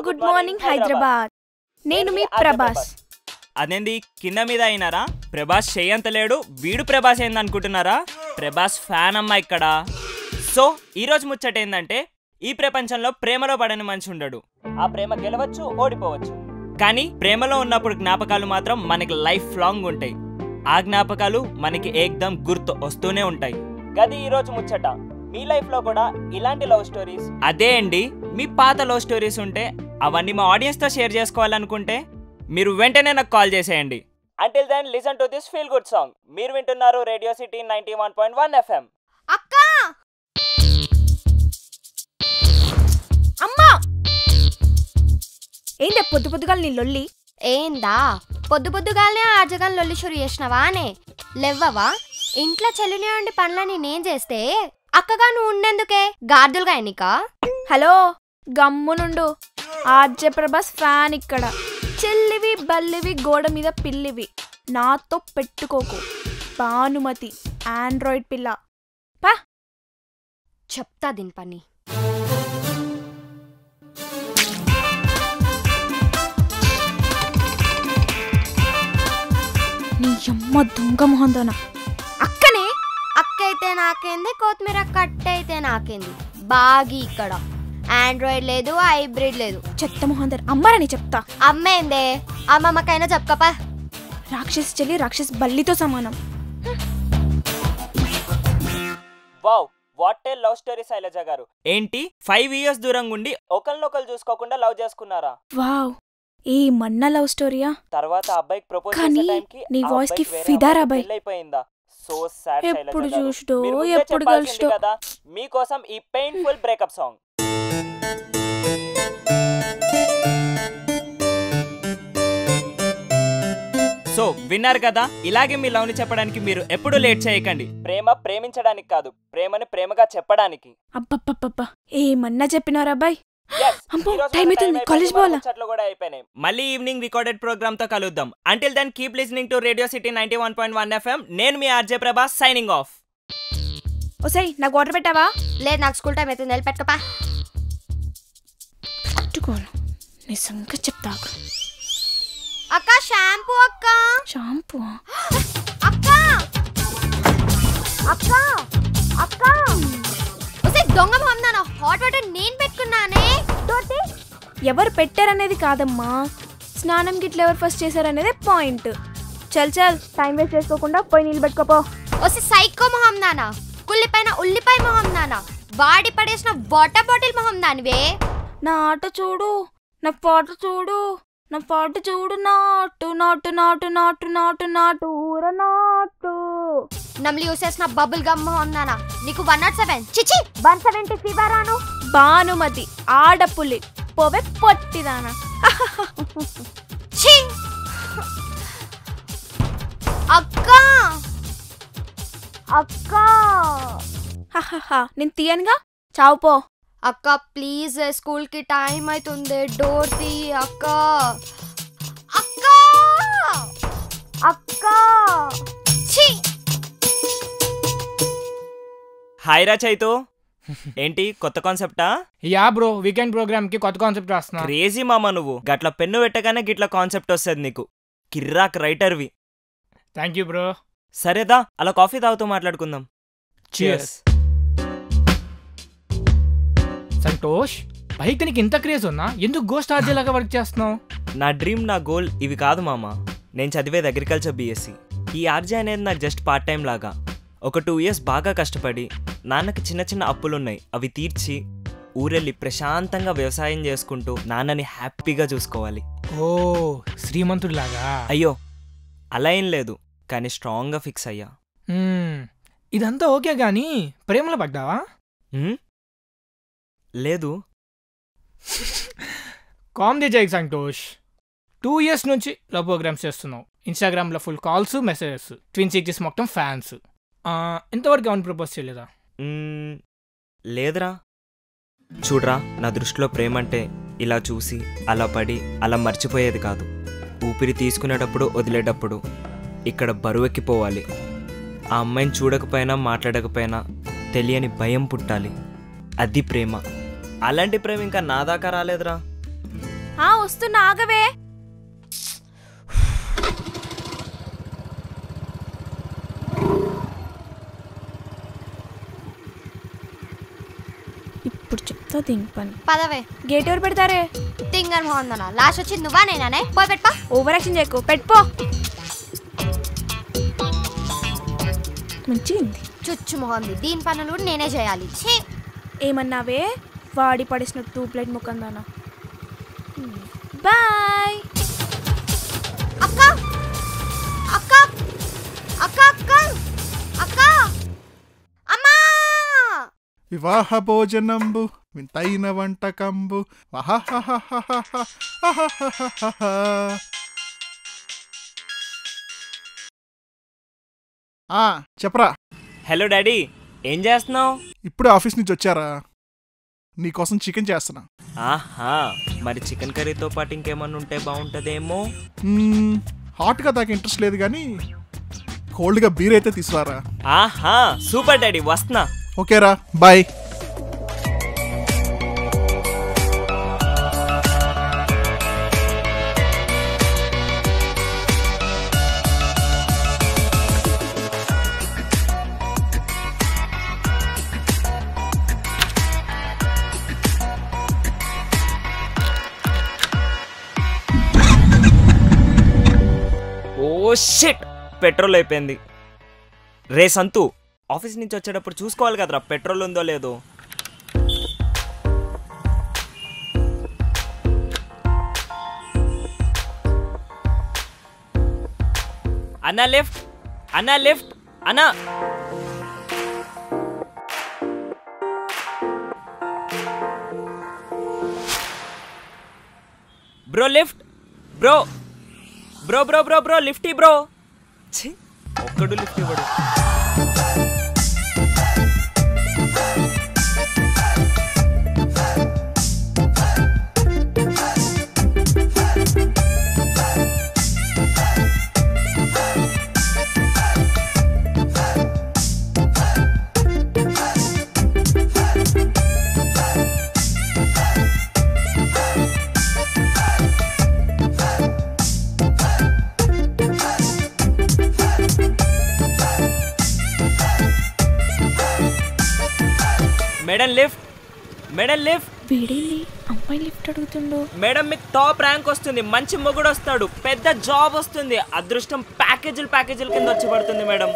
Good morning Hyderabad నేను మీ ప్రభాస్ అదేంది కింద మీద అయినారా ప్రభాస్ చెయ్యంత లేడు వీడు ప్రభాస్ ఏంది అనుకుంటున్నారా ప్రభాస్ ఫ్యాన్ అమ్మా ఇక్కడ సో ఈ రోజు ముచ్చట ఏంటంటే ఈ ప్రపంచంలో ప్రేమలో పడని మనిషి ఉండడు ఆ ప్రేమ గెలవచ్చు ఓడిపోవచ్చు కానీ ప్రేమలో ఉన్నప్పుడు జ్ఞాపకాలు మాత్రం మనకి లైఫ్ లాంగ్ ఉంటాయి ఆ జ్ఞాపకాలు మనకి ఏకదం గుర్తు వస్తూనే ఉంటాయి గది ఈ రోజు ముచ్చట మీ లైఫ్ లో కూడా ఇలాంటి లవ్ స్టోరీస్ అదే అండి మీ పాత లవ్ స్టోరీస్ ఉంటే అవన్నీ మా ఆడియన్స్ తో షేర్ చేసుకోవాలనుకుంటే మీరు వెంటనే నాకు కాల్ చేసేయండి until then listen to this feel good song మీరు వింటున్నారు radio city ninety one point one FM అక్క అమ్మా ఏంటి పొద్దు పొద్దుగా నీ లొల్లి ఏందా పొద్దు పొద్దుగానే ఆజగాన్ లొల్లి షురు చేసినవా అనే లెవ్వవా ఇంట్లో చెల్లిని ఉండి పనులని నేను చేస్తే అక్కగా నువ్వు ఉండేందుకే గార్దులుగా ఎన్నికా హలో గమ్మునుండు ఆర్జే ప్రభాస్ ఫ్యాన్ ఇక్కడ చెల్లివి బల్లివి గోడ మీద పిల్లివి నాతో పెట్టుకోకు భానుమతి ఆండ్రాయిడ్ పిల్ల పా చెప్తా దీని పని నీ అమ్మ దొంగ మొహందోన అక్కనే అక్క అయితే నాకేంది కొత్తిమీర కట్ అయితే నాకేంది బాగి ఇక్కడ ఆండ్రాయిడ్ లేదు హైబ్రిడ్ లేదు చెత్త మొహందర్ అమ్మరని చెప్తా అమ్మేందే అమ్మమ్మకైనా చెప్పకపా రాక్షస్ చెల్లి రాక్షస్ బల్లితో సమానం wow what a love story Shailaja గారు ఏంటి ఫైవ్ ఇయర్స్ దూరంగా ఉండి ఒకరినొకరు చూసుకోకుండా లవ్ చేసుకున్నారా వావ్ ఈ మన్న లవ్ స్టోరీయా తర్వాత అబ్బాయికి ప్రపోజ్ కానీ చేసే టైంకి నీ ఆ voice కి అబ్బాయికి వేరే ఫిదారా అమ్మాయితో బాయ్. పెళ్ళైపోయిందా సో సాడ్ ఎప్పుడు చూసిడో, ఎప్పుడు కలిసిడో కలిసిడో. కదా మీకోసం ఈ పెయిన్ఫుల్ బ్రేకప్ సాంగ్ సో విన్నారు కదా ఇలాగే మీ లవ్ ని చెప్పడానికి మీరు ఎప్పుడు లేట్ చేయకండి ప్రేమ ప్రేమించడానికి కాదు ప్రేమని ప్రేమగా చెప్పడానికి అబ్బబ్బబ్బబ్బా ఏమన్నా చెప్పినారా బాయ్ Yes, అమ్మో, ఈ రోజు టైం మన అవుతుంది, టైం కాలేజ్ అయిపోయింది, మన పోవాలా? ముచ్చట్లు కూడా అయిపోయినాయి మళ్ళీ ఈవినింగ్ రికార్డెడ్ ప్రోగ్రామ్ తో కలుద్దాం until then keep listening to Radio city ninety one point one FM నేను మీ ఆర్జే ప్రభాస్ సైనింగ్ ఆఫ్ ఒసై నాకు వాటర్ పెట్టావా లేదు నాకు స్కూల్ టైం అవుతుంది వెళ్ళి పెట్టుకోపా పట్టుకోను నిజంగా చెప్తా అక్క షాంపూ అక్క షాంపూ అక్క అక్క అక్క ఒసే దొంగ మొహం నాన్న హాట్ వాటర్ నేను పెట్టుకున్నానే తోటి ఎవరు పెట్టారనేది కాదమ్మా స్నానం గిట్ల ఎవరు ఫస్ట్ చేశారనేదే పాయింట్ చల్ చల్ టైం వేస్ట్ చేసుకోకుండా పోయి నీళ్ళు పెట్టుకోపో ఒసే సైకో మొహం నాన్న కుల్లిపైన ఉల్లిపాయ మొహం నాన్న వాడి పడేసిన వాటర్ బాటిల్ మొహం దానివే నా ఆట చూడు నా పాట చూడు నా పాట చూడు నాటు నాటు నాటు నాటు నాటు నాటు ఊర నాటు నమ్లి యూస్ చేసిన బబుల్ గమ్ మొహం నాన్న నీకు వన్ నాట్ సెవెన్ చిచి వన్ సెవెంటీ ఫీవర్ రాను భానుమతి ఆడపులి పోవే పొట్టిదానా ఛీ అక్క అక్క హహహ, నేను తీయనుగా చావు పో అక్క ప్లీజ్ స్కూల్ కి టైం అవుతుంది డోర్ తీ అక్క అక్క అక్క ఛీ హాయ్ రా చైతు ఏంటి కొత్త కాన్సెప్టా యా బ్రో వీకెండ్ ప్రోగ్రామ్ కి కొత్త కాన్సెప్ట్ రాస్తున్నా క్రేజీ మామ నువ్వు గట్ల పెన్ను పెట్టగానే గిట్ల కాన్సెప్ట్ వస్తుంది నీకు కిర్రాక్ రైటర్వి థ్యాంక్ యూ బ్రో సరేదా అలా కాఫీ తాగుతూ మాట్లాడుకుందాం Cheers. సంతోష్ బైక్ నీకు ఇంత క్రేజ్ ఉన్నా ఎందుకు గోస్ట్ ఆర్జేలాగా వర్క్ చేస్తున్నావు నా డ్రీమ్ నా గోల్ ఇవి కాదు మామ నేను చదివేది అగ్రికల్చర్ బీఎస్సీ ఈ ఆర్జే అనేది నాకు జస్ట్ పార్ట్ టైం లాగా ఒక టూ ఇయర్స్ బాగా కష్టపడి నాన్నకి చిన్న చిన్న అప్పులున్నాయి అవి తీర్చి ఊరెళ్ళి ప్రశాంతంగా వ్యవసాయం చేసుకుంటూ నాన్నని హ్యాపీగా చూసుకోవాలి ఓ శ్రీమంతుడిలాగా అయ్యో అలా ఏం లేదు కానీ స్ట్రాంగ్గా ఫిక్స్ అయ్యా మ్మ్. ఇదంతా ఓకే గానీ ప్రేమలో పడ్డావా ఉమ్? లేదు కామెడీ చేయకు సంతోష్ టూ ఇయర్స్ నుంచి లవ్ ప్రోగ్రామ్స్ చేస్తున్నావు ఇన్స్టాగ్రామ్లో full calls messages twin cities మొత్తం ఫ్యాన్స్ ఇంతవరకు ఏమైనా ప్రపోజ్ చేయలేదా మ్మ్, లేదురా చూడ్రా నా దృష్టిలో ప్రేమ అంటే ఇలా చూసి అలా పడి అలా మర్చిపోయేది కాదు ఊపిరి తీసుకునేటప్పుడు వదిలేటప్పుడు ఇక్కడ బరువెక్కిపోవాలి ఆ అమ్మాయిని చూడకపోయినా మాట్లాడకపోయినా తెలియని భయం పుట్టాలి అది ప్రేమ అలాంటి ప్రేమ ఇంకా నా దాకా రాలేదురా ఆ వస్తున్నా ఆగవే ఇప్పుడు చెప్తా దీని పని పదవే గేట్ ఎవరు పెడతారే తింగర్ మోహన్ లాస్ట్ వచ్చింది నువ్వా నేనానే పోయి పెట్టుకో ఓవర్ యాక్షన్ చేయకు పెట్టుకో మంచిగా ఉంది చుచ్చు మొహంది దీని పనులు కూడా నేనే చేయాలి ఛీ ఏమన్నావే వాడి పడేసిన టూ ప్లేట్ ముఖం దానా బాయ్ అక్క అక్క అక్క అక్క అక్క అమ్మా వివాహ భోజనంబు వింతైన వంటకంబు వహహహహహహ. ఆ చెప్పరా హలో డాడీ ఏం చేస్తున్నావు ఇప్పుడే ఆఫీస్ నుంచి వచ్చారా నీకోసం చికెన్ చేస్తున్నా ఆహా మరి చికెన్ కర్రీతో పాటు ఇంకేమన్నా ఉంటే బాగుంటుందేమో మ్మ్, హాట్గా దాకా ఇంట్రెస్ట్ లేదు కానీ కోల్డ్గా బీర్ అయితే తీసుకురారా ఆహా సూపర్ డాడీ వస్తున్నా ఓకేరా బాయ్ ఓ షిట్ పెట్రోల్ అయిపోయింది రే సంతు ఆఫీస్ నుంచి వచ్చేటప్పుడు చూసుకోవాలి కదరా పెట్రోల్ ఉందో లేదో అన్నా లిఫ్ట్ అన్నా లిఫ్ట్ అన్నా bro lift bro bro bro bro bro lift ఇ బ్రో ఛీ, ఒక్కడు లిఫ్ట్ ఇవ్వడు మేడం లిఫ్ట్ మేడం లిఫ్ట్ వీడేంది అమ్మాయి లిఫ్ట్ అడుగుతుండో మేడం మీకు టాప్ ర్యాంక్ వస్తుంది మంచి మొగుడు వస్తాడు పెద్ద జాబ్ వస్తుంది అదృష్టం ప్యాకేజీలు ప్యాకేజీల కింద వచ్చి పడుతుంది మేడం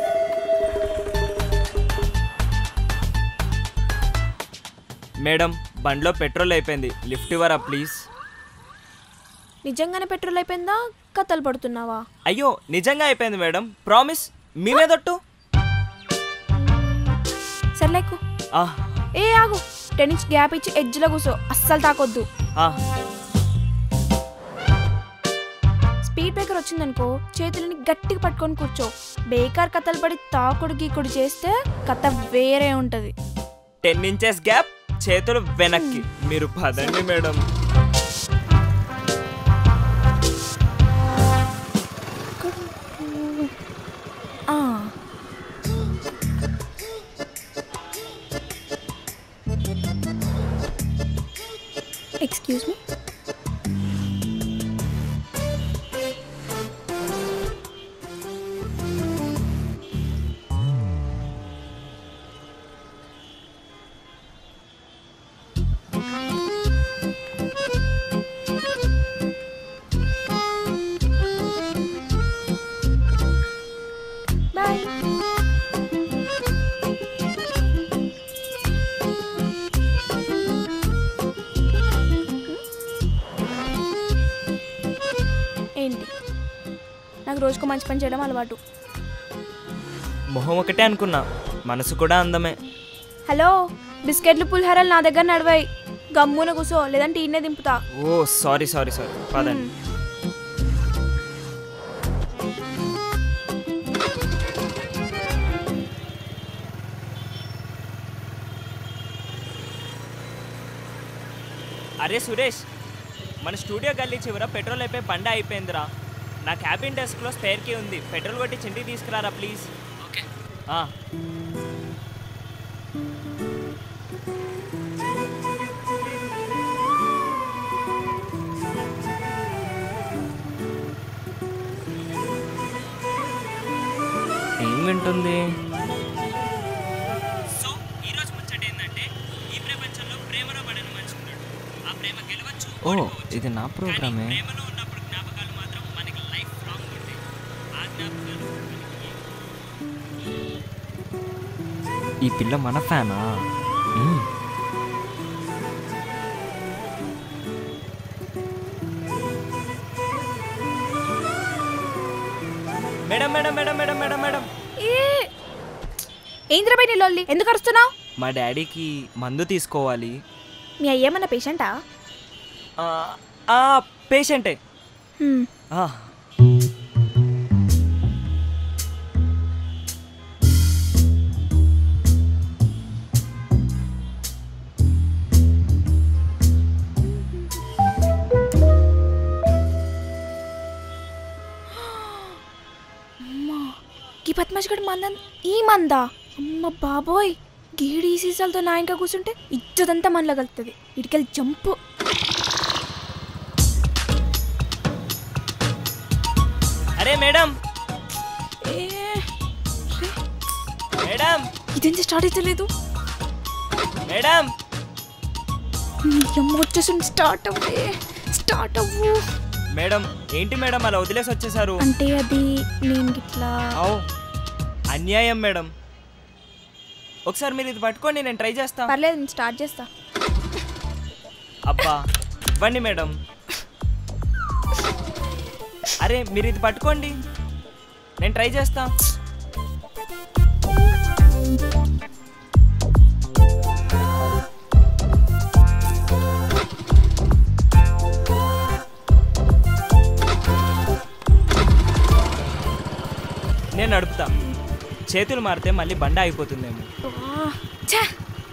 మేడం బండిలో పెట్రోల్ అయిపోయింది లిఫ్ట్ ఇవ్వరా ప్లీజ్ నిజంగానే పెట్రోల్ అయిపోయిందా కథలు పడుతున్నావా అయ్యో నిజంగా అయిపోయింది మేడం ప్రామిస్ మీ మీదొట్టు సర్లేకు ఆ, ఏ ఆగు టెన్ ఇంచ్ గ్యాప్ ఇచ్చి ఎడ్జ్లో కూర్చో అస్సలు తాకొద్దు ఆ, స్పీడ్ బ్రేకర్ వచ్చిందనుకో చేతులని గట్టిగా పట్టుకొని కూర్చో బేకార్ కథలు పడి తాకుడు గీకుడు చేస్తే కథ వేరే ఉంటది టెన్ ఇంచెస్ గ్యాప్ చేతులు వెనక్కి మీరు పదండి మేడం ఆ. ఎక్స్క్యూజ్ మీ బాయ్ ఏంటి నాకు రోజుకు మంచి పని చేయడం అలవాటు మొహం ఒకటే అనుకున్నా మనసు కూడా అందమే హలో బిస్కెట్లు పులిహోరలు నా దగ్గర నడవాయి గమ్మున కూసో లేదంటే ఈయనే దింపుతా ఓ సారీ సారీ సారీ పదండి అరే సురేష్ మన స్టూడియో గల్లీ చివర పెట్రోల్ అయిపోయి బండ అయిపోయిందిరా నా క్యాబిన్ డెస్క్లో స్పేర్ కీ ఉంది పెట్రోల్ కొట్టి చింటికి తీసుకురారా ప్లీజ్ ఓకే వింటుంది సో ఈ రోజు ముచ్చట ఏంటంటే ఈ ప్రపంచంలో ప్రేమలో పడని మనిషి ఉన్నాడు ఆ ప్రేమ గెలవచ్చు ఓ ఇది నా ప్రోగ్రామే ప్రేమలో ఉన్నప్పుడు జ్ఞాపకాలు మాత్రం మనకి లైఫ్ లాంగ్ ఉంటాయి ఆ జ్ఞాపకాలు ఈ పిల్ల మన ఫ్యానా మ్మ్. Madam madam madam madam madam madam ఏంద్రపై నీ లొల్లి ఎందుకు అరుస్తున్నావు మా డాడీకి మందు తీసుకోవాలి మీ అయ్యేమన్నా పేషెంటా ఆ, ఆ పేషెంటే ఆ, ఈ పద్మశ్గడ్ మందన్ ఈ మందా అమ్మ బాబోయ్ గీడి ఈ సీసాలతో నా ఇంకా కూర్చుంటే ఇచ్చదంతా మనలో కలుగుతుంది ఇటుకెళ్ళి జంపు అరే మేడం ఏ, రే, మేడం ఇదేంటి స్టార్ట్ అయితే మేడం నీ అమ్మ వచ్చేసి స్టార్ట్ అవ్వే స్టార్ట్ అవ్వు మేడం ఏంటి మేడం అలా వదిలేసి వచ్చేసారు అంటే అది నేను ఇట్లా అవు అన్యాయం మేడం ఒకసారి మీరు ఇది పట్టుకోండి నేను ట్రై చేస్తా పర్లేదు నేను స్టార్ట్ చేస్తా అబ్బా ఇవ్వండి మేడం అరే మీరు ఇది పట్టుకోండి నేను ట్రై చేస్తా నేను నడుపుతా చేతులు మారితే మళ్ళీ బండ అయిపోతుందేమో వా, ఛే!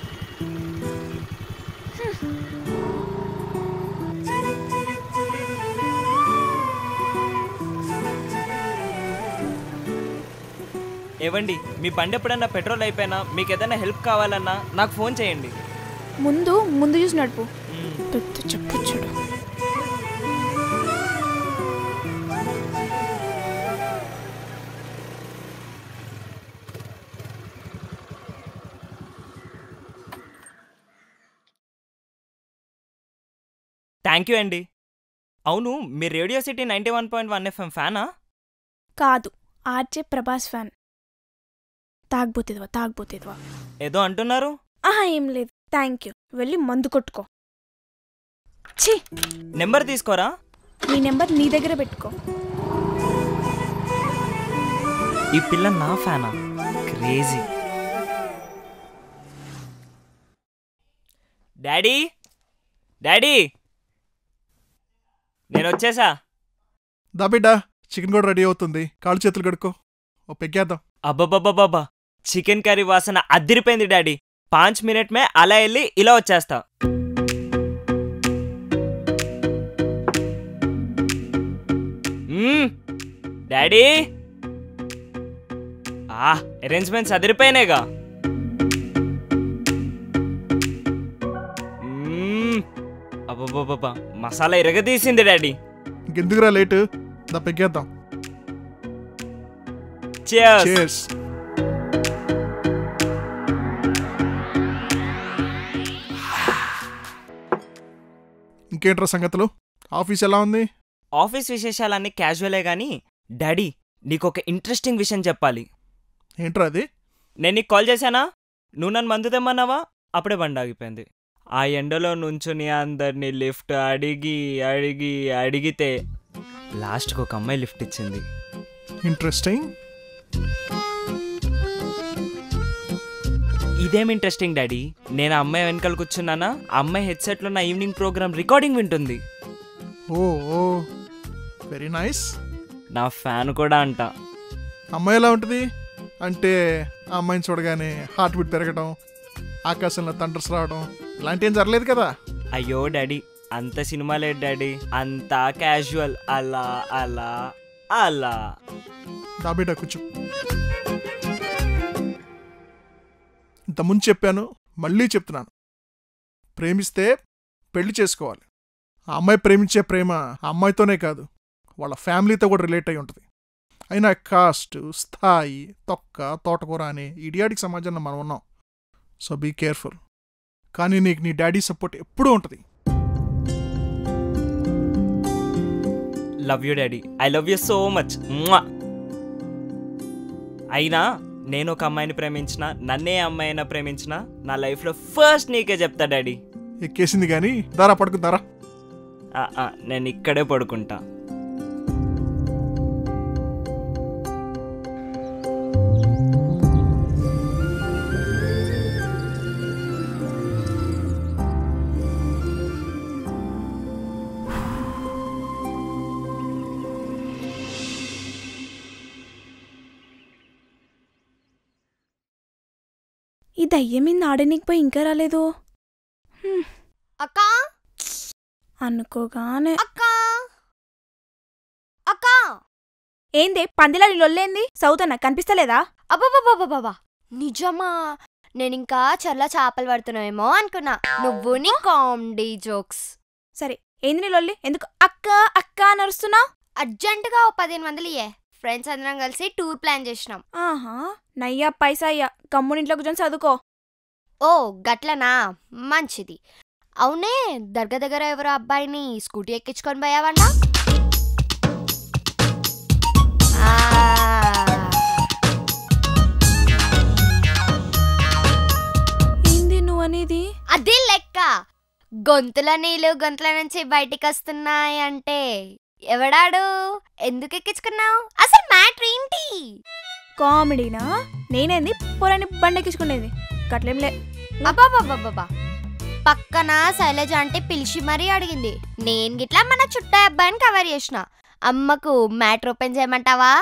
ఏవండి మీ బండి ఎప్పుడన్నా పెట్రోల్ అయిపోయినా మీకు ఏదైనా హెల్ప్ కావాలన్నా నాకు ఫోన్ చేయండి ముందు ముందు చూసి నడుపు మ్మ్. పెద్ద చెప్పొచ్చాడు థ్యాంక్ యూ అండి అవును మీరు Radio City ninety one point one FM ఫ్యానా కాదు ఆర్జే ప్రభాస్ ఫ్యాన్ తాగబోతేదివా తాగబోతేదివా ఏదో అంటున్నారు ఆహా ఏం లేదు థ్యాంక్ యూ వెళ్ళి మందు కొట్టుకో ఛీ నెంబర్ తీసుకోరా నీ నెంబర్ నీ దగ్గర పెట్టుకో ఈ పిల్ల నా ఫ్యానా క్రేజీ డాడీ డాడీ నేను వచ్చేసా దా బిడ్డ చికెన్ కూడా రెడీ అవుతుంది కాళ్ళు చేతులు కడుక్కో ఓ పెగ్గేద్దాం అబ్బబ్బబ్బబ్బా చికెన్ కర్రీ వాసన అద్దిరిపోయింది డాడీ పాంచ్ మినిట్ మే అలా వెళ్ళి ఇలా వచ్చేస్తా మ్మ్. డాడీ ఆ అరేంజ్మెంట్స్ అదిరిపోయినాయిగా మ్మ్. అబ్బబ్బబ్బబ్బా మసాలా ఇరగదీసింది డాడీ ఇంకెందుకురా లేటు దా పెగ్గేద్దాం Cheers. చేర్స్ ఇంకేంట్రా సంగతులు ఆఫీస్ ఎలా ఉంది ఆఫీస్ విశేషాలన్నీ క్యాజువలే గానీ డాడీ నీకొక ఇంట్రెస్టింగ్ విషయం చెప్పాలి ఏంట్రా అది నేను నీకు కాల్ చేశానా నువ్వు నన్ను మందు తెమ్మన్నావా అప్పుడే బండి ఆగిపోయింది ఆ ఎండలో నుంచుని అందరినీ లిఫ్ట్ అడిగి అడిగి అడిగితే లాస్ట్కి ఒక అమ్మాయి లిఫ్ట్ ఇచ్చింది ఇంట్రెస్టింగ్ ఇదేం ఇంట్రెస్టింగ్ డాడీ నేను ఆ అమ్మాయి వెనకాల కూర్చున్నానా ఆ అమ్మాయి హెడ్సెట్లో నా ఈవినింగ్ ప్రోగ్రామ్ రికార్డింగ్ వింటుంది ఓ ఓ వెరీ నైస్ నా ఫ్యాన్ కూడా అంట అమ్మాయి ఎలా ఉంటుంది అంటే ఆ అమ్మాయిని చూడగానే హార్ట్ బీట్ పెరగడం ఆకాశంలో తండ్రస్ రావడం ఇలాంటి ఏం జరగలేదు కదా అయ్యో డాడీ అంత సినిమా లేదు డాడీ అంతా క్యాజువల్ అలా అలా అలా దాబేటా కూర్చో ఇంతకుముందు చెప్పాను మళ్ళీ చెప్తున్నాను ప్రేమిస్తే పెళ్లి చేసుకోవాలి ఆ అమ్మాయి ప్రేమించే ప్రేమ ఆ అమ్మాయితోనే కాదు వాళ్ళ ఫ్యామిలీతో కూడా రిలేట్ అయి ఉంటుంది అయినా కాస్ట్ స్థాయి తొక్క తోటకూర అనే ఇడియాటిక్ సమాజంలో మనం ఉన్నాం సో బీ కేర్ఫుల్ కానీ నీకు నీ డాడీ సపోర్ట్ ఎప్పుడూ ఉంటుంది love you daddy I love you so much అయినా నేను ఒక అమ్మాయిని ప్రేమించిన నన్నే అమ్మాయి అయినా ప్రేమించిన నా లైఫ్లో ఫస్ట్ నీకే చెప్తా డాడీ ఎక్కేసింది కానీ దారా పడుకు దారా ఆ, ఆ, నేను ఇక్కడే పడుకుంటా ఈ దయ్యం మీద ఆడనీకి పోయి ఇంకా రాలేదు అక్క అనుకోగానే అక్క అక్క ఏందే పందిలా లొల్లేంది సౌతన్న కనిపిస్తలేదా అబ్బబ్బబ్బబ్బబ్బా నిజమా నేను ఇంకా చల్ల చేపలు పడుతున్నావేమో అనుకున్నా నువ్వు నీ కామెడీ జోక్స్ సరే ఏంది నీ లొల్లి ఎందుకు అక్క అక్క అని అరుస్తున్నా అర్జెంటుగా ఓ పదిహేను వందలు ఇయ్యే ఫ్రెండ్స్ అందరం కలిసి టూర్ ప్లాన్ చేసినాం ఆహా నయ్యా పైసా అయ్యా గమ్మునింట్లో కూర్చొని చదువుకో ఓ గట్లనా మంచిది అవునే దర్గా దగ్గర ఎవరో అబ్బాయిని స్కూటీ ఎక్కించుకొని పోయావన్నా ఆ, ఏంది నువ్వు అనేది అది లెక్క గొంతుల నీళ్ళు గొంతుల నుంచి బయటికి వస్తున్నాయి అంటే ఎవడాడు ఎందుకు ఎక్కించుకున్నావు అసలు మ్యాటర్ ఏంటి కామెడీనా నేనేంది పొలాన్ని బండెక్కించుకునేది గట్లేంలే అబ్బాబాబాబా పక్కన శైలజ అంటే పిలిచి మరీ అడిగింది నేను గిట్లా మన చుట్టూ అబ్బాయిని కవర్ చేసిన అమ్మకు మ్యాటర్ ఓపెన్ చేయమంటావా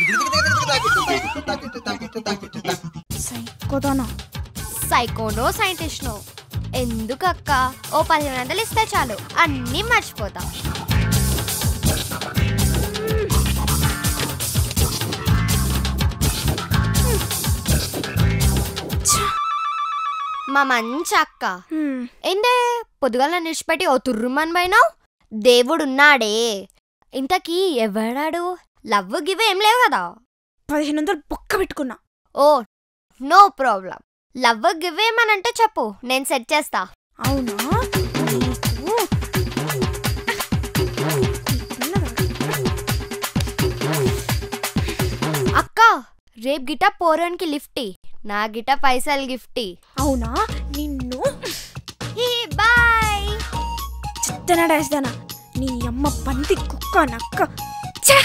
కొదానా సైకోనో సైంటిస్ట్నో ఎందుకక్క ఓ పదిహేను వందలు ఇస్తే చాలు అన్నీ మర్చిపోతాం మా మంచి అక్క హ్మ్, ఏందే పొద్దుగాల నిడిచిపెట్టి ఓ తుర్రుమని పోయినావు దేవుడున్నాడే ఇంతకీ ఎవడాడు లవ్ గివ్ ఏం లేవు కదా పదిహేను వందలు బొక్క పెట్టుకున్నా oh no problem love give ఏమనంటే చెప్పు నేను సెట్ చేస్తా అవునా నీకు అక్క రేపు గిట పోరోనికి లిఫ్ట్ నా గిట పైసలు గిఫ్ట్ అవునా నిన్ను బాయ్ చిత్తనడేస్తానా నీ అమ్మ పంది కుక్క నక్క ఛే!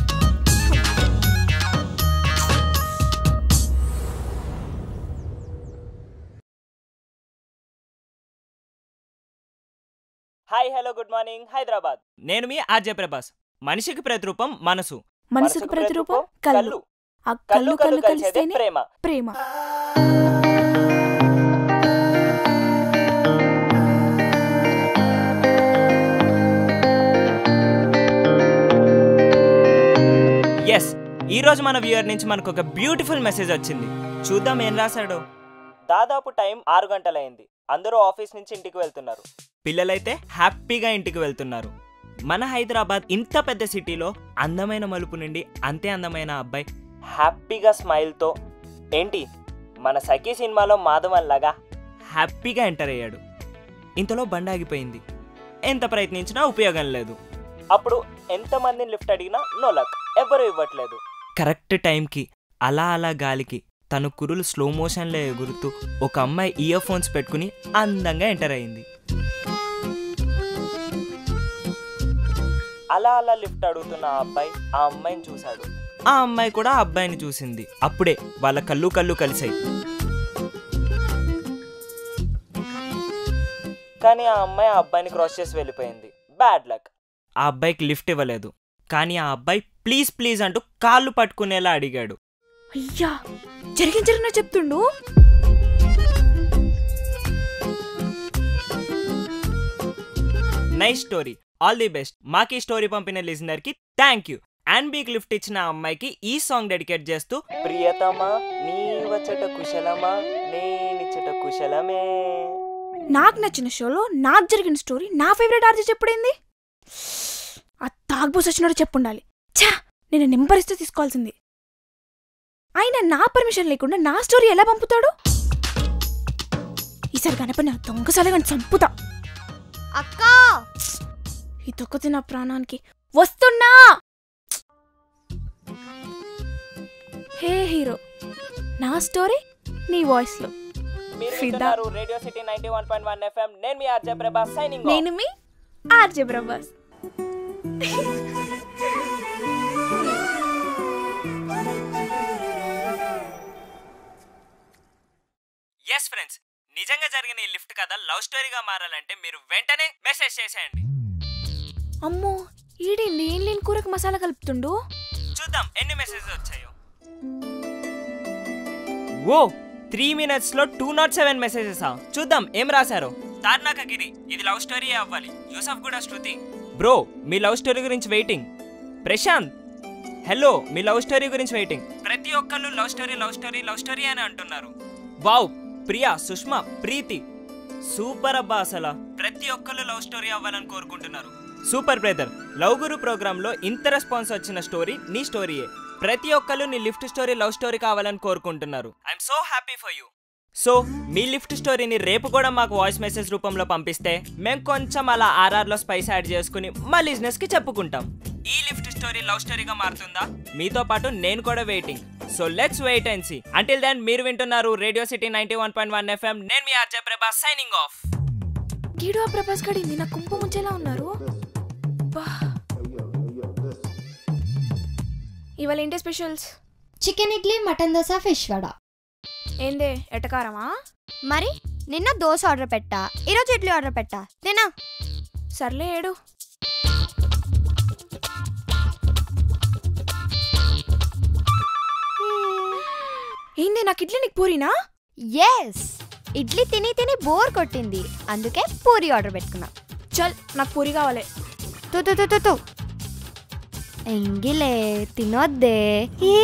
Hi hello good morning Hyderabad నేను మీ ఆర్జే ప్రభాస్ మనిషికి ప్రతిరూపం మనసు మనసుకు ప్రతిరూపం కళ్ళు ఆ కళ్ళు కళ్ళు కలిసేదే కలిస్తేనే ప్రేమ ప్రేమ ఎస్ ఈ రోజు మన వ్యూయర్ నుంచి మనకు ఒక బ్యూటిఫుల్ మెసేజ్ వచ్చింది చూద్దాం ఏం రాశాడు దాదాపు టైం ఆరు గంటలైంది అందరూ ఆఫీస్ నుంచి ఇంటికి వెళ్తున్నారు పిల్లలైతే హ్యాపీగా ఇంటికి వెళ్తున్నారు మన హైదరాబాద్ ఇంత పెద్ద సిటీలో అందమైన మలుపు నుండి అంతే అందమైన అబ్బాయి హ్యాపీగా స్మైల్తో ఏంటి మన సఖీ సినిమాలో మాధవన్ లాగా హ్యాపీగా ఎంటర్ అయ్యాడు ఇంతలో బండి ఆగిపోయింది ఎంత ప్రయత్నించినా ఉపయోగం లేదు అప్పుడు ఎంతమందిని లిఫ్ట్ అడిగినా నో లక్ ఎవరు ఇవ్వట్లేదు కరెక్ట్ టైంకి అలా అలా గాలికి తన కురులు స్లో మోషన్లో ఎగురుతూ ఒక అమ్మాయి ఇయర్ ఫోన్స్ పెట్టుకుని అందంగా ఎంటర్ అయింది అలా అలా లిఫ్ట్ అడుగుతున్న ఆ అబ్బాయి ఆ అమ్మాయిని చూశాడు ఆ అమ్మాయి కూడా ఆ అబ్బాయిని చూసింది అప్పుడే వాళ్ళ కళ్ళు కళ్ళు కలిసాయి కానీ ఆ అమ్మాయి ఆ అబ్బాయిని క్రాస్ చేసి వెళ్ళిపోయింది బ్యాడ్ లక్ ఆ అబ్బాయికి లిఫ్ట్ ఇవ్వలేదు కానీ ఆ అబ్బాయి ప్లీజ్ ప్లీజ్ అంటూ కాళ్ళు పట్టుకునేలా అడిగాడు అయ్యా జరిగిన జరిగిన చెప్తుండు nice story all the best మాకు ఈ స్టోరీ పంపిన లిజనర్ కి thank you and bike lift ఇచ్చిన ఆ అమ్మాయికి ఈ సాంగ్ డెడికేట్ చేస్తూ ప్రియతమా నీ వచ్చట కుశలమా నేనిచ్చట కుశలమే నాకు నచ్చిన షోలో నాకు జరిగిన స్టోరీ నా ఫేవరెట్ ఆర్జీ చెప్పుడేంది ఆ తాగ్బోస్ వచ్చినాడు చెప్పుండాలి ఛా నేను నెంబర్ ఇస్తే తీసుకోవాల్సింది ఆయన నా పర్మిషన్ లేకుండా నా స్టోరీ ఎలా పంపుతాడు ఈసారి గణపతి నా దొంగసాలగా చంపుతా అక్క ఈ తొక్కతి నా ప్రాణానికి వస్తున్నా హే హీరో నా స్టోరీ నీ వాయిస్ లో మీరు ఫిదా. వింటున్నారు radio city ninety one point one FM నేను మీ ఆర్జే ప్రభాస్ సైనింగ్ నేను మీ ఆర్జే ప్రభాస్ ఎస్ ఫ్రెండ్స్ నిజంగా జరిగిన ఈ లిఫ్ట్ కథ లవ్ స్టోరీగా మారాలంటే మీరు వెంటనే మెసేజ్ చేసేయండి అమ్మో ఈడేంది ఏం లేని కూరకు మసాలా కలుపుతుండు చూద్దాం ఎన్ని మెసేజెస్ వచ్చాయో ఓ త్రీ మినిట్స్ లో టూ నాట్ సెవెన్ మెసేజెస్ చూద్దాం ఏం రాశారు తార్నాక గిరి ఇది లవ్ స్టోరీ అవ్వాలి యూసఫ్ కూడా శృతి బ్రో మీ లవ్ స్టోరీ గురించి వెయిటింగ్ ప్రశాంత్ హలో మీ లవ్ స్టోరీ గురించి వెయిటింగ్ ప్రతి ఒక్కళ్ళు love story love story love story అని అంటున్నారు వావ్ ప్రియా సుష్మా ప్రీతి సూపర్ అబ్బా అసలు ప్రతి ఒక్కళ్ళు లవ్ స్టోరీ అవ్వాలని కోరుకుంటున్నారు super brother love Guru program లో ఇంత రెస్పాన్స్ వచ్చిన స్టోరీ నీ స్టోరీయే ప్రతి ఒక్కళ్ళు నీ లిఫ్ట్ స్టోరీ లవ్ స్టోరీ కావాలని కోరుకుంటున్నారు I'm so happy for you so మీ లిఫ్ట్ స్టోరీని రేపు కూడా మాకు వాయిస్ మెసేజ్ రూపంలో పంపిస్తే మేము కొంచెం అలా ఆర్ఆర్లో స్పైస్ యాడ్ చేసుకుని మా లిజినెస్ కి చెప్పుకుంటాం ఈ లిఫ్ట్ స్టోరీ లవ్ స్టోరీగా మారుతుందా మీతో పాటు నేను కూడా waiting so let's wait and see until then మీరు వింటున్నారు radio city ninety one point one FM నేను మీ ఆర్జే ప్రభా సైనింగ్ ఆఫ్ గీడు ఆ ప్రభాస్ గడింది నా కుంప ముంచేలా ఉన్నారు బా. ఇవాళ ఏంటి specials chicken idli mutton dosa fish vada ఏందే ఎటకారమా మరి నిన్న దోశ ఆర్డర్ పెట్టా ఈరోజు ఇడ్లీ ఆర్డర్ పెట్టా తినా సర్లే ఏడు ఏంది నాకు ఇడ్లీ నీకు పూరినా ఎస్ ఇడ్లీ తిని తిని బోర్ కొట్టింది అందుకే పూరి ఆర్డర్ పెట్టుకున్నా చల్ నాకు పూరి కావాలి తు తు తు తు తు ఎంగిలే తినొద్దే ఈ.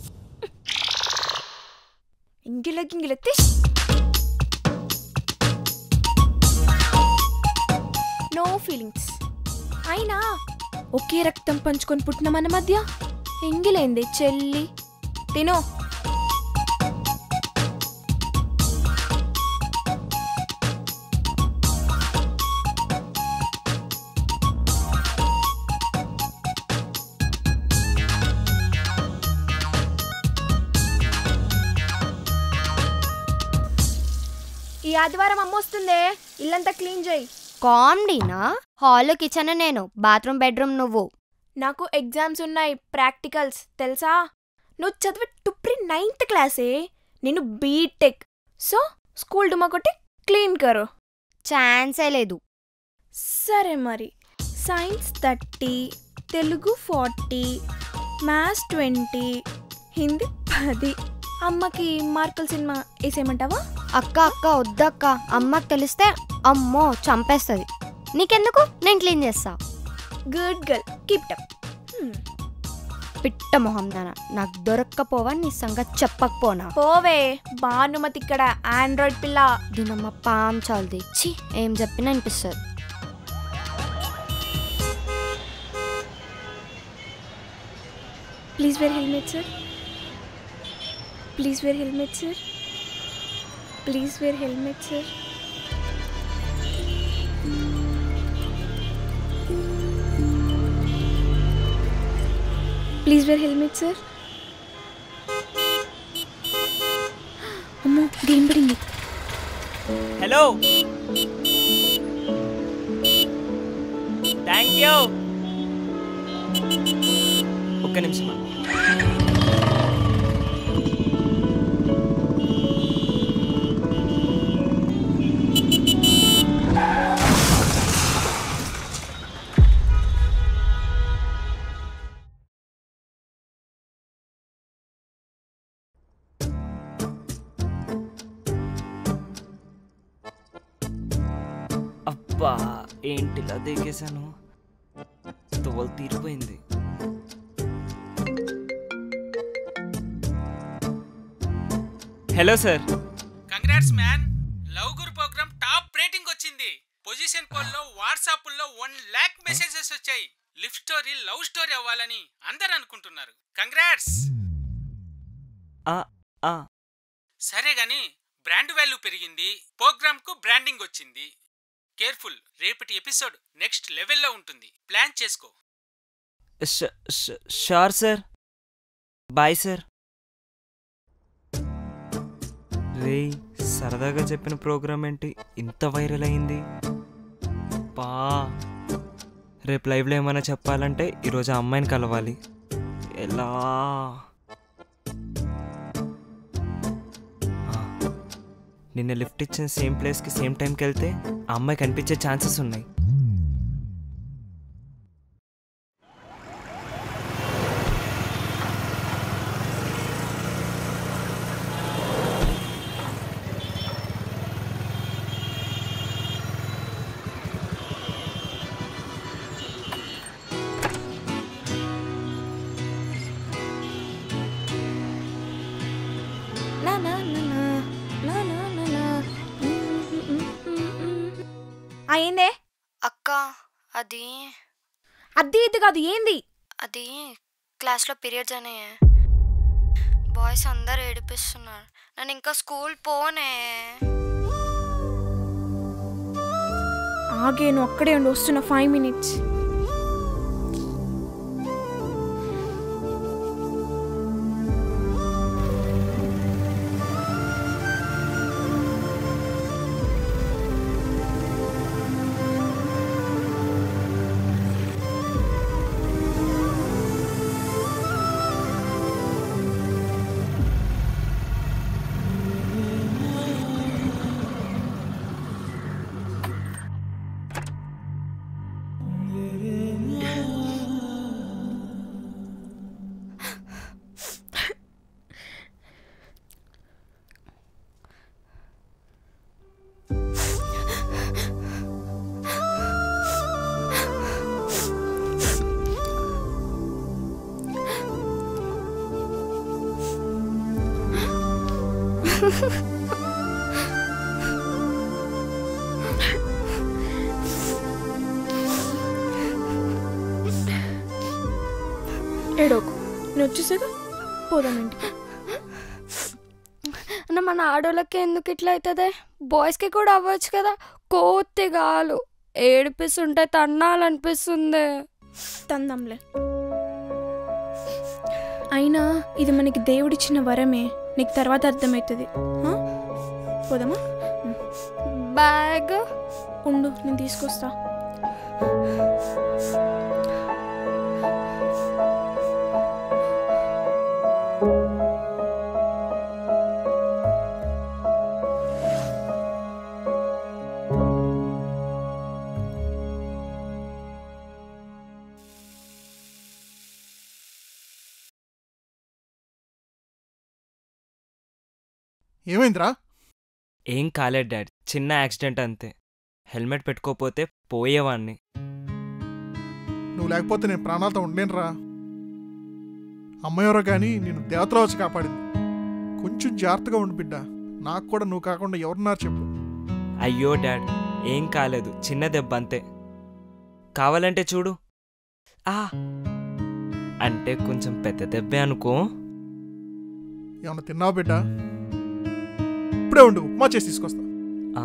ఇంగిల గింగిలెత్తి నో ఫీలింగ్స్ అయినా ఒకే రక్తం పంచుకొని పుట్టిన మన మధ్య ఎంగిలైంది చెల్లి తిను ఈ ఆదివారం అమ్మ వస్తుందే ఇల్లంతా క్లీన్ చేయి కామెడీనా హాల్ కిచెన్ నేను బాత్రూమ్ బెడ్రూమ్ నువ్వు నాకు ఎగ్జామ్స్ ఉన్నాయి ప్రాక్టికల్స్ తెలుసా నువ్వు చదివే టుప్రి నైన్త్ క్లాసే నేను బీటెక్ సో స్కూల్ డుమా కొట్టి క్లీన్ కరో ఛాన్సే లేదు సరే మరి science thirty Telugu forty maths twenty Hindi పది అమ్మకి మార్కుల సినిమా వేసేయమంటావా అక్క అక్క వద్దక్క అమ్మకి తెలిస్తే అమ్మో చంపేస్తుంది నీకెందుకు నేను క్లీన్ చేస్తా గుడ్ గర్ల్ కీప్ టప్ పిట్ట మొహం దాన నాకు దొరక్కపోవా నీ సంగతి చెప్పకపోనా పోవే భానుమతి ఇక్కడ ఆండ్రాయిడ్ పిల్ల దీనమ్మ పాం చాలది ఛీ ఏం చెప్పినా అనిపిస్తుంది please wear helmet sir please wear helmet sir please wear helmet sir please wear helmet sir అమ్మో గేమ్ పడింది హలో థ్యాంక్ యూ ఒక్క నిమిషం అన్న. అబ్బా ఏంటిలా దిగేశాను తోలు తీరిపోయింది hello sir congrats man love Guru program top rating వచ్చింది పొజిషన్ పోల్లో వాట్సాప్ లో వన్ ల్యాక్ మెసేజెస్ వచ్చాయి లివ్ స్టోరీ లవ్ స్టోరీ అవ్వాలని అందరు అనుకుంటున్నారు కంగ్రాట్స్ ఆ, ఆ, సరే గాని బ్రాండ్ వాల్యూ పెరిగింది ప్రోగ్రామ్ కు బ్రాండింగ్ వచ్చింది కేర్ఫుల్ రేపటి ఎపిసోడ్ నెక్స్ట్ లెవెల్లో ఉంటుంది ప్లాన్ చేసుకో ష- ష- షూర్ సార్ బాయ్ సార్ రే సరదాగా చెప్పిన ప్రోగ్రామ్ ఏంటి ఇంత వైరల్ అయింది బా రేపు లైవ్లో ఏమైనా చెప్పాలంటే ఈరోజు ఆ అమ్మాయిని కలవాలి ఎలా ఆ, నిన్న లిఫ్ట్ ఇచ్చిన సేమ్ ప్లేస్కి సేమ్ టైంకి వెళ్తే ఆ అమ్మాయి కనిపించే ఛాన్సెస్ ఉన్నాయి నా నా నా నా, నా నా నా నా. మ్మ్, మ్మ్, మ్మ్, మ్మ్. ఆ ఏందే అక్క అది అద్దీ ఇది కాదు ఏంది అది క్లాస్లో పీరియడ్స్ అనే బాయ్స్ అందరు ఏడిపిస్తున్నారు నేను ఇంకా స్కూల్ పోనే ఆగే నువ్వు అక్కడే ఉండి వస్తున్న ఫైవ్ మినిట్స్ ఏడోకు నువ్వు వచ్చేసాక పోదాం ఇంటికి అన్న మన ఆడోళ్ళకి ఎందుకు ఇట్లా అవుతుంది బాయ్స్కి కూడా అవ్వచ్చు కదా కోతి కాలు ఏడిపిస్తుంటే తన్నాలనిపిస్తుంది తందాంలే అయినా ఇది మనకి దేవుడిచ్చిన వరమే నీకు తర్వాత అర్థమవుతుంది ఆ? పోదామా బ్యాగ్ ఉండు నేను తీసుకొస్తా ఏమైందిరా ఏం కాలేదు డాడ్ చిన్న యాక్సిడెంట్ అంతే హెల్మెట్ పెట్టుకోపోతే పోయేవాడిని నువ్వు లేకపోతే నేను ప్రాణాలతో ఉండేనురా అమ్మాయి ఎవరో కానీ నేను దేవతలో వచ్చి కాపాడింది కొంచెం జాగ్రత్తగా ఉండు బిడ్డ నాకు కూడా నువ్వు కాకుండా ఎవరున్నారు చెప్పు అయ్యో డాడ్ ఏం కాలేదు చిన్న దెబ్బ అంతే కావాలంటే చూడు ఆ అంటే కొంచెం పెద్ద దెబ్బే అనుకో ఏమన్నా తిన్నావు బిడ్డ ఇప్పుడే ఉండు ఉప్మా చేసి తీసుకొస్తా ఆ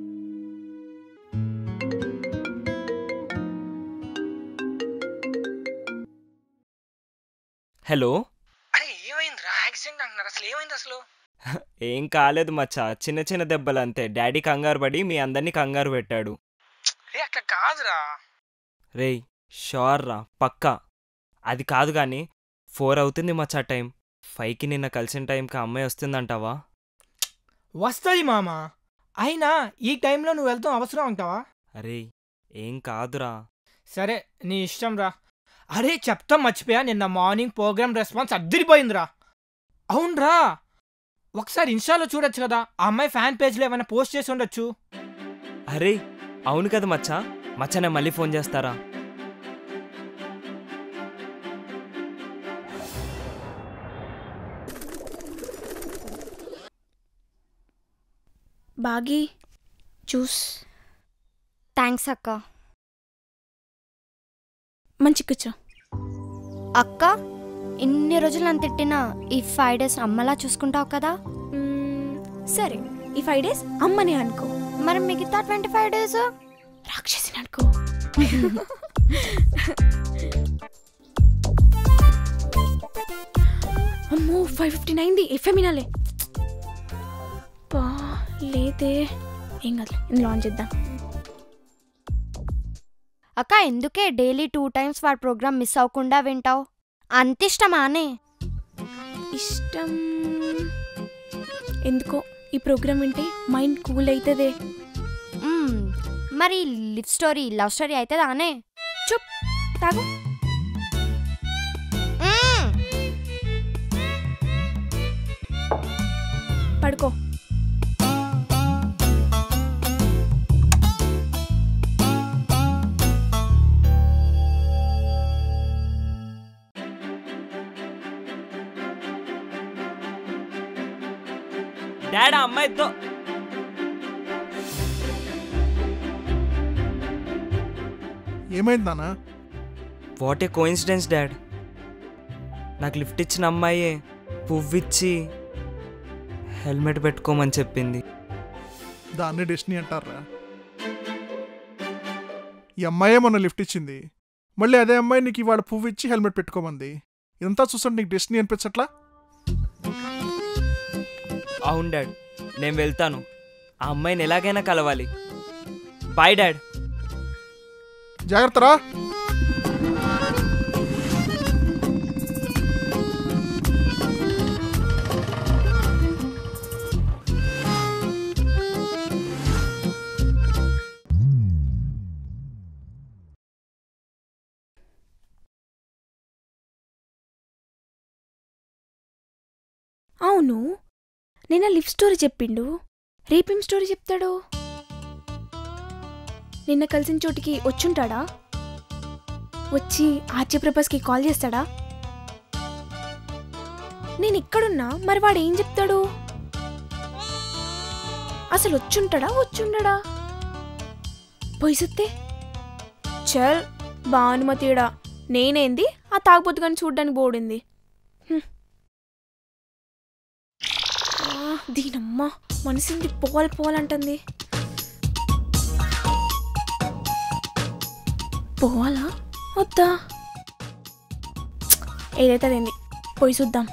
హలో అరే ఏమైందిరా యాక్సిడెంట్ అంటున్నారు అసలు ఏమైంది అసలు ఏం కాలేదు మచ్చా చిన్న చిన్న దెబ్బలు అంతే డాడీ కంగారు పడి మీ అందరినీ కంగారు పెట్టాడు రే అట్లా కాదురా రేయ్ షోర్ రా పక్కా అది కాదు కానీ ఫోర్ అవుతుంది మచ్చా టైం ఫైవ్కి నిన్న కలిసిన టైంకి అమ్మాయి వస్తుందంటావా వస్తుంది మామ అయినా ఈ టైంలో నువ్వు వెళ్తాం అవసరం అంటావా అరే ఏం కాదురా సరే నీ ఇష్టం రా అరే చెప్తాం మర్చిపోయా నిన్న మార్నింగ్ ప్రోగ్రామ్ రెస్పాన్స్ అద్దరిపోయిందిరా అవునరా ఒకసారి ఇన్స్టాలో చూడొచ్చు కదా ఆ అమ్మాయి ఫ్యాన్ పేజ్లో ఏమైనా పోస్ట్ చేసి ఉండొచ్చు అరే అవును కదా మచ్చా మచ్చా నేను మళ్ళీ ఫోన్ చేస్తారా బాగి జ్యూస్ థ్యాంక్స్ అక్క మంచి కూర్చో అక్క ఇన్ని రోజులు నన్ను తిట్టినా ఈ ఫైవ్ డేస్ అమ్మలా చూసుకుంటావు కదా మ్మ్, సరే ఈ ఫైవ్ డేస్ అమ్మనే అనుకో మరి మిగతా ట్వంటీ ఫైవ్ డేస్ రాక్షసిని అనుకో అమ్మో ఫైవ్ ఫిఫ్టీ నైన్ది ఎఫ్ఎం వినాలే బా లేదే ఏం కాదులే ఇందులో ఆన్ చేద్దాం అక్క ఎందుకే డైలీ టూ టైమ్స్ వాడి ప్రోగ్రామ్ మిస్ అవ్వకుండా వింటావు అంత ఇష్టమానే ఇష్టం ఎందుకో ఈ ప్రోగ్రామ్ వింటే మైండ్ కూల్ అవుతుంది మ్మ్. మరి లివ్ స్టోరీ లవ్ స్టోరీ అవుతుందా అనే చుప్ తాగు మ్మ్. పడుకో డాడ్ ఆ అమ్మాయితో ఏమైంది నాన్న వాట్ ఏ కోయిన్సిడెన్స్ డాడ్ నాకు లిఫ్ట్ ఇచ్చిన అమ్మాయే పువ్విచ్చి హెల్మెట్ పెట్టుకోమని చెప్పింది దాన్ని డెస్టినీ అంటారా ఈ అమ్మాయే మొన్న లిఫ్ట్ ఇచ్చింది మళ్ళీ అదే అమ్మాయి నీకు ఇవాళ పువ్వు ఇచ్చి హెల్మెట్ పెట్టుకోమంది ఇదంతా చూస్తుంటే నీకు డెస్టినీ అనిపించట్లా అవును డాడ్ నేను వెళ్తాను ఆ అమ్మాయిని ఎలాగైనా కలవాలి బాయ్ డాడ్ జాగ్రత్తరా అవును నిన్న లివ్ స్టోరీ చెప్పిండు రేపేం స్టోరీ చెప్తాడు నిన్న కలిసిన చోటికి వచ్చుంటాడా వచ్చి ఆర్య ప్రభాస్కి కాల్ చేస్తాడా నేను ఇక్కడున్నా మరి వాడు ఏం చెప్తాడు అసలు వచ్చుంటాడా వచ్చుండడా పోయిసత్తే చల్ భానుమతిడా నేనేంది ఆ తాగుబోతు కానీ చూడ్డానికి బోడింది ఆ, దీనమ్మ మనసింది పోవాలి పోవాలంటుంది పోవాలా వద్దా ఏదైతే అదేంది పోయి చూద్దాం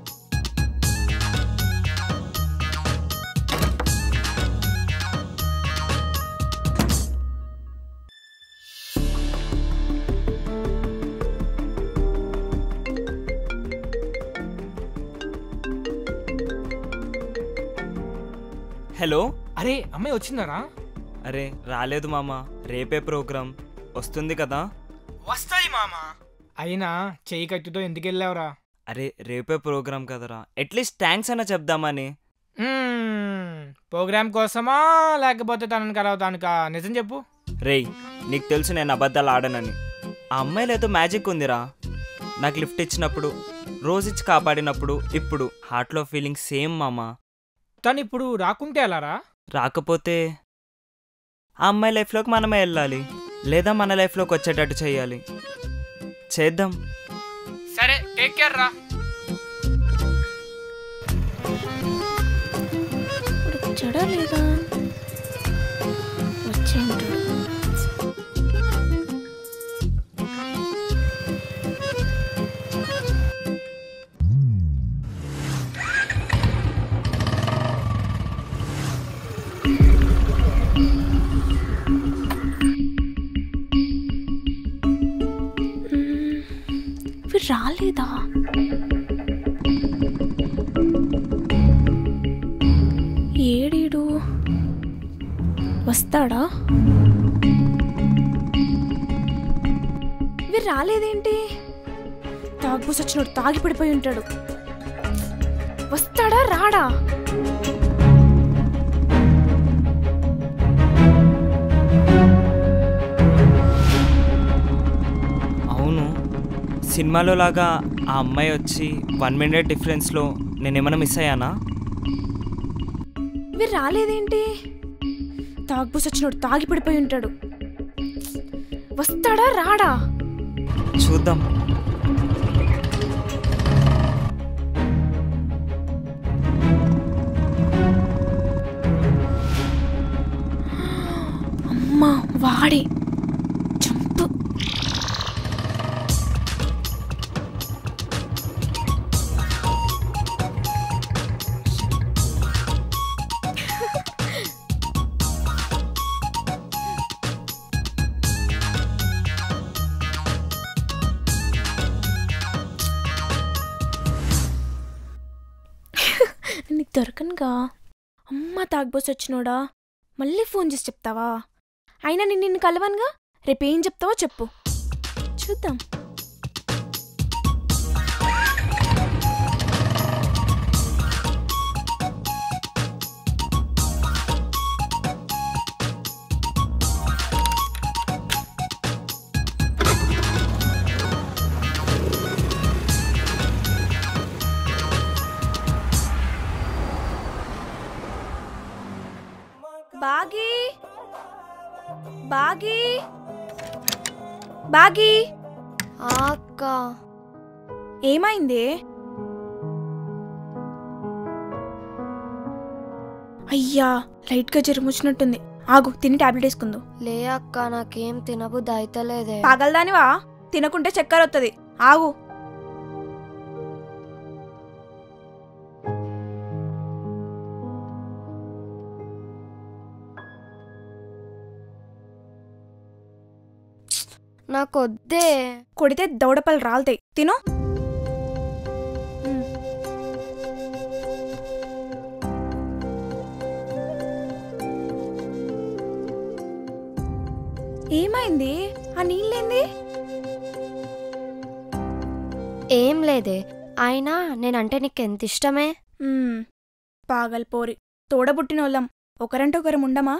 హలో అరే అమ్మాయి వచ్చిందరా అరే రాలేదు మామ రేపే ప్రోగ్రాం వస్తుంది కదా వస్తాయి మామ అయినా చెయ్యి కత్తితో ఎందుకు వెళ్ళావురా అరే రేపే ప్రోగ్రాం కదరా అట్లీస్ట్ థ్యాంక్స్ అన్న చెప్దామని ప్రోగ్రామ్ కోసమా లేకపోతే తనని కలవటానికా నిజం చెప్పు రేయ్ నీకు తెలుసు నేను అబద్ధాలు ఆడనని ఆ అమ్మాయిలో ఏదో మ్యాజిక్ ఉందిరా నాకు లిఫ్ట్ ఇచ్చినప్పుడు రోజు ఇచ్చి కాపాడినప్పుడు ఇప్పుడు హార్ట్లో ఫీలింగ్ సేమ్ మామ తను ఇప్పుడు రాకుంటే ఎలారా రాకపోతే ఆ అమ్మాయి లైఫ్లోకి మనమే వెళ్ళాలి లేదా మన లైఫ్లోకి వచ్చేటట్టు చేయాలి చేద్దాం సరే టేక్ కేర్ రా ఇప్పుడు వచ్చాడా లేదా వచ్చే ఉంటాడు మ్మ్. వీడు రాలేదా ఏడీడు వస్తాడా వీరు రాలేదేంటి తాగుబోసి వచ్చినోడు తాగి పడిపోయి ఉంటాడు వస్తాడా రాడా అవును సినిమాలో లాగా ఆ అమ్మాయి వచ్చి వన్ మినిట్ డిఫరెన్స్లో నేనేమైనా మిస్ అయ్యానా వీరు రాలేదేంటి తాగుబోసి వచ్చినోడు తాగి పడిపోయి ఉంటాడు వస్తాడా రాడా చూద్దాం అమ్మా వాడే చంపు నీకు దొరకనుగా అమ్మ తాగ్బోస్ వచ్చినోడా మళ్ళీ ఫోన్ చేసి చెప్తావా అయినా నేను నిన్ను కలవనుగా రేపేం చెప్తావో చెప్పు చూద్దాం బాగి బాగి బాగి ఆ అక్క ఏమైంది అయ్యా లైట్గా జ్వరం వచ్చినట్టుంది ఆగు తిని టాబ్లెట్ వేసుకుందు లే అక్క నాకేం తినబుద్ధి అయితలేదే పాగలదానివా తినకుంటే చక్కెర వస్తుంది ఆగు నాకొద్దే కొడితే దౌడపలు రాలుతాయి తిను మ్. ఏమైంది ఆ నీళ్ళేంది ఏం లేదే అయినా నేనంటే నీకు ఎంత ఇష్టమే మ్, పాగల్పోరి తోడబుట్టినోళ్ళం ఒకరంటే ఒకరం ఉండమా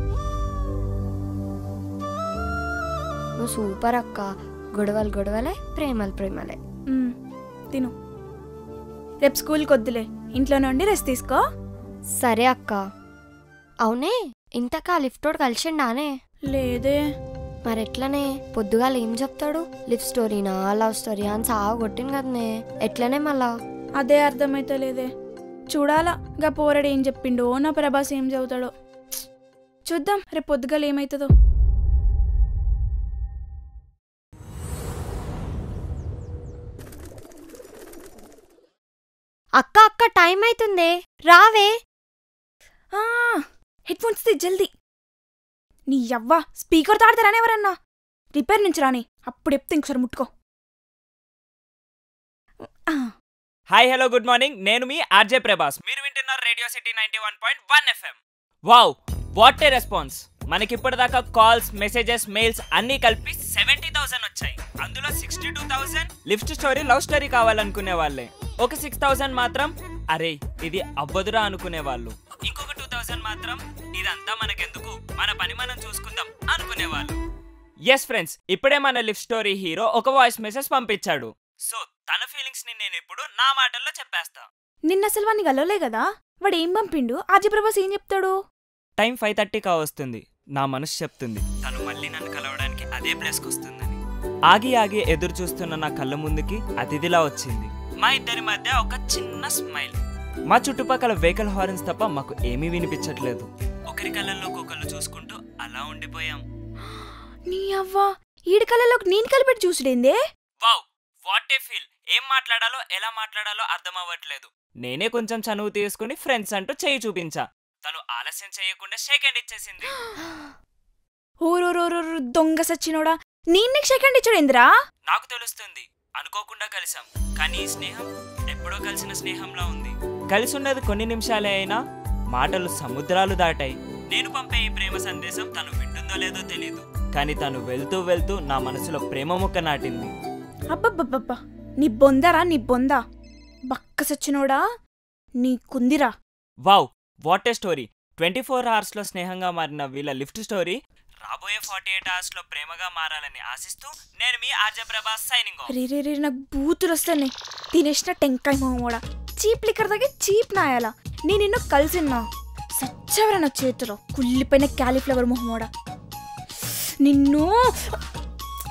నువ్వు సూపర్ అక్క గొడవలు గొడవలే ప్రేమలు ప్రేమలే మ్, తిను రేపు స్కూల్కి వద్దులే ఇంట్లో నుండి రెస్ట్ తీసుకో సరే అక్క అవునే ఇంతకా లిఫ్టోడ్ కలిసిండానే లేదే మరెట్లనే పొద్దుగాల ఏం చెప్తాడు లివ్ స్టోరీనా లవ్ స్టోరీ అని సాగు కొట్టింది కదనే ఎట్లనే మళ్ళా అదే అర్థమైతే లేదే చూడాలా గా పోరడు ఏం చెప్పిండో నా ప్రభాస్ ఏం చదువుతాడో చూద్దాం రేపు పొద్దుగాల ఏమవుతుందో అక్క అక్క టైం అవుతుందే రావే హెడ్ ఫోన్స్ తీ జల్దీ నీ యవ్వ స్పీకర్ తాడతారని ఎవరన్నా రిపేర్ నుంచి రాని అప్పుడు చెప్తే ఇంకోసారి ముట్టుకో ఆ, హాయ్ హలో గుడ్ మార్నింగ్ నేను మీ ఆర్జే ప్రభాస్ మీరు వింటున్నారు radio city ninety one point one FM wow what a response మనకి ఇప్పటిదాకా కాల్స్ మెసేజెస్ మెయిల్స్ అన్నీ కలిపి సెవెంటీ థౌసండ్ వచ్చాయి అందులో sixty two thousand lift story love story కావాలనుకునే వాళ్ళే ఒక సిక్స్ థౌసండ్ మాత్రం అరే ఇది అవ్వదురా అనుకునే వాళ్ళు ఇంకొక టూ థౌసండ్ మాత్రం ఇదంతా మనకెందుకు మన పని మనం చూసుకుందాం అనుకునే వాళ్ళు ఎస్ ఫ్రెండ్స్ ఇప్పుడే మన లిఫ్ట్ స్టోరీ హీరో ఒక వాయిస్ మెసేజ్ పంపించాడు సో తన ఫీలింగ్స్ ని నేను ఇప్పుడు నా మాటల్లో చెప్పేస్తా నిన్న అసలు వాడిని గలవలే కదా వాడు ఏం పంపిండు ఆజీ ప్రభాస్ ఏం చెప్తాడు టైం ఫైవ్ థర్టీ కా వస్తుంది నా మనసు చెప్తుంది తను మళ్ళీ నన్ను కలవడానికి అదే ప్లేస్కి వస్తుందని ఆగి ఆగి ఎదురు చూస్తున్న నా కళ్ళ ముందుకి అతిథిలా వచ్చింది మా ఇద్దరి మధ్య ఒక చిన్న స్మైల్ మా చుట్టుపక్కల వెహికల్ హార్న్స్ తప్ప మాకు ఏమీ వినిపించట్లేదు ఒకరి కళ్ళల్లోకి ఒకళ్ళు చూసుకుంటూ అలా ఉండిపోయాం నీ అవ్వ ఈడి కళ్ళలోకి నేను కలిపెట్టి చూసుడేందే వావ్ వాట్ ఏ ఫీల్ ఏం మాట్లాడాలో ఎలా మాట్లాడాలో అర్థం అవ్వట్లేదు నేనే కొంచెం చనువు తీసుకుని ఫ్రెండ్స్ అంటూ చేయి చూపించా తను ఆలస్యం చేయకుండా షేక్ హ్యాండ్ ఇచ్చేసింది ఊరూరూరు దొంగ సచ్చినోడా నేను నీకు సెకండ్ ఇచ్చాడేందిరా నాకు తెలుస్తుంది అనుకోకుండా కలిసాం కానీ ఈ స్నేహం ఎప్పుడో కలిసిన స్నేహంలా ఉంది కలిసి ఉన్నది కొన్ని నిమిషాలే అయినా మాటలు సముద్రాలు దాటాయి నేను పంపే ఈ ప్రేమ సందేశం తను వింటుందో లేదో తెలియదు కానీ తను వెళ్తూ వెళ్తూ నా మనసులో ప్రేమ ముక్క నాటింది అబ్బబ్బబ్బబ్బా నీ బొందరా నీ బొందా బక్క సచ్చినోడా నీ కుందిరా wow what a story twenty four అవర్స్లో స్నేహంగా మారిన వీళ్ళ లిఫ్ట్ స్టోరీ రాబోయే ఫార్టీ ఎయిట్ అవర్స్లో ప్రేమగా మారాలని ఆశిస్తూ నేను మీ ఆర్జే ప్రభాస్ సైనింగ్ ఆఫ్ రే రే రే నాకు బూతులు వస్తున్నాయి తినేసిన టెంకాయ మొహమోడా చీప్ లిక్కర్ దగ్గర చీప్ నాయాలా నేను నిన్ను కలిసిన్నా సచ్చవరా నా చేతిలో కుళ్ళిపోయిన క్యాలీఫ్లవర్ మొహమోడా నిన్ను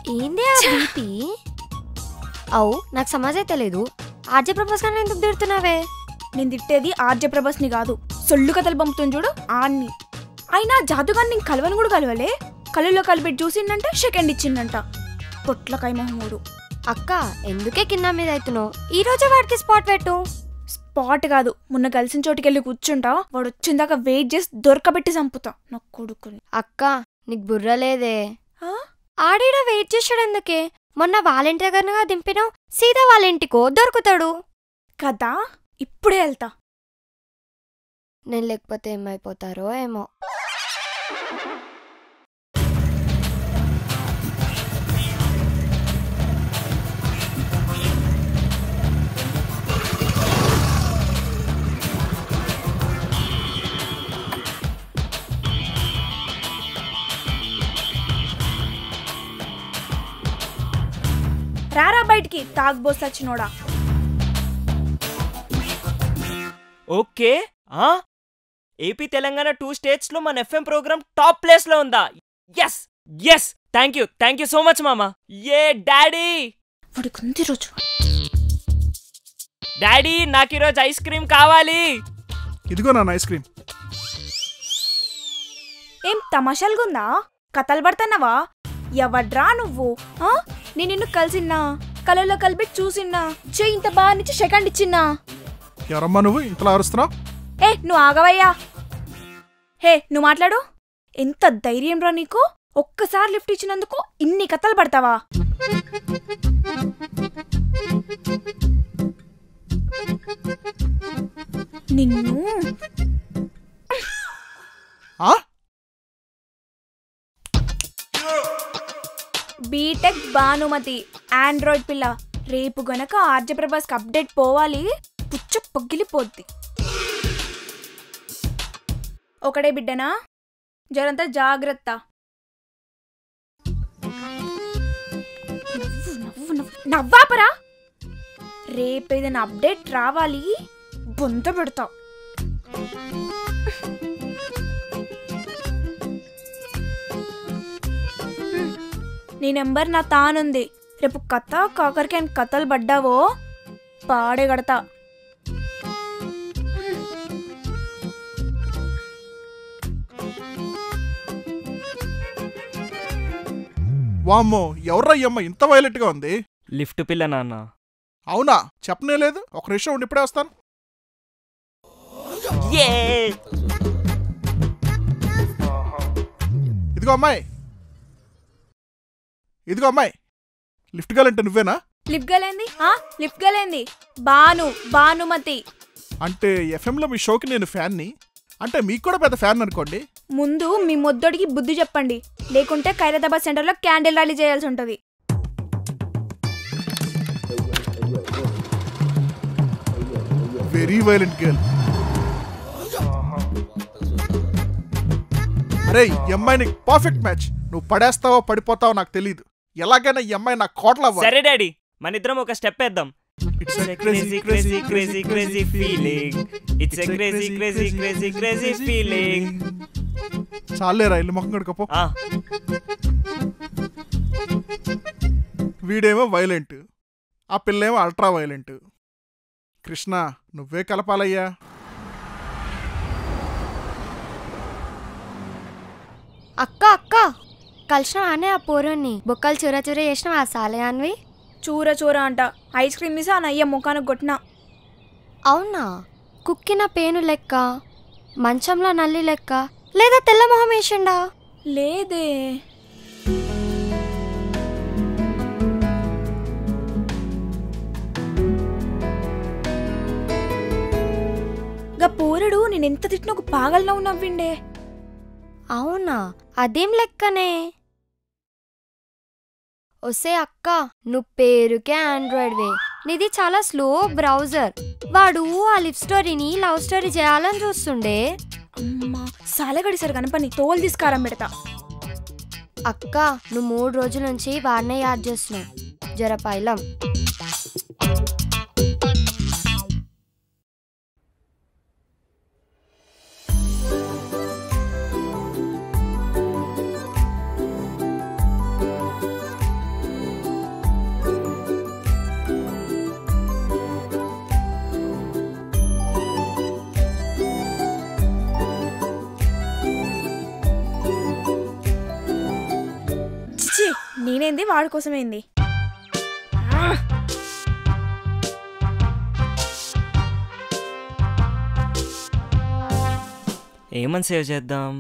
ఏంది ఆ బీపీ అవు నాకు సమాజ్ అయితే లేదు ఆర్జే ప్రపోజ్ కానీ ఎందుకు తిడుతున్నావే నేను తిట్టేది ఆర్జ ప్రభాస్ని కాదు సొల్లు కథలు పంపుతుంది చూడు ఆన్ని అయినా జాదుగాన్ని నేను కలవని కూడా కలవలే కళ్ళలో కలిపెట్టి చూసిందంట సెకండ్ ఇచ్చిందంట పొట్లకాయ మొహముడు అక్క ఎందుకే కింద మీద అవుతున్నావు ఈ రోజే వాడికి స్పాట్ పెట్టు స్పాట్ కాదు మొన్న కలిసిన చోటికి వెళ్ళి కూర్చుంటా వాడు వచ్చిందాక వెయిట్ చేసి దొరకబెట్టి చంపుతా నా కొడుకుని అక్క నీకు బుర్ర లేదే ఆ? ఆడీడ వెయిట్ చేసాడు ఎందుకే మొన్న వాళ్ళింటి దగ్గరగా దింపినావు సీదా వాళ్ళ ఇంటికో దొరుకుతాడు కదా ఇప్పుడే వెళ్తా నేను లేకపోతే ఏమైపోతారో ఏమో రారా బయటికి తాగ్బోస్ వచ్చినోడా ఓకే ఆ ఏపీ తెలంగాణ టూ స్టేట్స్ లో మన ఎఫ్ఎం ప్రోగ్రామ్ టాప్ ప్లేస్ లో ఉందా yes yes thank you thank you so much మామా ఏ డాడీ వాడికి ఉంది రోజు డాడీ నాకు ఈరోజు ఐస్ క్రీమ్ కావాలి ఇదిగో నాన్న ఐస్ క్రీమ్ ఏం తమాషాలుగుందా కథలు పడుతున్నావా ఎవడ్రా నువ్వు ఆ? నేను నిన్ను కలిసిన్నా కలలో కలిపి చూసిన్నా చే ఇంత బాగా నుంచి సెకండ్ ఇచ్చిన్నా ఎవరమ్మా నువ్వు ఇంతలా అరుస్తున్నావు ఏ నువ్వు ఆగవయ్యా హే నువ్వు మాట్లాడు ఎంత ధైర్యం రా నీకు ఒక్కసారి లిఫ్ట్ ఇచ్చినందుకు ఇన్ని కథలు పడతావా నిన్ను ఆ? బీటెక్ భానుమతి ఆండ్రాయిడ్ పిల్ల రేపు గనక ఆర్జ ప్రభాస్కి అప్డేట్ పోవాలి పుచ్చ పగిలిపోద్ది ఒకడే బిడ్డనా జరంతా జాగ్రత్త నవ్వు, నవ్వు, నవ్వు. నవ్వాపరా రేపు ఏదైనా అప్డేట్ రావాలి బొంత పెడతా నీ నెంబర్ నా తానుంది రేపు కథ కాకరికాయ కథలు పడ్డావో పాడే కడతా వామ్మో ఎవర్రా ఈ అమ్మ ఇంత వైలెట్ గా ఉంది లిఫ్ట్ పిల్ల నాన్న అవునా చెప్పనే లేదు ఒక నిమిషం ఉండి ఇప్పుడే వస్తాను ఏ ఇదిగో అమ్మాయి ఇదిగో అమ్మాయి లిఫ్ట్ గాలంటే నువ్వేనా లిఫ్ట్ గలేంది ఆ లిఫ్ట్ గలేంది బాను భానుమతి అంటే ఎఫ్ఎంలో మీ షోకి నేను ఫ్యాన్ని అంటే మీకు కూడా పెద్ద ఫ్యాన్ అనుకోండి ముందు మీ మొద్దడికి బుద్ధి చెప్పండి లేకుంటే ఖైరతాబాద్ సెంటర్లో క్యాండిల్ ర్యాలీ చేయాల్సి ఉంటుంది వెరీ వైలెంట్ గర్ల్ అరే ఈ అమ్మాయి నీకు పర్ఫెక్ట్ మ్యాచ్ నువ్వు పడేస్తావో పడిపోతావో నాకు తెలియదు ఎలాగైనా ఈ అమ్మాయి నాకు కోట్ల సరే డాడీ మన ఇద్దరం ఒక స్టెప్ వేద్దాం It's It's a crazy, crazy, crazy, crazy feeling. It's a crazy, crazy, crazy, crazy feeling. చాలేరా ఇల్లు మొహం కడుకోపో ఆ, వీడేమో వైలెంట్ ఆ పిల్లేమో అల్ట్రా వైలెంట్ కృష్ణ నువ్వే కలపాలయ్యా అక్క అక్క కలిసిన ఆనే ఆ పోరుని బొక్కలు చూర చూర చేసిన ఆ సాలయాన్వి చూర చూర అంట ఐస్ క్రీమ్ తీసి ఆ నయ్య ముఖానికి కొట్టిన అవునా కుక్కిన పేను లెక్క మంచంలో నల్లి లెక్క లేదా తెల్ల మొహం వేసిండా లేదే గా పోరడు నేను ఎంత తిట్టిన ఒక పాగల్లో నవ్విండే అవునా అదేం లెక్కనే ఒసే అక్క నువ్వు పేరుకే ఆండ్రాయిడ్ వే నీది చాలా స్లో బ్రౌజర్ వాడు ఆ లివ్ స్టోరీని లవ్ స్టోరీ చేయాలని చూస్తుండే అమ్మా సాలగడిసారు కనపని తోలు తీసుకారం పెడతా అక్క నువ్వు మూడు రోజుల నుంచి వాడినే యాడ్ చేస్తున్నావు జర పైలం నేనేంది వాడి కోసమేంది ఆ! ఏమని సేవ్ చేద్దాం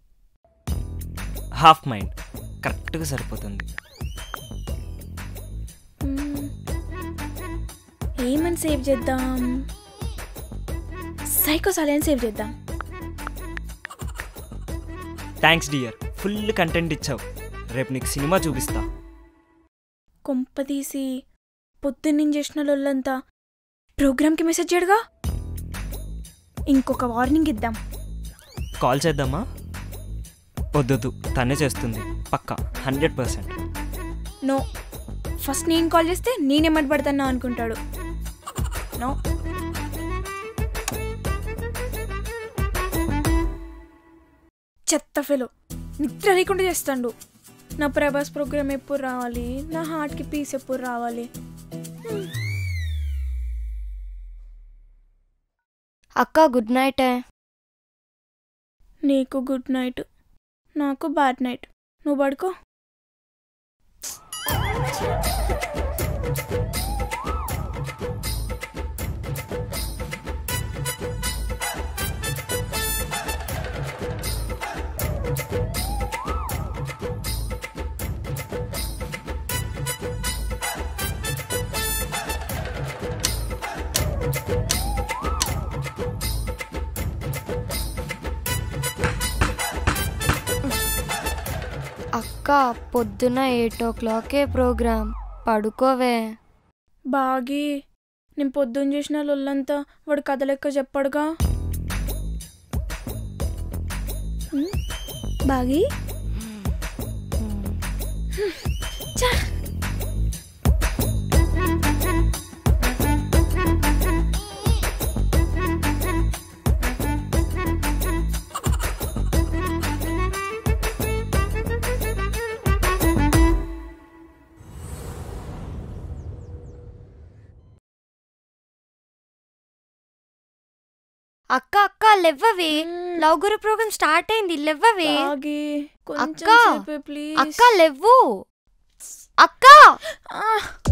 హాఫ్ మైండ్ కరెక్ట్గా సరిపోతుంది మ్మ్. ఏమని సేవ్ చేద్దాం సైకో సాలని సేవ్ చేద్దాం థ్యాంక్స్ డియర్ ఫుల్ కంటెంట్ ఇచ్చావు రేపు నీకు సినిమా చూపిస్తా కొంపదీసి పొద్దున్న చేసిన లొల్లంతా ప్రోగ్రామ్కి మెసేజ్ చేయడుగా ఇంకొక వార్నింగ్ ఇద్దాం కాల్ చేద్దామా వద్దొద్దు తనే చేస్తుంది పక్కా హండ్రెడ్ పర్సెంట్ నో ఫస్ట్ నేను కాల్ చేస్తే నేనేమటి పడతానా అనుకుంటాడు నో చెత్త ఫెలో నిద్ర లేకుండా చేస్తాడు నా ప్రభాస్ ప్రోగ్రామ్ ఎప్పుడు రావాలి నా హార్ట్కి పీస్ ఎప్పుడు రావాలి అక్క గుడ్ నైట్ నీకు గుడ్ నైట్ నాకు బ్యాడ్ నైట్ నువ్వు పడుకో అక్క పొద్దున ఎయిట్ ఓ క్లాకే ప్రోగ్రామ్ పడుకోవే బాగి నేను పొద్దున్న చేసిన లొల్లంతా వాడు కథ లెక్క చెప్పాడుగా ఉమ్, బాగి ఛ! అక్క అక్క లెవ్వవే లవ్ గురు ప్రోగ్రామ్ స్టార్ట్ అయింది లెవ్వవే బాగి కొంచెం అక్క, సేపే ప్లీజ్ అక్క లెవ్వు అక్క ఆ,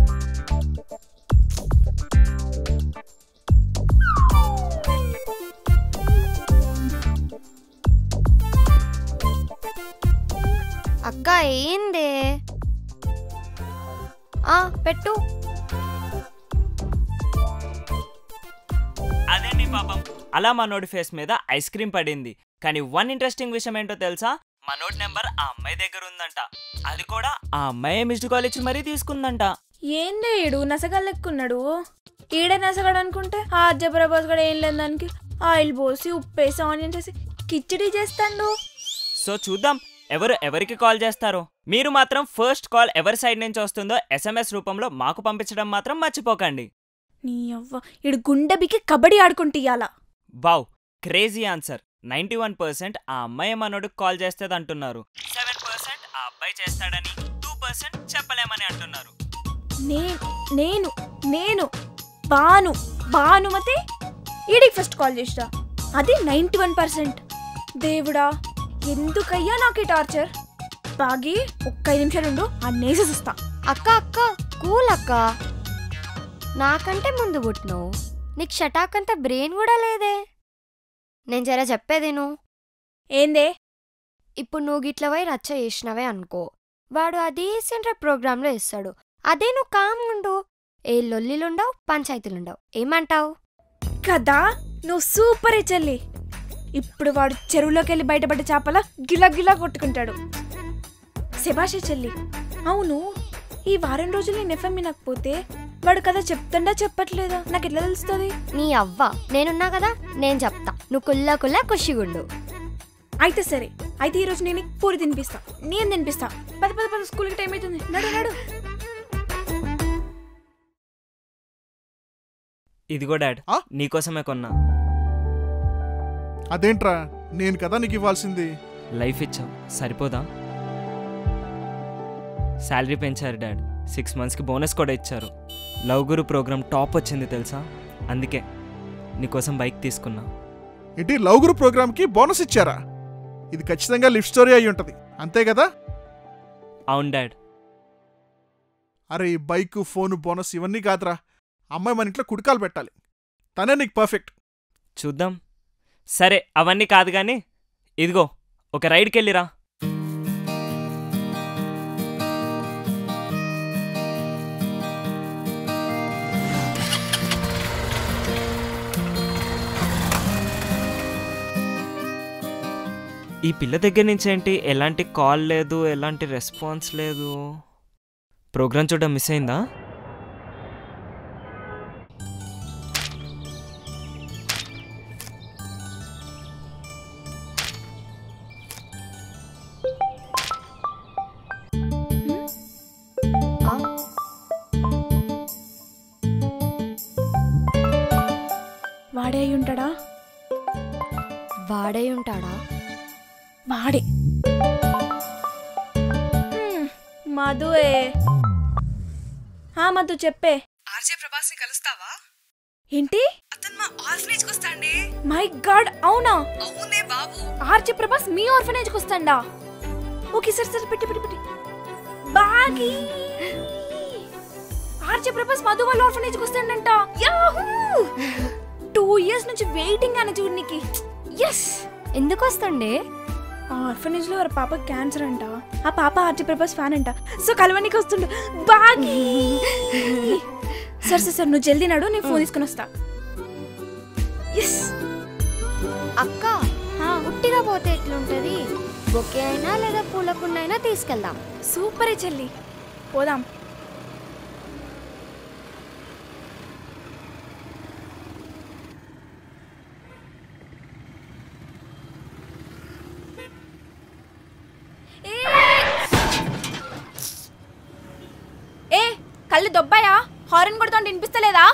అక్క ఏందే ఆ పెట్టు అదే నీ పాపం అలా మనోడి ఫేస్ మీద ఐస్ క్రీమ్ పడింది కానీ వన్ ఇంట్రెస్టింగ్ విషయం ఏంటో తెలుసా మనోడి నెంబర్ ఆ అమ్మాయి దగ్గర ఉందంట అది కూడా ఆ అమ్మాయి మిస్డ్ కాల్ ఇచ్చి మరీ తీసుకుందంట ఏందే ఈడు నసగల్లెక్కున్నాడు ఈడే నసగాడు అనుకుంటే ఆ అర్జప్రభాస్ కూడా ఏం లేదు దానికి ఆయిల్ పోసి ఉప్పేసి ఆనియన్ చేసి కిచిడి చేస్తాడు సో చూద్దాం ఎవరు ఎవరికి కాల్ చేస్తారో మీరు మాత్రం ఫస్ట్ కాల్ ఎవరి సైడ్ నుంచి వస్తుందో ఎస్ఎంఎస్ రూపంలో మాకు పంపించడం మాత్రం మర్చిపోకండి నీ అవ్వ ఈడు గుండెబికి కబడ్డీ ఆడుకుంటే ఇయ్యాల wow crazy answer ninety one percent ఆ అమ్మాయి మనోడికి కాల్ చేస్తుంది అంటున్నారు సెవెన్ పర్సెంట్ ఆ అబ్బాయి చేస్తాడని టూ పర్సెంట్ చెప్పలేమని అంటున్నారు నేను నేను నేను బాను భానుమతి ఈడికి ఫస్ట్ కాల్ చేసినా అది నైంటీ వన్ పర్సెంట్ దేవుడా ఎందుకయ్యా నాకు ఈ టార్చర్ బాగి ఒక్క ఐదు నిమిషాలు ఉండు ఆ నేసేసి వస్తా అక్క అక్క కూల్ అక్క నాకంటే ముందు పుట్టినావు నీకు షటాక్ అంత బ్రెయిన్ కూడా లేదే నేను జర చెప్పేది నువ్వు ఏందే ఇప్పుడు నువ్వు గిట్ల పోయి రచ్చ చేసినవే అనుకో వాడు అదే సెంటర్ ప్రోగ్రాంలో ఇస్తాడు అదే నువ్వు కామ్గుండు ఏ లొల్లిలుండవు పంచాయతీలుండవు ఏమంటావు కదా నువ్వు సూపర్ చెల్లి ఇప్పుడు వాడు చెరువులోకి వెళ్ళి బయటపడ్డ చేపల గిలా గిలా కొట్టుకుంటాడు శభాషే చెల్లి అవును ఈ వారం రోజులు నేను ఎఫ్ఎం వినకపోతే వాడు కదా చెప్తుండా చెప్పట్లేదా నాకు ఎట్లా తెలుస్తుంది నీ అవ్వ నేనున్నా కదా నేను చెప్తా నువ్వు కుల్లా కుల్లా ఖుషిగుండు అయితే సరే అయితే ఈ రోజు నేను నీకు పూరి తినిపిస్తా నేను తినిపిస్తా పద పద పద స్కూల్కి టైం అవుతుంది నడు నడు ఇదిగో డాడ్ ఆ? నీకోసమే కొన్నా అదేంట్రా నేను కదా నీకు ఇవ్వాల్సింది లైఫ్ ఇచ్చావు సరిపోదా శాలరీ పెంచారు డాడ్ సిక్స్ మంత్స్కి బోనస్ కూడా ఇచ్చారు లవ్ గురు ప్రోగ్రామ్ టాప్ వచ్చింది తెలుసా అందుకే నీకోసం బైక్ తీసుకున్నా ఏంటి లవ్ గ్రూప్ ప్రోగ్రామ్కి బోనస్ ఇచ్చారా ఇది ఖచ్చితంగా లిఫ్ట్ స్టోరీ అయి ఉంటుంది అంతే కదా అవును డాడ్ అరే ఈ బైక్ ఫోను బోనస్ ఇవన్నీ కాదురా అమ్మాయి మన ఇంట్లో కుడికాలు పెట్టాలి తనే నీకు పర్ఫెక్ట్ చూద్దాం సరే అవన్నీ కాదు కానీ ఇదిగో ఒక రైడ్కి వెళ్ళిరా ఈ పిల్ల దగ్గర నుంచి ఏంటి ఎలాంటి కాల్ లేదు ఎలాంటి రెస్పాన్స్ లేదు ప్రోగ్రామ్ చూడడం మిస్ అయిందా ఆ? వాడే అయి ఉంటాడా వాడై ఉంటాడా వాడే హ్మ్, మధువే ఆ మధు చెప్పే ఆర్జే ప్రభాస్ ని కలుస్తావా ఏంటి అతను మా ఆర్ఫనేజ్ కి వస్తాండే మై గాడ్ అవునా అవునే బాబు ఆర్జే ప్రభాస్ మీ ఆర్ఫనేజ్ కి వస్తాడా ఓకే సరే సరే పెట్టి పెట్టి పెట్టి బాగి ఆర్జే ప్రభాస్ మధు వాళ్ళ ఆర్ఫనేజ్ కి వస్తాడంట యాహూ టూ ఇయర్స్ నుంచి వెయిటింగ్ అని చూడనికి ఎస్ ఎందుకు వస్తుండే ఆ ఆర్ఫనేజ్ లో వారి పాప క్యాన్సర్ అంట ఆ పాప ఆర్జే ప్రభాస్ ఫ్యాన్ అంట సో కలవనికి వస్తుండు బాగి సరే సరే సరే నువ్వు జల్దీ నడు నేను ఫోన్ తీసుకుని వస్తా ఎస్ అక్క ఉట్టిగా పోతే ఎట్లుంటది బొకే అయినా లేదా పూలకుండా అయినా తీసుకెళ్దాం సూపరే చెల్లి పోదాం ఏ కళ్ళు దొబ్బాయా హారన్ కొడుతుంటే వినిపిస్తలేదా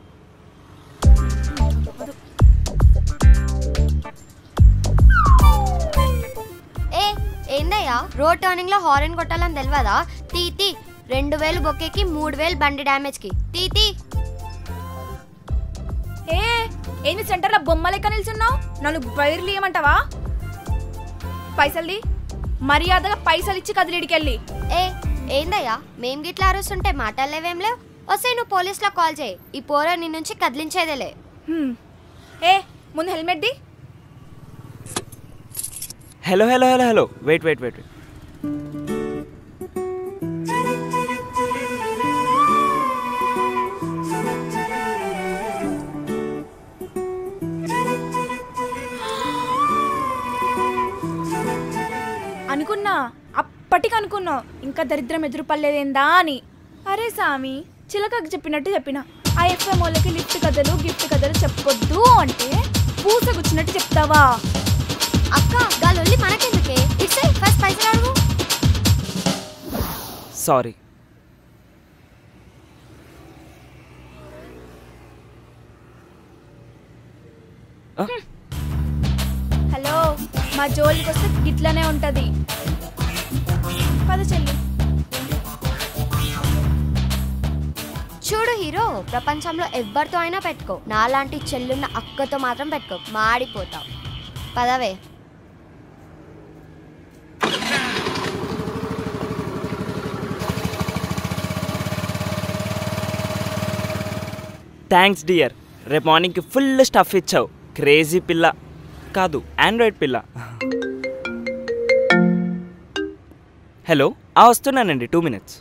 ఏ ఏందయ్యా రోడ్ టర్నింగ్ లో హారన్ కొట్టాలని తెలియదా తీ తీ రెండు వేలు బొకేకి మూడు వేలు బండి డ్యామేజ్ కి తీ తీ ఏ ఏంది సెంటర్ లో బొమ్మ లెక్క నిల్చున్నావు నాలుగు బైర్లు ఇవ్వమంటావా పైసల్ది మర్యాదగా పైసలు ఇచ్చి కదిలిడికెళ్ళి ఏ ఏందయ్యా మేం గిట్లా అరుస్తుంటే మాటలేవేం లేవు వస్తే నువ్వు పోలీసులో కాల్ చేయి ఈ పోర నీ నుంచి కదిలించేదేలే హ్మ్. ఏ ముందు హెల్మెట్ ది hello hello hello hello wait wait wait అనుకున్నా అప్పటికి అనుకున్నా ఇంకా దరిద్రం ఎదురు పడలేదేందా అని అరే సామి చిలకకు చెప్పినట్టు చెప్పిన ఆ ఎఫ్ఎం వాళ్ళకి లిఫ్ట్ కథలు గిఫ్ట్ కథలు చెప్పొద్దు అంటే పూసగుచ్చినట్టు చెప్తావా అక్క గాలొల్లి మనకెందుకే ఇట్స్ ఫస్ట్ పైసలు అడుగు సారీ హలో మా జోలికి వస్తే గిట్లనే ఉంటది పద చెల్లి చూడు హీరో ప్రపంచంలో ఎవ్వరితో అయినా పెట్టుకో నాలాంటి చెల్లున్న అక్కతో మాత్రం పెట్టుకో మాడిపోతావు పదవే థ్యాంక్స్ డియర్ రేపు మార్నింగ్కి ఫుల్ స్టఫ్ ఇచ్చావు క్రేజీ పిల్ల కాదు ఆండ్రాయిడ్ పిల్ల హలో ఆ వస్తున్నానండి టూ మినిట్స్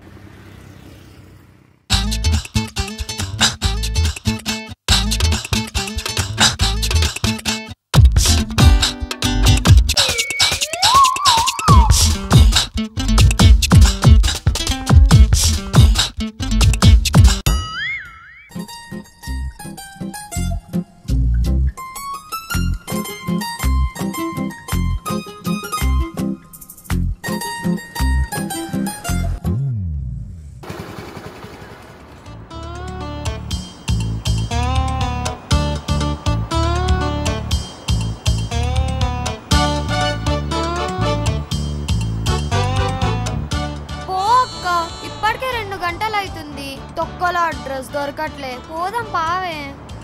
పో అక్క ఇప్పటికే రెండు గంటలు అవుతుంది తొక్కల అడ్రస్ దొరకట్లే పోదాం పావే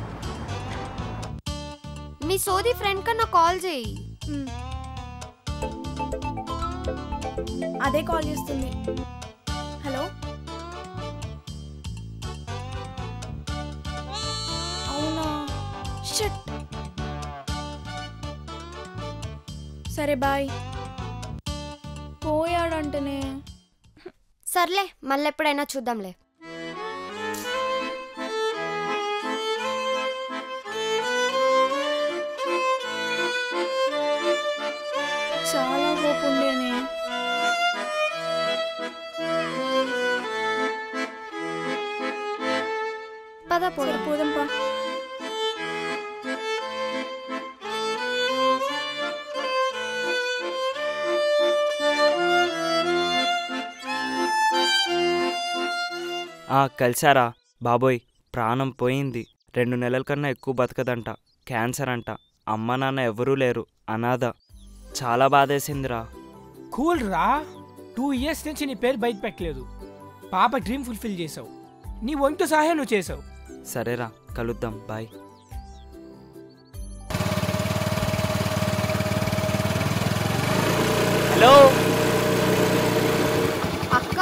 మీ సోది ఫ్రెండ్ కన్నా కాల్ చేయి హ్మ్. అదే కాల్ చేస్తుంది హలో సరే బాయ్ పోయాడంటనే సర్లే మళ్ళీ ఎప్పుడైనా చూద్దాంలే చాలా హోప్ ఉండేనే పద సరే పోదాం పోదాం పా ఆ కలిసారా బాబోయ్ ప్రాణం పోయింది రెండు నెలల కన్నా ఎక్కువ బతకదంట క్యాన్సర్ అంట అమ్మ నాన్న ఎవరూ లేరు అనాథ చాలా బాధేసిందిరా కూల్ రా టూ ఇయర్స్ నుంచి నీ పేరు బయట పెట్టలేదు పాప డ్రీమ్ ఫుల్ఫిల్ చేసావు నీ వంతు సహాయం నువ్వు చేసావు సరేరా కలుద్దాం బాయ్ హలో అక్క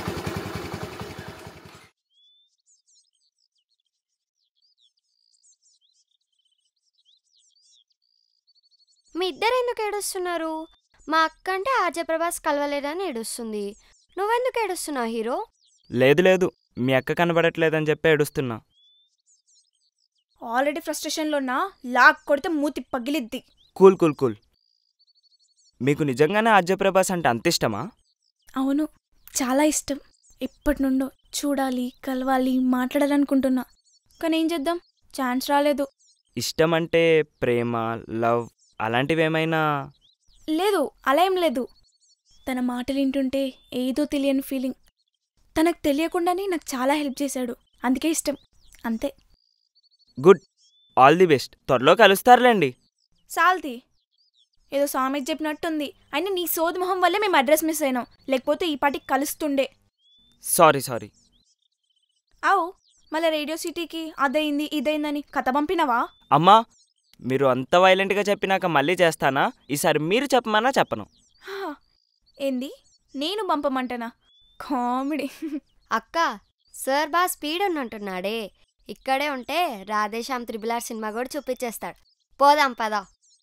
మీ ఇద్దరు ఎందుకు ఏడుస్తున్నారు మా అక్క అంటే ఆర్జే ప్రభాస్ కలవలేదని ఏడుస్తుంది నువ్వెందుకు ఏడుస్తున్నావు హీరో లేదు లేదు మీ అక్క కనబడట్లేదని చెప్పి ఏడుస్తున్నా ఆల్రెడీ ఫ్రస్ట్రేషన్లో ఉన్నా లాక్ కొడితే మూతి పగిలిద్ది కూల్ కూల్ కూల్ మీకు నిజంగానే ఆద్యప్రభాస్ అంటే అంత ఇష్టమా అవును చాలా ఇష్టం ఇప్పటి నుండో చూడాలి కలవాలి మాట్లాడాలనుకుంటున్నా కానీ ఏం చేద్దాం ఛాన్స్ రాలేదు ఇష్టం అంటే ప్రేమ లవ్ అలాంటివి ఏమైనా లేదు అలా ఏం లేదు తన మాటలు వింటుంటే ఏదో తెలియని ఫీలింగ్ తనకు తెలియకుండానే నాకు చాలా హెల్ప్ చేశాడు అందుకే ఇష్టం అంతే గుడ్ ఆల్ ది బెస్ట్ త్వరలో కలుస్తారులేండి సాల్తి ఏదో సామెత చెప్పినట్టుంది అయినా నీ సోది మొహం వల్లే మేము అడ్రస్ మిస్ అయినాం లేకపోతే ఈ పాటికి కలుస్తుండే సారీ సారీ ఆవు మళ్ళీ రేడియో సిటీకి అదయింది ఇదయిందని కథ పంపినవా అమ్మా మీరు అంత వైలెంట్గా చెప్పినాక మళ్ళీ చేస్తానా ఈసారి మీరు చెప్పమన్నా చెప్పను హా, ఏంది నేను పంపమంటనా కామెడీ అక్క సార్ బా స్పీడ్ ఉన్నట్టున్నాడే ఇక్కడే ఉంటే రాధేశ్యామ్ త్రిబులార్ సినిమా కూడా చూపించేస్తాడు పోదాం పదా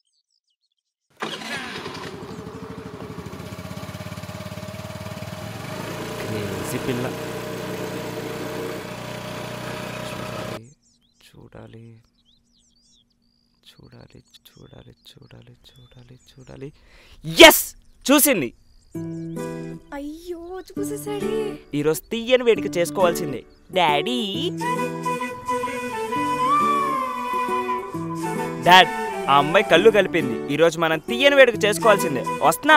క్రేజీ పిల్ల చూడాలి చూడాలి చూడాలి చూడాలి చూడాలి చూడాలి చూడాలి ఎస్ చూసింది అయ్యో చూసేసాడే ఈరోజు తీయని వేడిక చేసుకోవాల్సిందే డాడీ డాడ్ ఆ అమ్మాయి కళ్ళు కలిపింది ఈరోజు మనం తీయని వేడుక చేసుకోవాల్సిందే వస్తున్నా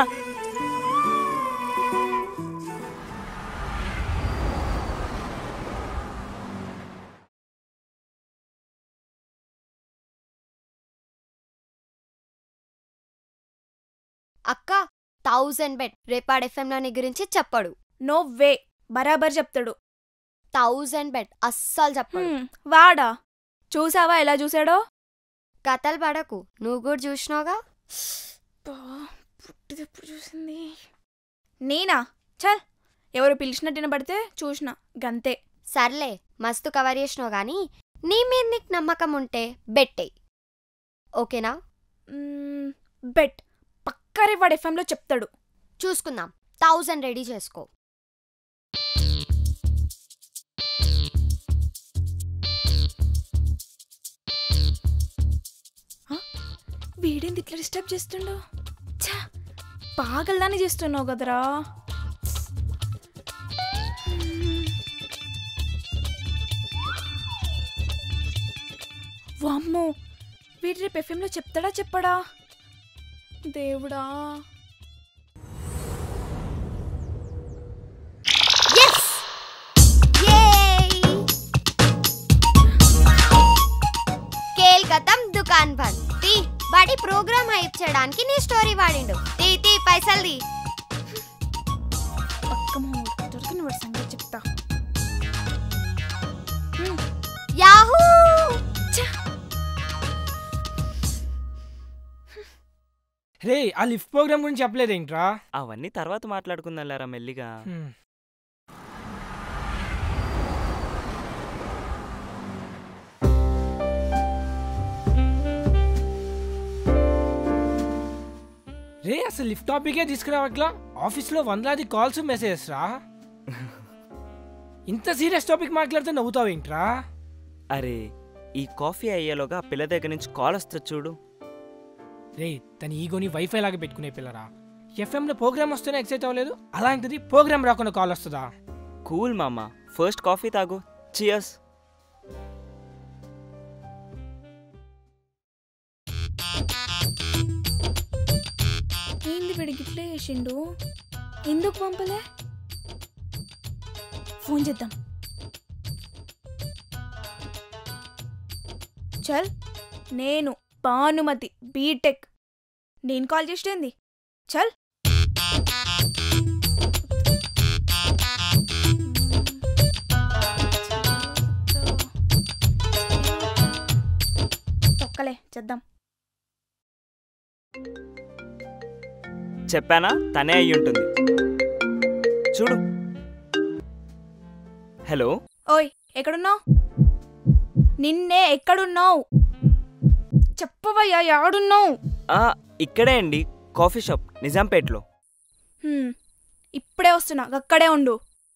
అక్క థౌజండ్ బెట్ రేపాడ్ ఎఫ్ఎంలో నీ గురించి చెప్పడు నో వే బరాబర్ చెప్తాడు థౌజండ్ బెట్ అస్సలు చెప్పడు హ్మ్, వాడా చూసావా ఎలా చూసాడో కథలు పడకు నువ్వు కూడా చూసినావుగా బా, పుట్టిదెప్పుడు చూసింది నేనా చల్ ఎవరు పిలిచినట్టిన పడితే చూసిన గంతే సర్లే మస్తు కవర్ చేసినావు గానీ నీ మీద నీకు నమ్మకం ఉంటే బెట్టే ఓకేనా మ్మ్, బెట్ పక్కా రేపు వాడు ఎఫ్ఎంలో చెప్తాడు చూసుకుందాం థౌజండ్ రెడీ చేసుకో వీడేంది ఇట్లా డిస్టర్బ్ చేస్తుండో ఛా పాగల్దాన్ని చేస్తున్నావు కదరా వామ్మో వీడు రేపు ఎఫ్ఎంలో చెప్తాడా చెప్పడా దేవుడా కేల్ కథం దుకాన్ బంద్ తీ వాడి ప్రోగ్రామ్ హైప్ చేయడానికి నీ స్టోరీ వాడిండు తీ తీ పైసలు తీ పక్క మా దొరికిన వాడి సంగతి చెప్తా హ్మ్, యాహూ ఛ, రే ఆ లిఫ్ట్ ప్రోగ్రామ్ గురించి చెప్పలేదేంట్రా అవన్నీ తర్వాత మాట్లాడుకుందాం లేరా మెల్లిగా హ్మ్. రే అసలు లిఫ్ట్ టాపికే తీసుకురావట్లా ఆఫీస్లో వందలాది కాల్స్ మెసేజెస్ రా ఇంత సీరియస్ టాపిక్ మాట్లాడితే నవ్వుతావేంట్రా అరే ఈ కాఫీ అయ్యేలోగా ఆ పిల్ల దగ్గర నుంచి కాల్ వస్తుంది చూడు రే తన ఈగోని వైఫై లాగా పెట్టుకునే పిల్లరా ఎఫ్ఎంలో ప్రోగ్రామ్ వస్తేనే ఎక్సైట్ అవ్వలేదు అలాంటిది ప్రోగ్రామ్ రాకుండా కాల్ వస్తుందా కూల్ మామ ఫస్ట్ కాఫీ తాగు చియర్స్ ఏంది వీడికి ఇట్లా చేసిండు ఎందుకు పంపలే ఫోన్ చేద్దాం చల్ నేను భానుమతి బీటెక్ నేను కాల్ చేసేంది చల్ తొక్కలే చేద్దాం చెప్పానా తనే అయి ఉంటుంది చూడు హలో ఓయ్ ఎక్కడున్నావు నిన్నే ఎక్కడున్నావు చెప్పవయ్యా యాడున్నావు ఆ, ఇక్కడే అండి కాఫీ షాప్ నిజాంపేట్లో హ్మ్, ఇప్పుడే వస్తున్నా అక్కడే ఉండు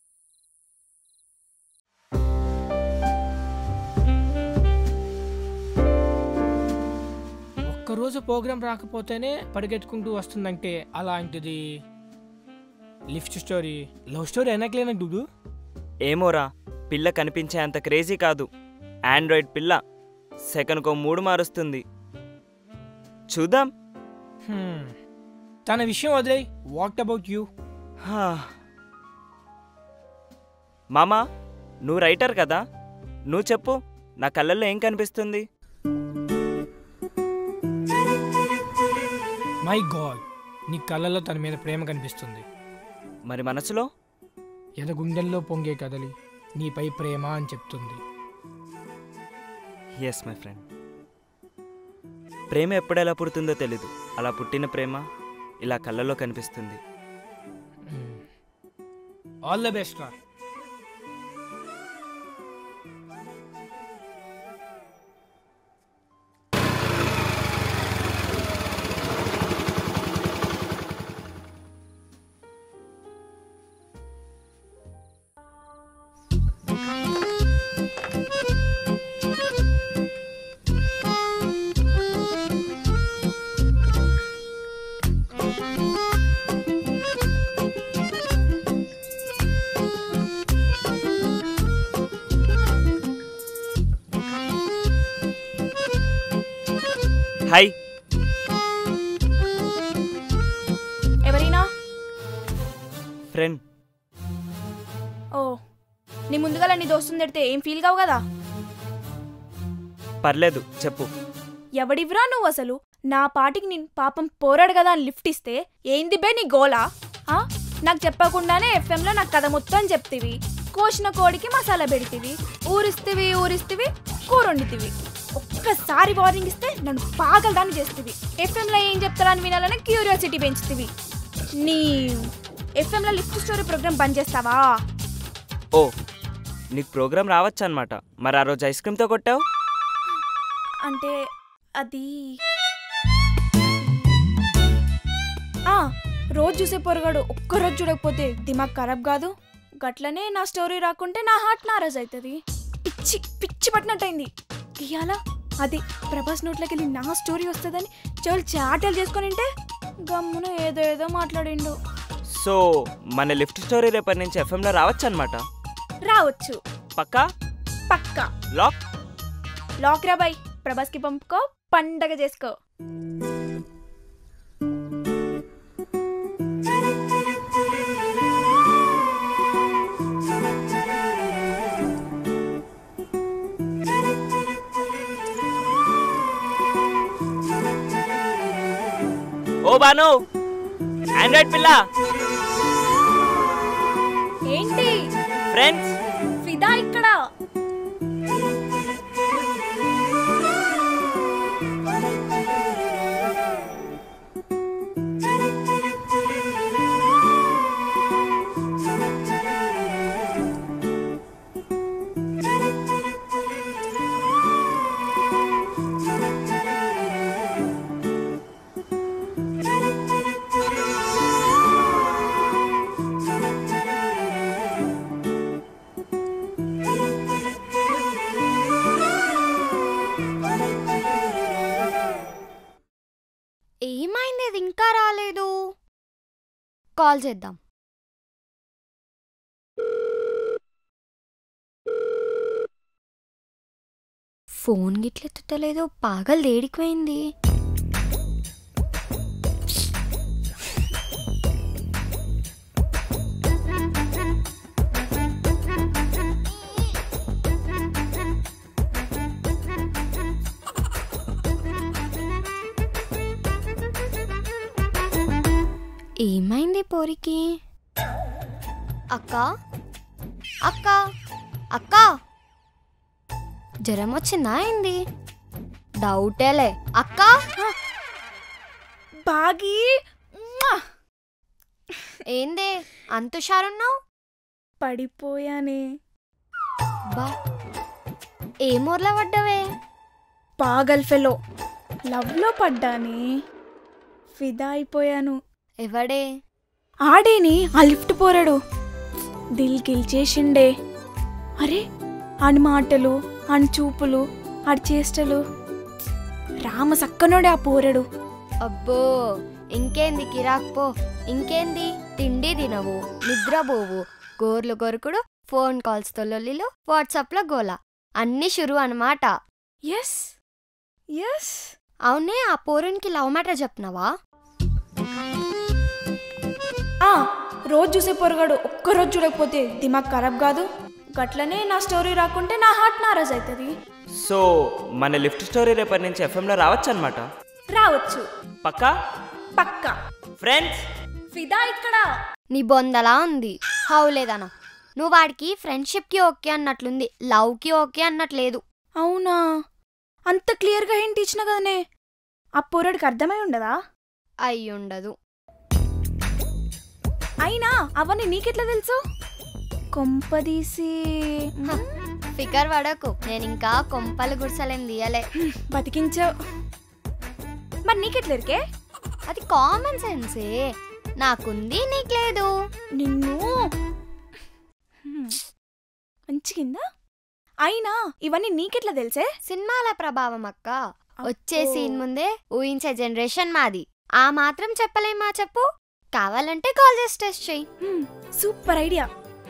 ఒక్కరోజు ప్రోగ్రామ్ రాకపోతేనే పరిగెత్తుకుంటూ వస్తుందంటే అలాంటిది లిఫ్ట్ స్టోరీ లవ్ స్టోరీ వెనకలేనా డూడు ఏమోరా పిల్ల కనిపించే అంత క్రేజీ కాదు ఆండ్రాయిడ్ పిల్ల సెకండ్కో మూడు మారుస్తుంది చూద్దాం హ్మ్. తన విషయం వదిలే వాట్ అబౌట్ యూ హా. మామా నువ్వు రైటర్ కదా నువ్వు చెప్పు నా కళ్ళల్లో ఏం కనిపిస్తుంది మై గాడ్ నీ కళ్ళలో తన మీద ప్రేమ కనిపిస్తుంది మరి మనసులో ఎదగుండెల్లో పొంగే కదలి నీపై ప్రేమ అని చెప్తుంది ఎస్ మై ఫ్రెండ్ ప్రేమ ఎప్పుడు ఎలా పుడుతుందో తెలీదు అలా పుట్టిన ప్రేమ ఇలా కళ్ళల్లో కనిపిస్తుంది ఆల్ ద బెస్ట్ రా హాయ్ ఎవరైనా ఫ్రెండ్ ఓ నీ ముందుగా నీ దోస్తుని తిడితే ఏం ఫీల్ కావు కదా పర్లేదు చెప్పు ఎవడివ్రా నువ్వు అసలు నా పాటికి నేను పాపం పోరాడు కదా అని లిఫ్ట్ ఇస్తే ఏంది బే నీ గోలా ఆ? నాకు చెప్పకుండానే ఎఫ్ఎంలో నాకు కథ మొత్తం చెప్తివి కోసిన కోడికి మసాలా పెడితివి ఊరిస్తివి ఊరిస్తివి కూర వండితివి ఒక్కసారి వార్నింగ్ ఇస్తే నన్ను పాగలదాన్ని చేస్తుంది ఎఫ్ఎంలో ఏం చెప్తారా అని వినాలని క్యూరియాసిటీ పెంచుతివి నీ ఎఫ్ఎంలో లిఫ్ట్ స్టోరీ ప్రోగ్రామ్ బంద్ చేస్తావా ఓ నీకు ప్రోగ్రామ్ రావచ్చు అనమాట మరి ఆ రోజు ఐస్ క్రీమ్తో కొట్టావు అంటే అది ఆ రోజు చూసే పొరగాడు ఒక్కరోజు చూడకపోతే దిమాగ్ ఖరాబ్ కాదు గట్లనే నా స్టోరీ రాకుంటే నా హార్ట్ నారాజ్ అవుతుంది పిచ్చి పిచ్చి పట్టినట్టయింది ఇయ్యాల అది ప్రభాస్ నోట్లోకి వెళ్ళి నా స్టోరీ వస్తుందని చెవులు చాటలు చేసుకొని ఉంటే గమ్మున ఏదో ఏదో మాట్లాడిండు సో మన లిఫ్ట్ స్టోరీ రేపటి నుంచి ఎఫ్ఎంలో రావచ్చు అనమాట రావచ్చు పక్కా పక్కా లాక్ లాక్ రా బాయ్ ప్రభాస్కి పంపుకో పండగ చేసుకో ఓ బాను ఆండ్రాయిడ్ పిల్ల ఏంటి ఫ్రెండ్స్ ఫిదా ఇక్కడ కాల్ చేద్దాం ఫోన్ గిట్ల ఎత్తుతలేదు పాగలు దేడికిపోయింది ఏమైంది పోరికి అక్క అక్క అక్క జ్వరం వచ్చిందా ఏంది డౌటేలే అక్క బాగి మ్మా! ఏంది అంత హుషారున్నావు పడిపోయానే బా ఏ మూర్లో పడ్డవే పాగల్ ఫెలో లవ్లో పడ్డానే ఫిదా అయిపోయాను ఎవడే ఆడేని ఆ లిఫ్ట్ పోరాడు దిల్ గెలిచేసిండే అరే ఆడి మాటలు ఆడి చూపులు ఆడి చేష్టలు రామ సక్కనోడే ఆ పోరాడు అబ్బో ఇంకేంది కిరాక్ పో ఇంకేంది తిండి తినవు నిద్రపోవు గోర్లు గొరుకుడు ఫోన్ కాల్స్తో లొల్లిలు వాట్సాప్లో గోల అన్నీ షురు అనమాట ఎస్ ఎస్ అవునే ఆ పోరునికి లవ్ మ్యాటర్ చెప్పినావా ఆ రోజు చూసే పొరగాడు ఒక్కరోజు చూడకపోతే దిమాగ్ ఖరాబ్ కాదు గట్లనే నా స్టోరీ రాకుంటే నా హార్ట్ నారాజ్ అవుతుంది సో మన లిఫ్ట్ స్టోరీ రేపటి నుంచి ఎఫ్ఎంలో రావచ్చు అనమాట రావచ్చు పక్కా పక్కా ఫ్రెండ్స్ ఫిదా ఇక్కడ నీ బొందలా ఉంది హౌలేదనా నువ్వు వాడికి ఫ్రెండ్షిప్కి ఓకే అన్నట్లుంది లవ్కి ఓకే అన్నట్లేదు అవునా అంత క్లియర్గా హింట్ ఇచ్చిన కదనే ఆ పోరాడికి అర్థమై ఉండదా అయ్యుండదు అయినా అవన్నీ నీకెట్లా తెలుసు కొంపదీసి హ, ఫికర్ పడకు నేను ఇంకా కొంపలు గుడిసలేం తీయలే బతికించావు మరి నీకెట్లేరికే అది కామన్ సెన్సే నాకుంది నీకు లేదు నిన్ను హ్మ్. మంచిగిందా అయినా ఇవన్నీ నీకెట్లా తెలుసే సినిమాల ప్రభావం అక్క వచ్చే అబ్బో. సీన్ ముందే ఊహించే జనరేషన్ మాది ఆ మాత్రం చెప్పలేమా చెప్పు కావాలంటే కాల్ చేసి టెస్ట్ చెయ్యి హ్మ్, super idea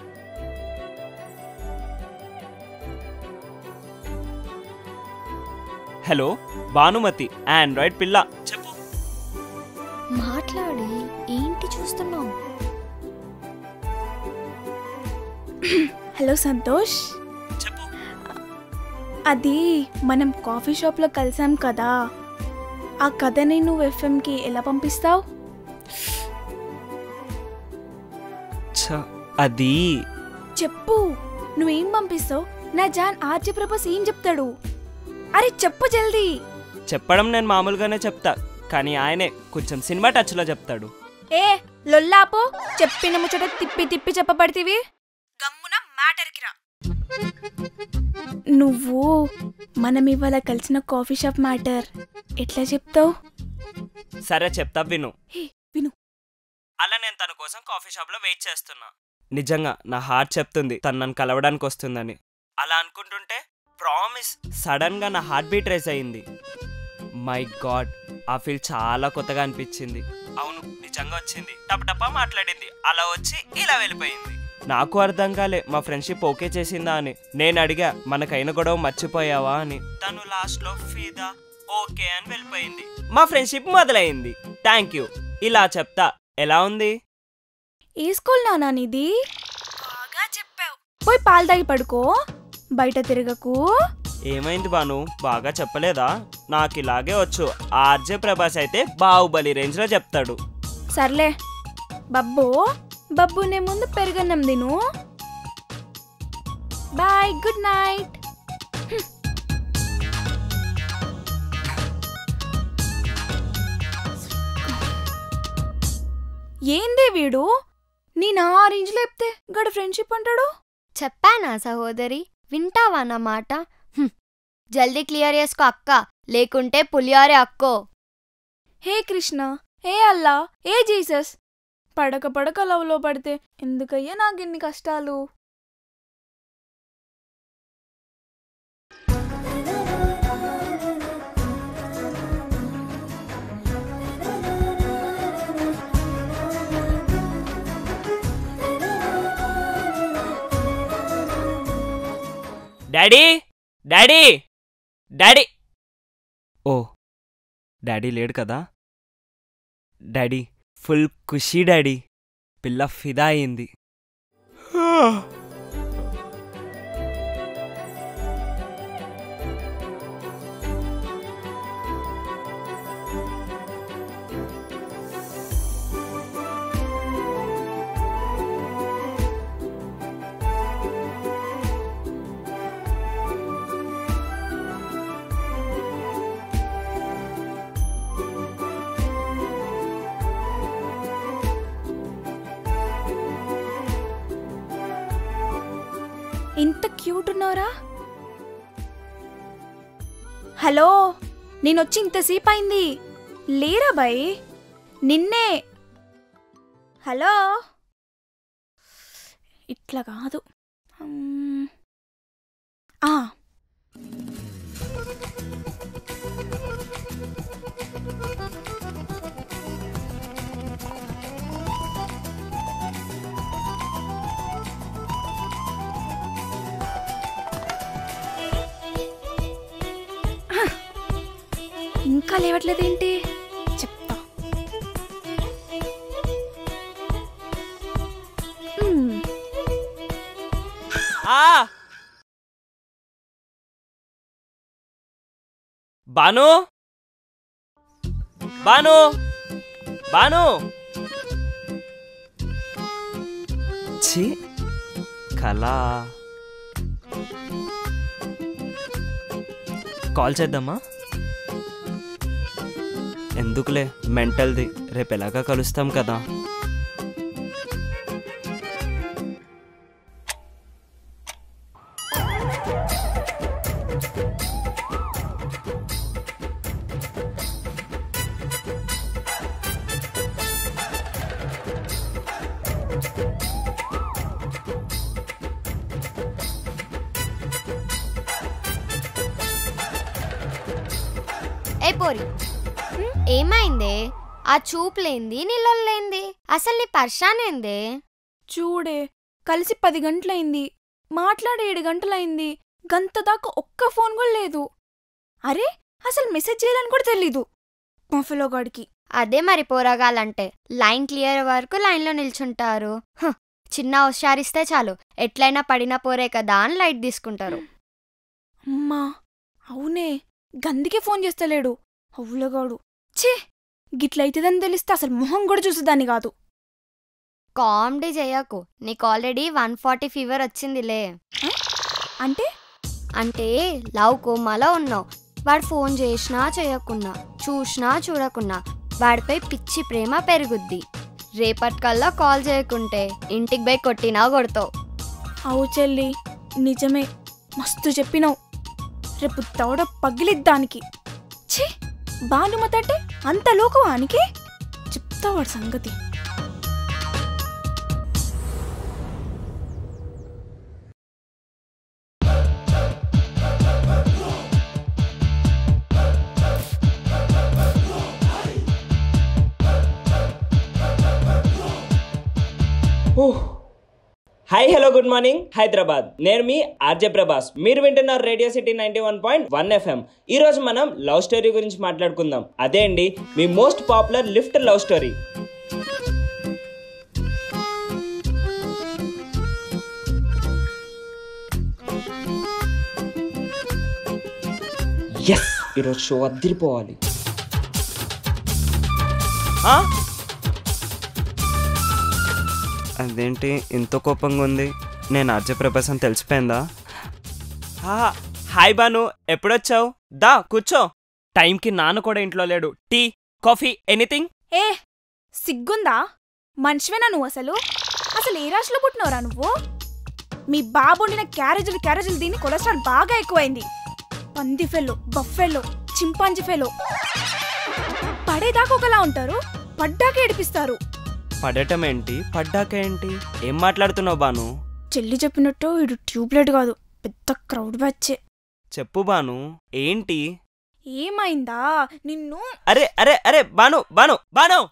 hello Bhanumathi android పిల్ల చెప్పు మాట్లాడి ఏంటి చూస్తున్నావు హలో సంతోష్ చెప్పు అది మనం కాఫీ షాప్లో కలిసాం కదా ఆ కథని నువ్వు ఎఫ్ఎంకి ఎలా పంపిస్తావు ఛ, అది చెప్పు నువ్వేం పంపిస్తావు నా జాన్ ఆర్జే ప్రభాస్ ఏం చెప్తాడు అరే చెప్పు జల్దీ చెప్పడం నేను మామూలుగానే చెప్తా కానీ ఆయనే కొంచెం సినిమా టచ్లో చెప్తాడు ఏ లొల్లాపో చెప్పిన ముచ్చట తిప్పి తిప్పి చెప్పబడితివి గమ్మున మ్యాటర్కి రా నువ్వు మనం ఇవాళ కలిసిన కాఫీ షాప్ మ్యాటర్ ఎట్లా చెప్తావు సరే చెప్తా విను హే విను అలా నేను తన కోసం కాఫీ షాప్లో వెయిట్ చేస్తున్నా నిజంగా నా హార్ట్ చెప్తుంది తను నన్ను కలవడానికి వస్తుందని అలా అనుకుంటుంటే ప్రామిస్ సడన్గా నా హార్ట్ బీట్ రేస్ అయింది మై గాడ్ ఆ ఫీల్ చాలా కొత్తగా అనిపించింది అవును నిజంగా వచ్చింది టపటపా మాట్లాడింది అలా వచ్చి ఇలా వెళ్ళిపోయింది నాకు అర్థం కాలే మా ఫ్రెండ్షిప్ ఓకే చేసిందా అని నేను అడిగా మనకైన గొడవ మర్చిపోయావా అని తను లాస్ట్లో ఫీదా ఓకే అని వెళ్ళిపోయింది మా ఫ్రెండ్షిప్ మొదలైంది థ్యాంక్ యూ ఇలా చెప్తా ఎలా ఉంది ఏ స్కూల్ నానా నీది బాగా చెప్పావు పోయి పాలు తాగి పడుకో బయట తిరగకు ఏమైంది బాను బాగా చెప్పలేదా నాకు ఇలాగే వచ్చు ఆర్జే ప్రభాస్ అయితే బాహుబలి రేంజ్లో చెప్తాడు సర్లే బబ్బు బబ్బు నే ముందు పెరుగన్నం తిను బాయ్ గుడ్ నైట్ ఏందే వీడు నీ నా రేంజ్లో చెప్తే గడు ఫ్రెండ్షిప్ అంటాడు చెప్పానా సహోదరి వింటావా నా మాట హ్మ్. జల్దీ క్లియర్ చేసుకో అక్క లేకుంటే పులియారే అక్కో హే కృష్ణ హే అల్లా ఏ జీసస్ పడక పడక లవ్లో పడితే ఎందుకయ్యా నాకు ఇన్ని కష్టాలు డాడీ డాడీ డాడీ ఓ డాడీ లేడు కదా డాడీ ఫుల్ ఖుషీ డాడీ పిల్ల ఫిదా అయింది ఇంత క్యూట్ ఉన్నావురా హలో నేనొచ్చి ఇంతసేపు అయింది లేరా బాయ్ నిన్నే హలో ఇట్లా కాదు మ్మ్. ఆ ఇంకా లేవట్లేదేంటి చెప్తా మ్మ్. ఆ బాను బాను బాను ఛీ కళ కాల్ చేద్దామా ఎందుకులే మెంటల్ది రేపు ఎలాగా కలుస్తాం కదా ఏ పోరి ఏమైందే ఆ చూపులేంది నీళ్ళలేంది అసలు నీ పర్షాన్ ఏంది చూడే కలిసి పది గంటలైంది మాట్లాడి ఏడు గంటలైంది గంత దాకా ఒక్క ఫోన్ కూడా లేదు అరే అసలు మెసేజ్ చేయాలని కూడా తెలీదు మా ఫిలోగాడికి అదే మరి పోరగాలంటే లైన్ క్లియర్ వరకు లైన్లో నిల్చుంటారు హ్, చిన్న హుషారిస్తే చాలు ఎట్లయినా పడిన పోరే కదా అని లైట్ తీసుకుంటారు అమ్మా అవునే గందికే ఫోన్ చేస్తలేడు అవులగాడు ఛే గిట్లయితదని తెలిస్తే అసలు మొహం కూడా చూసేదాన్ని కాదు కామెడీ చేయకు నీకు ఆల్రెడీ వన్ ఫార్టీ ఫీవర్ వచ్చిందిలే అంటే అంటే లవ్ కోమాలో ఉన్నావు వాడు ఫోన్ చేసినా చేయకున్నా చూసినా చూడకున్నా వాడిపై పిచ్చి ప్రేమ పెరుగుద్ది రేపటికల్లా కాల్ చేయకుంటే ఇంటికి పోయి కొట్టినా కొడతావు అవు చెల్లి నిజమే మస్తు చెప్పినావు రేపు దవడ పగిలిద్దానికి ఛీ భానుమతంటే అంత లోకవానికి చెప్తా వాడి సంగతి hi hello good morning Hyderabad నేను మీ ఆర్జే ప్రభాస్ మీరు వింటున్నారు radio city ninety one point one FM ఈ రోజు మనం లవ్ స్టోరీ గురించి మాట్లాడుకుందాం అదే అండి మీ most popular lift love story yes ఈరోజు షో అద్దరిపోవాలి అదేంటి ఇంత కోపంగా ఉంది నేను ఆర్జే ప్రభాస్ అని తెలిసిపోయిందా హాయ్ బాను ఎప్పుడొచ్చావు దా కూర్చో టైంకి నాన్న కూడా ఇంట్లో లేడు టీ కాఫీ ఎనీథింగ్ ఏ సిగ్గుందా మనిషివేనా నువ్వు అసలు అసలు ఏ రాశిలో పుట్టినవరా నువ్వు మీ బాబుండిన క్యారేజీలు క్యారేజీలు దీని కొలెస్ట్రాల్ బాగా ఎక్కువైంది పంది ఫెల్లో బఫెల్లో చింపాంజీ ఫెల్లో పడేదాకా ఒకలా ఉంటారు పడ్డాక ఏడిపిస్తారు పడటం ఏంటి పడ్డాక ఏంటి ఏం మాట్లాడుతున్నావు బాను చెల్లి చెప్పినట్టు ఇడు ట్యూబ్లైట్ కాదు పెద్ద క్రౌడ్ బ్యాచే చెప్పు బాను ఏంటి ఏమైందా నిన్ను అరే అరే అరే బాను బాను బాను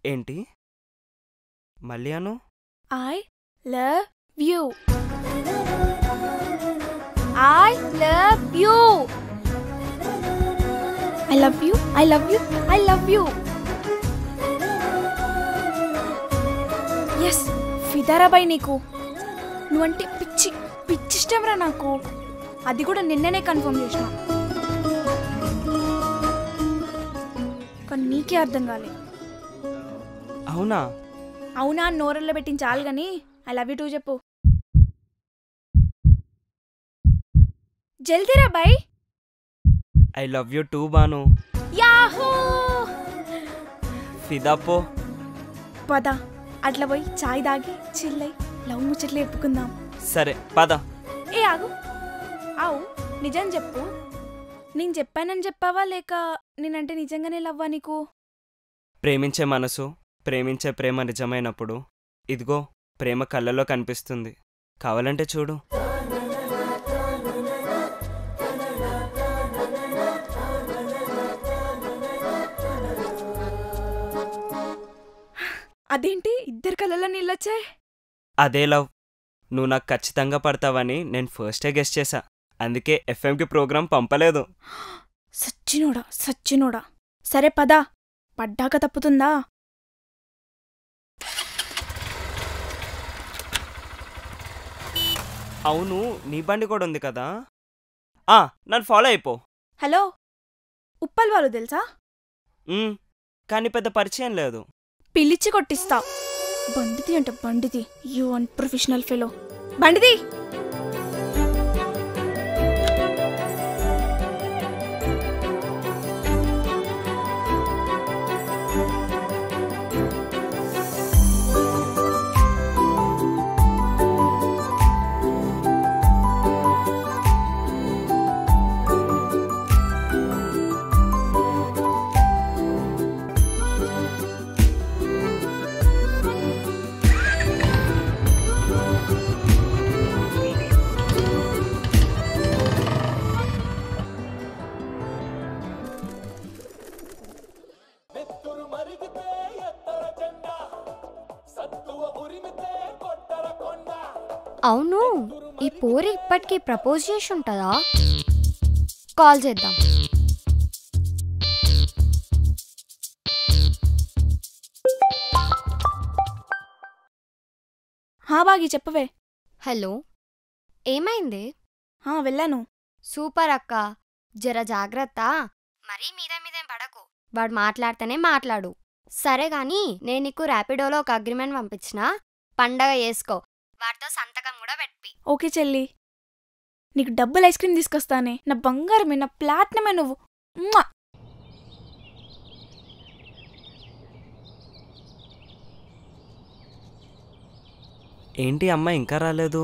ఏంటి మళ్ళీ అను I love you I love you I love you I love you I love you yes ఫిదారాబాయ్ నీకు నువ్వంటే పిచ్చి పిచ్చి ఇష్టంరా నాకు అది కూడా నిన్ననే కన్ఫర్మ్ చేసిన కానీ నీకే అర్థం కాలే అవునా అవునా అని నోరల్లో పెట్టిన చాలు కానీ ఐ లవ్ యూ టూ చెప్పు జల్దీరా బాయ్ I love you too Banu yahoo ఫిదాపో పద అట్లా పోయి చాయ్ దాగి చిల్లై లవ్ ముచ్చట్లు చెప్పుకుందాం సరే పద ఏ ఆగు ఆవు నిజం చెప్పు నేను చెప్పానని చెప్పావా లేక నేనంటే నిజంగానే లవ్వా నీకు ప్రేమించే మనసు ప్రేమించే ప్రేమ నిజమైనప్పుడు ఇదిగో ప్రేమ కళ్ళలో కనిపిస్తుంది కావాలంటే చూడు అదేంటి ఇద్దరు కళ్ళలో నీళ్ళొచ్చాయి అదే లవ్ నువ్వు నాకు ఖచ్చితంగా పడతావని నేను ఫస్టే గెస్ట్ చేశా అందుకే ఎఫ్ఎంకి ప్రోగ్రాం పంపలేదు సచ్చినోడా సచ్చినోడా సరే పద పడ్డాక తప్పుతుందా అవును నీ బండి కూడా ఉంది కదా ఆ నన్ను ఫాలో అయిపో హలో ఉప్పల్ వాళ్ళు తెలుసా ఉమ్, కానీ పెద్ద పరిచయం లేదు పిలిచి కొట్టిస్తా బండిది అంట బండిది యూ అన్ ప్రొఫెషనల్ ఫెలో బండిది అవును ఈ పోరి ఇప్పటికీ ప్రపోజ్ చేసి ఉంటుందా కాల్ చేద్దాం హా బాగి చెప్పవే హలో ఏమైంది హా వెళ్ళాను సూపర్ అక్క జర జాగ్రత్త మరీ మీద మీదేం పడకు వాడు మాట్లాడితేనే మాట్లాడు సరే గాని నేను నీకు ర్యాపిడోలో ఒక అగ్రిమెంట్ పంపించిన పండగ చేసుకో వాడితో సంతకం కూడా పెట్టి ఓకే చెల్లి నీకు డబ్బులు ఐస్ క్రీమ్ తీసుకొస్తానే నా బంగారమే నా ప్లాట్నమే నువ్వు మ్వా! ఏంటి అమ్మ ఇంకా రాలేదు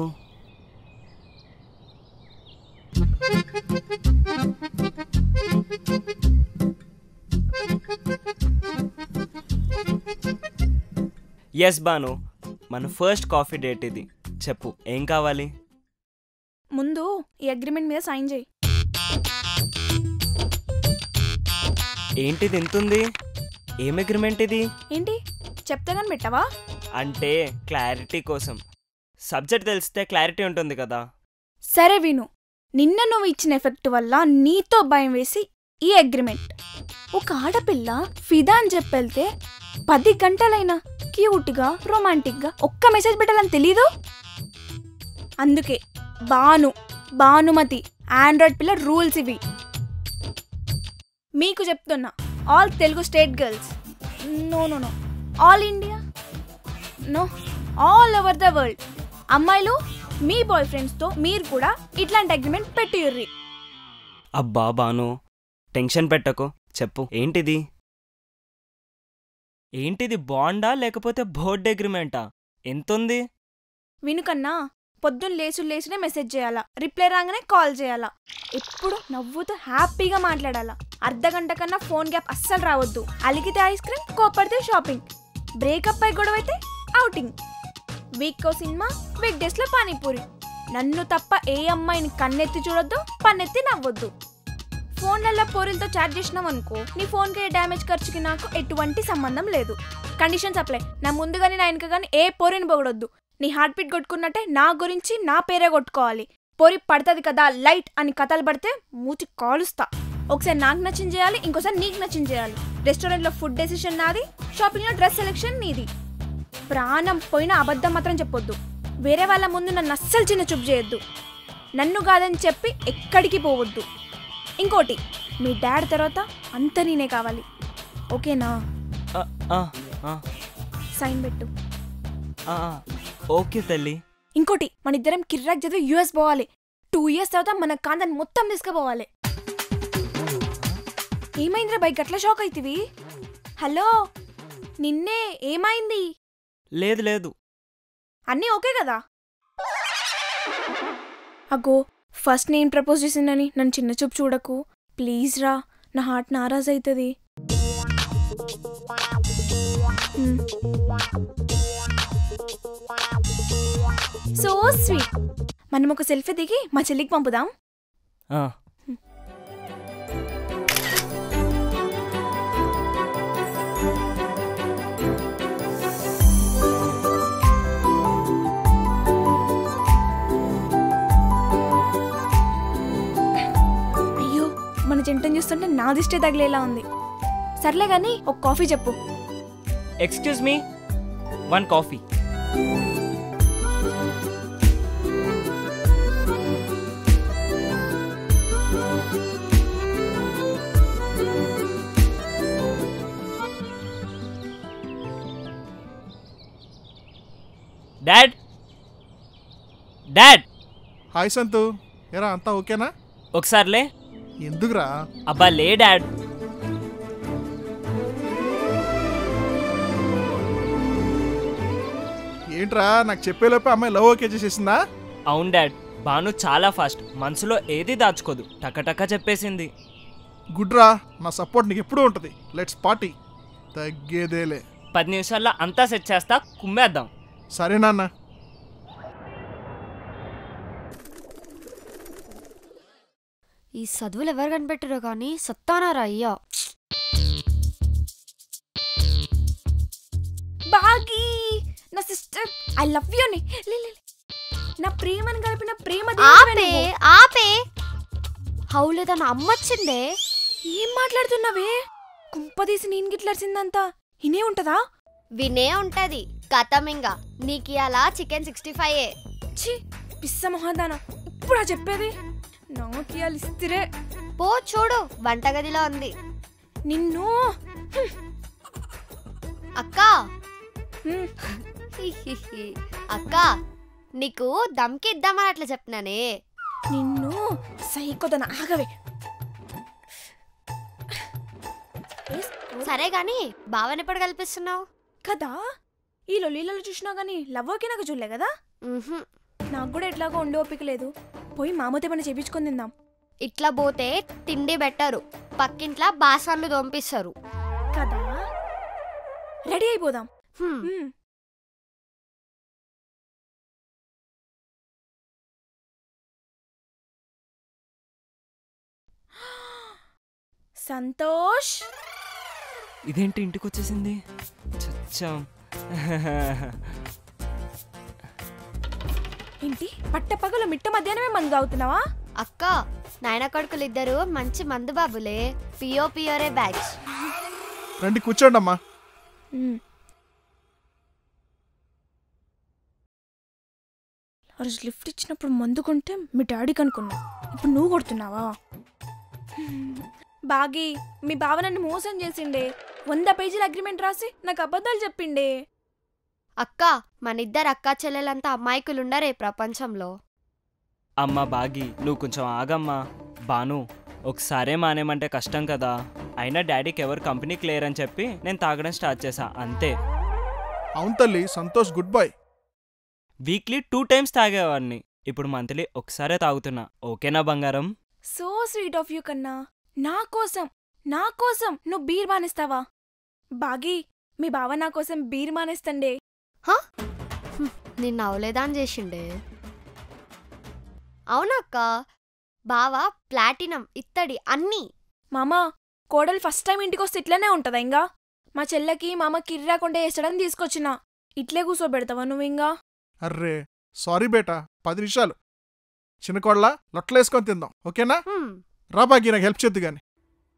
ఎస్ బాను మన ఫస్ట్ కాఫీ డేట్ ఇది చెప్పు ఏం కావాలి ముందు ఈ అగ్రిమెంట్ మీద సైన్ చేయి ఏంటిది ఎంతుంది ఏం అగ్రిమెంట్ ఇది ఏంటి చెప్తే కానీ పెట్టవా అంటే క్లారిటీ కోసం సబ్జెక్ట్ తెలిస్తే క్లారిటీ ఉంటుంది కదా సరే విను నిన్న నువ్వు ఇచ్చిన ఎఫెక్ట్ వల్ల నీతో భయం వేసి ఈ అగ్రిమెంట్ ఒక ఆడపిల్ల ఫిదా అని చెప్పెళ్తే పది గంటలైనా క్యూట్గా రొమాంటిక్గా ఒక్క మెసేజ్ పెట్టాలని తెలీదు అందుకే బాను భానుమతి ఆండ్రాయిడ్ పిల్ల రూల్స్ ఇవి మీకు చెప్తున్నా all Telugu state girls no no no all India no all over the world అమ్మాయిలు మీ బాయ్ ఫ్రెండ్స్తో మీరు కూడా ఇట్లాంటి అగ్రిమెంట్ పెట్టియుర్రి అబ్బా బాను టెన్షన్ పెట్టకు చెప్పు ఏంటిది ఏంటిది బాండా లేకపోతే బోర్డ్ అగ్రిమెంటా ఎంతుంది వినుకన్నా పొద్దున్న లేసు లేసునే మెసేజ్ చేయాలా రిప్లై రాగానే కాల్ చేయాలా ఎప్పుడు నవ్వుతూ హ్యాపీగా మాట్లాడాలా అర్ధ గంట కన్నా ఫోన్ గ్యాప్ అస్సలు రావద్దు అలిగితే ఐస్ క్రీమ్ కోపడితే షాపింగ్ బ్రేకప్ అయి గొడవ అయితే అవుటింగ్ వీక్ కో సినిమా వీక్ డేస్ లో పానీపూరి నన్ను తప్ప ఏ అమ్మాయిని కన్నెత్తి చూడొద్దు పన్నెత్తి నవ్వొద్దు ఫోన్లలో పోరిలతో చాట్ చేసినాం అనుకో నీ ఫోన్కి డ్యామేజ్ ఖర్చుకి నాకు ఎటువంటి సంబంధం లేదు కండిషన్స్ అప్లై నా ముందు కానీ నా వెనక కానీ ఏ పోరిని పొగడొద్దు నీ హార్ట్ బీట్ కొట్టుకున్నట్టే నా గురించి నా పేరే కొట్టుకోవాలి పోరి పడుతుంది కదా లైట్ అని కథలు పడితే మూతి కాలుస్తా ఒకసారి నాకు నచ్చింది చేయాలి ఇంకోసారి నీకు నచ్చింది చేయాలి రెస్టారెంట్లో ఫుడ్ డెసిషన్ నాది షాపింగ్లో డ్రెస్ సెలెక్షన్ నీది ప్రాణం పోయిన అబద్ధం మాత్రం చెప్పొద్దు వేరే వాళ్ళ ముందు నన్ను అస్సలు చిన్న చూపు చేయొద్దు నన్ను కాదని చెప్పి ఎక్కడికి పోవద్దు ఇంకోటి మీ డాడ్ తర్వాత అంత నేనే కావాలి ఓకేనా ఆ, ఆ, ఆ, సైన్ పెట్టు ఆ, ఓకే తల్లి ఇంకోటి మన ఇద్దరం కిర్రాక్ చదివి యూఎస్ పోవాలి టూ ఇయర్స్ తర్వాత మన కాందని మొత్తం తీసుకుపోవాలి ఏమైందిరా బైక్ అట్లా షాక్ అవుతివి హలో నిన్నే ఏమైంది లేదు లేదు అన్నీ ఓకే కదా అగో ఫస్ట్ నేను ప్రపోజ్ చేసిందని నన్ను చిన్న చూపు చూడకు ప్లీజ్ రా నా హార్ట్ నారాజ్ అవుతుంది సో స్వీట్ మనం ఒక సెల్ఫీ దిగి మా చెల్లికి పంపుదాం ఆ, అయ్యో మన జంటను చూస్తుంటే నా దిష్టే తగిలేలా ఉంది సర్లే కానీ ఒక కాఫీ చెప్పు excuse me one coffee dad dad hi Santhu ఎరా అంతా ఓకేనా ఒకసారిలే ఎందుకురా అబ్బా లే డాడ్ ఏంట్రా నాకు చెప్పేలోపే అమ్మాయి లవ్ ఓకే చేసేసిందా అవును డాడ్ బాను చాలా ఫాస్ట్ మనసులో ఏది దాచుకోదు టకటక చెప్పేసింది గుడ్రా నా సపోర్ట్ నీకు ఎప్పుడూ ఉంటుంది లెట్స్ పార్టీ తగ్గేదేలే పది నిమిషాల్లో అంతా సెట్ చేస్తా కుమ్మేద్దాం సరే నాన్న ఈ చదువులు ఎవరు కనిపెట్టారో కానీ సత్తానారా అయ్యా బాగి నా సిస్టర్ ఐ లవ్ యూ ని లే, లే, లే. నా ప్రేమను కలిపిన ప్రేమ ఆపే దేవుడివే నువ్వు. ఆపే హౌలేదా నా అమ్మొచ్చిందే ఏం మాట్లాడుతున్నావే కుంపదీసి నేను గిట్లర్సిందంతా ఇనే ఉంటదా వినే ఉంటది కథమింగా నీకు అలా చికెన్ సిక్స్టీ ఫైవ్ ఛీ పిస్స మొహదానా ఇప్పుడా చెప్పేది నాకు ఇవాళ ఇస్తిరే పో చూడు వంటగదిలో ఉంది నిన్ను అక్క హ్మ్, హిహిహి. అక్క నీకు దమ్కి ఇద్దామని అట్లా చెప్పినానే నిన్ను సైకోదన ఆగవే సరే గాని భావన ఎప్పుడు కల్పిస్తున్నావు కదా ఈ లొల్లీలలో చూసినా గానీ లవ్ ఓకే నాకు చూడలే కదా ఉహుం. నాకు కూడా ఎట్లాగో ఉండే ఓపిక లేదు పోయి మామతో పని చేపించుకొని తిందాం ఇట్లా పోతే తిండి పెట్టరు పక్కింట్లా బాసన్లు దొంపిస్తారు కదా రెడీ అయిపోదాం హ్మ్. హ్మ్. సంతోష్ ఇదేంటి ఇంటికి వచ్చేసింది చచ్చాం ఏంటి పట్టపగలు మిట్ట మధ్యాహ్నమే మందు తాగుతున్నావా అక్క నాయన కొడుకులు ఇద్దరు మంచి మందు బాబులే పియో పియోరే బ్యాచ్ రండి కూర్చోండి అమ్మా హ్మ్. ఆ రోజు లిఫ్ట్ ఇచ్చినప్పుడు మందు కొంటే మీ డాడీకి అనుకున్నా ఇప్పుడు నువ్వు కొడుతున్నావా హ్మ్. బాగి మీ బావ నన్ను మోసం చేసిండే వంద పేజీల అగ్రిమెంట్ రాసి నాకు అబద్ధాలు చెప్పిండే అక్క మన ఇద్దరు అక్క చెల్లెలంతా అమాయకులు ఉండరే ప్రపంచంలో అమ్మా బాగి నువ్వు కొంచెం ఆగమ్మా బాను ఒకసారే మానేమంటే కష్టం కదా అయినా డాడీకి ఎవరు కంపెనీకి లేరని చెప్పి నేను తాగడం స్టార్ట్ చేశా అంతే అవును తల్లి Santosh good boy weekly two times తాగేవాడిని ఇప్పుడు మంత్లీ ఒకసారే తాగుతున్నా ఓకేనా బంగారం సో స్వీట్ ఆఫ్ యూ కన్నా నా కోసం నా కోసం నువ్వు బీర్ మానేస్తావా బాగి మీ బావ నా కోసం బీర్ మానేస్తండే నిన్న అవలేదా అని చేసిండే అవునక్క బావా ప్లాటినం ఇత్తడి అన్నీ మామా కోడలు ఫస్ట్ టైం ఇంటికి వస్తే ఇట్లనే ఉంటుందా ఇంకా మా చెల్లెకి మా అమ్మ కిర్రాకుంటే వేస్తాడని తీసుకొచ్చిన ఇట్లే కూర్చోబెడతావా నువ్వు ఇంకా అర్రే సారీ బేటా పది నిమిషాలు చిన్న కోళ్ళ లొట్టలేసుకొని తిందాం ఓకేనా హ్మ్. రా బాగి నాకు హెల్ప్ చేద్దు గాని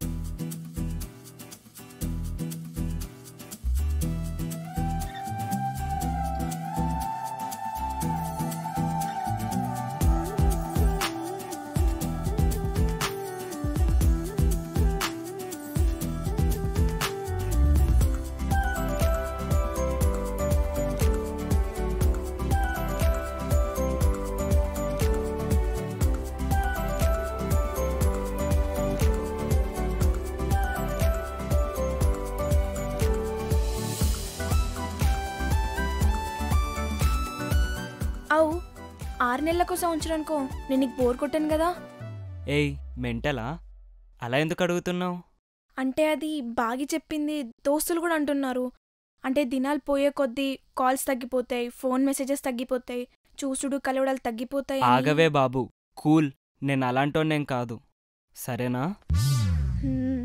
అవు ఆరు నెలలకు సంవత్సరానికో నేను నీకు బోర్ కొట్టాను కదా ఏయ్ మెంటలా అలా ఎందుకు అడుగుతున్నావు అంటే అది బాగి చెప్పింది దోస్తులు కూడా అంటున్నారు అంటే దినాలు పోయే కొద్దీ కాల్స్ తగ్గిపోతాయి ఫోన్ మెసేజెస్ తగ్గిపోతాయి చూసుడు కలవడాలు తగ్గిపోతాయి అని. ఆగవే బాబు కూల్ నేను అలాంటోనేం కాదు సరేనా హ్మ్.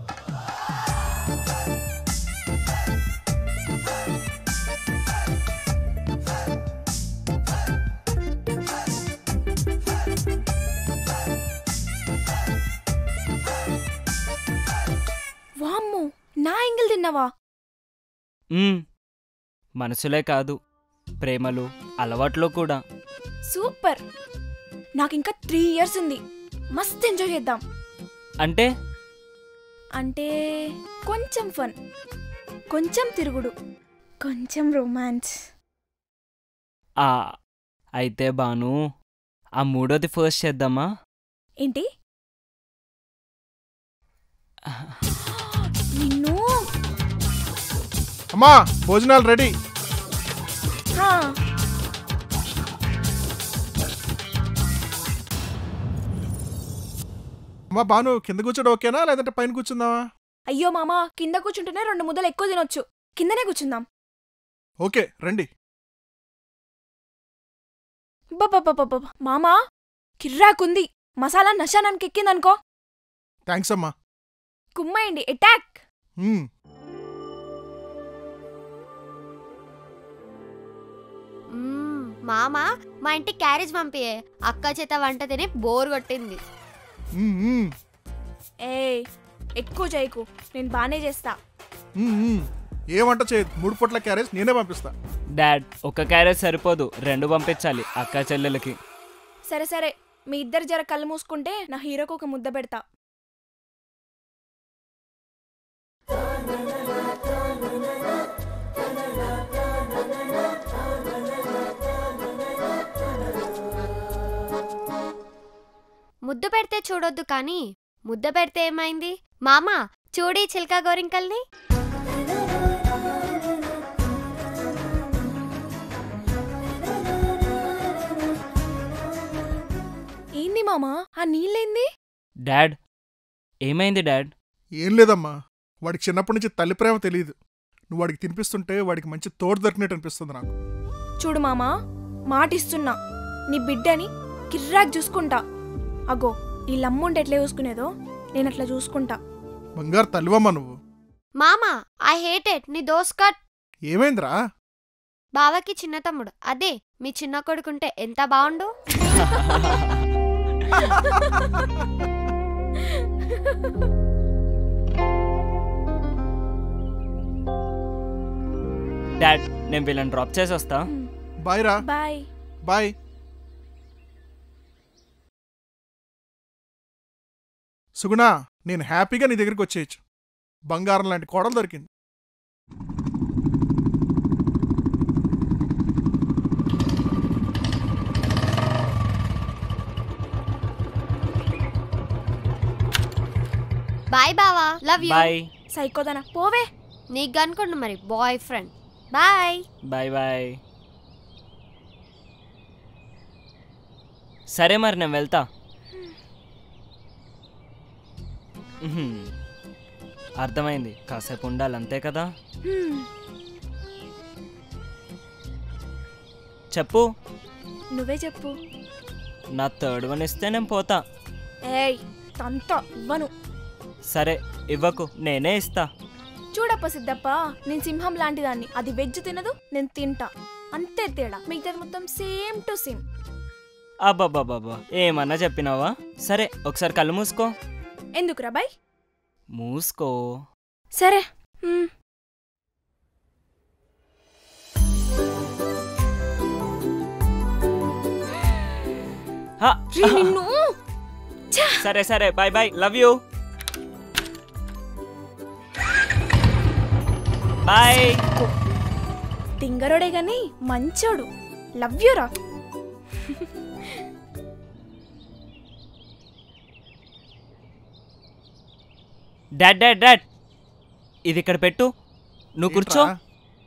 వామ్మో నా ఎంగిల్ తిన్నావా మ్మ్. మనసులే కాదు ప్రేమలు అలవాట్లు కూడా సూపర్ నాకు ఇంకా త్రీ ఇయర్స్ ఉంది మస్త్ ఎంజాయ్ చేద్దాం అంటే అంటే కొంచెం ఫన్ కొంచెం తిరుగుడు కొంచెం రొమాన్స్ ఆ అయితే బాను ఆ మూడోది ఫస్ట్ చేద్దామా ఏంటి నిన్ను అమ్మా భోజనాలు రెడీ హా, అమ్మా బాను కింద కూర్చోడం ఓకేనా లేదంటే పైన కూర్చుందామా అయ్యో మామ కింద కూర్చుంటేనే రెండు ముద్దలు ఎక్కువ తినొచ్చు కిందనే కూర్చుందాం ఓకే రండి బాబా మామా కిర్రాకుంది మసాలా నశానానికి ఎక్కిందనుకో థ్యాంక్స్ అమ్మా కుమ్మేయండి అటాక్ మ్మ్. మ్మ్. మామ మా ఇంటికి క్యారేజ్ పంపియే అక్క చేత వంట తిని బోర్ కొట్టింది మ్మ్, మ్మ్. ఏ ఎక్కువ చేయకు నేను బానే చేస్తా మ్మ్, మ్మ్. ఏ వంట చేయదు మూడు పూట్ల క్యారేజ్ నేనే పంపిస్తా డాడ్ ఒక క్యారేజ్ సరిపోదు రెండు పంపించాలి అక్క చెల్లెలకి సరే సరే మీ ఇద్దరు జర కళ్ళు మూసుకుంటే నా హీరోకు ఒక ముద్ద పెడతా ముద్దు పెడితే చూడొద్దు కానీ ముద్ద పెడితే ఏమైంది మామ చూడి చిల్కా గోరింకల్ని ఏంది మామా ఆ నీళ్ళేంది డాడ్ ఏమైంది డాడ్ ఏం లేదమ్మా వాడికి చిన్నప్పటి నుంచి తల్లి ప్రేమ తెలియదు నువ్వు వాడికి తినిపిస్తుంటే వాడికి మంచి తోడు దొరికినట్టు అనిపిస్తుంది నాకు చూడు మామా మాటిస్తున్నా నీ బిడ్డని కిర్రాక్ చూసుకుంటా అగో ఈ లమ్ముంటే ఎట్లా చూసుకునేదో నేను అట్లా చూసుకుంటా బంగారు తల్లివమ్మా నువ్వు మామ ఐ హేట్ ఇట్ నీ దోస్ కట్ ఏమైందిరా బావకి చిన్న తమ్ముడు అదే మీ చిన్న కొడుకుంటే ఎంత బాగుండు డాడ్ నేను వీళ్ళని డ్రాప్ చేసి వస్తా బాయ్ రా బాయ్ బాయ్ సుగుణ నేను హ్యాపీగా నీ దగ్గరికి వచ్చేయచ్చు బంగారం లాంటి కోడలు దొరికింది బాయ్ బావా లవ్ యూ బాయ్ సైకోదనా పోవే నీకు అనుకోండి మరి boyfriend bye bye bye సరే మరి నేను వెళ్తా ఉహుం. అర్థమైంది కాసేపు ఉండాలి అంతే కదా హ్మ్, చెప్పు నువ్వే చెప్పు నా థర్డ్ వన్ ఇస్తే నేను పోతా ఏయ్ తంత ఇవ్వను సరే ఇవ్వకు నేనే ఇస్తా చూడప్ప సిద్ధప్ప నేను సింహం లాంటిదాన్ని అది వెజ్ తినదు నేను తింటా అంతే తేడా మిగతాది మొత్తం సేమ్ టు సేమ్ అబ్బాబ్బాబ్బా ఏమన్నా చెప్పినావా సరే ఒకసారి కళ్ళు మూసుకో ఎందుకురా బాయ్ మూసుకో సరే మ్. హా, రీ నిన్ను సరే సరే bye bye love you bye తింగరోడే గాని మంచోడు లవ్ యూ రా డాడ్ డాడ్ డాడ్ ఇది ఇక్కడ పెట్టు నువ్వు కూర్చో ఏంట్రా?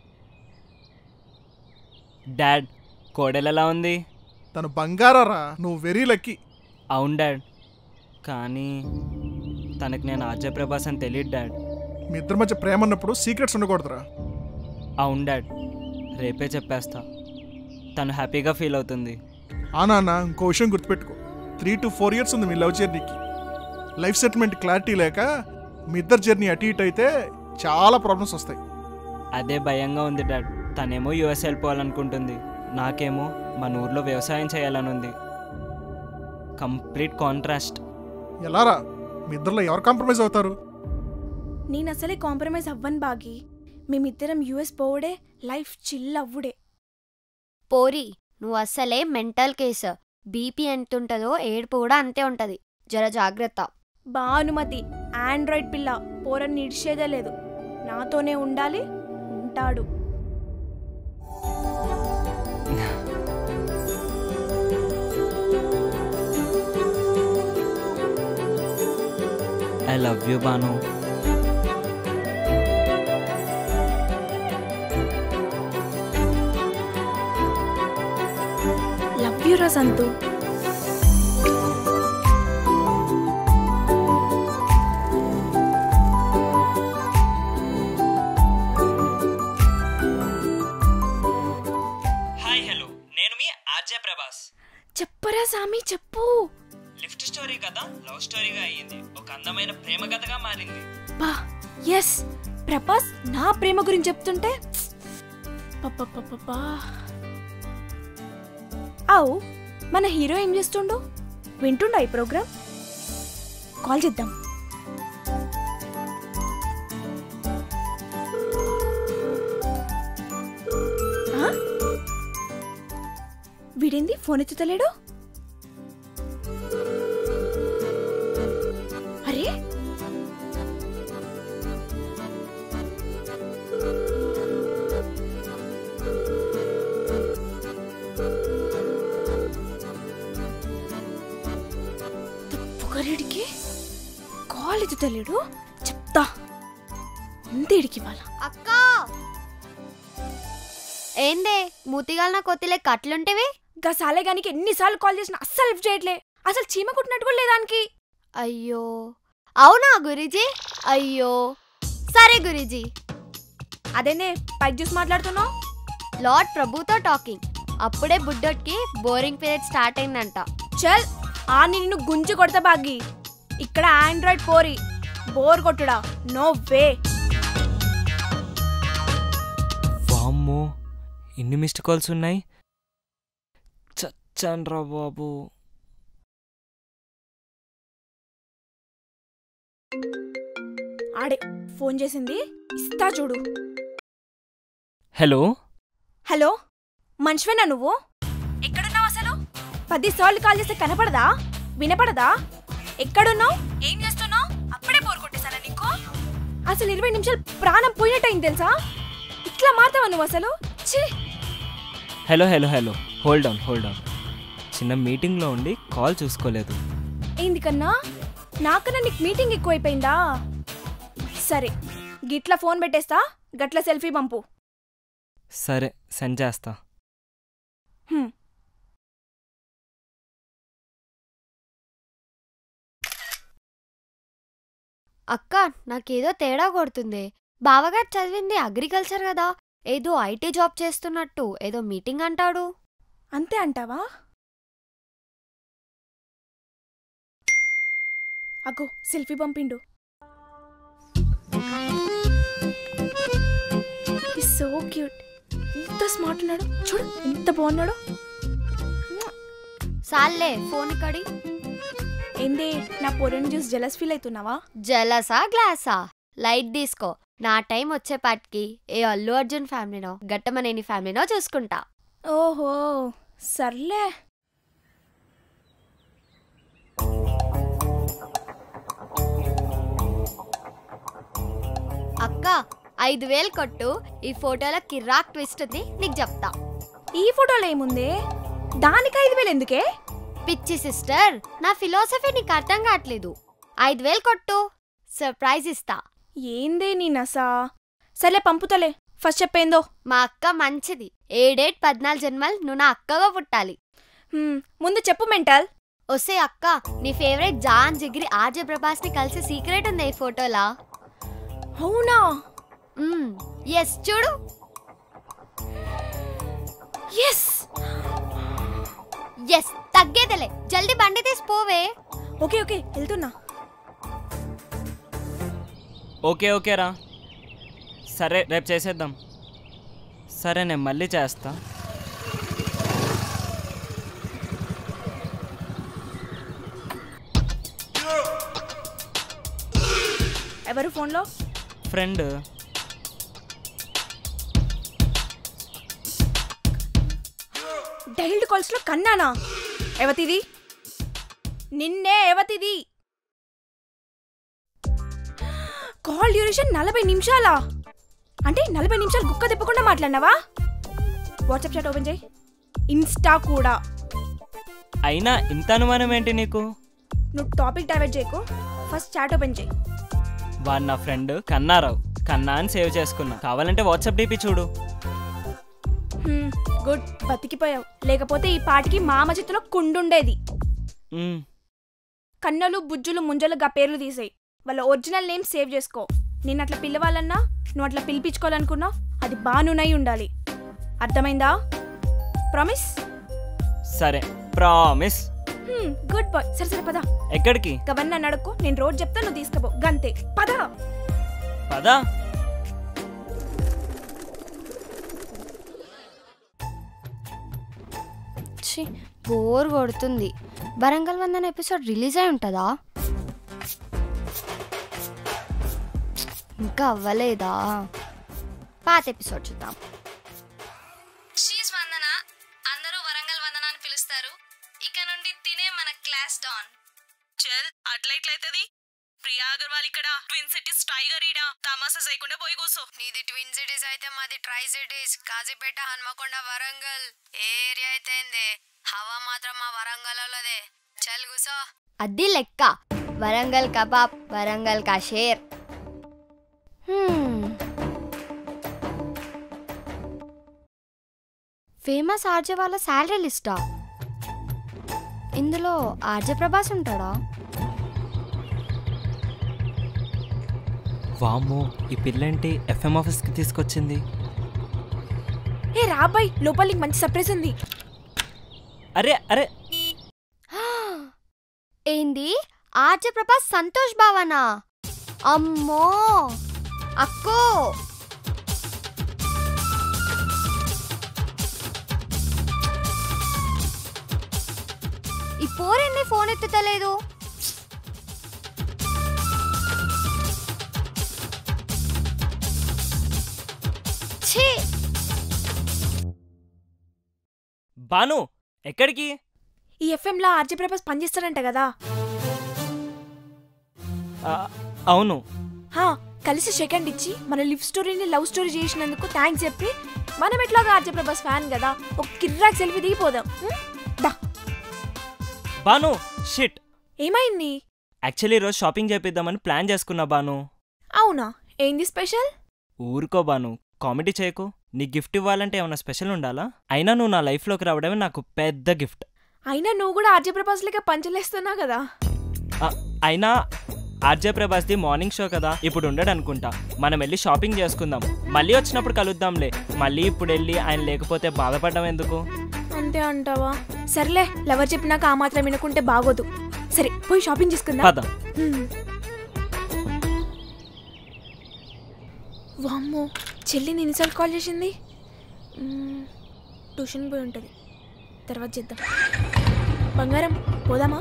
డాడ్ కోడలు ఎలా ఉంది తను బంగారారా నువ్వు వెరీ లక్కీ అవును డాడ్ కానీ తనకి నేను ఆర్జే ప్రభాస్ అని తెలియదు డాడ్ మీ ఇద్దరి మధ్య ప్రేమ ఉన్నప్పుడు సీక్రెట్స్ ఉండకూడదురా అవును డాడ్ రేపే చెప్పేస్తా తను హ్యాపీగా ఫీల్ అవుతుంది ఆ నాన్న ఇంకో విషయం గుర్తుపెట్టుకో త్రీ టు ఫోర్ ఇయర్స్ ఉంది మీ లవ్ జర్నీకి లైఫ్ సెటిల్మెంట్ క్లారిటీ లేక మీ ఇద్దరు జర్నీ అటు ఇటు అయితే చాలా ప్రాబ్లమ్స్ వస్తాయి అదే భయంగా ఉంది డాడ్ తనేమో యుఎస్ వెళ్ళిపోవాలనుకుంటుంది నాకేమో మన ఊర్లో వ్యవసాయం చేయాలని ఉంది కంప్లీట్ కాంట్రాస్ట్ ఎలారా మీ ఇద్దరిలో ఎవరు కాంప్రమైజ్ అవుతారు నేను అసలే కాంప్రమైజ్ అవ్వను బాగి మేమిద్దరం యుఎస్ పోవుడే లైఫ్ చిల్ అవ్వుడే పోరి నువ్వు అస్సలే మెంటల్ కేసు బీపీ ఎంతుంటదో ఏడుపు కూడా అంతే ఉంటది జర జాగ్రత్త భానుమతి ఆండ్రాయిడ్ పిల్ల పోరని ఇడిచేదే లేదు నాతోనే ఉండాలి ఉంటాడు I love you Banu love you రా సంతు హాయ్ హలో నేను మీ ఆర్జే ప్రభాస్ చెప్పరా సామి చెప్పు లిఫ్ట్ స్టోరీ కథ లవ్ స్టోరీగా అయ్యింది ఒక అందమైన ప్రేమ కథగా మారింది బా ఎస్ ప్రభాస్ నా ప్రేమ గురించి చెప్తుంటే పప్పపప్పపా. అవు మన హీరో ఏం చేస్తుండు వింటుండా ఈ ప్రోగ్రామ్ కాల్ చేద్దాం ఆ? వీడేంది ఫోన్ ఎత్తుతలేడు అరే పొగరేడికి కాల్ ఎత్తుతలేడు చెప్తా అంతేడికి వాళ్ళ అక్క ఏందే మూతిగాల కొత్తిలే కట్లుంటేవి గా సాలేగానికి ఎన్నిసార్లు కాల్ చేసినా అస్సలు లిఫ్ట్ చేయట్లే అసలు చీమ కుట్టినట్టు కూడా లేదానికి అయ్యో అవునా గురీజీ అయ్యో సరే గురీజీ అదేనే పైకి చూసి మాట్లాడుతున్నావు లార్డ్ ప్రభుతో టాకింగ్ అప్పుడే బుడ్డోట్కి బోరింగ్ పీరియడ్ స్టార్ట్ అయిందంట చల్ ఆ నిన్ను గుంజి కొడతా బాగి ఇక్కడ ఆండ్రాయిడ్ పోరి బోర్ కొట్టుడా నో వే వామ్మో ఎన్ని మిస్డ్ కాల్స్ ఉన్నాయి చచ్చాన్రా బాబు ఆడే ఫోన్ చేసింది ఇస్తా చూడు హలో హలో మనిషివేనా నువ్వు ఎక్కడున్నావు అసలు పది సార్లు కాల్ చేస్తే కనపడదా వినపడదా ఎక్కడున్నావు ఏం చేస్తున్నావు అప్పుడే బోర్ కొట్టేశానా నీకు అసలు ఇరవై నిమిషాలు ప్రాణం పోయినట్టయింది తెలుసా ఇట్లా మారుతావా నువ్వు అసలు ఛీ hello hello hello hold on hold on చిన్న మీటింగ్లో ఉండి కాల్ చూసుకోలేదు ఏంది కన్నా నాకన్నా నీకు మీటింగ్ ఎక్కువైపోయిందా సరే గిట్ల ఫోన్ పెట్టేస్తా గట్ల సెల్ఫీ పంపు సరే సెండ్ చేస్తా హ్మ్. అక్క నాకేదో తేడా కొడుతుంది బావగారు చదివింది అగ్రికల్చర్ కదా ఏదో ఐటీ జాబ్ చేస్తున్నట్టు ఏదో మీటింగ్ అంటాడు అంతే అంటావా అగో సెల్ఫీ పంపిండు సో క్యూట్ ఎంత స్మార్ట్ ఉన్నాడు చూడు ఎంత బాగున్నాడు సాల్లే ఫోన్ కడి ఏంది నా పొరని చూసి జలస్ ఫీల్ అవుతున్నావా జలసా గ్లాసా లైట్ తీసుకో నా టైం వచ్చేపాటికి ఏ అల్లు అర్జున్ ఫ్యామిలీనో గట్టమనేని ఫ్యామిలీనో చూసుకుంటా ఓహో సర్లే అక్క ఐదు వేలు కొట్టు ఈ ఫోటోలో కిరాక్ ట్విస్ట్ ఉంది నీకు చెప్తా ఈ ఫోటోలో ఏముంది దానికి ఐదు వేలు ఎందుకే పిచ్చి సిస్టర్ నా ఫిలాసఫీ నీకు అర్థం కావట్లేదు ఐదు వేలు కొట్టు సర్ప్రైజ్ ఇస్తా ఏందే నీ నసా సర్లే పంపుతలే ఫస్ట్ చెప్పేందో మా అక్క మంచిది ఏడేట్ పద్నాలుగు జన్మలు నువ్వు నా అక్కగా పుట్టాలి హ్మ్, ముందు చెప్పు మెంటల్ ఒసే అక్క నీ ఫేవరెట్ జాన్ జిగిరి ఆర్జే ప్రభాస్ ని కలిసి సీక్రెట్ ఉంది ఈ ఫోటోలా అవునా ఎస్ చూడు ఎస్ ఎస్ తగ్గేదలే జల్దీ బండి తీసి పోవే ఓకే ఓకే వెళ్తున్నా ఓకే ఓకే రా సరే రేపు చేసేద్దాం సరే నేను మళ్ళీ చేస్తా ఎవరు ఫోన్లో ఫ్రెండ్ డైల్డ్ కాల్స్లో కన్నానా ఎవతిది నిన్నే ఎవతిది కాల్ డ్యూరేషన్ నలభై నిమిషాలా అంటే నలభై నిమిషాలు గుక్క తిప్పకుండా మాట్లాడినావా వాట్సాప్ చాట్ ఓపెన్ చేయి ఇన్స్టా కూడా అయినా ఇంత అనుమానం ఏంటి నీకు నువ్వు టాపిక్ డైవర్ట్ చేయకు ఫస్ట్ చాట్ ఓపెన్ చేయి వాడు నా ఫ్రెండ్ కన్నారావు కన్నా అని సేవ్ చేసుకున్నా కావాలంటే వాట్సాప్ డీపీ చూడు హ్మ్, గుడ్ బతికిపోయావు లేకపోతే ఈ పాటికి మామ చేతిలో కుండుండేది మ్, కన్నలు బుజ్జులు ముంజలు గా పేర్లు తీసేయి వాళ్ళ ఒరిజినల్ నేమ్ సేవ్ చేసుకో నేను అట్లా పిలవాలన్నా నువ్వు అట్లా పిలిపించుకోవాలనుకున్నా అది బానునై ఉండాలి అర్థమైందా ప్రామిస్ సరే ప్రామిస్ గుడ్ బాయ్ సరే సరే పద ఎక్కడికి గవర్నర్ నడుకో నేను రోజు చెప్తా నువ్వు తీసుకుపో గంతే పద పదా ఛీ బోర్ కొడుతుంది వరంగల్ వందన ఎపిసోడ్ రిలీజ్ అయి ఉంటుందా ఇంకా అవ్వలేదా పాత ఎపిసోడ్ చూద్దాం షీజ్ వందన అందరూ వరంగల్ వందన అని పిలుస్తారు ఇక నుండి తినే మన క్లాస్ డాన్ చల్ అట్లయిట్లయితది ప్రియా అగర్వాల్ ఇక్కడ ట్విన్ సిటీస్ టైగర్ ఈడ తమాసా చేయకుండా పోయి కూసో నీది ట్విన్ సిటీస్ అయితే మాది ట్రై సిటీస్ కాజీపేట హన్మకొండ వరంగల్ ఏ ఏరియా అయితే ఏంది హవా మాత్రం మా వరంగల్లోదే చల్ కూసో అది లెక్క వరంగల్ కబాబ్ వరంగల్ కా షేర్ ఫేమస్ ఆర్జే వాళ్ళ శాలరీ లిస్టా ఇందులో ఆర్జే ప్రభాస్ ఉంటాడా వామ్మో ఈ పిల్లేంటి ఎఫ్ఎం ఆఫీస్కి తీసుకొచ్చింది ఏ రాబాయ్ లోపలికి మంచి సర్ప్రైజ్ ఉంది అరే అరే ఏంది ఆర్జే ప్రభాస్ సంతోష్ భావనా అమ్మో అక్కో ఈ పోరెన్ని ఫోన్ ఎత్తుతలేదు ఛీ బాను ఎక్కడికి ఈ ఎఫ్ఎం లా ఆర్జే ప్రభాస్ పనిచేస్తాడంట కదా ఆ, అవును హా కలిసి సెకండ్ ఇచ్చి మన లివ్ స్టోరీని లవ్ స్టోరీ చేసినందుకు థ్యాంక్స్ చెప్పి మనం ఎట్లాగా ఆర్జే ప్రభాస్ ఫ్యాన్ కదా ఒక కిర్రాక్ సెల్ఫీ దిగిపోదాం ఉం? దా బాను షిట్ ఏమైంది యాక్చువల్లీ ఈరోజు షాపింగ్ చేపిద్దామని ప్లాన్ చేసుకున్నా బాను అవునా ఏంది స్పెషల్ ఊరుకో బాను కామెడీ చేయకు నీ గిఫ్ట్ ఇవ్వాలంటే ఏమైనా స్పెషల్ ఉండాలా అయినా నువ్వు నా లైఫ్లోకి రావడమే నాకు పెద్ద గిఫ్ట్ అయినా నువ్వు కూడా ఆర్జే ప్రభాస్ లెక్క పంచలేస్తున్నావు కదా ఆ, అయినా ఆర్జే ప్రభాస్ది మార్నింగ్ షో కదా ఇప్పుడు ఉండడు అనుకుంటా మనం వెళ్ళి షాపింగ్ చేసుకుందాం మళ్ళీ వచ్చినప్పుడు కలుద్దాంలే మళ్ళీ ఇప్పుడు వెళ్ళి ఆయన లేకపోతే బాధపడడం ఎందుకు అంతే అంటావా సర్లే లవర్ చెప్పినాక ఆ మాత్రం వినుకుంటే బాగోదు సరే పోయి షాపింగ్ చేసుకుందాం పద హ్మ్. వామ్మో చెల్లిని ఎన్నిసార్లు కాల్ చేసింది మ్మ్, ట్యూషన్ పోయి ఉంటుంది తర్వాత చేద్దాం బంగారం పోదామా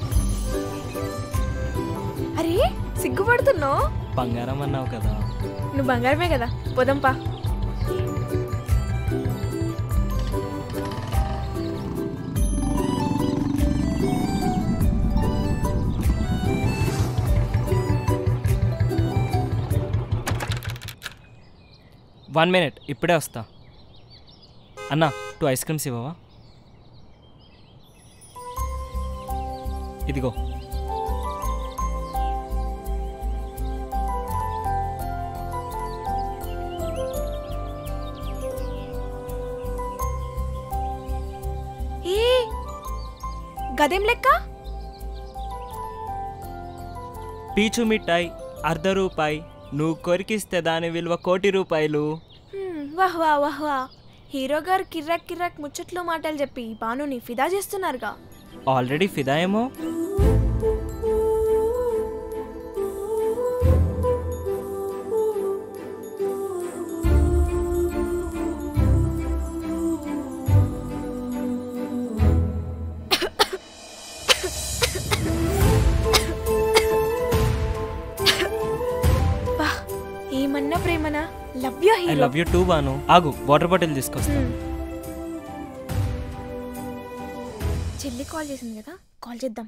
అరే సిగ్గుపడుతున్నావు బంగారం అన్నావు కదా నువ్వు బంగారమే కదా పోదాంపా వన్ మినిట్ ఇప్పుడే వస్తా అన్నా టూ ఐస్ క్రీమ్స్ ఇవ్వవా ఇదిగో ఏ గదేం లెక్క పీచు మిఠాయి అర్ధ రూపాయి నువ్వు కొరికిస్తే దాని విలువ కోటి రూపాయలు హ్మ్, వాహ్ వా వాహ్ వా హీరో గారు కిర్రాక్ కిర్రాక్ ముచ్చట్లో మాటలు చెప్పి బానుని ఫిదా చేస్తున్నారుగా ఆల్రెడీ ఫిదా ఏమో బా ఏమన్నా ప్రేమనా love you I hero love you too Banu ఆగు వాటర్ బాటిల్ తీసుకొస్తా హ్మ్. చెల్లి కాల్ చేసింది కదా కాల్ చేద్దాం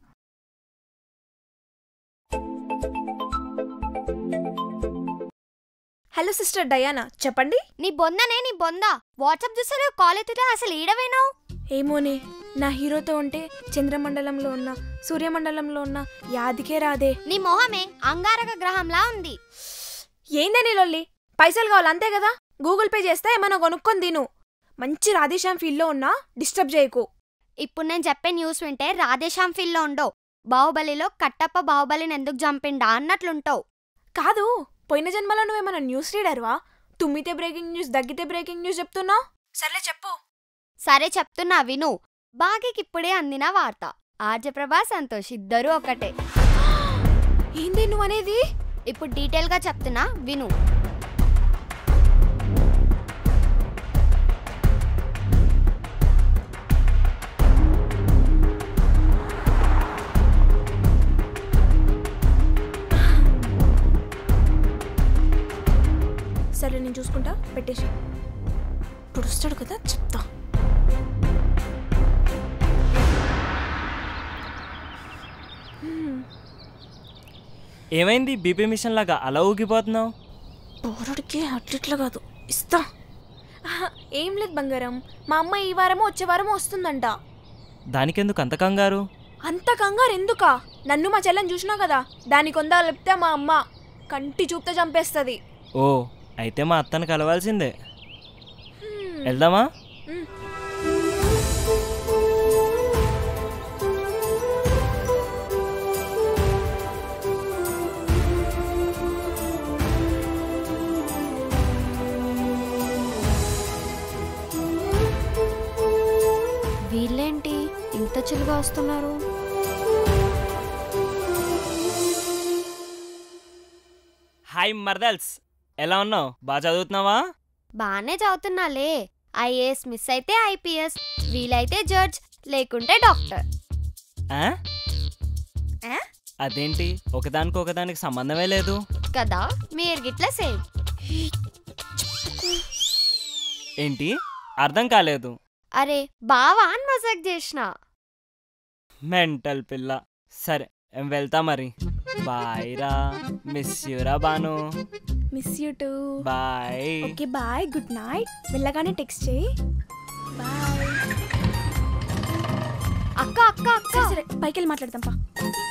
హలో సిస్టర్ డయానా చెప్పండి నీ బొందనే నీ బొంద వాట్సాప్ చూసారు కాల్ ఎత్తితే అసలు ఈడవేనావు ఏమోనే నా హీరోతో ఉంటే చంద్రమండలంలో ఉన్న సూర్యమండలంలో ఉన్న యాదికే రాదే నీ మొహమే అంగారక గ్రహంలా ఉంది ఏందని లొల్లి పైసలు కావాలి అంతే కదా గూగుల్ పే చేస్తే ఏమైనా కొనుక్కొని తిను మంచి రాధేశ్యామ్ ఫీల్డ్లో ఉన్నా డిస్టర్బ్ చేయకు ఇప్పుడు నేను చెప్పే న్యూస్ వింటే రాధేశ్యామ్ ఫీల్లో ఉండవు బాహుబలిలో కట్టప్ప బాహుబలిని ఎందుకు చంపిండా అన్నట్లుంటావు కాదు పోయిన జన్మలో నువ్వేమైనా న్యూస్ రీడర్వా తుమ్మితే బ్రేకింగ్ న్యూస్ దగ్గితే బ్రేకింగ్ న్యూస్ చెప్తున్నావు సర్లే చెప్పు సరే చెప్తున్నా విను బాగికి ఇప్పుడే అందిన వార్త ఆర్జప్రభా సంతోష్ ఇద్దరూ ఒకటే ఏంది నువ్వు అనేది ఇప్పుడు డీటెయిల్గా చెప్తున్నా విను సరే నేను చూసుకుంటా పెట్టేసి ఇప్పుడు వస్తాడు కదా చెప్తా ఏమైంది బీపీ మిషన్ లాగా అలా ఊగిపోతున్నావు పోరడికి అట్లిట్లా కాదు ఇస్తా ఆహా, ఏం లేదు బంగారం మా అమ్మ ఈ వారమో వచ్చే వారమో వస్తుందంట దానికెందుకు అంత కంగారు అంత కంగారు ఎందుకా నన్ను మా చెల్లెని చూసినా కదా దాని కొందా లేపితే మా అమ్మ కంటి చూపుతో చంపేస్తుంది ఓ అయితే మా అత్తను కలవాల్సిందే వెళ్దామా వీళ్ళేంటి ఇంత చిలుగా వస్తున్నారు హాయ్ మర్దల్స్ ఎలా ఉన్నావు బాగా చదువుతున్నావా బానే చదువుతున్నాలే ఐఏఎస్ మిస్ అయితే ఐపీఎస్ వీలైతే జడ్జ్ లేకుంటే డాక్టర్ ఆ? ఆ? అదేంటి ఒకదానికి ఒకదానికి సంబంధమే లేదు కదా మీరు గిట్ల సేమ్ ఏంటి అర్థం కాలేదు అరే బావా అని మజాక్ చేసిన మెంటల్ పిల్ల సరే ఏం వెళ్తా మరి బాయ్ రా మిస్ యూరా Banu miss you too bye okay bye good night వెళ్ళగానే టెక్స్ట్ చేయి బాయ్ అక్క అక్క అక్క సరే సరే పైకి వెళ్ళి మాట్లాడదాం పా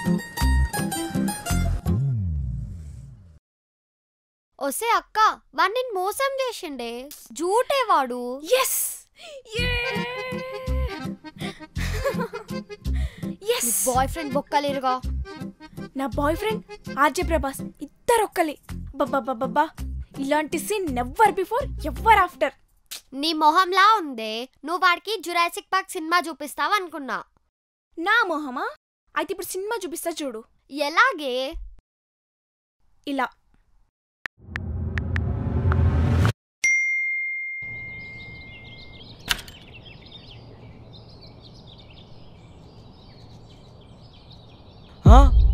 ఒసే అక్క వాడిని మోసం చేసిండే జూటే వాడు ఎస్ ఎస్ బాయ్ ఫ్రెండ్ బొక్కలేరుగా నా బాయ్ ఫ్రెండ్ ఆర్జే ప్రభాస్ ఇద్దరు ఒక్కలే బాబా ఇలాంటి scene never before ever after నీ మొహంలా ఉందే నువ్వు వాడికి జురాసిక్ పార్క్ సినిమా చూపిస్తావు అనుకున్నా నా మొహమా అయితే ఇప్పుడు సినిమా చూపిస్తా చూడు ఎలాగే ఇలా హా?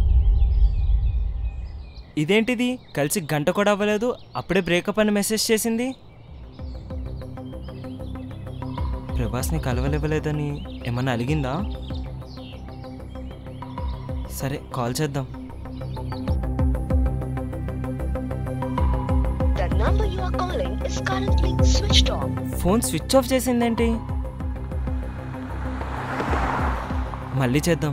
ఇదేంటిది కలిసి గంట కూడా అవ్వలేదు అప్పుడే బ్రేకప్ అని మెసేజ్ చేసింది ప్రభాస్ని కలవలివ్వలేదని ఏమన్నా అలిగిందా సరే కాల్ చేద్దాం The number you are calling is currently switched off. Phone switch off చేసిందేంటి మళ్ళీ చేద్దాం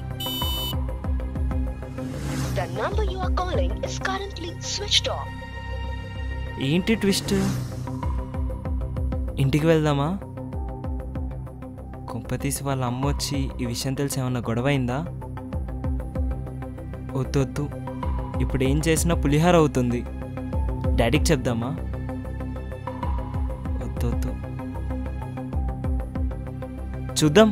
The number you are calling is currently switched off. ఏంటి ట్విస్ట్ ఇంటికి వెళ్దామా కుంపతీసి వాళ్ళ అమ్మ వచ్చి ఈ విషయం తెలిసి ఏమన్నా గొడవ అయిందా వద్దు వద్దు ఇప్పుడు ఏం చేసినా పులిహార అవుతుంది డాడీకి చెప్దామా వద్దు వద్దు చూద్దాం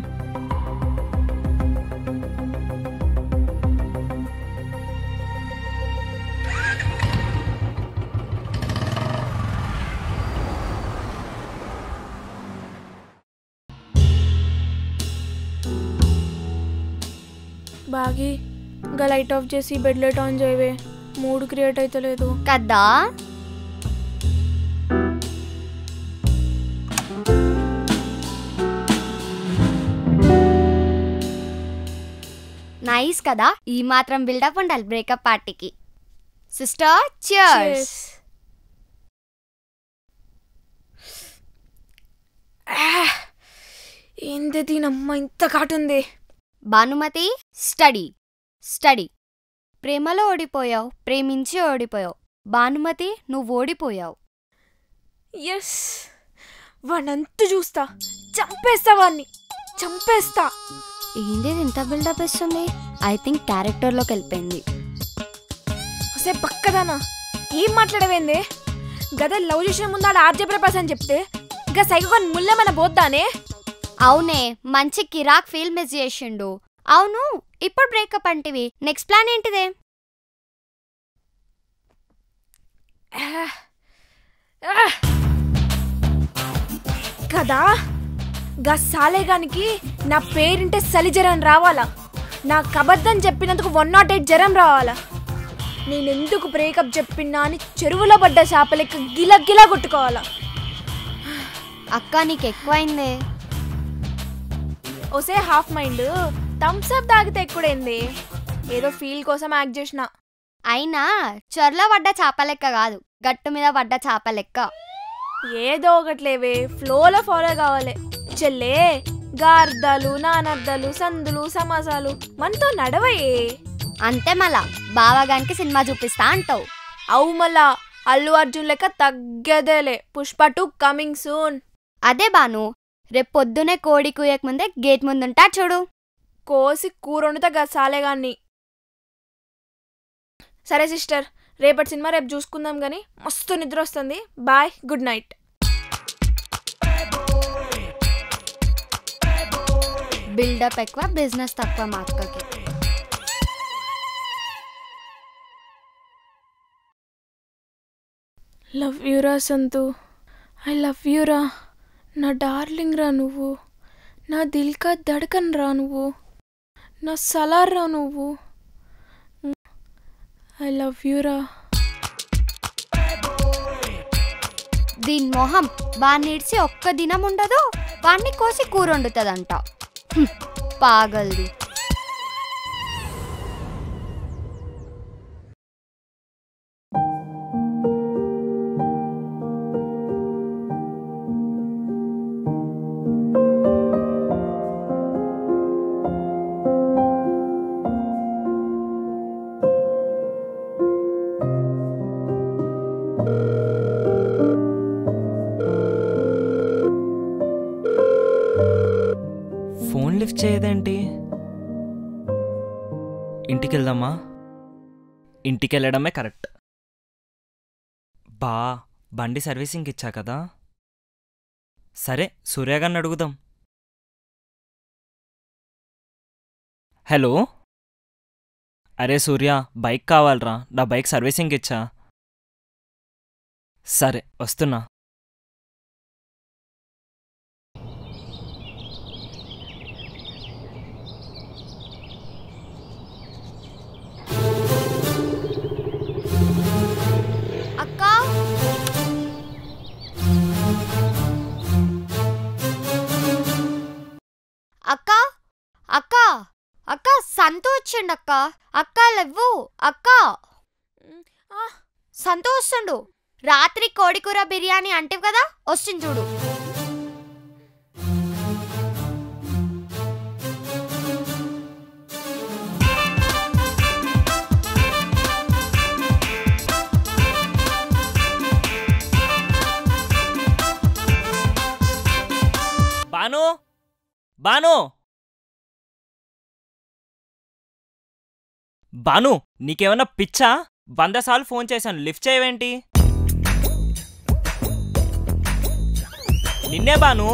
బాగి ఇంకా లైట్ ఆఫ్ చేసి బెడ్ లైట్ ఆన్ చేయవే మూడ్ క్రియేట్ అవుతలేదు కదా నైస్ కదా ఈ మాత్రం బిల్డప్ ఉండాలి బ్రేకప్ పార్టీకి సిస్టర్ చియర్స్ ఏంది దీనమ్మ ఇంత కాటుంది భానుమతి స్టడీ స్టడీ ప్రేమలో ఓడిపోయావు ప్రేమించి ఓడిపోయావు భానుమతి నువ్వు ఓడిపోయావు ఎస్ వాడంతు చూస్తా చంపేస్తా వాడిని చంపేస్తా ఏంటి ఇది ఇంత బిల్డప్ ఇస్తుంది ఐ థింక్ క్యారెక్టర్లోకి వెళ్ళిపోయింది అసే పక్కదానా ఏం మాట్లాడవేంది గద లవ్ చేసిన ముందు ఆడ ఆర్జే ప్రకాశ్ అని చెప్తే ఇంకా సైకోని ముళ్ళేమైనా పోద్దానే అవునే మంచి కిరాక్ ఫీల్ మిస్ చేసిండు అవును ఇప్పుడు బ్రేకప్ అంటివి నెక్స్ట్ ప్లాన్ ఏంటిదే కదా గా సాలేగానికి నా పేరింటే చలి జ్వరం రావాలా నా కబద్దం చెప్పినందుకు వన్ నాట్ ఎయిట్ జ్వరం రావాలా నేనెందుకు బ్రేకప్ చెప్పినా అని చెరువులో పడ్డ చేపలెక్క గిల గిలా కొట్టుకోవాలా అక్క నీకు ఎక్కువైందే ఓసే హాఫ్ మైండ్ థమ్స్ అప్ తాగితే ఎక్కుడైంది ఏదో ఫీల్ కోసం యాక్ట్ చేసిన అయినా చొరలో పడ్డ చేప లెక్క కాదు గట్టు మీద పడ్డ చేప లెక్క ఏదో ఒకట్లేవే ఫ్లోలో ఫాలో కావాలి చెల్లే గార్దాలు నానర్దాలు సందులు సమాసాలు మనతో నడవయే అంతే మళ్ళా బావగానికి సినిమా చూపిస్తా అంటావు అవు మళ్ళా అల్లు అర్జున్ లెక్క తగ్గదేలే పుష్ప టూ కమింగ్ సూన్ అదే బాను రేపు పొద్దునే కోడి కూయక ముందే గేట్ ముందుంటా చూడు కోసి కూర వండుతా గసాలే గాన్ని సరే సిస్టర్ రేపటి సినిమా రేపు చూసుకుందాం కానీ మస్తు నిద్ర వస్తుంది బాయ్ గుడ్ నైట్ బిల్డప్ ఎక్కువ బిజినెస్ తక్కువ మా అక్కకి లవ్ యూరా సంతు ఐ లవ్ యూరా నా డార్లింగ్ రా నువ్వు నా దిల్కా దడకన్ రా నువ్వు నా సలార్ రా నువ్వు ఐ లవ్ యూరా దీని మొహం వాడిని ఇడిచి ఒక్క దినం ఉండదు వాడిని కోసి కూర వండుతుందంట హ్మ్, పాగల్ది ఫోన్ లిఫ్ట్ చేయదేంటి ఇంటికి వెళ్దామా ఇంటికి వెళ్ళడమే కరెక్ట్ బా బండి సర్వీసింగ్ ఇచ్చా కదా సరే సూర్యగారిని అడుగుదాం హలో అరే సూర్య బైక్ కావాలరా నా బైక్ సర్వీసింగ్ ఇచ్చా సరే వస్తున్నా సంతు వచ్చిండక్క అక్క లెవ్వు అక్క ఆ, సంతు వస్తుండు రాత్రి కోడికూర బిర్యానీ అంటివి కదా వస్తుంది చూడు బాను బాను బాను నీకేమన్నా పిచ్చా వంద సార్లు ఫోన్ చేశాను లిఫ్ట్ చేయవేంటి నిన్నే బాను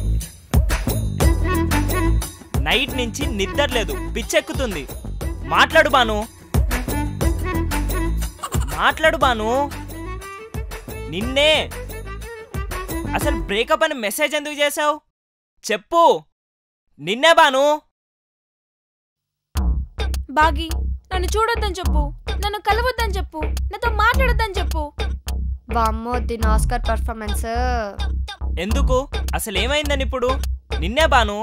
నైట్ నుంచి నిద్ర లేదు పిచ్చెక్కుతుంది మాట్లాడు బాను మాట్లాడు బాను నిన్నే అసలు బ్రేకప్ అని మెసేజ్ ఎందుకు చేసావు చెప్పు నిన్నే బాను బాగి నన్ను చూడొద్దని చెప్పు నన్ను కలవద్దని చెప్పు నాతో మాట్లాడొద్దని చెప్పు వామ్మో దీని ఆస్కర్ పర్ఫార్మెన్స్ ఎందుకు అసలు ఏమైందని ఇప్పుడు నిన్నే బాను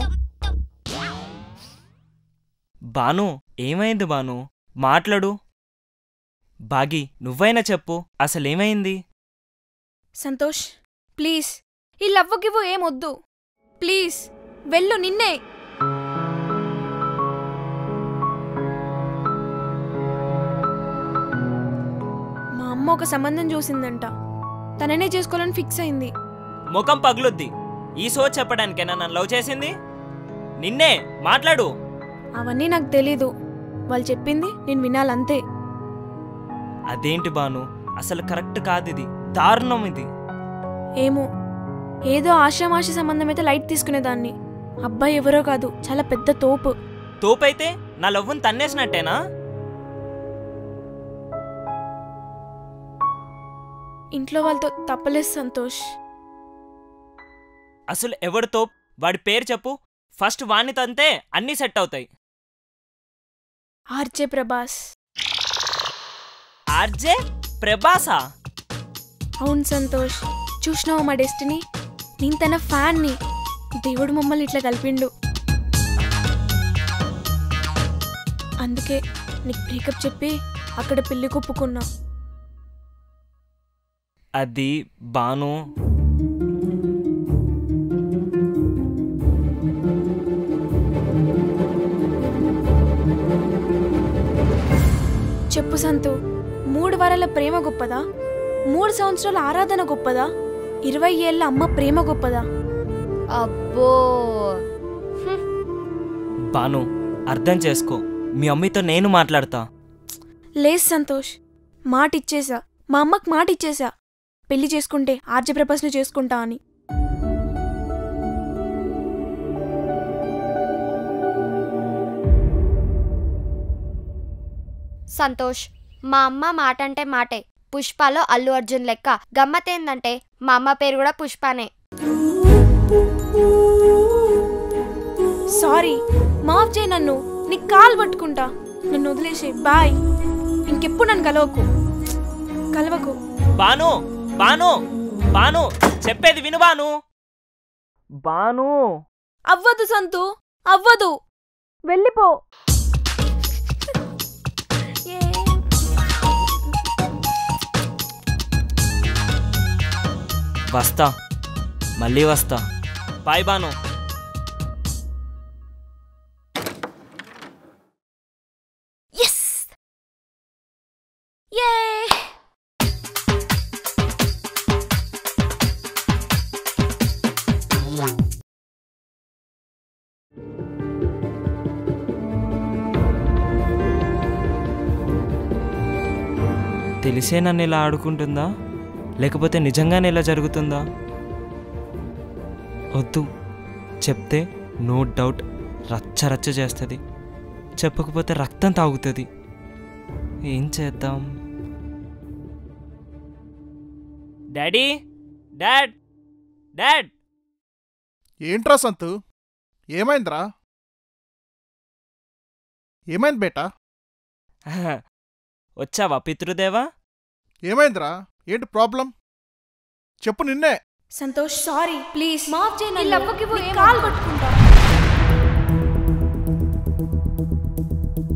బాను ఏమైంది బాను మాట్లాడు బాగి నువ్వైనా చెప్పు అసలేమైంది సంతోష్ ప్లీజ్ ఈ లవ్వకివ్వు ఏమొద్దు ప్లీజ్ వెళ్ళు నిన్నే మా అమ్మ ఒక సంబంధం చూసిందంట తననే చేసుకోవాలని ఫిక్స్ అయింది ముఖం పగులుద్ది ఈ సో చెప్పడానికేనా నన్ను లవ్ చేసింది నిన్నే మాట్లాడు అవన్నీ నాకు తెలీదు వాళ్ళు చెప్పింది నేను వినాలంతే అదేంటి బాను అసలు కరెక్ట్ కాదు ఇది దారుణం ఇది ఏమో ఏదో ఆశామాష సంబంధం అయితే లైట్ తీసుకునేదాన్ని అబ్బాయి ఎవరో కాదు చాలా పెద్ద తోపు తోపైతే నా లవ్వుని తన్నేసినట్టేనా ఇంట్లో వాళ్ళతో తప్పలేదు సంతోష్ అసలు ఎవడు తోప్ వాడి పేరు చెప్పు ఫస్ట్ వాణ్ణి తంతే అన్నీ సెట్ అవుతాయి ఆర్జే ప్రభాస్ ఆర్జే ప్రభాసా అవును సంతోష్ చూసినావు మా డెస్టినీ నేను తన ఫ్యాన్ని దేవుడు మమ్మల్ని ఇట్లా కలిపిండు అందుకే నీకు బ్రేకప్ చెప్పి అక్కడ పెళ్లి కొప్పుకున్నా అది బాను చెప్పు సంతు మూడు వారాల ప్రేమ గొప్పదా మూడు సంవత్సరాల ఆరాధన గొప్పదా ఇరవై ఏళ్ళ అమ్మ ప్రేమ గొప్పదా అబ్బో బాను అర్థం చేసుకో మీ అమ్మతో నేను మాట్లాడతా లేదు సంతోష్ మాట ఇచ్చేసా మా అమ్మకి మాట ఇచ్చేసా పెళ్లి చేసుకుంటే ఆర్జే ప్రభాస్ని చేసుకుంటా అని సంతోష్ మా అమ్మ మాట అంటే మాటే పుష్పలో అల్లు అర్జున్ లెక్క గమ్మత్ ఏందంటే మా అమ్మ పేరు కూడా పుష్పనే సారీ మాఫ్ చేయి నన్ను నీ కాలు పట్టుకుంటా నన్ను వదిలేసే బాయ్ ఇంకెప్పుడు నన్ను కలవకు కలవకు బాను బాను బాను చెప్పేది విను బాను బాను అవ్వదు సంతు అవ్వదు వెళ్ళిపో ఏ వస్తా మళ్ళీ వస్తా బాయ్ బాను ఎస్ ఏ తెలిసే నన్ను ఇలా ఆడుకుంటుందా లేకపోతే నిజంగానే ఇలా జరుగుతుందా వద్దు చెప్తే నో డౌట్ రచ్చ రచ్చ చేస్తుంది చెప్పకపోతే రక్తం తాగుతుంది ఏం చేద్దాం డాడీ డాడ్ డాడ్ ఏంట్రా సంతు ఏమైందిరా ఏమైంది బేటా వచ్చావా పితృదేవా ఏమైందిరా ఏంటి ప్రాబ్లం చెప్పు నిన్నే సంతోష్ సారీ ప్లీజ్ మాఫ్ చేయి నన్ను అవ్వకి కాలు పట్టుకుంటా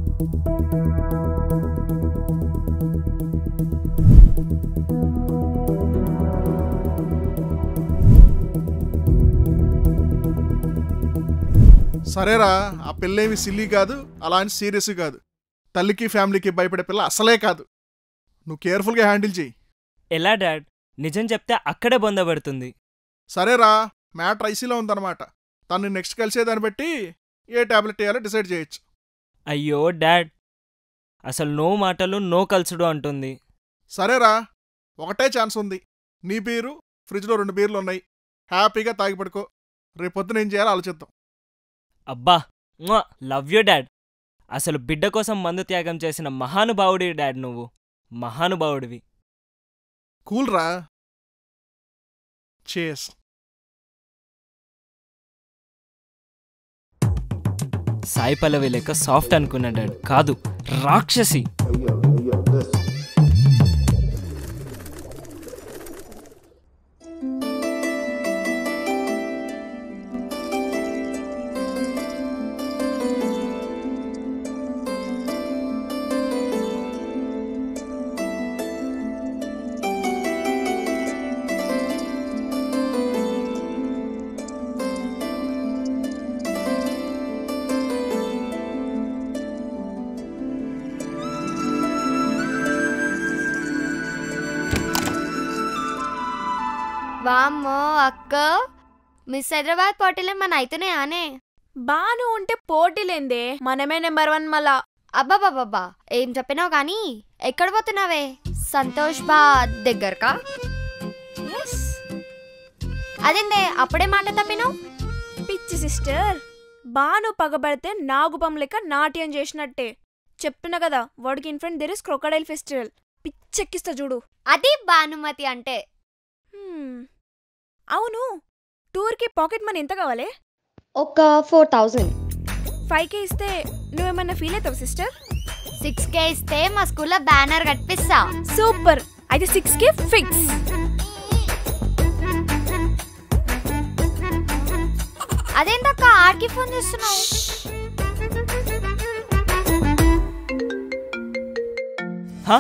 సరేరా ఆ పిల్లేమి సిల్లీ కాదు అలా అని సీరియస్ కాదు తల్లికి ఫ్యామిలీకి భయపడే పిల్ల అసలే కాదు నువ్వు కేర్ఫుల్గా హ్యాండిల్ చెయ్యి ఎలా డాడ్ నిజం చెప్తే అక్కడే బొందబడుతుంది సరేరా మ్యాటర్ ఐసీలో ఉందన్నమాట తను నెక్స్ట్ కలిసేదాన్ని బట్టి ఏ టాబ్లెట్ వేయాలో డిసైడ్ చేయొచ్చు అయ్యో డాడ్ అసలు నో మాటలు నో కలుసుడు అంటుంది సరేరా ఒకటే ఛాన్స్ ఉంది నీ బీరు ఫ్రిడ్జ్లో రెండు బీర్లు ఉన్నాయి హ్యాపీగా తాగి పడుకో రేపొద్దున ఏం చేయాలో ఆలోచిద్దాం అబ్బా లవ్ యూ డాడ్ అసలు బిడ్డ కోసం మందు త్యాగం చేసిన మహానుభావుడి డాడ్ నువ్వు మహానుభావుడివి కూల్ రా చేస్ సాయి పల్లవి లెక్క సాఫ్ట్ అనుకున్నా డాడ్ కాదు రాక్షసి వామ్మో అక్క మిస్ హైదరాబాద్ పోటీలే మన అయితేనే ఆనే బాను ఉంటే పోటీలేందే మనమే నెంబర్ వన్ మళ్ళా అబ్బాబాబ్బా ఏం చెప్పినావు కానీ ఎక్కడ పోతున్నావే సంతోష్ బా దగ్గరకా ఎస్ అదేందే అప్పుడే మాట తప్పినావు పిచ్చి సిస్టర్ బాను పగబడితే నాగుపం లెక్క నాట్యం చేసినట్టే చెప్తున్నా కదా వాడికి in front there is crocodile festival పిచ్చెక్కిస్తా చూడు అది భానుమతి అంటే హ్మ్. అవును టూర్కి పాకెట్ మనీ ఎంత కావాలి ఒక ఫోర్ థౌజండ్ ఫైవ్ కే ఇస్తే నువ్వేమన్నా ఫీల్ అవుతావు సిస్టర్ సిక్స్ కే ఇస్తే మా స్కూల్లో బ్యానర్ కట్టిస్తా సూపర్ అయితే సిక్స్ కే ఫిక్స్ అదేంటక్క ఆడికి ఫోన్ చేస్తున్నావు హా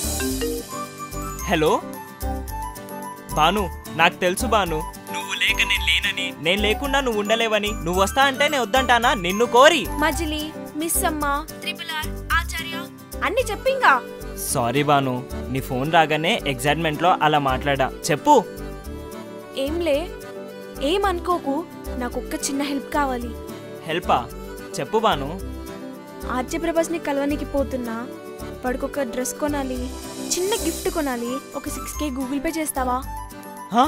హలో బాను నాకు తెలుసు బాను నువ్వు లేక నేను లేనని నేను లేకుండా నువ్వు ఉండలేవని నువ్వు వస్తా అంటే నేను వద్దంటానా నిన్ను కోరి Majili Missamma triple R Acharya అన్ని చెప్పింగా సారీ బాను నీ ఫోన్ రాగానే ఎగ్జైట్మెంట్లో అలా మాట్లాడా చెప్పు ఏంలే ఏమనుకోకు నాకు ఒక్క చిన్న హెల్ప్ కావాలి హెల్పా చెప్పు బాను ఆర్జే ప్రభాస్ని కలవనికి పోతున్నా వాడికి ఒక డ్రెస్ కొనాలి చిన్న గిఫ్ట్ కొనాలి ఒక సిక్స్ కే గూగుల్ పే చేస్తావా హా?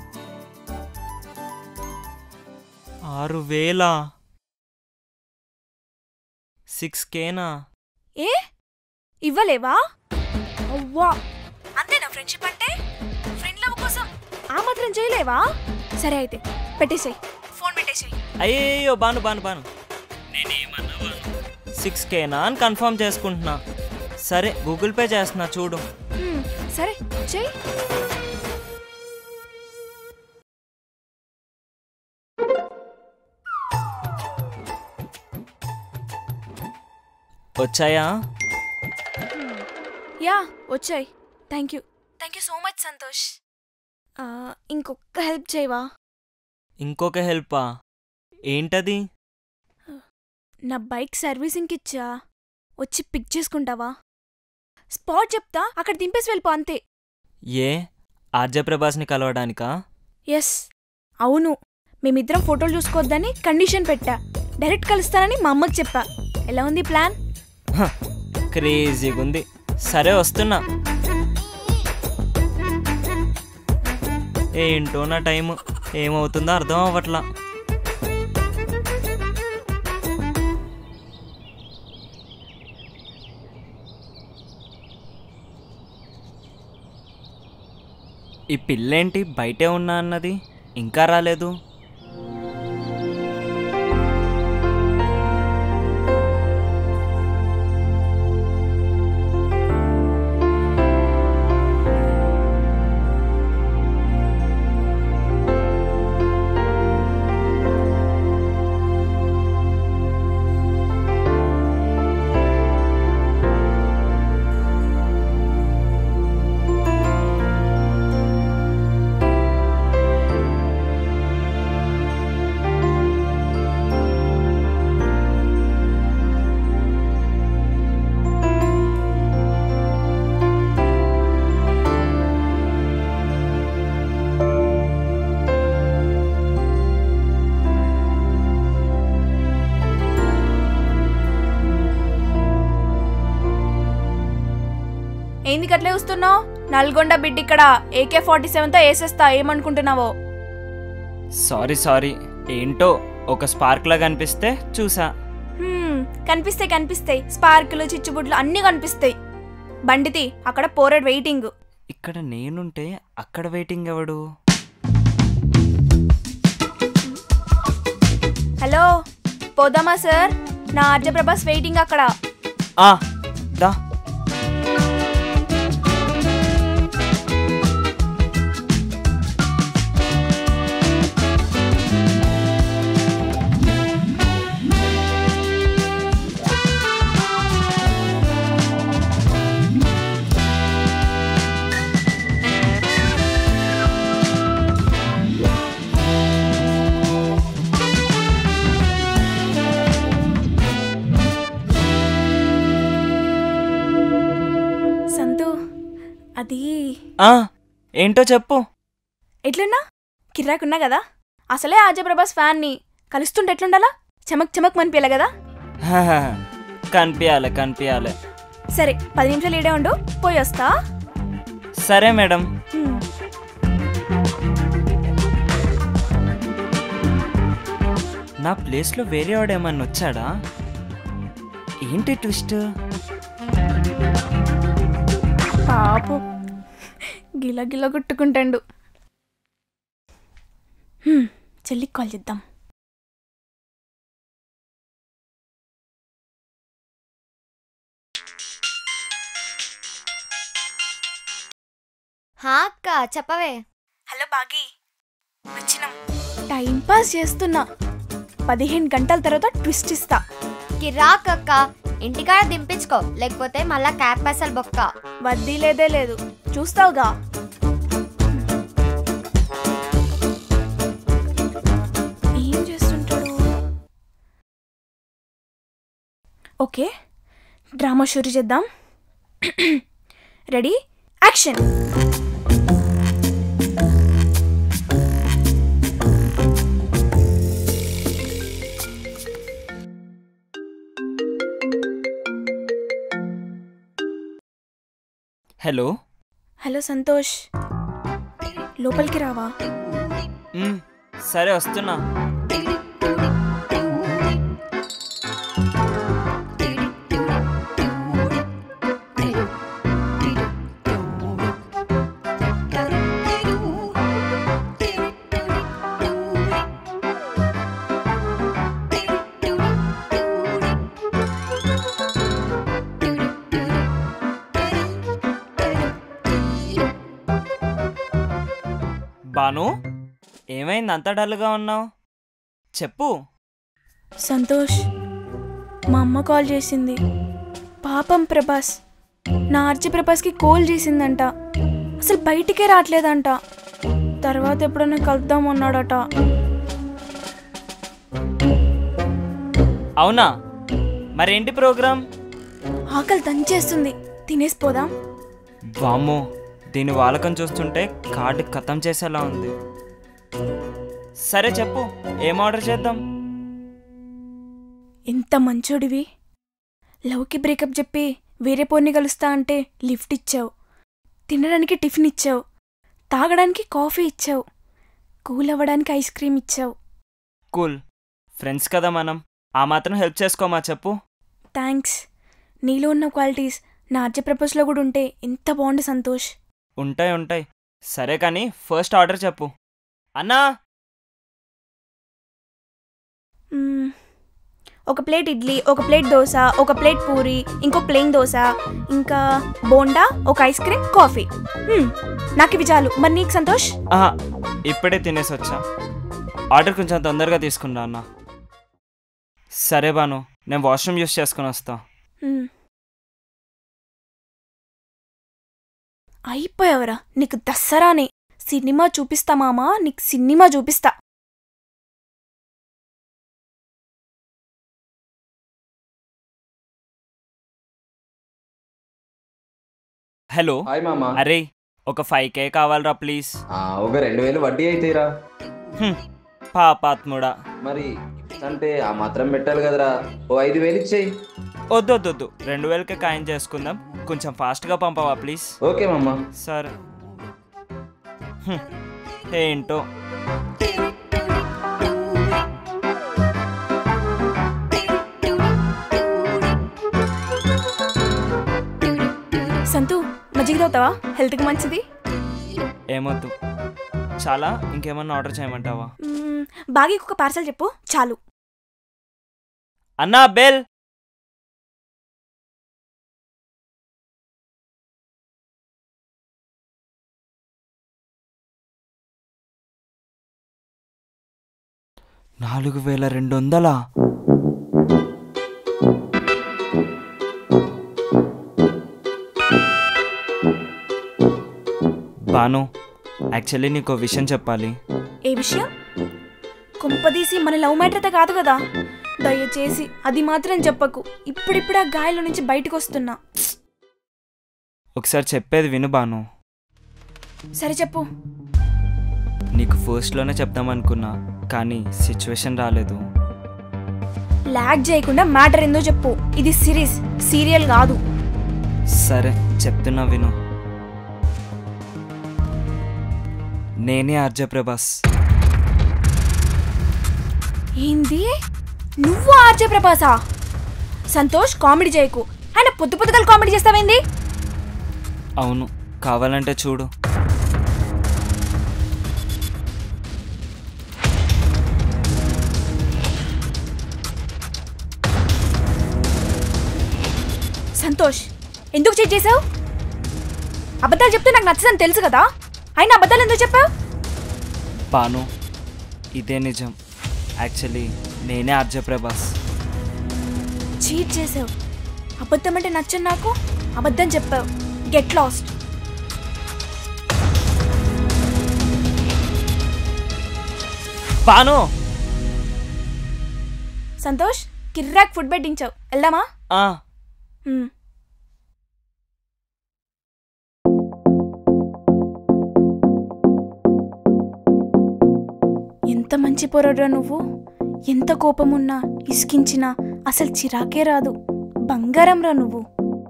ఆరు వేల సిక్స్ కేనా ఏ ఇవ్వలేవా అవ్వా అంతేనా ఫ్రెండ్షిప్ అంటే ఫ్రెండ్ లవ్ కోసం ఆ మాత్రం చేయలేవా సరే అయితే పెట్టేసేయ్ ఫోన్ పెట్టేసేయ్ అయ్యో బాను బాను బాను నేనేమన్నా బాను సిక్స్ కేనా అని కన్ఫర్మ్ చేసుకుంటున్నా సరే గూగుల్ పే చేస్తున్నా చూడు హ్మ్, సరే చెయ్యి వచ్చాయా యా వచ్చాయి thank you thank you so much Santosh ఆ, ఇంకొక హెల్ప్ చేయవా ఇంకొక హెల్పా ఏంటది నా బైక్ సర్వీసింగ్కి ఇచ్చా వచ్చి పిక్ చేసుకుంటావా స్పాట్ చెప్తా అక్కడ దింపేసి వెళ్ళిపో అంతే ఏ ఆర్జే ప్రభాస్ని కలవడానికా ఎస్ అవును మేమిద్దరం ఫోటోలు చూసుకోవద్దని కండిషన్ పెట్టా డైరెక్ట్ కలుస్తానని మా అమ్మకి చెప్పా ఎలా ఉంది ప్లాన్ హ, క్రేజీగా ఉంది సరే వస్తున్నా ఏంటో నా టైం ఏమవుతుందో అర్థం అవ్వట్లా ఈ పిల్లేంటి బయటే ఉన్నా అన్నది ఇంకా రాలేదు ఏంది అట్లే వస్తున్నావు నల్గొండ బిడ్డ ఇక్కడ ఏకే ఫార్టీ సెవెన్తో వేసేస్తా ఏమనుకుంటున్నావో సారీ సారీ ఏంటో ఒక స్పార్క్ లా కనిపిస్తే చూసా హ్మ్, కనిపిస్తాయి కనిపిస్తాయి స్పార్కులు చిచ్చుబుడ్లు అన్నీ కనిపిస్తాయి బండితి అక్కడ పోరెడ్ వెయిటింగ్ ఇక్కడ నేనుంటే అక్కడ వెయిటింగ్ ఎవడు హలో పోదామా సార్ నా ఆర్జ ప్రభాస్ వెయిటింగ్ అక్కడ ఆ దా సంతు అది ఆ ఏంటో చెప్పు ఎట్లున్నా కిర్రాకున్నా కదా అసలే ఆర్జ ప్రభాస్ ఫ్యాన్ని కలుస్తుంటే ఎట్లుండాలా చమక్ చమక్ మనిపించాలి కదా కనిపించాలి కనిపించాలి సరే పది నిమిషాలు ఈడే ఉండు పోయి వస్తా సరే మేడం హ్మ్. నా ప్లేస్లో వేరే వాడు ఏమన్నా వచ్చాడా ఏంటి ట్విస్ట్ పాపం గిల గిల కొట్టుకుంటాడు హ్మ్, చెల్లికి కాల్ చేద్దాం హా అక్క చెప్పవే హలో బాగి వచ్చినాం టైం పాస్ చేస్తున్నా పదిహేను గంటల తర్వాత ట్విస్ట్ ఇస్తా కిరాక్ అక్క ఇంటికాడ దింపించుకో లేకపోతే మళ్ళా క్యాబ్ పైసలు బొక్క వద్దీ లేదే లేదు చూస్తావుగా ఏం చేస్తుంటాడు ఓకే డ్రామా షూరు చేద్దాం ready action hello hello Santosh లోపలికి రావా మ్, సరే వస్తున్నా బాను ఏమైంది అంత డల్గా ఉన్నావు చెప్పు సంతోష్ మా అమ్మ కాల్ చేసింది పాపం ప్రభాస్ నా ఆర్చి ప్రభాస్కి కాల్ చేసిందంట అసలు బయటికే రావట్లేదంట తర్వాత ఎప్పుడైనా కలుద్దాం అన్నాడట అవునా మరేంటి ప్రోగ్రాం ఆకలి దంచేస్తుంది తినేసిపోదాం వామ్మో దీని వాలకం చూస్తుంటే కార్డు ఖతం చేసేలా ఉంది సరే చెప్పు ఏం ఆర్డర్ చేద్దాం ఎంత మంచోడివి లవ్కి బ్రేకప్ చెప్పి వేరే పోర్ని కలుస్తా అంటే లిఫ్ట్ ఇచ్చావు తినడానికి టిఫిన్ ఇచ్చావు తాగడానికి కాఫీ ఇచ్చావు కూల్ అవ్వడానికి ఐస్ క్రీమ్ ఇచ్చావు కూల్ ఫ్రెండ్స్ కదా మనం ఆ మాత్రం హెల్ప్ చేసుకోమా చెప్పు థ్యాంక్స్ నీలో ఉన్న క్వాలిటీస్ నా అర్జ ప్రపోజ్లో కూడా ఉంటే ఎంత బాగుంది సంతోష్ ఉంటాయి ఉంటాయి సరే కానీ ఫస్ట్ ఆర్డర్ చెప్పు అన్నా మ్మ్. ఒక ప్లేట్ ఇడ్లీ ఒక ప్లేట్ దోశ ఒక ప్లేట్ పూరి ఇంకో ప్లెయిన్ దోశ ఇంకా బోండా ఒక ఐస్ క్రీమ్ కాఫీ మ్మ్. నాకు ఇవి చాలు మరి నీకు సంతోష్ ఆహా, ఇప్పుడే తినేసి వచ్చా ఆర్డర్ కొంచెం తొందరగా తీసుకున్నా అన్న సరే బాను నేను వాష్రూమ్ యూస్ చేసుకుని వస్తా మ్మ్. అయిపోయావరా నీకు దసరానే సినిమా చూపిస్తా మామా నీకు సినిమా చూపిస్తా హలో హాయ్ మామ అరే ఒక ఫైవ్ కే కావాలరా ప్లీజ్ ఆ, ఒక రెండు వేలు వడ్డీ అయితేరా హ్మ్, పాపాత్ముడా మరి అంటే ఆ మాత్రం పెట్టాలి కదరా ఓ ఐదు వేలు ఇచ్చేయి వద్దు వద్దు వద్దు రెండు వేలకే ఖాయం చేసుకుందాం కొంచెం ఫాస్ట్గా పంపవా ప్లీజ్ ఓకే మామ సరే హ్మ్. ఏంటో సంతు మజ్జిగ తాగుతావా హెల్త్కి మంచిది ఏమొద్దు చాలా ఇంకేమన్నా ఆర్డర్ చేయమంటావా మ్మ్, బాగా ఒక పార్సల్ చెప్పు చాలు అన్నా బెల్ నాలుగు వేల రెండు వందలా బాను యాక్చువల్లీ నీకు విషయం చెప్పాలి ఏ విషయం కుంపదీసి మన లవ్ మ్యాటర్ అయితే కాదు కదా దయచేసి అది మాత్రం చెప్పకు ఇప్పుడిప్పుడు ఆ గాయాల నుంచి బయటకు వస్తున్నా ఒకసారి చెప్పేది విను బాను సరే చెప్పు నీకు ఫస్ట్లోనే చెప్దామనుకున్నా కానీ సిచ్యువేషన్ రాలేదు లాగ్ చేయకుండా మ్యాటర్ ఏందో చెప్పు ఇది సిరీస్ సీరియల్ కాదు సరే చెప్తున్నా విను నేనే ఆర్జే ప్రభాస్ ఏంది నువ్వు ఆర్జే ప్రభాసా సంతోష్ కామెడీ చేయకు ఆయన పొద్దు పొద్దుగల కామెడీ చేస్తావేంది అవును కావాలంటే చూడు సంతోష్ ఎందుకు చీట్ చేసావు అబద్ధాలు చెప్తే నాకు నచ్చదని తెలుసు కదా అయినా అబద్ధాలు ఎందుకు చెప్పావు పాను ఇదే నిజం యాక్చువల్లీ నేనే ఆర్జే ప్రభాస్ చీట్ చేసావు అబద్ధం అంటే నచ్చని నాకు అబద్ధం చెప్పావు గెట్ లాస్ట్ పాను సంతోష్ కిర్రాక్ ఫుడ్ బెట్టించావు వెళ్దామా ఆ, మ్మ్. ఎంత మంచి పొరడ్రా నువ్వు ఎంత కోపమున్నా ఇసుకించినా అసలు చిరాకే రాదు బంగారం రా నువ్వు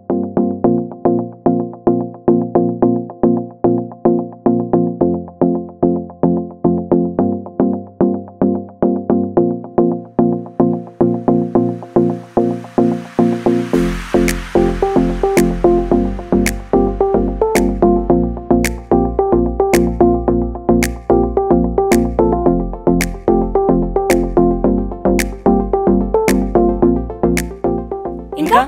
ఇంకా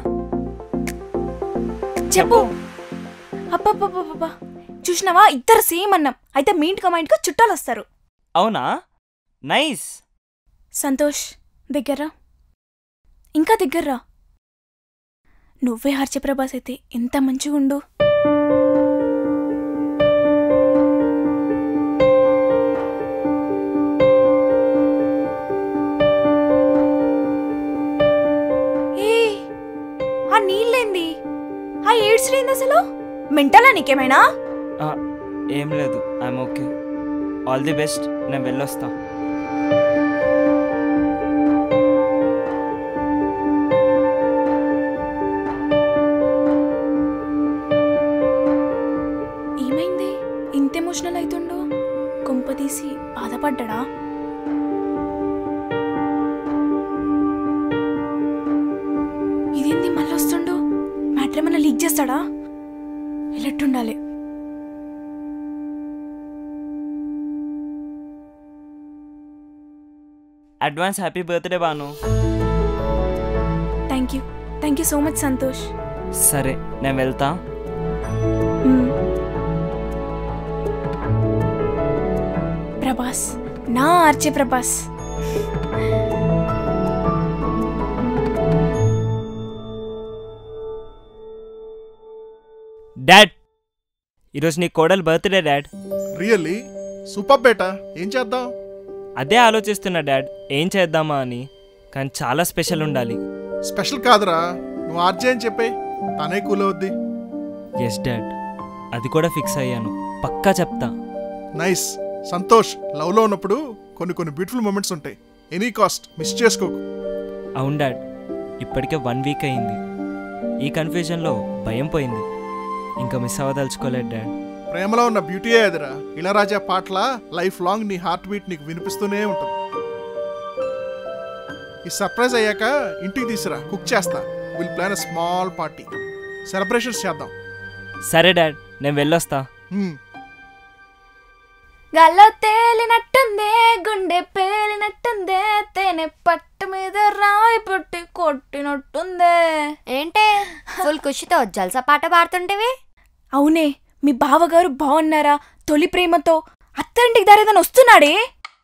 చెప్పు అబ్బబ్బబ్బబ్బా చూసినావా ఇద్దరు సేమ్ అన్నాం అయితే మీ ఇంటికి మా ఇంటికి చుట్టాలు వస్తారు అవునా నైస్ సంతోష్ దగ్గర్రా ఇంకా దగ్గర్రా నువ్వే హర్షప్రభాస్ అయితే ఎంత మంచిగా ఉండు ఏ ఆ నీళ్ళేంది ఆ ఏడ్స్లేంది అసలు మెంటలా నీకేమైనా ఆ, ఏం లేదు I'm okay all the best నేను వెళ్ళొస్తా ఏమైంది ఇంత ఎమోషనల్ అవుతుండో కొంపదీసి బాధపడ్డా ఇదేంది మళ్ళీ వస్తుండో మ్యాటర్ ఏమైనా లీక్ చేస్తాడా వెళ్ళట్టుండాలి advance happy birthday Banu thank you thank you so much Santosh సరే నేను వెళ్తా మ్మ్. ప్రభాస్ నా ఆర్చే ప్రభాస్ డాడ్ ఈరోజు నీ కోడలు బర్త్డే డాడ్ రియల్లీ సూపర్ బేటా ఏం చేద్దాం అదే ఆలోచిస్తున్నా డాడ్ ఏం చేద్దామా అని కానీ చాలా స్పెషల్ ఉండాలి స్పెషల్ కాదురా నువ్వు ఆర్జే అని చెప్పే తనే కూల్ అవుద్ది ఎస్ డాడ్ అది కూడా ఫిక్స్ అయ్యాను పక్కా చెప్తా నైస్ సంతోష్ లవ్లో ఉన్నప్పుడు కొన్ని కొన్ని బ్యూటిఫుల్ మూమెంట్స్ ఉంటాయి ఎనీ కాస్ట్ మిస్ చేసుకోకు అవును డాడ్ ఇప్పటికే వన్ వీక్ అయింది ఈ కన్ఫ్యూజన్లో భయం పోయింది ఇంకా మిస్ అవ్వదలుచుకోలేదు డాడ్ ప్రేమలో ఉన్న బ్యూటీయే అదిరా ఇళరాజా పాటల లైఫ్ లాంగ్ నీ హార్ట్ బీట్ నీకు వినిపిస్తూనే ఉంటుంది ఈ సర్ప్రైజ్ అయ్యాక ఇంటికి తీసురా కుక్ చేస్తా will plan a small party celebrations చేద్దాం సరే డాడ్ నేను వెళ్ళొస్తా హ్మ్. గల్లో తేలినట్టుందే గుండె పేలినట్టుందే తేనె పట్టు మీద రాయి పుట్టి కొట్టినట్టుందే ఏంటే ఫుల్ ఖుషితో జల్సా పాట పాడుతుంటేవి అవునే మీ బావగారు బాగున్నారా తొలి ప్రేమతో అత్తంటికి దారేదని వస్తున్నాడే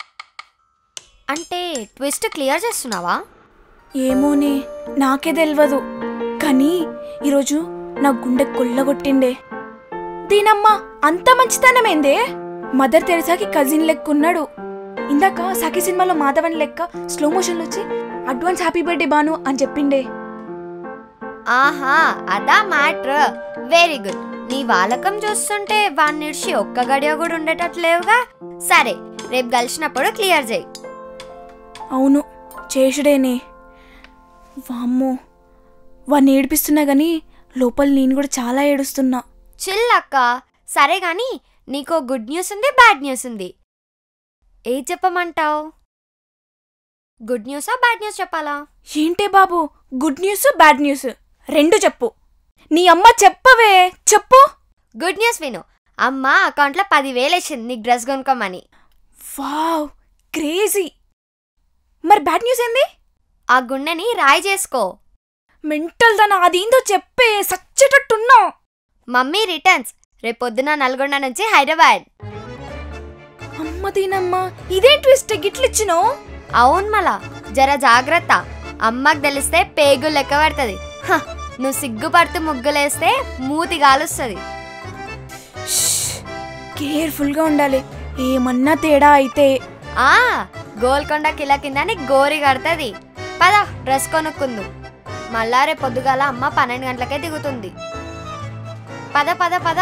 అంటే ట్విస్ట్ క్లియర్ చేస్తున్నావా ఏమోనే నాకే తెలియదు కానీ ఈరోజు నా గుండె కొల్లగొట్టిండే దీనమ్మ అంత మంచితనమేందే మదర్ తెరసాకి కజిన్ లెక్కున్నాడు ఇందాక సఖి సినిమాలో మాధవన్ లెక్క స్లో మోషన్లో వచ్చి అడ్వాన్స్ హ్యాపీ బర్త్డే బాను అని చెప్పిండే ఆహా అదా మ్యాటర్ వెరీ గుడ్ నీ వాలకం చూస్తుంటే వాడిని ఇడిచి ఒక్క గడియ కూడా ఉండేటట్లేవుగా సరే రేపు కలిసినప్పుడు క్లియర్ చేయి అవును చేసుడేనే వామ్మో వాడిని ఏడిపిస్తున్నా గానీ లోపల నేను కూడా చాలా ఏడుస్తున్నా చిల్ అక్క సరే గాని నీకో గుడ్ న్యూస్ ఉంది బ్యాడ్ న్యూస్ ఉంది ఏం చెప్పమంటావు గుడ్ న్యూసా బ్యాడ్ న్యూస్ చెప్పాలా ఏంటే బాబు గుడ్ న్యూస్ బ్యాడ్ న్యూస్ రెండు చెప్పు నీ అమ్మ చెప్పవే చెప్పు గుడ్ న్యూస్ విను అమ్మ అకౌంట్లో పదివేలు వేసింది నీకు డ్రెస్ కొనుక్కోమని వావ్ క్రేజీ మరి బ్యాడ్ న్యూస్ ఏంది ఆ గుండెని రాయి చేసుకో మెంటల్ దాన అదేందో చెప్పే సచ్చేటట్టున్నా మమ్మీ రిటర్న్స్ రేపొద్దున నల్గొండ నుంచి హైదరాబాద్ అమ్మ దీనమ్మ ఇదే ట్విస్ట్ గిట్లిచ్చినో అవును మళ్ళా జర జాగ్రత్త అమ్మకు తెలిస్తే పేగు లెక్క పడుతుంది హ, నువ్వు సిగ్గుపడుతూ ముగ్గులేస్తే మూతి గాలుస్తుంది కేర్ఫుల్గా ఉండాలి ఏమన్నా తేడా అయితే ఆ గోల్కొండ కిల కిందని గోరి కడుతుంది పద డ్రెస్ కొనుక్కుందు మళ్ళా రేపు పొద్దుగాల అమ్మ పన్నెండు గంటలకే దిగుతుంది పద పద పద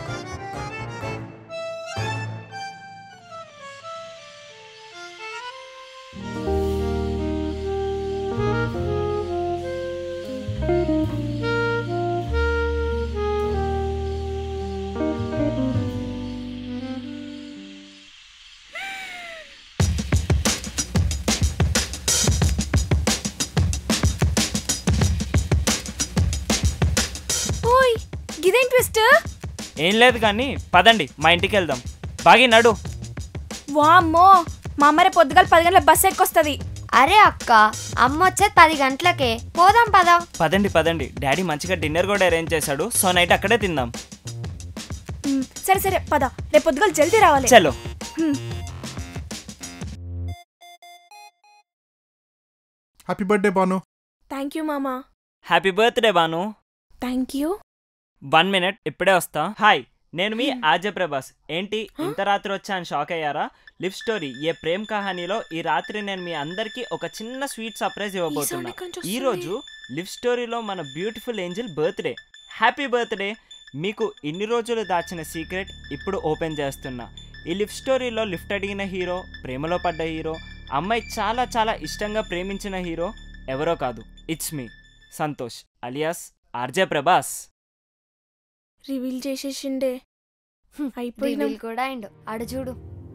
ఓయ్ గిదేం ట్విస్ట్ ఏం లేదు కానీ పదండి మా ఇంటికి వెళ్దాం బాగి నడు వామ్మో మా అమ్మ రేపు పొద్దుగాల పది గంటల బస్ ఎక్కొస్తుంది అరే అక్క అమ్మ వచ్చేది పది గంటలకే పోదాం పద పదండి పదండి డాడీ మంచిగా డిన్నర్ కూడా అరేంజ్ చేశాడు సో నైట్ అక్కడే తిందాం సరే సరే పద రేపు పొద్దుగాల జల్దీ రావాలి చలో హ్మ్. Happy birthday Banu thank you మామా happy birthday Banu thank you one minute ఇప్పుడే వస్తా హాయ్ నేను మీ ఆర్జే ప్రభాస్ ఏంటి ఇంత రాత్రి వచ్చా అని షాక్ అయ్యారా లివ్ స్టోరీ ఏ ప్రేమ్ కహానీలో ఈ రాత్రి నేను మీ అందరికీ ఒక చిన్న స్వీట్ సర్ప్రైజ్ ఇవ్వబోతున్నా ఎక్కడి నుంచి ఈ వస్తుంది? రోజు లివ్ స్టోరీలో మన beautiful angel birthday happy birthday మీకు ఇన్ని రోజులు దాచిన సీక్రెట్ ఇప్పుడు ఓపెన్ చేస్తున్నా ఈ లివ్ స్టోరీలో లిఫ్ట్ అడిగిన హీరో ప్రేమలో పడ్డ హీరో అమ్మాయి చాలా చాలా ఇష్టంగా ప్రేమించిన హీరో ఎవరో కాదు it's me Santosh alias RJ Prabhas reveal చేసేసిండే అయిపోయినాం రివీల్ కూడా అయిండు అడు చూడు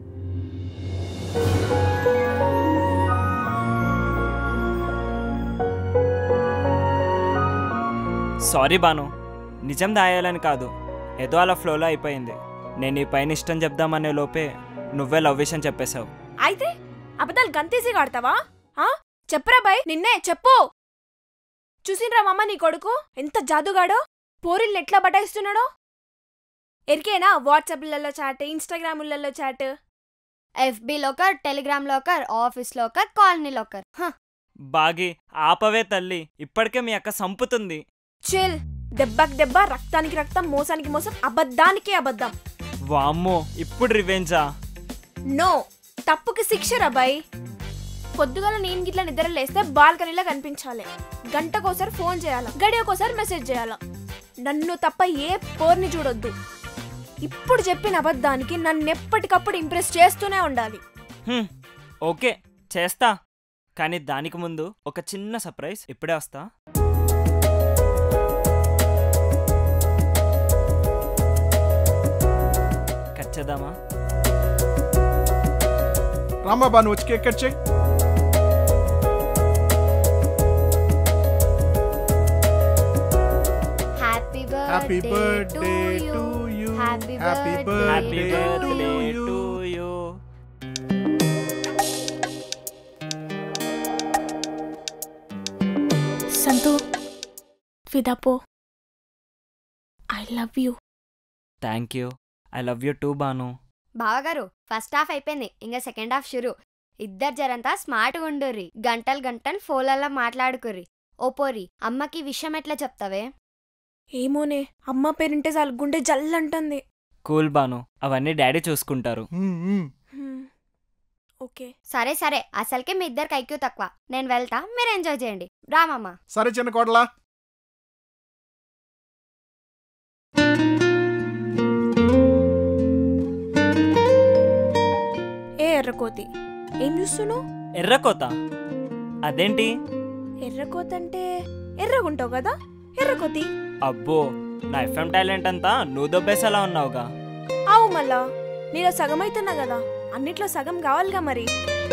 సారీ బాను నిజం దాయాలని కాదు ఏదో అలా ఫ్లోలో అయిపోయింది నేను ఈ పైన ఇష్టం చెప్దామనే లోపే నువ్వే లవ్ విషయం చెప్పేశావు అయితే అబద్ధాలు గంతేసి ఆడతావా ఆ? చెప్పురా బాయ్ నిన్నే చెప్పు చూసిండ్రా మమ్మ నీ కొడుకు ఎంత జాదుగాడో పోరిల్ని ఎట్లా బటాయిస్తున్నాడో ఎరికేనా వాట్సాప్లలో చాట్ ఇన్స్టాగ్రాములలో చాట్ ఎఫ్బీలో ఒకరు టెలిగ్రామ్లో ఒకరు ఆఫీస్లో ఒకరు కాలనీలో ఒకరు హ, బాగి ఆపవే తల్లి ఇప్పటికే మీ అక్క సంపుతుంది చిల్ దెబ్బకి దెబ్బ రక్తానికి రక్తం మోసానికి మోసం అబద్ధానికి అబద్ధం వామ్మో ఇప్పుడు రివెంజా నో తప్పుకి శిక్ష రాబాయ్ పొద్దుగాల నేను గిట్ల నిద్ర లేస్తే బాల్కనీలో కనిపించాలి గంటకోసారి ఫోన్ చేయాలా గడియకోసారి మెసేజ్ చేయాలా నన్ను తప్ప ఏ పోర్ని చూడొద్దు ఇప్పుడు చెప్పిన అబద్ధానికి నన్ను ఎప్పటికప్పుడు ఇంప్రెస్ చేస్తూనే ఉండాలి హ్మ్, ఓకే చేస్తా కానీ దానికి ముందు ఒక చిన్న సర్ప్రైజ్ ఇప్పుడే వస్తా కట్ చేద్దామా రాంబాబా నువ్వు వచ్చి కేక్ కట్ చేయి happy happy birthday birthday to to you you happy happy happy birthday birthday to to you you Santu విదాపో I love you thank you I love you too Banu బావగారు ఫస్ట్ హాఫ్ అయిపోయింది ఇంకా second half షురు ఇద్దరు జరంతా స్మార్ట్గా ఉండుర్రి గంటలు గంటలు ఫోన్లలో మాట్లాడుకుర్రి ఓపోరి అమ్మకి ఈ విషయం ఎట్లా చెప్తావే ఏమోనే అమ్మ పేరింటే చాలు గుండె జల్లంటుంది కూల్ బాను అవన్నీ డాడీ చూసుకుంటారు మ్మ్, మ్మ్. హ్మ్. ఓకే సరే సరే అసలుకే మీ ఇద్దరికి ఐక్యూ తక్కువ నేను వెళ్తా మీరు ఎంజాయ్ చేయండి రామమ్మ సరే చిన్న కోడలా ఏ ఎర్రకోతి ఏం చూస్తున్నావు ఎర్రకోత అదేంటి ఎర్రకోతి అంటే ఎర్రగుంటావు కదా ఎర్రకోతి అబ్బో నా ఎఫ్ఎం టాలెంట్ అంతా నువ్వు దొబ్బేసేలా ఉన్నావుగా ఆవు మళ్ళా నీలో సగం అవుతున్నా కదా అన్నిట్లో సగం కావాలిగా మరి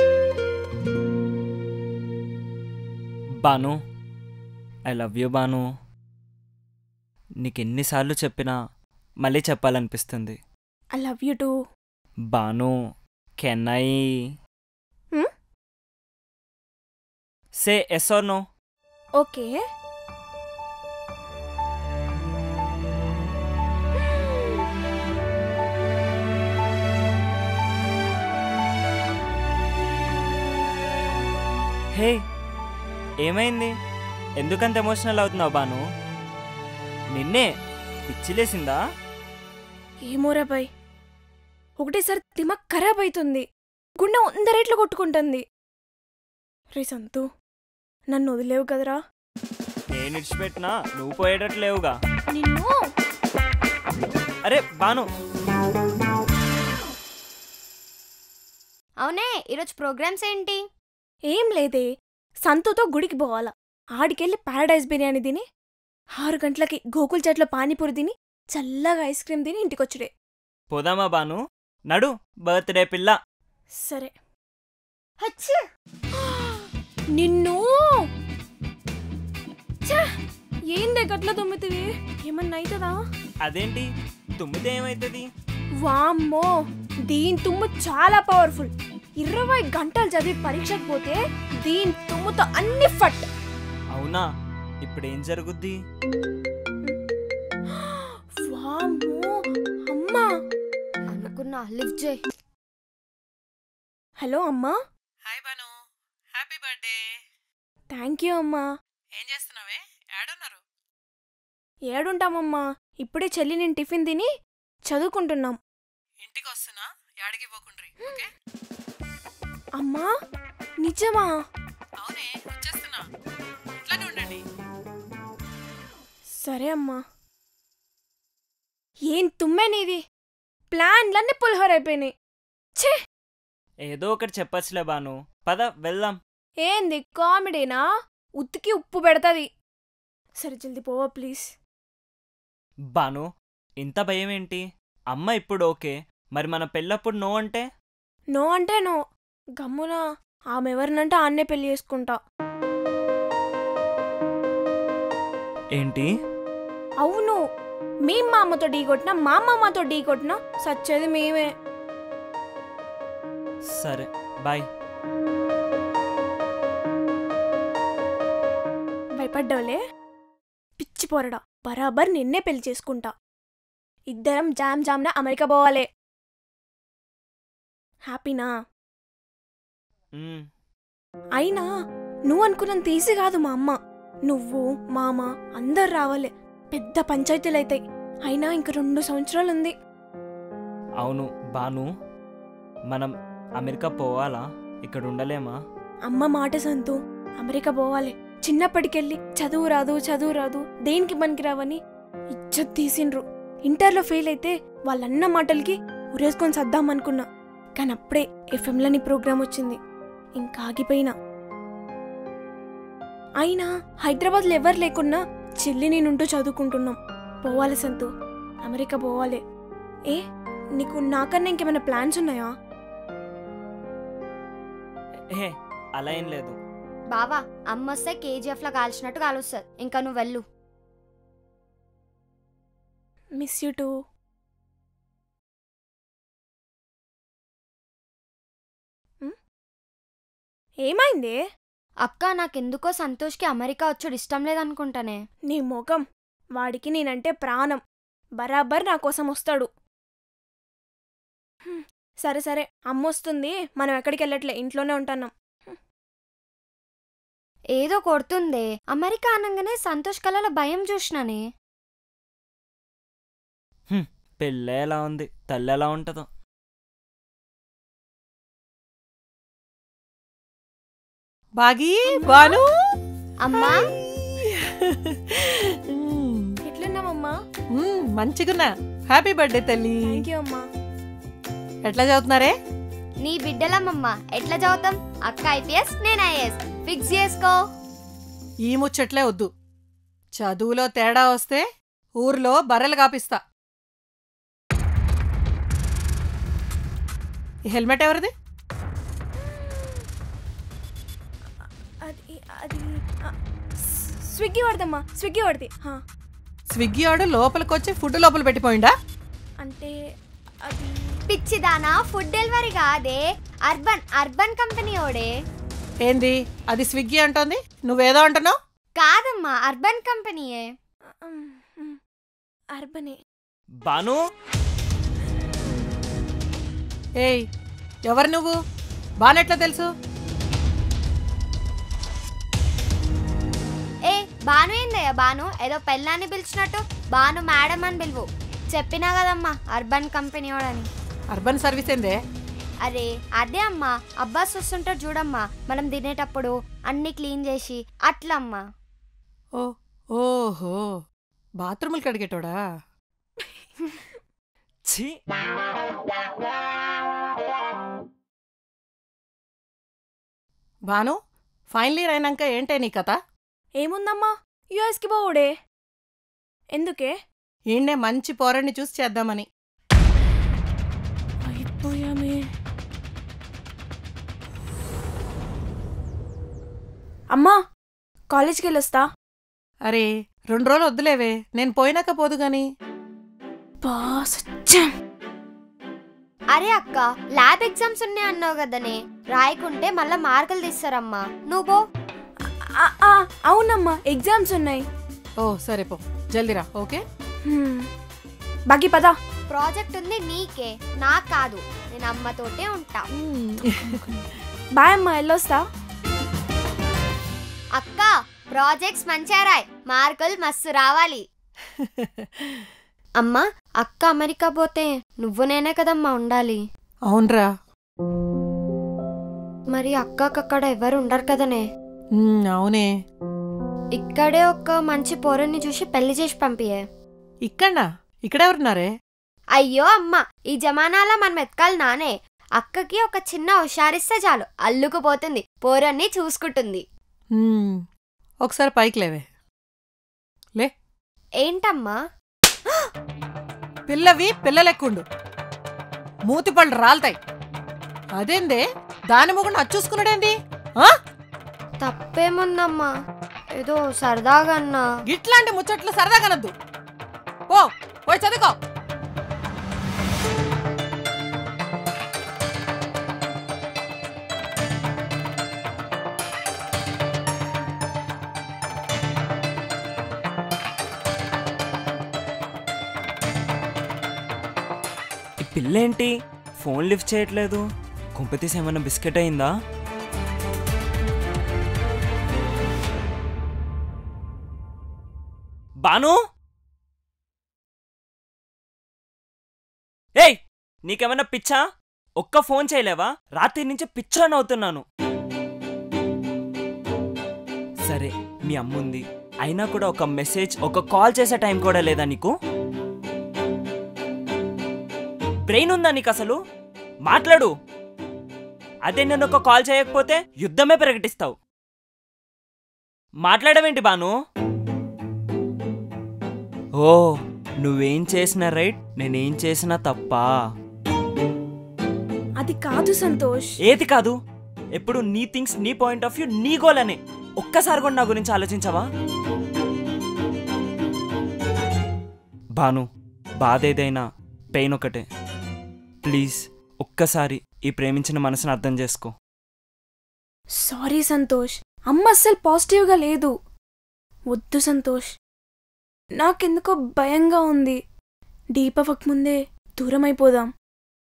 Banu I love you Banu నీకు ఎన్నిసార్లు చెప్పినా మళ్ళీ చెప్పాలనిపిస్తుంది I love you too Banu can I Hmm? Say yes or no okay hey ఏమైంది ఎందుకంత ఎమోషనల్ అవుతున్నావు బాను నిన్నే పిచ్చిలేసిందా ఏమోరా బాయ్ ఒకటేసారి దిమాగ్ ఖరాబ్ అవుతుంది గుండె వంద రేట్లు కొట్టుకుంటుంది రే సంతు నన్ను వదిలేవు కదరా నేను ఇడిచిపెట్టినా నువ్వు పోయేటట్టు లేవుగా నిన్ను అరే బాను అవునే ఈరోజు ప్రోగ్రామ్స్ ఏంటి ఏం లేదే సంతుతో గుడికి పోవాలా ఆడికెళ్ళి పారాడైజ్ బిర్యానీ తిని ఆరు గంటలకి గోకుల్ చెట్లో పానీపూరి తిని చల్లగా ఐస్ క్రీమ్ తిని ఇంటికొచ్చుడే పోదామా బాను నడు బర్త్డే పిల్ల సరే నిన్ను ఛ! ఏందే గట్ల తొమ్మిదివి ఏమన్నా అవుతుందా అదేంటి తుమ్మితే ఏమైతుంది వామ్మో దీని తుమ్ము చాలా పవర్ఫుల్ ఇరవై గంటలు చదివి పరీక్షకు పోతే దీని తుమ్ముతో అన్ని ఫట్ అవునా ఇప్పుడు ఏం జరుగుద్ది వామ్మో అమ్మా అనుకున్నా లిఫ్ట్ చేయి హలో అమ్మా hi Banu happy birthday thank you అమ్మా ఏం చేస్తున్నావే ఏడున్నారు ఏడుంటామమ్మా ఇప్పుడే చెల్లి నేను టిఫిన్ తిని చదువుకుంటున్నాం ఇంటికి వస్తున్నా యాడికి పోకుండ్రి ఓకే అమ్మా నిజమా అవునే వచ్చేస్తున్నా ఇట్లానే ఉండండి సరే అమ్మా ఏం తుమ్మే నీది ప్లాన్లన్నీ పులిహోర అయిపోయినాయి ఛే ఏదో ఒకటి చెప్పచ్చులే బాను పద వెళ్దాం ఏంది కామెడీనా ఉత్తికి ఉప్పు పెడతది సరే జల్దీ పోవా ప్లీజ్ బాను ఇంత భయం ఏంటి అమ్మ ఇప్పుడు ఓకే మరి మన పెళ్ళప్పుడు నో అంటే నో అంటే నో గమ్మున ఆమె ఎవరినంటే ఆన్నే పెళ్లి చేసుకుంటా ఏంటి అవును మేం మా అమ్మతో ఢీ కొట్టినా మా అమ్మ మాతో ఢీ కొట్టినా సచ్చేది మేమే సరే బాయ్ భయపడ్డావులే పిచ్చి పోరడా బరాబర్ నిన్నే పెళ్లి చేసుకుంటా ఇద్దరం జామ్ జామ్న అమెరికా పోవాలే హ్యాపీనా మ్, అయినా నువ్వు అనుకున్నంత ఈజీ కాదు మా అమ్మ నువ్వు మామ అందరు రావాలి పెద్ద పంచాయతీలు అవుతాయి అయినా ఇంక రెండు సంవత్సరాలు ఉంది అవును బాను మనం అమెరికా పోవాలా ఇక్కడ ఉండలేమా అమ్మ మాట సంతు అమెరికా పోవాలి చిన్నప్పటికెళ్ళి చదువు రాదు చదువు రాదు దేనికి పనికిరావని ఇజ్జత్ తీసిండ్రు ఇంటర్లో ఫెయిల్ అయితే వాళ్ళన్న మాటలకి ఉరేసుకొని సద్దామనుకున్నా కానీ అప్పుడే ఎఫ్ఎంలో నీ ప్రోగ్రాం వచ్చింది ఇంకా ఆగిపోయినా అయినా హైదరాబాద్లో ఎవరు లేకున్నా చెల్లి నేనుంటూ చదువుకుంటున్నాం పోవాలి సంతు అమెరికా పోవాలి ఏ నీకు నాకన్నా ఇంకేమైనా ప్లాన్స్ ఉన్నాయా ఏ అలా ఏం లేదు బావా అమ్మ వస్తే కేజీఎఫ్ లో కాల్చినట్టు కాలుస్తుంది ఇంకా నువ్వు వెళ్ళు మిస్ యూ టూ ఏమైంది అక్క నాకెందుకో సంతోష్కి అమెరికా వచ్చుడు ఇష్టం లేదనుకుంటానే నీ ముఖం వాడికి నేనంటే ప్రాణం బరాబర్ నా కోసం వస్తాడు హ్మ్, సరే సరే అమ్మ వస్తుంది మనం ఎక్కడికి వెళ్ళట్లే ఇంట్లోనే ఉంటున్నాం ఏదో కొడుతుందే అమెరికా అనగానే సంతోష్ కళలో భయం చూసినానే పెళ్ళే ఎలా ఉంది తల్లి ఎలా ఉంటుందో బాగి బాను అమ్మా మ్మ్. ఎట్లున్నావమ్మా మ్మ్, మంచిగున్నా హ్యాపీ బర్త్డే తల్లి థ్యాంక్ యూ అమ్మా ఎట్లా చదువుతున్నారే నీ బిడ్డలమ్మమ్మ ఎట్లా చదువుతాం అక్క ఐపీఎస్ నేను ఐఏఎస్ ఫిక్స్ చేసుకో ఈ ముచ్చట్లే వద్దు చదువులో తేడా వస్తే ఊర్లో బర్రెలు కాపిస్తా ఈ హెల్మెట్ ఎవరిది అది అది ఆ, స్- స్విగ్గీ వాడదమ్మా స్విగ్గీ వాడిది హా, స్విగ్గీ ఆడు లోపలికొచ్చి ఫుడ్ లోపల పెట్టిపోయిండా అంటే అది పిచ్చిదానా ఫుడ్ డెలివరీ కాదే అర్బన్ అర్బన్ కంపెనీ ఓడే ఏంది అది స్విగ్గీ అంటోంది నువ్వేదో అంటున్నావు కాదమ్మా అర్బన్ కంపెనీయే ఉమ్, ఉమ్, అర్బనే బాను ఏయ్ ఎవరు నువ్వు బానెట్లా తెలుసు ఏ బాను ఏందయ్యా బాను ఏదో పెళ్ళాన్ని పిలిచినట్టు బాను మేడం అని పిలువు చెప్పినా కదమ్మా అర్బన్ కంపెనీ వాడని అర్బన్ సర్వీస్ ఏందే అరే అదే అమ్మా అబ్బాస్ వస్తుంటాడు చూడమ్మా మనం తినేటప్పుడు అన్ని క్లీన్ చేసి అట్లా అమ్మా ఓ ఓహో బాత్రూములు కడిగేటోడా ఛీ బాను ఫైనల్ ఇయర్ అయినాక ఏంటే నీ కథ ఏముందమ్మా యుఎస్కి పోవుడే ఎందుకే ఈయన్నే మంచి పోరడిని చూసి చేద్దామని అయిపోయామే అమ్మా కాలేజ్కి వెళ్ళొస్తా అరే రెండు రోజులు వద్దులేవే నేను పోయినాక పోదు గాని బా సత్యం అరే అక్క ల్యాబ్ ఎగ్జామ్స్ ఉన్నాయి అన్నావు కదనే రాయకుంటే మళ్ళా మార్కులు తీస్తారమ్మా నువ్వు పో ఆ, ఆ, అవునమ్మా ఎగ్జామ్స్ ఉన్నాయి ఓ సరే పో జల్దిరా ఓకే హ్మ్. బాకీ పదా ప్రాజెక్ట్ ఉంది నీకే నాకు కాదు నేను అమ్మతోటే ఉంటా బాయ్ అమ్మా వెళ్ళొస్తా అక్క ప్రాజెక్ట్స్ మంచిగా రాయ్ మార్కులు మస్తు రావాలి అమ్మా అక్క అమెరికా పోతే నువ్వు నేనే కదమ్మా ఉండాలి అవునరా మరి అక్కకు అక్కడ ఎవరు ఉండరు కదనే ఉమ్, అవునే ఇక్కడే ఒక మంచి పోరుని చూసి పెళ్లి చేసి పంపియే ఇక్కడనా ఇక్కడెవరున్నారే అయ్యో అమ్మ ఈ జమానాలో మనం ఎత్కాలి నానే అక్కకి ఒక చిన్న హుషారిస్తే చాలు అల్లుకుపోతుంది పోరన్ని చూసుకుంటుంది ఉమ్, ఒకసారి పైకి లేవే ఏంటమ్మా పిల్లవి పిల్లలెక్కుండు మూతి పళ్ళు రాలుతాయి అదేందే దాని మొగుడు అచ్చూసుకున్నాడేంది ఆ? తప్పేముందమ్మా ఏదో సరదాగా అన్నా ఇట్లాంటి ముచ్చట్లు సరదాగనద్దు ఓ పోయి చదువుకో ఈ పిల్లేంటి ఫోన్ లిఫ్ట్ చేయట్లేదు కుంపతీసి ఏమన్నా బిస్కెట్ అయిందా బాను ఏయ్ నీకేమన్నా పిచ్చా ఒక్క ఫోన్ చేయలేవా రాత్రి నుంచి పిచ్చోని అవుతున్నాను సరే మీ అమ్ముంది అయినా కూడా ఒక మెసేజ్ ఒక కాల్ చేసే టైం కూడా లేదా నీకు బ్రెయిన్ ఉందా నీకు అసలు మాట్లాడు అదే నేను ఒక కాల్ చేయకపోతే యుద్ధమే ప్రకటిస్తావు మాట్లాడవేంటి బాను ఓ నువ్వేం చేసినా రైట్ నేనేం చేసినా తప్పా అది కాదు సంతోష్ ఏది కాదు ఎప్పుడు నీ థింగ్స్ నీ పాయింట్ ఆఫ్ వ్యూ నీ గోల్ అని ఒక్కసారి కూడా నా గురించి ఆలోచించవా భాను బాధ ఏదైనా పెయిన్ ఒకటే ప్లీజ్ ఒక్కసారి ఈ ప్రేమించిన మనసును అర్థం చేసుకో సారీ సంతోష్ అమ్మ అస్సలు పాజిటివ్గా లేదు వద్దు సంతోష్ నాకెందుకో భయంగా ఉంది డీప్ అవ్వక ముందే దూరం అయిపోదాం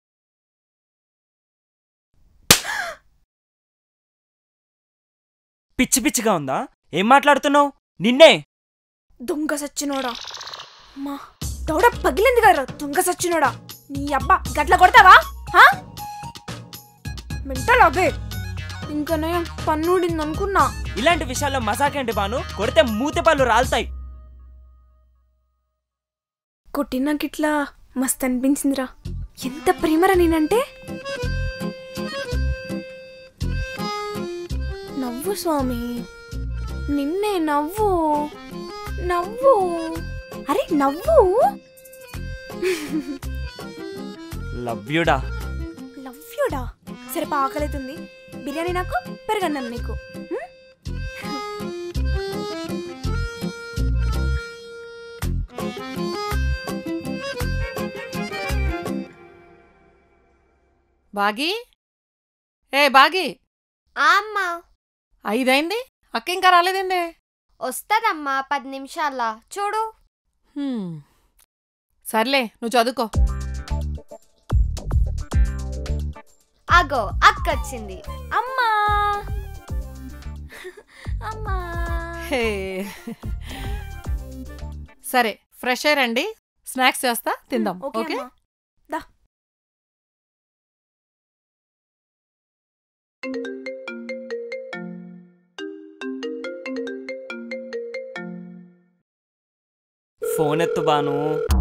పిచ్చి పిచ్చిగా ఉందా ఏం మాట్లాడుతున్నావు నిన్నే దొంగ సచ్చినోడా అమ్మా దౌడ పగిలింది కదా దొంగ సచ్చినోడా నీ అబ్బా గట్ల కొడతావా హా? మెంటల్ అబే ఇంకా నేను పన్నుడింది అనుకున్నా ఇలాంటి విషయాల్లో మజాకేంటి బాను కొడితే మూతి పళ్ళు రాలుతాయి కొట్టినాకిట్లా మస్త్ అనిపించిందిరా ఎంత ప్రేమరా నేనంటే నవ్వు స్వామి నిన్నే నవ్వు నవ్వు అరే నవ్వు లవ్ యుడా లవ్ యూడా సరే పా ఆకలితుంది బిర్యానీ నాకు పెరగన్నం నీకు హ్మ్? బాగి ఏ బాగి ఆ అమ్మా ఐదైంది అక్క ఇంకా రాలేదేందే వస్తదమ్మా పది నిమిషాల్లో చూడు హ్మ్. సర్లే నువ్వు చదువుకో అగో అక్క వచ్చింది అమ్మా అమ్మా హే. సరే ఫ్రెష్ అయ్యి రండి స్నాక్స్ చేస్తా తిందాం ఓకే ఓకే అమ్మా దా ఫోన్ ఎత్తు బాను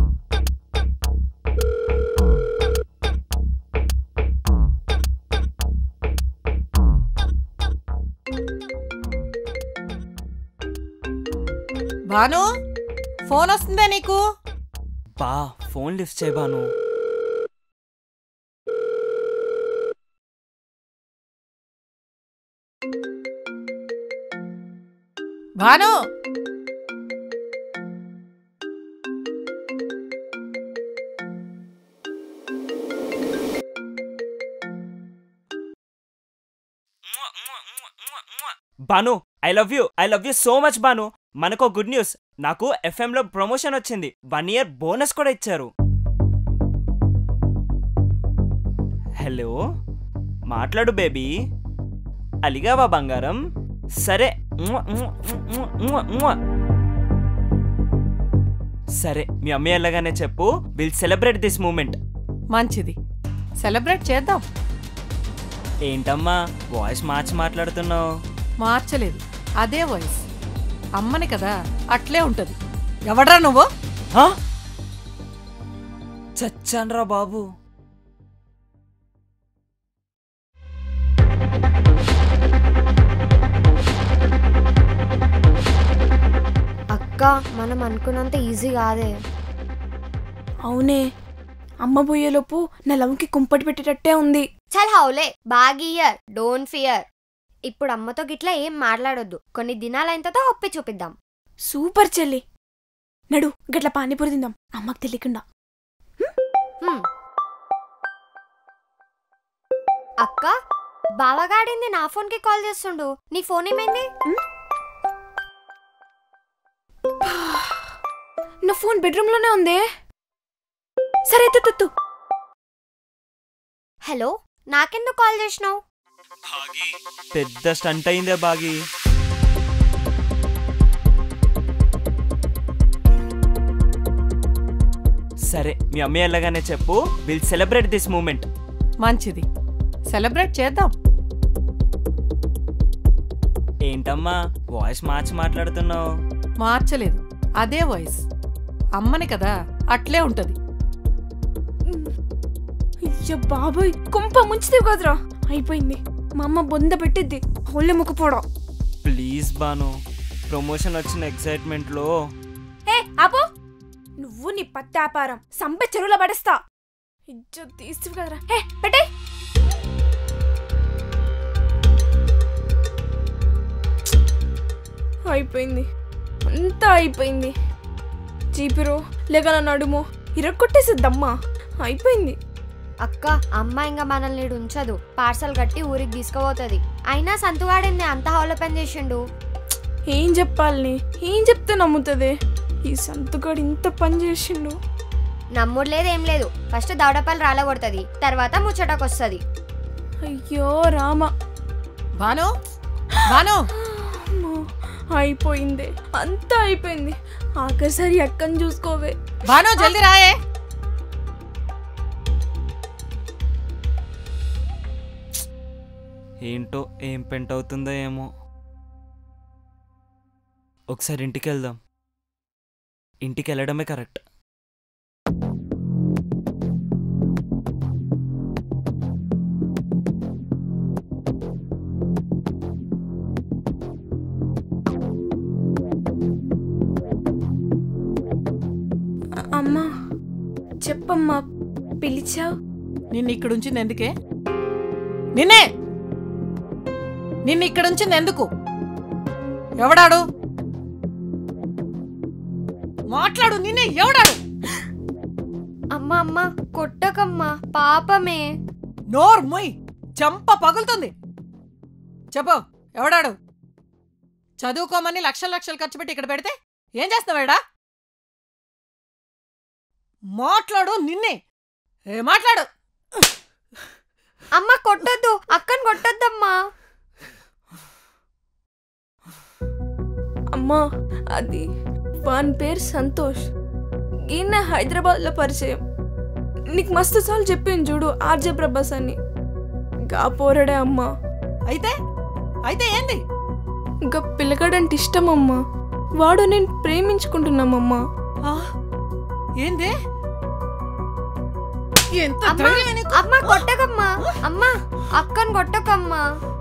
భాను ఫోన్ వస్తుందే నీకు బా ఫోన్ లిఫ్ట్ చేయి Banu Bhanu Banu I love you I love you so much Banu మనకు గుడ్ న్యూస్ నాకు FM లో ప్రమోషన్ వచ్చింది వన్ ఇయర్ బోనస్ కూడా ఇచ్చారు హలో మాట్లాడు బేబీ అలిగావా బంగారం సరే మ్వ, మ్వ, మ్వ, మ్వ, మ్వ. సరే మీ అమ్మ వెళ్ళగానే చెప్పు విల్ సెలబ్రేట్ దిస్ మూమెంట్ మంచిది సెలబ్రేట్ చేద్దాం ఏంటమ్మా వాయిస్ మార్చి మాట్లాడుతున్నావు మార్చలేదు అదే వాయిస్ అమ్మని కదా అట్లే ఉంటది ఎవడ్రా నువ్వు చచ్చాన్రా బాబు అక్క మనం అనుకున్నంత ఈజీ కాదే అవునే అమ్మ పోయేలోపు నా లవ్కి కుంపటి పెట్టేటట్టే ఉంది చల్ హౌలే బాగియర్ డోంట్ ఫియర్ ఇప్పుడు అమ్మతో గిట్లా ఏం మాట్లాడొద్దు కొన్ని దినాలైన తర్వాత ఒప్పి చూపిద్దాం సూపర్ చెల్లి నడు గట్ల పానీపూరి తిందాం అమ్మకి తెలియకుండా హ్మ్. అక్క బావగాడింది నా ఫోన్కి కాల్ చేస్తుండు నీ ఫోన్ ఏమైంది నా ఫోన్ బెడ్రూమ్ లోనే ఉందే సరే ఎత్తు హలో నాకెందుకు కాల్ చేసినావు పెద్ద స్టంట్ అయిందే బాగి సరే మీ అమ్మ వెళ్ళగానే చెప్పు విల్ సెలబ్రేట్ దిస్ మూమెంట్ మంచిది సెలబ్రేట్ చేద్దాం ఏంటమ్మా వాయిస్ మార్చి మాట్లాడుతున్నావు మార్చలేదు అదే వాయిస్ అమ్మని కదా అట్లే ఉంటది అయ్యో బాబోయ్ కుంప ముంచితే కదరా అయిపోయింది మా అమ్మ బొంద పెట్టిద్ది హోళ్ళే ముక్కుపోవడం ప్లీజ్ బాను ప్రమోషన్ వచ్చిన ఎక్సైట్మెంట్లో ఏ ఆపు నువ్వు నీ పత్తి వ్యాపారం సంపే చెరువులో పడేస్తా ఇజ్జత్ తీస్తు కదరా ఏ పెట్టే అయిపోయింది అంతా అయిపోయింది చీపిరో లేక నా నడుమో ఇరక్కొట్టేసిద్దమ్మా అయిపోయింది అక్క అమ్మ ఇంకా మనల్ని ఈడ ఉంచదు పార్సల్ కట్టి ఊరికి తీసుకుపోతుంది అయినా సంతువాడింది అంత హౌల పని చేసిండు ఏం చెప్పాలని ఏం చెప్తే నమ్ముతుంది ఈ సంతుగాడు ఇంత పని చేసిండు నమ్ముడు లేదు ఏం లేదు ఫస్ట్ దవడపల్లి రాలగొడుతుంది తర్వాత ముచ్చటకొస్తుంది అయ్యో రామ భాను భాను అమ్మో, అయిపోయింది అంతా అయిపోయింది ఆఖరిసారి అక్కని చూసుకోవే భాను జల్దీ రాయే ఏంటో ఏం పెంట్ అవుతుందో ఏమో ఒకసారి ఇంటికి వెళ్దాం ఇంటికి వెళ్ళడమే కరెక్ట్ అ- అమ్మా చెప్పమ్మా పిలిచావు నిన్ను ఇక్కడ ఉంచింది ఎందుకే నిన్నే నిన్ను ఇక్కడ ఉంచింది ఎందుకు ఎవడాడు మాట్లాడు నిన్నే ఎవడాడు అమ్మ అమ్మ కొట్టకమ్మా పాపమే నోర్ మొయ్ చంప పగులుతుంది చెప్పు ఎవడాడు చదువుకోమని లక్షల లక్షలు ఖర్చు పెట్టి ఇక్కడ పెడితే ఏం చేస్తున్నావాడా మాట్లాడు నిన్నే ఏ మాట్లాడు అమ్మ కొట్టొద్దు అక్కని కొట్టొద్దమ్మా అమ్మా అది వాని పేరు సంతోష్ ఈయన హైదరాబాద్లో పరిచయం నీకు మస్తు సార్లు చెప్పింది చూడు ఆర్జే ప్రభాస్ అని గా పోరడే అమ్మా అయితే అయితే ఏంది ఇంకా పిల్లగాడంటే ఇష్టం అమ్మా వాడు నేను ప్రేమించుకుంటున్నామమ్మా ఆ, ఏంది ఎంత అమ్మా ధైర్యం నీకు? అమ్మ కొట్టకమ్మా అమ్మా అక్కని కొట్టకమ్మా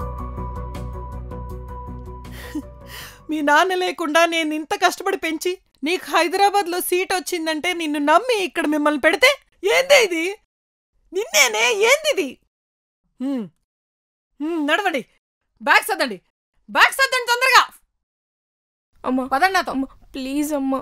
మీ నాన్న లేకుండా నేను ఇంత కష్టపడి పెంచి నీకు హైదరాబాద్ లో సీట్ వచ్చిందంటే నిన్ను నమ్మి ఇక్కడ మిమ్మల్ని పెడితే ఏంది ఇది నిన్నేనే ఏంది ఇది హ్మ్. హ్మ్, నడవండి బ్యాగ్ సర్దండి బ్యాగ్ సర్దండి తొందరగా అమ్మా పదండి నాతో అమ్మా ప్లీజ్ అమ్మా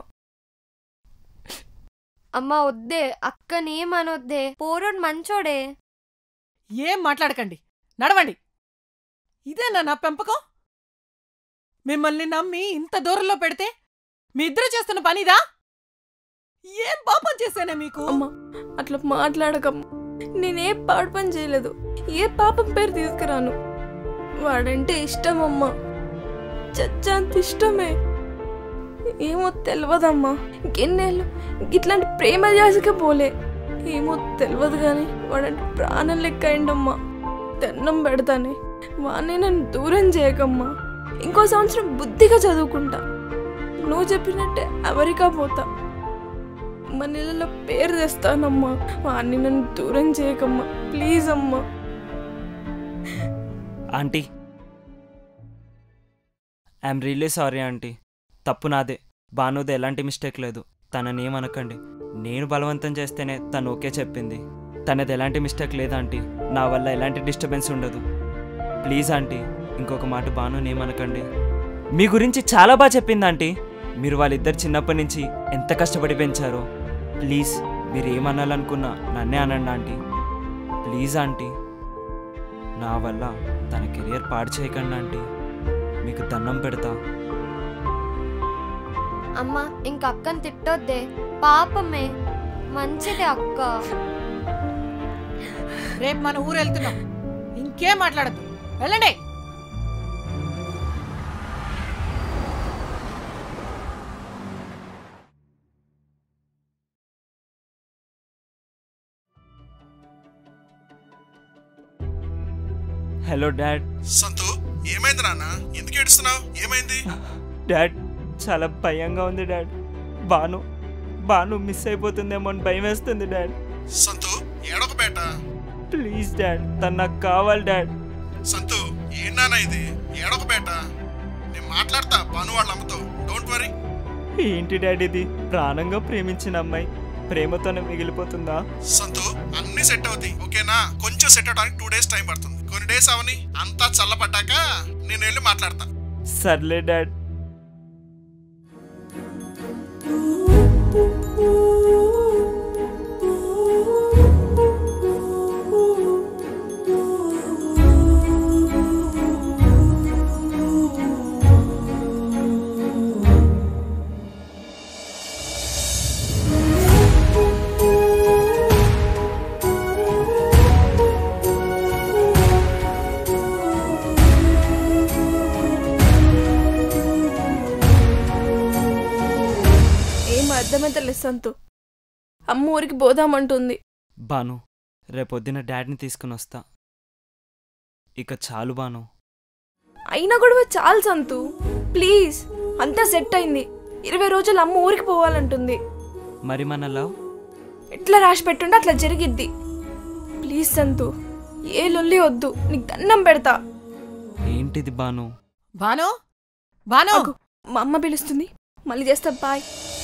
అమ్మ వద్దే అక్కనేమనొద్దే పోరోడు మంచోడే ఏం మాట్లాడకండి నడవండి ఇదేనా నా పెంపకం మిమ్మల్ని నమ్మి ఇంత దూరంలో పెడితే మీ ఇద్దరు చేస్తున్న పనిదా ఏం పాపం చేశానే మీకు అమ్మా అట్లా మాట్లాడకమ్మా నేనే పాడు పని చేయలేదు ఏ పాపం పేరు తీసుకురాను వాడంటే ఇష్టం అమ్మా చచ్చాంత ఇష్టమే ఏమో తెలియదమ్మా ఇంకెన్నేళ్ళు ఇట్లాంటి ప్రేమ జాసికే పోలే ఏమో తెలియదు కానీ వాడంటే ప్రాణం లెక్క అయిండమ్మా దండం పెడతానే వాడిని నన్ను దూరం చేయకమ్మా ఇంకో సంవత్సరం బుద్ధిగా చదువుకుంటా నువ్వు చెప్పినట్టే అమెరికా పోతా మన ఇళ్ళలో పేరు తెస్తానమ్మా వాడిని నన్ను దూరం చేయకమ్మా ప్లీజ్ అమ్మా aunty I'm really sorry aunty తప్పు నాదే భానుది ఎలాంటి మిస్టేక్ లేదు తనని ఏమనకండి నేను బలవంతం చేస్తేనే తను ఓకే చెప్పింది తనది ఎలాంటి మిస్టేక్ లేదు ఆంటీ నా వల్ల ఎలాంటి డిస్టర్బెన్స్ ఉండదు ప్లీజ్ ఆంటీ ఇంకొక మాట భానుని ఏమనకండి మీ గురించి చాలా బాగా చెప్పింది ఆంటీ మీరు వాళ్ళిద్దరు చిన్నప్పటి నుంచి ఎంత కష్టపడి పెంచారో ప్లీజ్ మీరు ఏమనాలనుకున్నా నన్నే అనండి ఆంటీ ప్లీజ్ ఆంటీ నా వల్ల తన కెరియర్ పాడు చేయకండి ఆంటీ మీకు దండం పెడతా అమ్మ ఇంక అక్కని తిట్టొద్దే పాపమే మంచిదే అక్క రేపు మన ఊరు వెళ్తున్నాం ఇంకేం మాట్లాడద్దు వెళ్ళండి హలో డాడ్ సంతు ఏమైంది నాన్న ఎందుకు ఏడుస్తున్నావు ఏమైంది డాడ్ చాలా భయంగా ఉంది డాడ్ బాను బాను మిస్ అయిపోతుందేమో అని భయం వేస్తుంది డాడ్ సంతు ఏడొక బేట ప్లీజ్ డాడ్ తను నాకు కావాలి డాడ్ సంతు ఏం నాన్న ఇది ఏడొక బేట నేను మాట్లాడతా భాను వాళ్ళ అమ్మతో డోంట్ వరీ ఏంటి డాడీది ప్రాణంగా ప్రేమించిన అమ్మాయి ప్రేమతోనే మిగిలిపోతుందా సంతు అన్ని సెట్ అవుతాయి ఓకేనా కొంచెం సెట్ అవడానికి టూ డేస్ టైం పడుతుంది కొన్ని డేస్ అవని అంతా చల్లబడ్డాక నేను వెళ్ళి మాట్లాడతా సర్లే డాడ్ ఏం అర్థమైతలేదు సంతు అమ్మ ఊరికి పోదామంటుంది బాను రేపొద్దున డాడీని తీసుకుని వస్తా ఇక చాలు బాను అయినా కూడా చాలు సంతు ప్లీజ్ అంతా సెట్ అయింది ఇరవై రోజులు అమ్మ ఊరికి పోవాలంటుంది మరి మన లవ్ ఎట్లా రాసి పెట్టుంటే అట్లా జరిగిద్ది ప్లీజ్ సంతు ఏ లొల్లి వద్దు నీకు దండం పెడతా ఏంటిది బాను బాను బాను ఆగు, మా అమ్మ పిలుస్తుంది మళ్ళీ చేస్తా బాయ్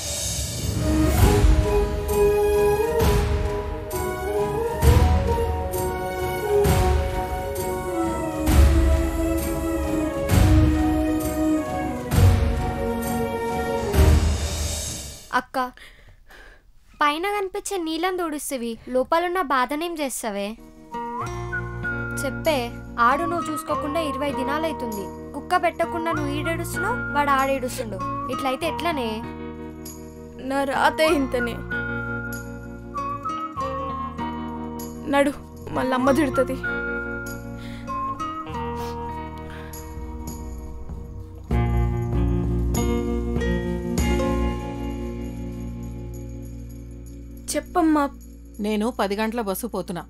అక్క పైన కనిపించే నీళ్ళని తుడుస్తవి లోపలున్న బాధనేం చేస్తావే చెప్పే ఆడు నువ్వు చూసుకోకుండా ఇరవై దినాలైతుంది కుక్క పెట్టకుండా నువ్వు ఈడేడుస్తున్నావు వాడు ఆడేడుస్తుండు ఇట్లయితే ఎట్లనే నా రాతే ఇంతనే నడు మళ్ళీ అమ్మ తిడుతుంది చెప్పమ్మా నేను పది గంటల బస్సు పోతున్నా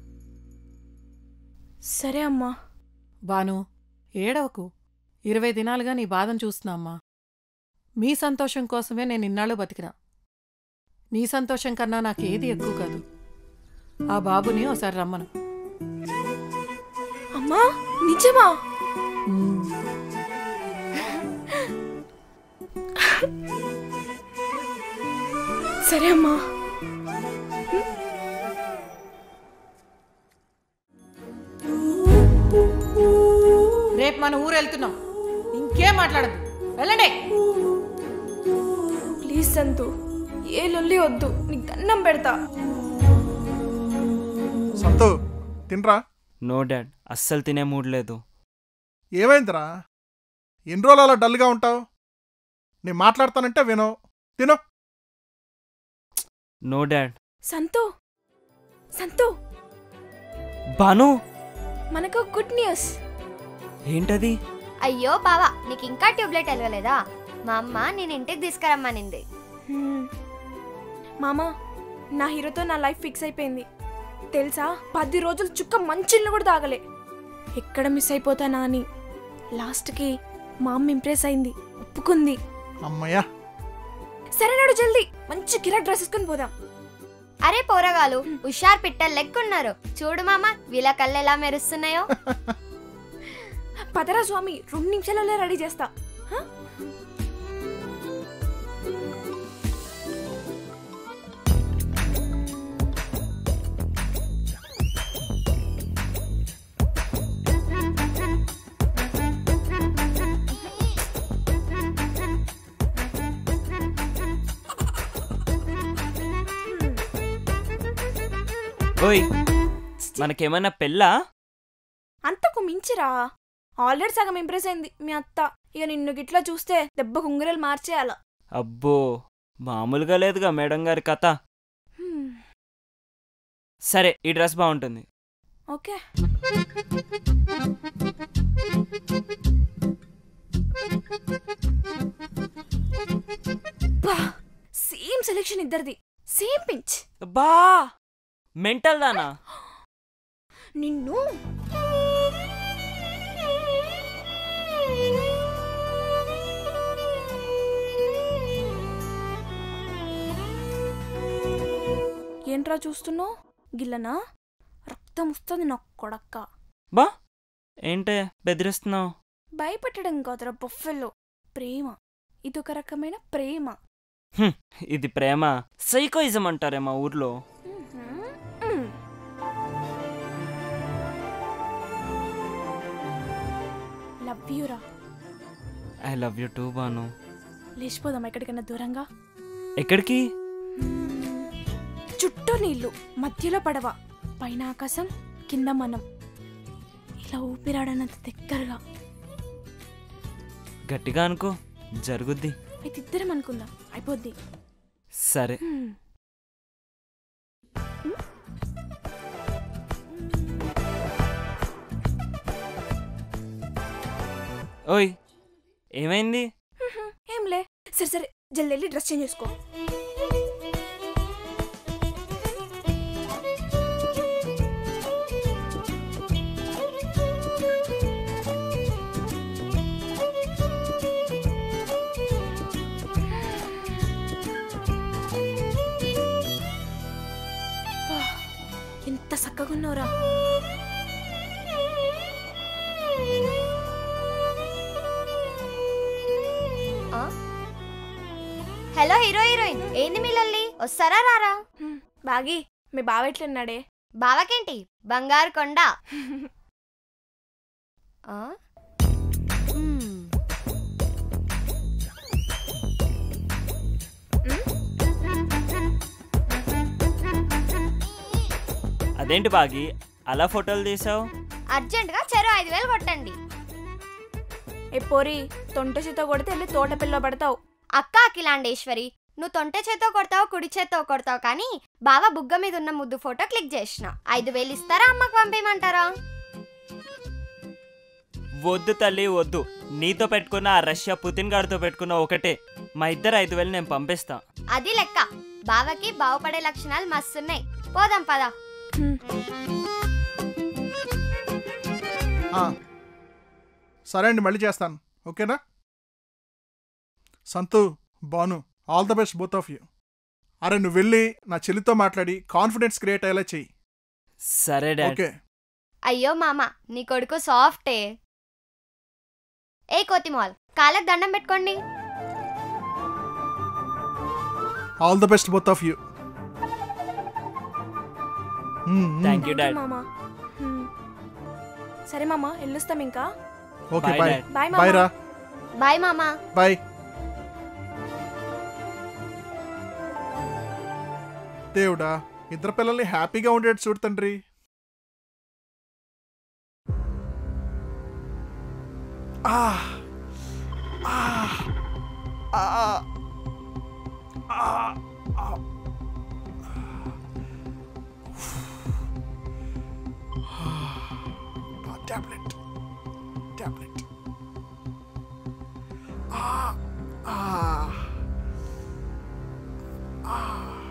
సరే అమ్మా బాను ఏడవకు ఇరవై దినాలుగా నీ బాధను చూస్తున్నా అమ్మా మీ సంతోషం కోసమే నేను ఇన్నాళ్ళు బతికినా నీ సంతోషం కన్నా నాకేది ఎక్కువ కాదు ఆ బాబుని ఒకసారి రమ్మను అమ్మా నిజమా సరే అమ్మా రేపు మన ఊరు వెళ్తున్నాం ఇంకేం మాట్లాడదు వెళ్ళండి ప్లీజ్ సంతు ఏ లొల్లి వద్దు నీకు దండం పెడతా సంతు తినరా నో డాడ్ అస్సలు తినే మూడ్ లేదు ఏమైందిరా ఎన్ని రోజులు అలా డల్గా ఉంటావు నేను మాట్లాడతానంటే వినో తినో నో డాడ్ సంతు సంతు బాను మనకు గుడ్ న్యూస్ ఏంటది అయ్యో బావా నీకు ఇంకా ట్యూబ్లైట్ వెలగలేదా మా అమ్మ నేను ఇంటికి తీసుకురమ్మనింది మామా నా హీరోతో నా లైఫ్ ఫిక్స్ అయిపోయింది తెలుసా పది రోజులు చుక్క మంచిళ్ళు కూడా తాగలే ఎక్కడ మిస్ అయిపోతానా అని లాస్ట్కి మా అమ్మ ఇంప్రెస్ అయింది ఒప్పుకుంది అమ్మయ్యా సరే నాడు జల్దీ మంచి కిరాక్ డ్రెస్ వేసుకొని పోదాం అరే పోరగాలు హుషార్ పిట్టలు లెక్కున్నారు చూడు మామ వీళ్ళ కళ్ళు ఎలా మెరుస్తున్నాయో పదరా స్వామి రెండు నిమిషాలలో రెడీ చేస్తా హ? ఓయ్ మనకేమన్నా పెళ్ళా అంతకు మించిరా ఆల్రెడీ సగం ఇంప్రెస్ అయింది మీ అత్త ఇక నిన్ను గిట్లా చూస్తే దెబ్బ కుంగురలు మార్చేయాల అబ్బో మామూలుగా లేదుగా మేడం గారి కథ హ్మ్, సరే ఈ డ్రెస్ బాగుంటుంది ఓకే బా సేమ్ సెలెక్షన్ ఇద్దరిది సేమ్ పించ్ బా మెంటల్ దానా నిన్ను ఏంట్రా చూస్తున్నావు గిల్లనా రక్తం వస్తుంది నా కొడక్క బా ఏంటే బెదిరిస్తున్నావు భయపెట్టడం కాదురా బొఫెల్లో ప్రేమ ఇదొక రకమైన ప్రేమ హ్మ్, ఇది ప్రేమ సైకోయిజం అంటారే మా ఊర్లో మ్మ్. లవ్ యూరా I love you too Banu లేచిపోదాం ఎక్కడికైనా దూరంగా ఎక్కడికి చుట్టూ నీళ్లు మధ్యలో పడవ పైన ఆకాశం కింద మనం ఇలా ఊపిరాడనంత దగ్గరగా గట్టిగా అనుకో జరుగుద్ది అయితే ఇద్దరం అనుకుందాం అయిపోద్ది సరే హ్మ్. ఓయ్ ఏమైంది ఏంలే సరే సరే జల్ది వెళ్ళి డ్రెస్ చేంజ్ చేసుకో వా, ఎంత చక్కగా ఉన్నావురా ఆ? హలో హీరో హీరోయిన్ ఏంది మీ లల్లి వస్తారా రారా హ్మ్, బాగి మీ బావ ఎట్లున్నాడే బావకేంటి బంగారు కొండ ఆ? మ్మ్. అదేంటి బాగి అలా ఫోటోలు తీసావు అర్జెంటుగా చెరో ఐదు వేలు కొట్టండి ఏ పోరి తొంట చేతో కొడితే వెళ్ళి తోట పిల్ల పడతావు అక్క అఖిలాండేశ్వరి నువ్వు తొంటె చేతో కొడతావు కుడి చేత్తో కొడతావు కానీ బావ బుగ్గ మీద ఉన్న ముద్దు ఫోటో క్లిక్ చేసిన ఐదు వేలు ఇస్తారా అమ్మకు పంపించమంటారా వద్దు తల్లి వద్దు నీతో పెట్టుకున్న ఆ రష్యా పుతిన్ గారితో పెట్టుకున్న ఒకటే మా ఇద్దరు ఐదు వేలు నేను పంపిస్తా అది లెక్క బావకి బాగుపడే లక్షణాలు మస్తున్నాయి పోదాం పదా ఆ. సరే అండి మళ్ళీ చేస్తాను ఓకేనా Santu Banu all the best both of you అరే నువ్వు వెళ్ళి నా చెల్లితో మాట్లాడి కాన్ఫిడెన్స్ క్రియేట్ అయ్యేలా చెయ్యి సరే డాడ్ ఓకే అయ్యో మామ నీ కొడుకు సాఫ్టే ఏ కోతిమాల్ కాళ్ళకు దండం పెట్టుకోండి all the best both of you thank you dad మామా హ్మ్. సరే మామా వెళ్ళొస్తాం ఇంకా okay Bye, bye Dad. Bye bye రా బాయ్ మామా బాయ్ దేవుడా ఇద్దరు పిల్లల్ని హ్యాపీగా ఉండేట్టు చూడు తండ్రి ఆ ఆ ఆ ఆ టాబ్లెట్ టాబ్లెట్ ఆ ఆ ఆ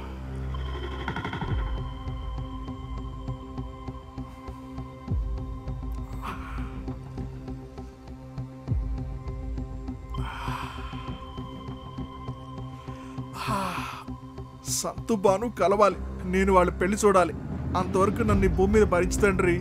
సంతు బాను కలవాలి నేను వాళ్ళ పెళ్లి చూడాలి అంతవరకు నన్ను ఈ భూమి మీద భరించుతండ్రి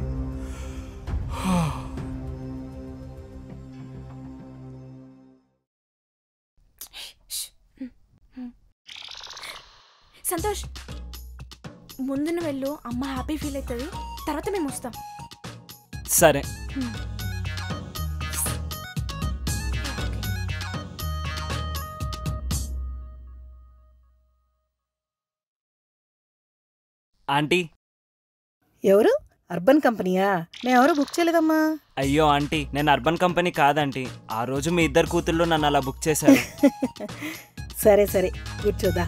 సంతోష్ ముందు నువ్వు వెళ్ళు అమ్మ హ్యాపీ ఫీల్ అవుతుంది తర్వాత మేము వస్తాం సరే ఆంటీ ఎవరు అర్బన్ కంపెనీయా మేమెవరు బుక్ చేయలేదమ్మా అయ్యో ఆంటీ నేను అర్బన్ కంపెనీ కాదంటీ ఆ రోజు మీ ఇద్దరు కూతుళ్ళు నన్ను అలా బుక్ చేశారు సరే సరే కూర్చోదా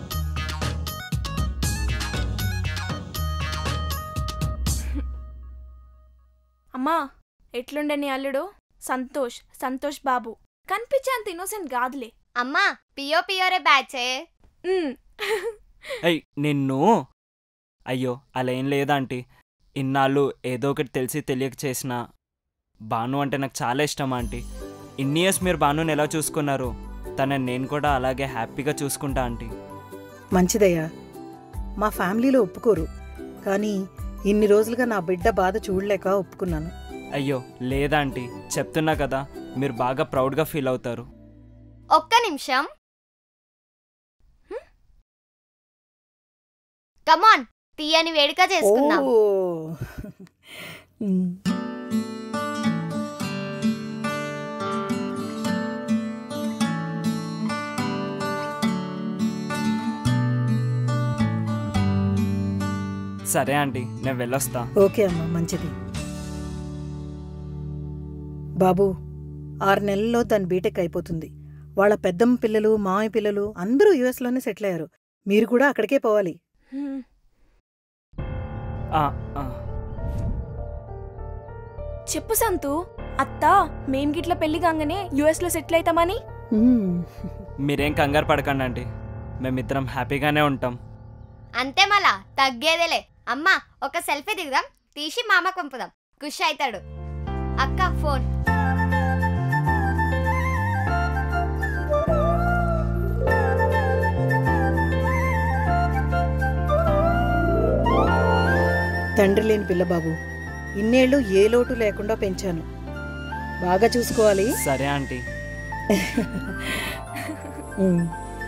అమ్మా ఎట్లుండే నీ అల్లుడు సంతోష్ సంతోష్ బాబు కనిపించేంత ఇన్నోసెంట్ కాదులే అమ్మా పియో పియోరే బ్యాచే ఉమ్. అయ్ నిన్ను అయ్యో అలా ఏం లేదాంటీ ఇన్నాళ్ళు ఏదో ఒకటి తెలిసి తెలియక చేసిన బాను అంటే నాకు చాలా ఇష్టం ఆంటీ ఇన్ని ఇయర్స్ మీరు బానుని ఎలా చూసుకున్నారు తనని నేను కూడా అలాగే హ్యాపీగా చూసుకుంటా ఆంటీ మంచిదయ్యా మా ఫ్యామిలీలో ఒప్పుకోరు కానీ ఇన్ని రోజులుగా నా బిడ్డ బాధ చూడలేక ఒప్పుకున్నాను అయ్యో లేదాంటీ చెప్తున్నా కదా మీరు బాగా ప్రౌడ్గా ఫీల్ అవుతారు ఒక్క నిమిషం కమాన్ తీయని వేడుక చేసుకుందాం ఓ. మ్. సరే ఆంటీ నేను వెళ్ళొస్తా ఓకే అమ్మా మంచిది బాబు ఆరు నెలల్లో తన బీటెక్ అయిపోతుంది వాళ్ళ పెద్దమ్మ పిల్లలు మామయ్య పిల్లలు అందరూ యుఎస్లోనే సెటిల్ అయ్యారు మీరు కూడా అక్కడికే పోవాలి హ్మ్. ఆ, ఆ. చెప్పు సంతు అత్త మేం గిట్ల పెళ్లి కాగానే యుఎస్ లో సెటిల్ అవుతామని మ్. మీరేం కంగారు పడకండి ఆంటీ మేమిద్దరం హ్యాపీగానే ఉంటాం అంతే మళ్ళా తగ్గేదేలే అమ్మా ఒక సెల్ఫీ దిగుదాం తీసి మామకు పంపుదాం ఖుషి అవుతాడు అక్క ఫోన్ తండ్రి లేని పిల్లబాబు ఇన్నేళ్ళు ఏ లోటు లేకుండా పెంచాను బాగా చూసుకోవాలి సరే ఆంటీ మ్.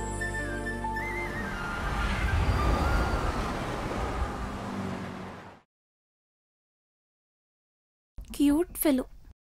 క్యూట్ ఫెలో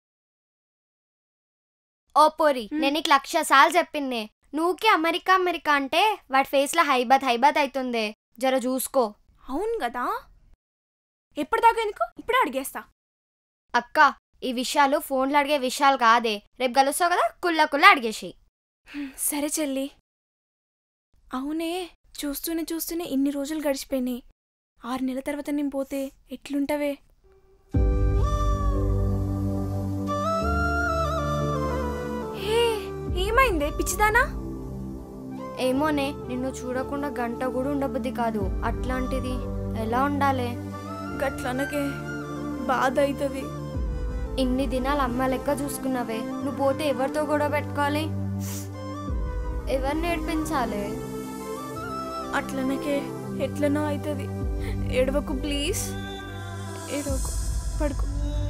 ఓ పోరి నేను నీకు లక్ష సార్లు చెప్పిందే నువ్వుకి అమెరికా అమెరికా అంటే వాడి ఫేస్లో హైబత్ హైబత్ అవుతుందే జర చూసుకో అవును కదా ఎప్పటిదాకా ఎందుకు ఇప్పుడే అడిగేస్తా అక్క ఈ విషయాలు ఫోన్లో అడిగే విషయాలు కాదే రేపు కలుస్తావు కదా కుల్ల కుల్ల అడిగేసి సరే చెల్లి అవునే చూస్తూనే చూస్తూనే ఇన్ని రోజులు గడిచిపోయినాయి ఆరు నెలల తర్వాత నేను పోతే ఎట్లుంటవే హే ఏమైందే పిచ్చిదానా ఏమోనే నిన్ను చూడకుండా గంట కూడా ఉండబుద్ధి కాదు అట్లాంటిది ఎలా ఉండాలి గట్లనకే బాధ అవుతుంది ఇన్ని దినాలు అమ్మ లెక్క చూసుకున్నావే నువ్వు పోతే ఎవరితో గొడవ పెట్టుకోవాలి ఎవరిని నేర్పించాలి అట్లనకే ఎట్లనో అవుతుంది ఏడవకు ప్లీజ్ ఏడవకు పడుకో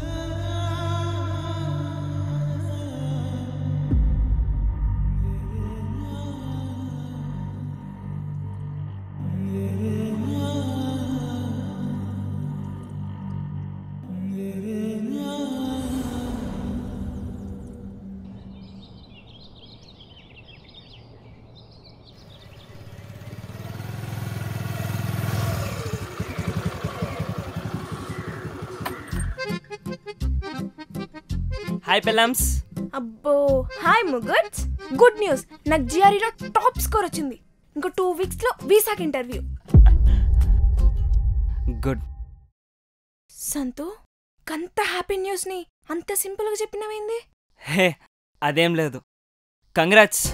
హాయ్ పిల్లమ్స్ అబ్బో హాయ్ ముగుడ్స్ గుడ్ న్యూస్ నాకు జిఆర్ఈలో టాప్ స్కోర్ వచ్చింది ఇంకో టూ వీక్స్లో వీసాకి ఇంటర్వ్యూ గుడ్ సంతు కంత హ్యాపీ న్యూస్ని అంత సింపుల్గా చెప్పినవేంది హే అదేం లేదు కంగ్రాట్స్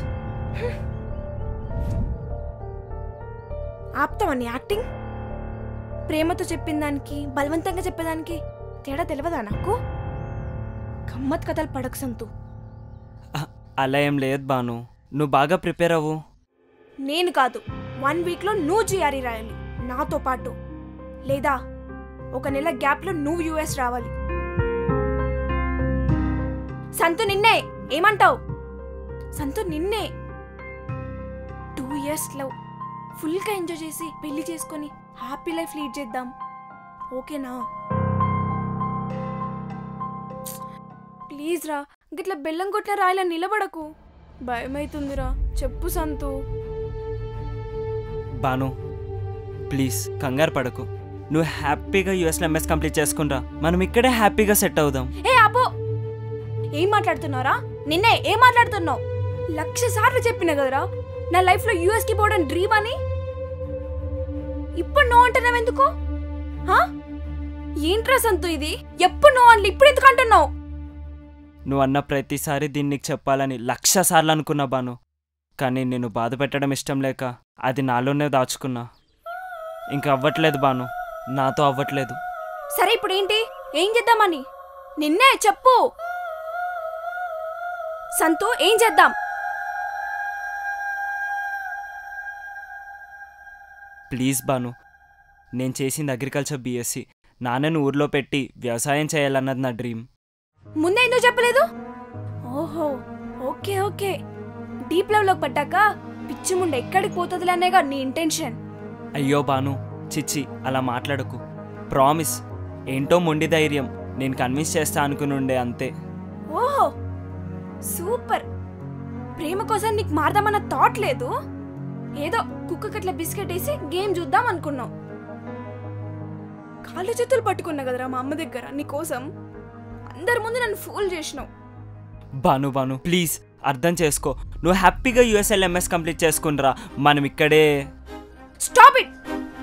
ఆపుతావని యాక్టింగ్ ప్రేమతో చెప్పిన దానికి బలవంతంగా చెప్పేదానికి తేడా తెలియదా నాకు గమ్మత్ కథలు పడకు సంతు అలా ఏం లేదు బాను నువ్వు బాగా ప్రిపేర్ అవ్వు నేను కాదు వన్ వీక్లో నువ్వు జిఆర్ఈ రాయాలి నాతో పాటు లేదా ఒక నెల గ్యాప్లో నువ్వు యుఎస్ రావాలి సంతు నిన్నే ఏమంటావు సంతు నిన్నే టూ ఇయర్స్ లవ్ ఫుల్గా ఎంజాయ్ చేసి పెళ్లి చేసుకొని హ్యాపీ లైఫ్ లీడ్ చేద్దాం ఓకేనా ప్లీజ్ రా గిట్ల బెల్లం కొట్టిన రాయిలా నిలబడకు భయమైతుందిరా చెప్పు సంతు బాను ప్లీజ్ కంగారు పడకు నువ్వు హ్యాపీగా యూఎస్లో ఎంఎస్ కంప్లీట్ చేసుకుంటా మనం ఇక్కడే హ్యాపీగా సెట్ అవుదాం ఏ ఆపో ఏం మాట్లాడుతున్నారా నిన్నే ఏం మాట్లాడుతున్నావు లక్ష సార్లు చెప్పిన కదరా నా లైఫ్ లో యూఎస్ కి పోవడం డ్రీమ్ అని ఇప్పుడు నో అంటున్నావు ఎందుకు హా? ఏంట్రా సంతు ఇది ఎప్పుడు నో అని ఇప్పుడు ఎందుకు అంటున్నావు నువ్వు అన్న ప్రతిసారి దీన్ని నీకు చెప్పాలని లక్ష సార్లు అనుకున్నా బాను కానీ నేను బాధ పెట్టడం ఇష్టం లేక అది నాలోనే దాచుకున్నా ఇంకా అవ్వట్లేదు బాను నాతో అవ్వట్లేదు సరే ఇప్పుడు ఏంటి ఏం చేద్దామని నిన్నే చెప్పు సంతు ఏం చేద్దాం ప్లీజ్ బాను నేను చేసింది అగ్రికల్చర్ బీఎస్సీ నాన్నను ఊర్లో పెట్టి వ్యవసాయం చేయాలన్నది నా డ్రీమ్ ముందే ఎందుకు చెప్పలేదు ఓహో ఓకే ఓకే డీప్ లవ్ లోకి పడ్డాక పిచ్చి ముండ ఎక్కడికి పోతుందిలే అనేగా నీ ఇంటెన్షన్ అయ్యో బాను చిచ్చి అలా మాట్లాడకు ప్రామిస్ ఏంటో మొండి ధైర్యం నేను కన్విన్స్ చేస్తా అనుకుని ఉండే అంతే ఓహో సూపర్ ప్రేమ కోసం నీకు మారదామన్న థాట్ లేదు ఏదో కుక్కకట్ల బిస్కెట్ వేసి గేమ్ చూద్దాం అనుకున్నావు కాళ్ళు చేతులు పట్టుకున్నా కదరా మా అమ్మ దగ్గర నీకోసం అందరి ముందు నన్ను ఫూల్ చేసినావు బాను బాను ప్లీజ్ అర్థం చేసుకో నువ్వు హ్యాపీగా యూఎస్ఎల్ ఎంఎస్ కంప్లీట్ చేసుకునిరా మనం ఇక్కడే స్టాప్ ఇట్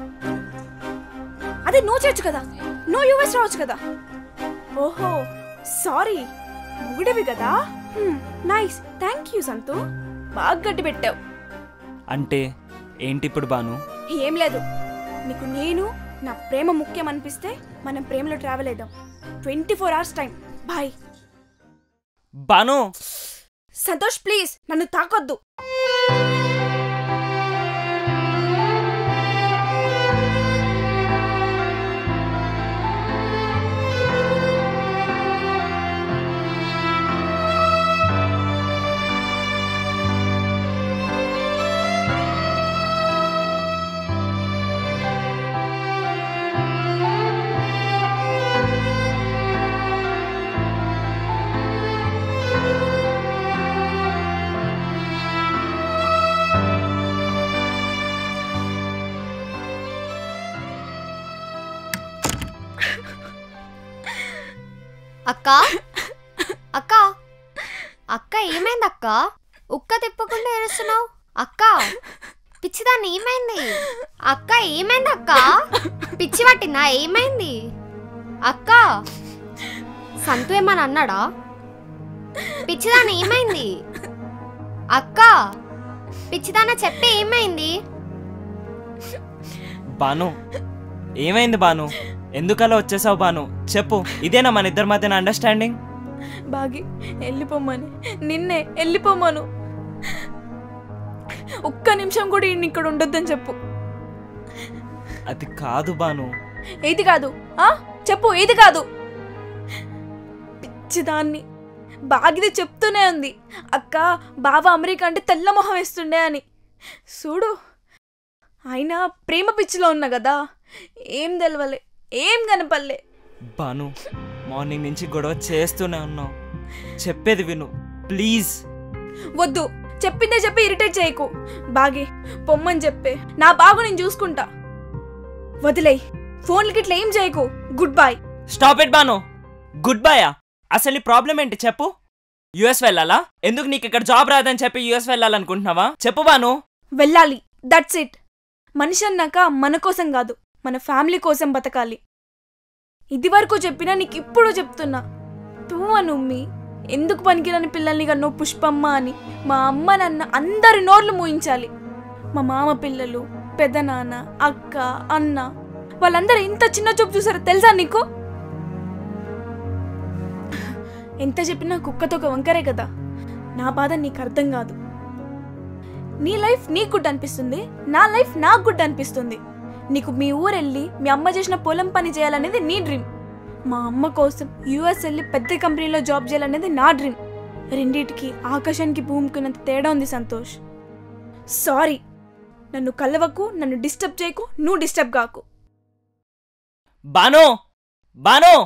అదే నువ్వు చేయొచ్చు కదా నువ్వు యూఎస్ రావచ్చు కదా ఓహో సారీ మొగుడివి కదా నైస్ థ్యాంక్ యూ సంతు బాగా గట్టి పెట్టావు అంటే ఏంటి ఇప్పుడు బాను ఏం లేదు నీకు నేను నా ప్రేమ ముఖ్యం అనిపిస్తే మనం ప్రేమలో ట్రావెల్ అవుదాం twenty four hours time bye Banu Santosh please నన్ను తాకొద్దు అక్క అక్క అక్క ఏమైంది అక్క ఉక్క తిప్పకుండా ఏడుస్తున్నావు అక్క పిచ్చిదాన్ని ఏమైంది అక్క ఏమైంది అక్క పిచ్చి పట్టిందా ఏమైంది అక్క సంతు ఏమని అన్నాడా పిచ్చిదాన్ని ఏమైంది అక్క పిచ్చిదాన్న చెప్పి ఏమైంది బాను ఏమైంది బాను ఎందుకలా వచ్చేసావు బాను చెప్పు ఇదేనా మన ఇద్దరి మధ్యన అండర్స్టాండింగ్ బాగి వెళ్ళిపోమ్మని నిన్నే వెళ్ళిపోమ్మను ఒక్క నిమిషం కూడా ఈయన ఇక్కడ ఉండొద్దని చెప్పు అది కాదు బాను ఏది కాదు ఆ చెప్పు ఏది కాదు పిచ్చిదాన్ని బాగిది చెప్తూనే ఉంది అక్క బావ అమెరికా అంటే తెల్ల మొహం వేస్తుండే అని చూడు అయినా ప్రేమ పిచ్చిలో ఉన్నా కదా ఏం తెలవలే ఏం కనపల్లే బాను మార్నింగ్ నుంచి గొడవ చేస్తూనే ఉన్నావు చెప్పేది విను ప్లీజ్ వద్దు చెప్పిందే చెప్పి ఇరిటేట్ చేయకు బాగి పొమ్మని చెప్పే నా బాగు నేను చూసుకుంటా వదిలేయ్ ఫోన్లకి ఇట్లా ఏం చేయకు good bye stop it Banu good బైయా అసలు నీ ప్రాబ్లం ఏంటి చెప్పు యుఎస్ వెళ్ళాలా ఎందుకు నీకు ఇక్కడ జాబ్ రాదని చెప్పి యుఎస్ వెళ్ళాలనుకుంటున్నావా చెప్పు బాను వెళ్ళాలి దట్స్ ఇట్ మనిషి అన్నాక మన కోసం కాదు మన ఫ్యామిలీ కోసం బతకాలి ఇది వరకు చెప్పినా నీకు ఇప్పుడు చెప్తున్నా తూ అనుమ్మి ఎందుకు పనికిరాని పిల్లల్ని కన్నో పుష్పమ్మ అని మా అమ్మ నాన్న అందరి నోర్లు మూయించాలి మా మామ పిల్లలు పెదనాన్న అక్క అన్న వాళ్ళందరూ ఇంత చిన్న చూపు చూసారో తెలుసా నీకు ఎంత చెప్పినా కుక్కతో ఒక వంకరే కదా నా బాధ నీకు అర్థం కాదు నీ లైఫ్ నీకు గుడ్ అనిపిస్తుంది నా లైఫ్ నాకు గుడ్ అనిపిస్తుంది నీకు మీ ఊరు వెళ్ళి మీ అమ్మ చేసిన పొలం పని చేయాలనేది నీ డ్రీమ్ మా అమ్మ కోసం యూఎస్ వెళ్ళి పెద్ద కంపెనీలో జాబ్ చేయాలనేది నా డ్రీమ్ రెండిటికి ఆకాశానికి భూమికి ఉన్నంత తేడా ఉంది సంతోష్ సారీ నన్ను కలవకు నన్ను డిస్టర్బ్ చేయకు నువ్వు డిస్టర్బ్ కాకు బాను బాను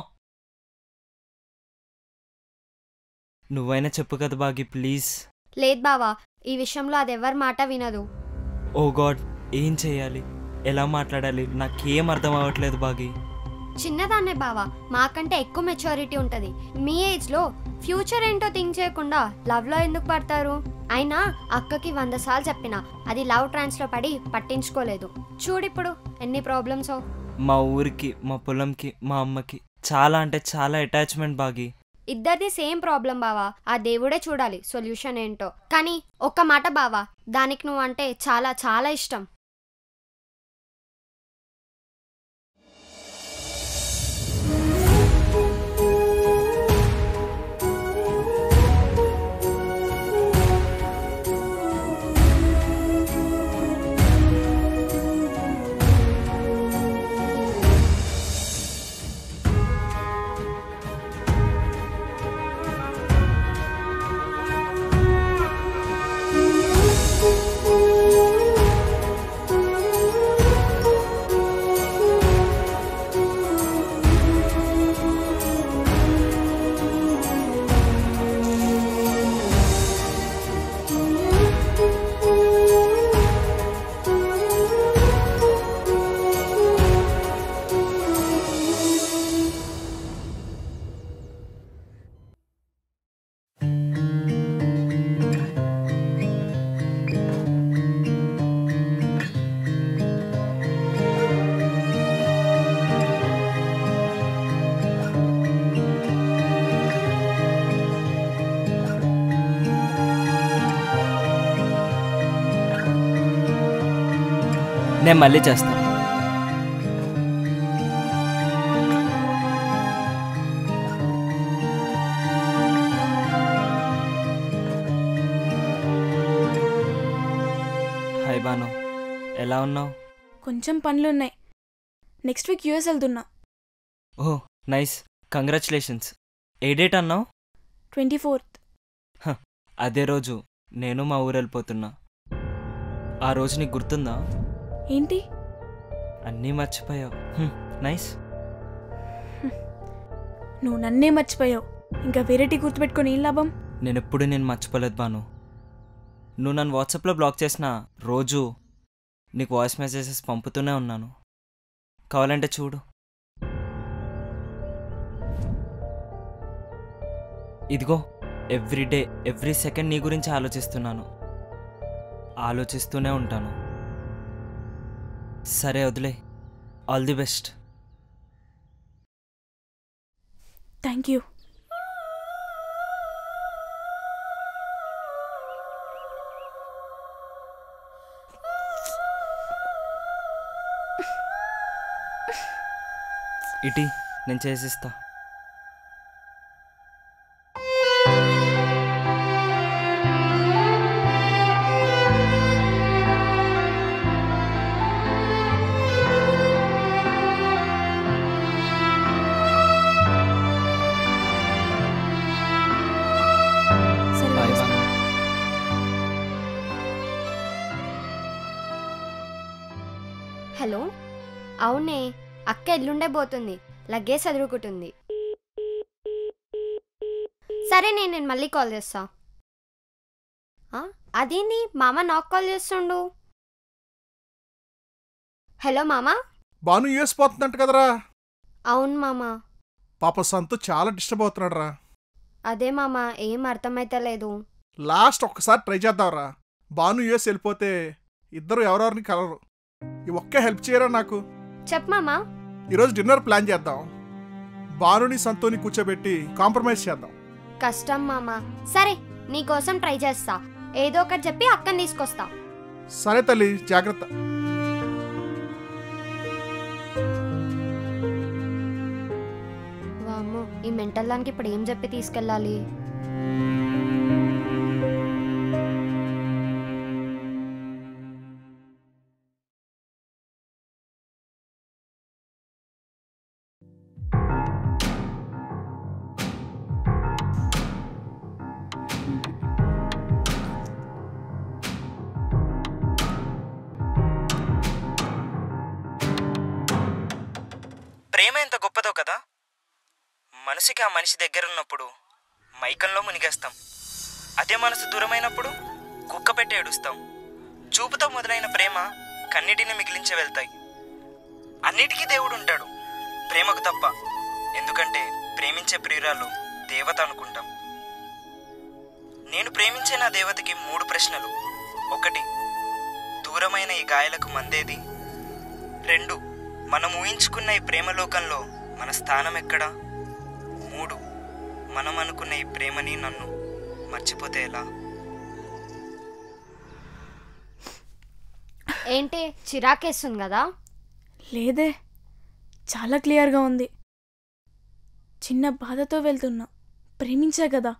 నువ్వైనా చెప్పు కదా బాగి ప్లీజ్ లేదు బావా ఈ విషయంలో అది ఎవరి మాట వినదు ఓ గాడ్ ఏం చేయాలి ఎలా మాట్లాడాలి నాకేం అర్థం అవ్వట్లేదు బాగి చిన్నదాన్నే బావా మాకంటే ఎక్కువ మెచ్యూరిటీ ఉంటుంది మీ ఏజ్లో ఫ్యూచర్ ఏంటో థింక్ చేయకుండా లవ్లో ఎందుకు పడతారు అయినా అక్కకి వంద సార్లు చెప్పిన అది లవ్ ట్రాన్స్లో పడి పట్టించుకోలేదు చూడిప్పుడు ఎన్ని ప్రాబ్లమ్స్ మా ఊరికి మా పొలంకి మా అమ్మకి చాలా అంటే చాలా అటాచ్మెంట్ బాగి ఇద్దరిది సేమ్ ప్రాబ్లం బావా ఆ దేవుడే చూడాలి సొల్యూషన్ ఏంటో కానీ ఒక్క మాట బావా దానికి నువ్వు అంటే చాలా చాలా ఇష్టం నేను మళ్ళీ చేస్తాను హాయ్ బాను ఎలా ఉన్నావు కొంచెం పనులున్నాయి నెక్స్ట్ వీక్ యూఎస్ వెళ్తున్నా ఓ నైస్ కంగ్రాచులేషన్స్ ఏ డేట్ అన్నావు ట్వంటీ ఫోర్త్ అదే రోజు నేను మా ఊరు వెళ్ళిపోతున్నా ఆ రోజు నీకు గుర్తుందా ఏంటి అన్నీ మర్చిపోయావు హ్మ్, నైస్ నువ్వు నన్నే మర్చిపోయావు ఇంకా వేరేటి గుర్తుపెట్టుకొని ఏం లాభం నేను ఎప్పుడు నేను మర్చిపోలేదు బాను నువ్వు నన్ను వాట్సాప్లో బ్లాక్ చేసిన రోజు నీకు వాయిస్ మెసేజెస్ పంపుతూనే ఉన్నాను కావాలంటే చూడు ఇదిగో ఎవ్రీ డే ఎవ్రీ సెకండ్ నీ గురించి ఆలోచిస్తున్నాను ఆలోచిస్తూనే ఉంటాను సరే వదిలే all the best thank you ఇటీ నేను చేసిస్తా సరే బాయ్ వదిలేస్తా. బాను హలో అవునే అక్క ఎల్లుండే పోతుంది లగేజ్ చదువుకుంటుంది సరే నేను నేను మళ్ళీ కాల్ చేస్తా ఆ, అదేంది మామ నాకు కాల్ చేస్తుండు హలో మామ బాను యూఎస్ పోతుందంట కదరా అవును మామ పాప సంతు చాలా డిస్టర్బ్ అవుతున్నాడు రా అదే మామ ఏం అర్థమైతలేదు లాస్ట్ ఒక్కసారి ట్రై చేద్దాంరా బాను యూఎస్ వెళ్ళిపోతే ఇద్దరు ఎవరెవరిని కలరు ఈ ఒక్క హెల్ప్ చేయరా నాకు చెప్ మామ ఈరోజు డిన్నర్ ప్లాన్ చేద్దాం బానుని సంతోని కూర్చోబెట్టి కాంప్రమైజ్ చేద్దాం కష్టం మామ సరే నీకోసం ట్రై చేస్తా ఏదో ఒకటి చెప్పి అక్కని తీసుకొస్తా సరే తల్లి జాగ్రత్త వామ్మో ఈ మెంటల్ దానికి ఇప్పుడు ఏం చెప్పి తీసుకెళ్ళాలి ప్రేమ ఎంత గొప్పదో కదా మనసుకి ఆ మనిషి దగ్గర ఉన్నప్పుడు మైకంలో మునిగేస్తాం అదే మనసు దూరమైనప్పుడు కుక్క పెట్టి ఏడుస్తాం చూపుతో మొదలైన ప్రేమ కన్నిటిని మిగిలించి వెళ్తాయి అన్నిటికీ దేవుడు ఉంటాడు ప్రేమకు తప్ప ఎందుకంటే ప్రేమించే ప్రియురాలు దేవత అనుకుంటాం నేను ప్రేమించే నా దేవతకి మూడు ప్రశ్నలు ఒకటి దూరమైన ఈ గాయాలకు మందేది రెండు మనం ఊహించుకున్న ఈ ప్రేమలోకంలో మన స్థానం ఎక్కడా మూడు మనం అనుకున్న ఈ ప్రేమని నన్ను మర్చిపోతే ఎలా ఏంటి చిరాకేస్తుంది కదా లేదే చాలా క్లియర్గా ఉంది చిన్న బాధతో వెళ్తున్నా ప్రేమించా కదా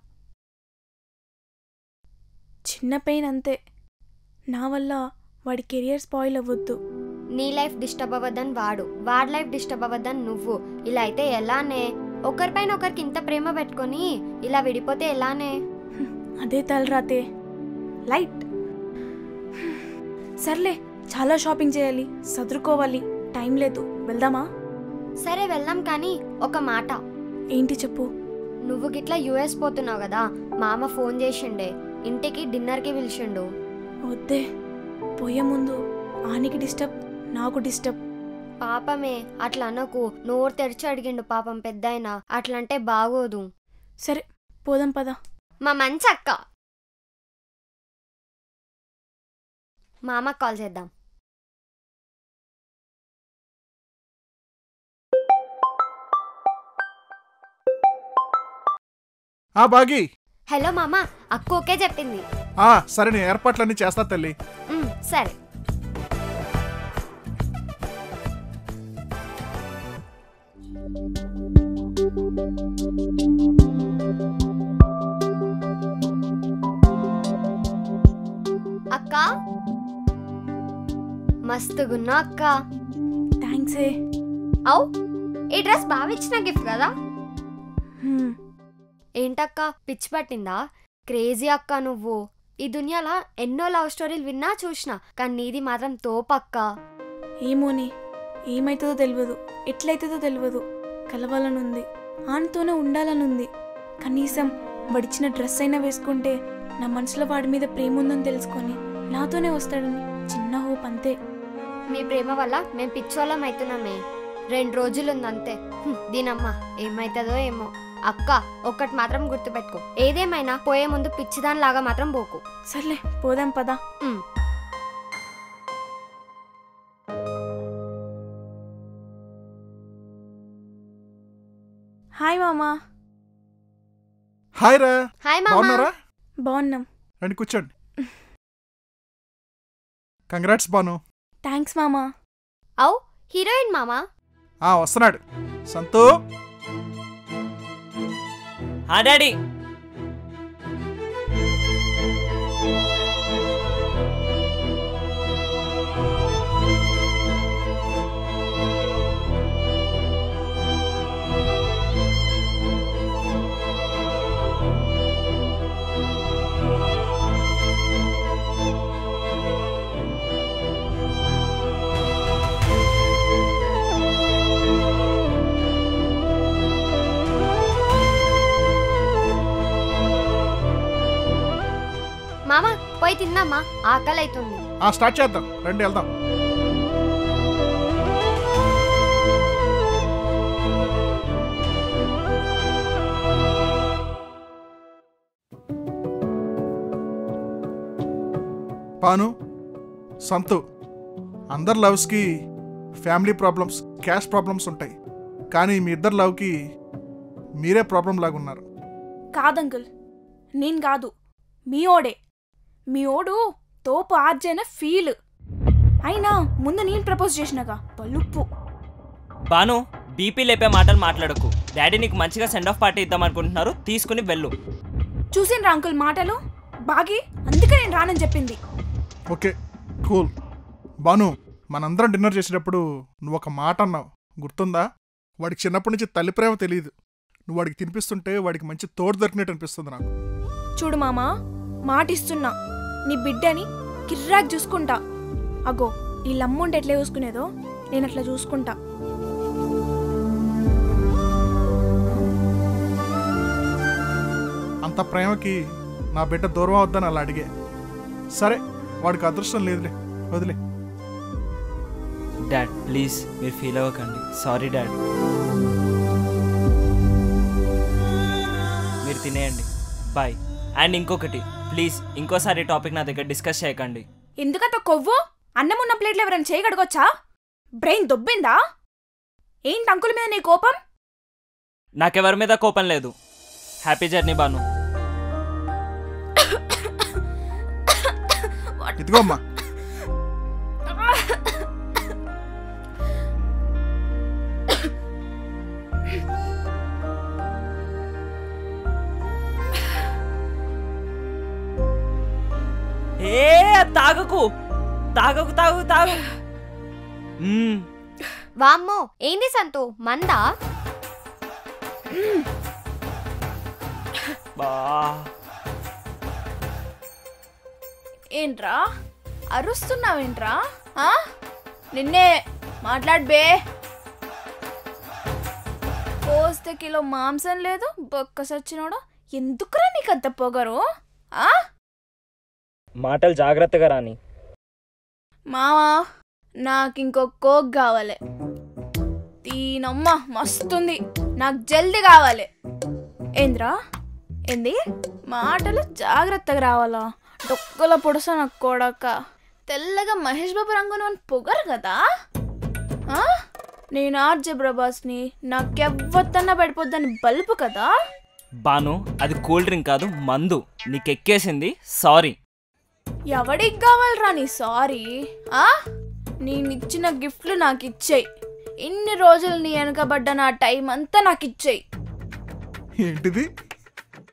చిన్న పెయిన్ అంతే నా వల్ల వాడి కెరియర్ స్పాయిల్ అవ్వద్దు నీ లైఫ్ డిస్టర్బ్ అవ్వద్దని వాడు వాడి లైఫ్ డిస్టర్బ్ అవ్వద్దని నువ్వు ఇలా అయితే ఎలానే ఒకరిపైన ఒకరికి ఇంత ప్రేమ పెట్టుకొని ఇలా విడిపోతే ఎలానే అదే తలరాతే లైట్ సర్లే చాలా షాపింగ్ చేయాలి సదురుకోవాలి టైం లేదు వెళ్దామా సరే వెళ్దాం కానీ ఒక మాట ఏంటి చెప్పు నువ్వు గిట్లా యుఎస్ పోతున్నావు కదా మామ ఫోన్ చేసిండే ఇంటికి డిన్నర్కి పిలిచిండు వద్దే పోయే ముందు ఆనికి డిస్టర్బ్ నాకు డిస్టర్బ్ పాపమే అట్లా అనకు నోరు తెరిచి అడిగిండు పాపం పెద్దాయన అట్లంటే బాగోదు సరే పోదాం పదా మా మంచి అక్క మామ కాల్ చేద్దాం ఆ బాగి హలో మామ అక్క ఓకే చెప్పింది ఆ సరే నేను ఏర్పాట్లన్నీ చేస్తా తల్లి ఉమ్, సరే మస్తుగున్నా అక్క థ్యాంక్స్ ఏ అవు ఈ డ్రెస్ బాగా ఇచ్చిన గిఫ్ట్ కదా హ్మ్. ఏంటక్క పిచ్చి పట్టిందా క్రేజీ అక్క నువ్వు ఈ దునియాలో ఎన్నో లవ్ స్టోరీలు విన్నా చూసిన కానీ నీది మాత్రం తోపక్క ఏమోని ఏమైతుందో తెలియదు ఎట్లయితుందో తెలియదు కలవాలనుంది ఆనతోనే ఉండాలనుంది కనీసం వడిచిన డ్రెస్ అయినా వేసుకుంటే నా మనసులో వాడి మీద ప్రేమ ఉందని తెలుసుకొని నాతోనే వస్తాడని చిన్న హోప్ అంతే మీ ప్రేమ వల్ల మేము పిచ్చోళ్ళం అవుతున్నామే రెండు రోజులు ఉందంతే హ్మ్, దీనమ్మ ఏమైతుందో ఏమో అక్క ఒక్కటి మాత్రం గుర్తుపెట్టుకో ఏదేమైనా పోయే ముందు పిచ్చిదానిలాగా మాత్రం పోకు సర్లే పోదాం పదా ఉమ్. హాయ్ మామా హాయ్ రా హాయ్ మామా బాగున్నారా బాగున్నాం రండి కూర్చోండి కంగ్రాట్స్ బాను థ్యాంక్స్ మామా అవు హీరోయిన్ మామా ఆ వస్తున్నాడు సంతూ ఆ డాడీ మామా పోయి తిందామా ఆకలి అవుతుంది ఆ స్టార్ట్ చేద్దాం రండి వెళ్దాం పాను సంతు అందరి లవ్స్కి ఫ్యామిలీ ప్రాబ్లమ్స్ క్యాష్ ప్రాబ్లమ్స్ ఉంటాయి కానీ మీ ఇద్దరు లవ్కి మీరే ప్రాబ్లం లాగా ఉన్నారు కాదంకుల్ నేను కాదు మీ ఓడే మీ ఓడు తోపు ఆర్జైన ఫీల్ అయినా ముందు నేను ప్రపోజ్ చేసినాగా పలుపు బాను బీపీ లేపే మాటలు మాట్లాడకు డాడీ నీకు మంచిగా సెండ్ ఆఫ్ పార్టీ ఇద్దాం అనుకుంటున్నారు తీసుకుని వెళ్ళు చూసిండ్రా అంకుల్ మాటలు బాగి అందుకే నేను రానని చెప్పింది ఓకే కూల్ బాను మనందరం డిన్నర్ చేసేటప్పుడు నువ్వు ఒక మాట అన్నావు గుర్తుందా వాడికి చిన్నప్పటి నుంచి తల్లి ప్రేమ తెలియదు నువ్వు వాడికి తినిపిస్తుంటే వాడికి మంచి తోడు దొరికినట్టు అనిపిస్తుంది నాకు చూడు మామా మాటిస్తున్నా నీ బిడ్డని కిర్రాక్ చూసుకుంటా అగో ఈ లమ్ముంటే ఎట్లా చూసుకునేదో నేను అట్లా చూసుకుంటా అంత ప్రేమకి నా బిడ్డ దూరం అవుద్దని అలా అడిగే సరే వాడికి అదృష్టం లేదులే వదిలే డాడ్ ప్లీజ్ మీరు ఫీల్ అవ్వకండి సారీ డాడ్ మీరు తినేయండి బాయ్ అండ్ ఇంకొకటి ప్లీజ్ ఇంకోసారి టాపిక్ నా దగ్గర డిస్కస్ చేయకండి ఎందుకంత కొవ్వు అన్నం ఉన్న ప్లేట్లు ఎవరైనా చేయగడగొచ్చా బ్రెయిన్ దొబ్బిందా ఏంటి అంకుల్ మీద నీ కోపం నాకెవరి మీద కోపం లేదు హ్యాపీ జర్నీ బాను ఇదిగో అమ్మా ఏ తాగకు తాగకు తాగు తాగు మ్మ్. వామ్మో ఏంది సంతు మందా బా ఏంట్రా అరుస్తున్నావేంట్రా ఆ? నిన్నే మాట్లాడు బే కోస్తే కిలో మాంసం లేదు బొక్క సచ్చినోడు ఎందుకురా నీకు అంత పొగరు ఆ మాటలు జాగ్రత్తగా రాని మావా నాకు ఇంకో కోక్ కావాలి తీనమ్మ మస్తుంది నాకు జల్దీ కావాలి ఏంద్రా ఏంది మాటలు జాగ్రత్తగా రావాలా డొక్కల పొడుస నాకు కొడక తెల్లగా మహేష్ బాబు రంగును అని పొగరు కదా ఆ? నేను ఆర్జే ప్రభాస్ని నాకెవ్వత్తన్నా పడిపోద్దని బల్బు కదా బాను అది కూల్ డ్రింక్ కాదు మందు నీకెక్కేసింది సారీ ఎవడికి కావాలరా నీ సారీ ఆ నేనిచ్చిన గిఫ్ట్లు నాకు ఇచ్చేయి ఇన్ని రోజులు నీ వెనకబడ్డ నా టైం అంతా నాకు ఇచ్చేయి ఏంటిది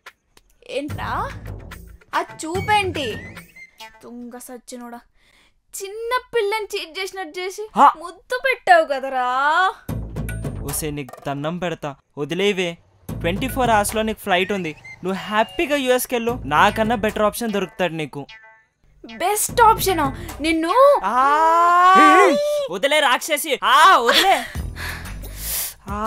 ఏంట్రా ఆ చూపేంటి తుంగ సచ్చినోడా చిన్న పిల్లని చీట్ చేసినట్టు చేసి హా. ముద్దు పెట్టావు కదరా ఓసే నీకు దండం పెడతా వదిలేవే ట్వంటీ ఫోర్ అవర్స్లో నీకు ఫ్లైట్ ఉంది నువ్వు హ్యాపీగా యూఎస్కి వెళ్ళు నాకన్నా బెటర్ ఆప్షన్ దొరుకుతాడు నీకు బెస్ట్ ఆప్షన్ నిన్ను వదిలే రాక్షసి ఆ వదిలే ఆ,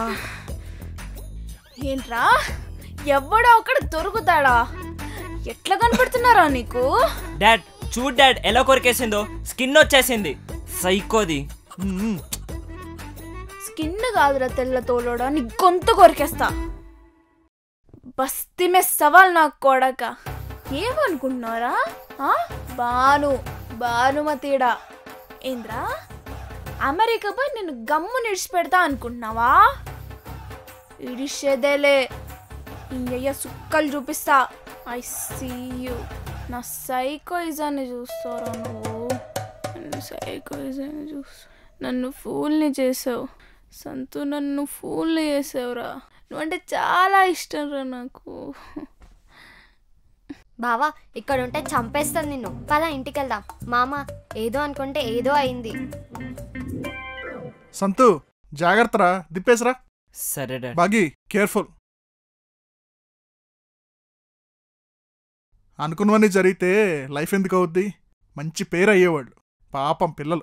ఏంట్రా ఎవడో ఒకడు దొరుకుతాడా ఎట్లా కనపడుతున్నారా నీకు డాడ్ చూడ్ డాడ్ ఎలా కొరికేసిందో స్కిన్ వచ్చేసింది సైకోది స్కిన్ కాదురా తెల్ల తోలోడా నీ గొంతు కొరికేస్తా బస్తీ మే సవాల్ నాకు కొడక ఏమనుకుంటున్నారా ఆ? బాను భానుమతిడా ఏంద్రా అమెరికా పోయి నేను గమ్ము నిడిచిపెడతా అనుకుంటున్నావా ఇడిషేదేలే ఇంకయ్య సుక్కలు చూపిస్తా ఐ సీ యూ నా సైకోయిజాన్ని చూస్తారా నువ్వు నన్ను సైకోయిజాన్ని చూస్తా నన్ను ఫూల్ని చేసావు సంతు నన్ను ఫూల్ని చేసావురా నువ్వంటే చాలా ఇష్టం రా నాకు బావా ఇక్కడ ఉంటే చంపేస్తాను నిన్ను పద ఇంటికి వెళ్దాం మామ ఏదో అనుకుంటే ఏదో అయింది సంతు జాగ్రత్తరా దిప్పేసరా సరే డాడ్ బాగి కేర్ఫుల్ అనుకున్నవన్నీ జరిగితే లైఫ్ ఎందుకు అవుద్ది మంచి పేరు అయ్యేవాళ్ళు పాపం పిల్లలు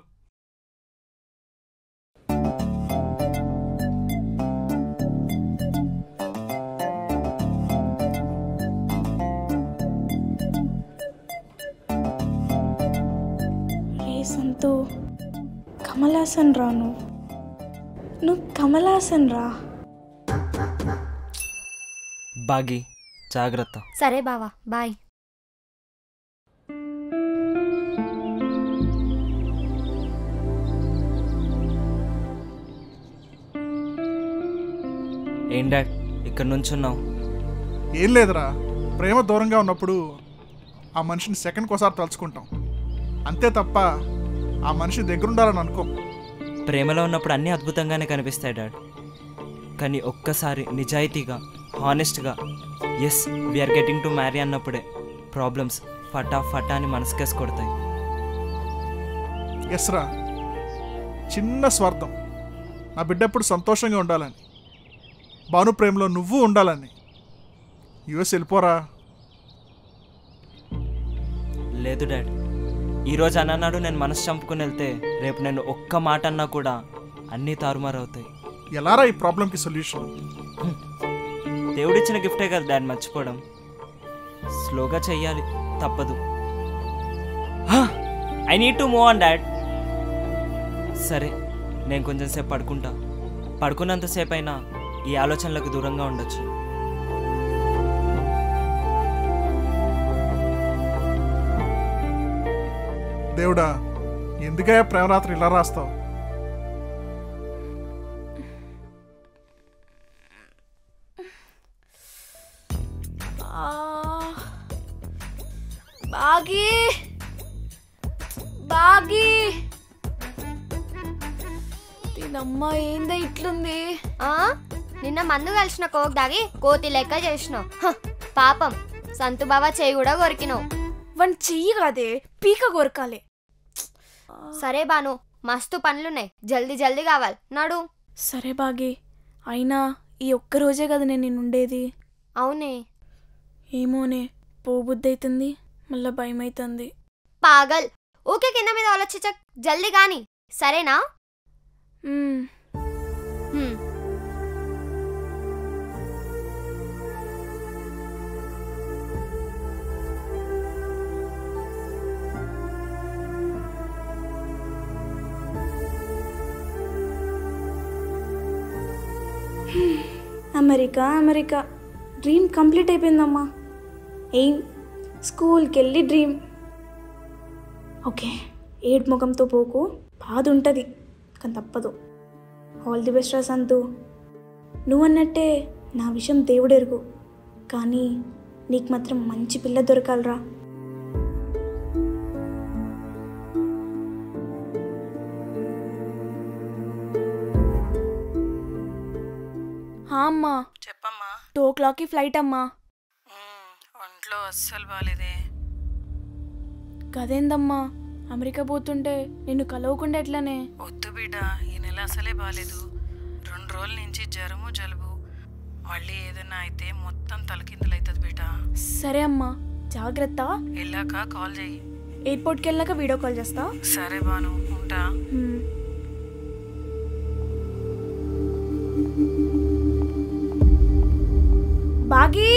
రే సంతు కమలాసన్ రా నువ్వు నువ్వు కమలాసన్ రా బాగి జాగ్రత్త సరే బావా బాయ్ ఏం డాడ్ ఇక్కడ నుంచున్నావు ఏం లేదురా ప్రేమ దూరంగా ఉన్నప్పుడు ఆ మనిషిని సెకండ్కి ఒకసారి తలుచుకుంటాం అంతే తప్ప ఆ మనిషి దగ్గరుండాలని అనుకో ప్రేమలో ఉన్నప్పుడు అన్నీ అద్భుతంగానే కనిపిస్తాయి డాడ్ కానీ ఒక్కసారి నిజాయితీగా హానెస్ట్గా as we're getting to marry అన్నప్పుడే ప్రాబ్లమ్స్ ఫటా ఫటా అని మనసుకేసి కొడతాయి ఎస్ రా చిన్న స్వార్థం నా బిడ్డ ఎప్పుడు సంతోషంగా ఉండాలని భాను ప్రేమలో నువ్వు ఉండాలని యుఎస్ వెళ్ళిపోరా లేదు డాడ్ ఈరోజు అన్నన్నాడు నేను మనసు చంపుకుని వెళ్తే రేపు నేను ఒక్క మాట అన్నా కూడా అన్నీ తారుమారవుతాయి ఎలారా ఈ ప్రాబ్లంకి సొల్యూషన్ దేవుడిచ్చిన గిఫ్టే కదా డాడ్ మర్చిపోవడం స్లోగా చెయ్యాలి తప్పదు I need to move on dad సరే నేను కొంచెం సేపు పడుకుంటా పడుకున్నంతసేపు అయినా ఈ ఆలోచనలకు దూరంగా ఉండొచ్చు దేవుడా ఎందుకయ్యా ప్రేమరాత్రి ఇలా రాస్తావు ఆ, బాగి బాగి దీనమ్మ ఏందో ఇట్లుంది ఆ నిన్న మందు కలిసిన కోక్ దాగి కోతి లెక్క చేసినావు హ, పాపం సంతు బావ చేయి కూడా కొరికినావు వన్ చెయ్యి కాదే పీక కొరకాలి సరే బాను మస్తు పనులున్నాయి జల్దీ జల్దీ కావాలి నడు సరే బాగి అయినా ఈ ఒక్క రోజే కదా నేను నిన్ను ఉండేది అవునే ఏమోనే పోబుద్ది అవుతుంది మళ్ళా భయం అవుతుంది పాగల్ ఊకే కింద మీద ఆలోచించక్ జల్దీ గాని సరేనా మ్మ్. హ్మ్. అమెరికా అమెరికా డ్రీమ్ కంప్లీట్ అయిపోయిందమ్మా ఏం స్కూల్కి వెళ్ళి డ్రీమ్ ఓకే ఏడు ముఖంతో పోకు బాధ ఉంటుంది కానీ తప్పదు ఆల్ ది బెస్ట్ రా సంతు నువ్వన్నట్టే నా విషయం దేవుడెరుగు కానీ నీకు మాత్రం మంచి పిల్ల దొరకాలరా హా అమ్మా చెప్పమ్మా టూ ఓ క్లాక్కి ఫ్లైట్ అమ్మా ఉమ్, ఒంట్లో అస్సలు బాలేదే కదేందమ్మా అమెరికా పోతుంటే నిన్ను కలవకుండా ఎట్లనే వద్దు బిడ్డ ఈ నెల అసలే బాగాలేదు రెండు రోజుల నుంచి జ్వరము జలుబు మళ్ళీ ఏదైనా అయితే మొత్తం తలకిందులవుతుంది బిడ్డ సరే అమ్మా జాగ్రత్త వెళ్ళాక కాల్ చెయ్యి ఎయిర్పోర్ట్కి వెళ్ళాక వీడియో కాల్ చేస్తా సరే బాను ఉంటా హ్మ్. బాగీ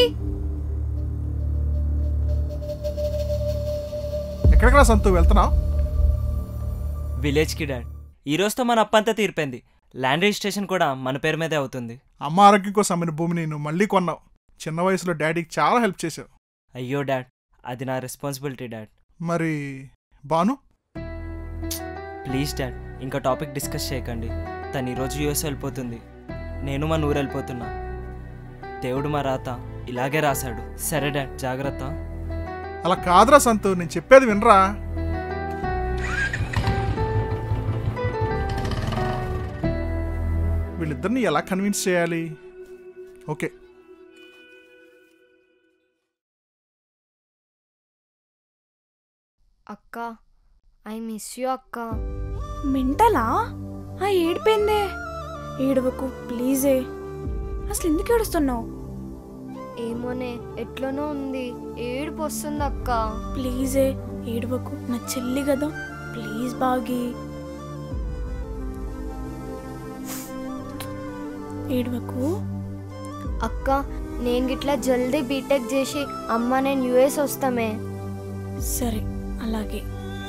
ఎక్కడికి సంతు వెళ్తున్నావు విలేజ్కి డాడ్ ఈ రోజుతో మన అప్పంతా తీరిపోయింది ల్యాండ్ రిజిస్ట్రేషన్ కూడా మన పేరు మీదే అవుతుంది అమ్మ ఆరోగ్యం కోసం అమ్మిన భూమిని నువ్వు మళ్ళీ కొన్నావు చిన్న వయసులో డాడీకి చాలా హెల్ప్ చేసావు అయ్యో డాడ్ అది నా రెస్పాన్సిబిలిటీ డాడ్ మరి బాను ప్లీజ్ డాడ్ ఇంకా టాపిక్ డిస్కస్ చేయకండి తను ఈరోజు యూఎస్ వెళ్ళిపోతుంది నేను మా ఊరు వెళ్ళిపోతున్నా దేవుడు మా రాత ఇలాగే రాశాడు సరే డాడ్ జాగ్రత్త అలా కాదురా సంతు నేను చెప్పేది వినరా వీళ్ళిద్దరిని ఎలా కన్విన్స్ చేయాలి ఓకే అక్క ఐ మిస్ యూ అక్క మెంటలా ఆ ఏడిపోయిందే ఏడవకు ప్లీజే అసలు ఎందుకు ఏడుస్తున్నావు ఏమోనే ఎట్లనో ఉంది ఏడుపు వస్తుంది అక్క ప్లీజే ఏడవకు నా చెల్లి కదా ప్లీజ్ బాగి ఏడవకు అక్క నేను గిట్లా జల్దీ బీటెక్ చేసి అమ్మ నేను యుఎస్ వస్తామే సరే అలాగే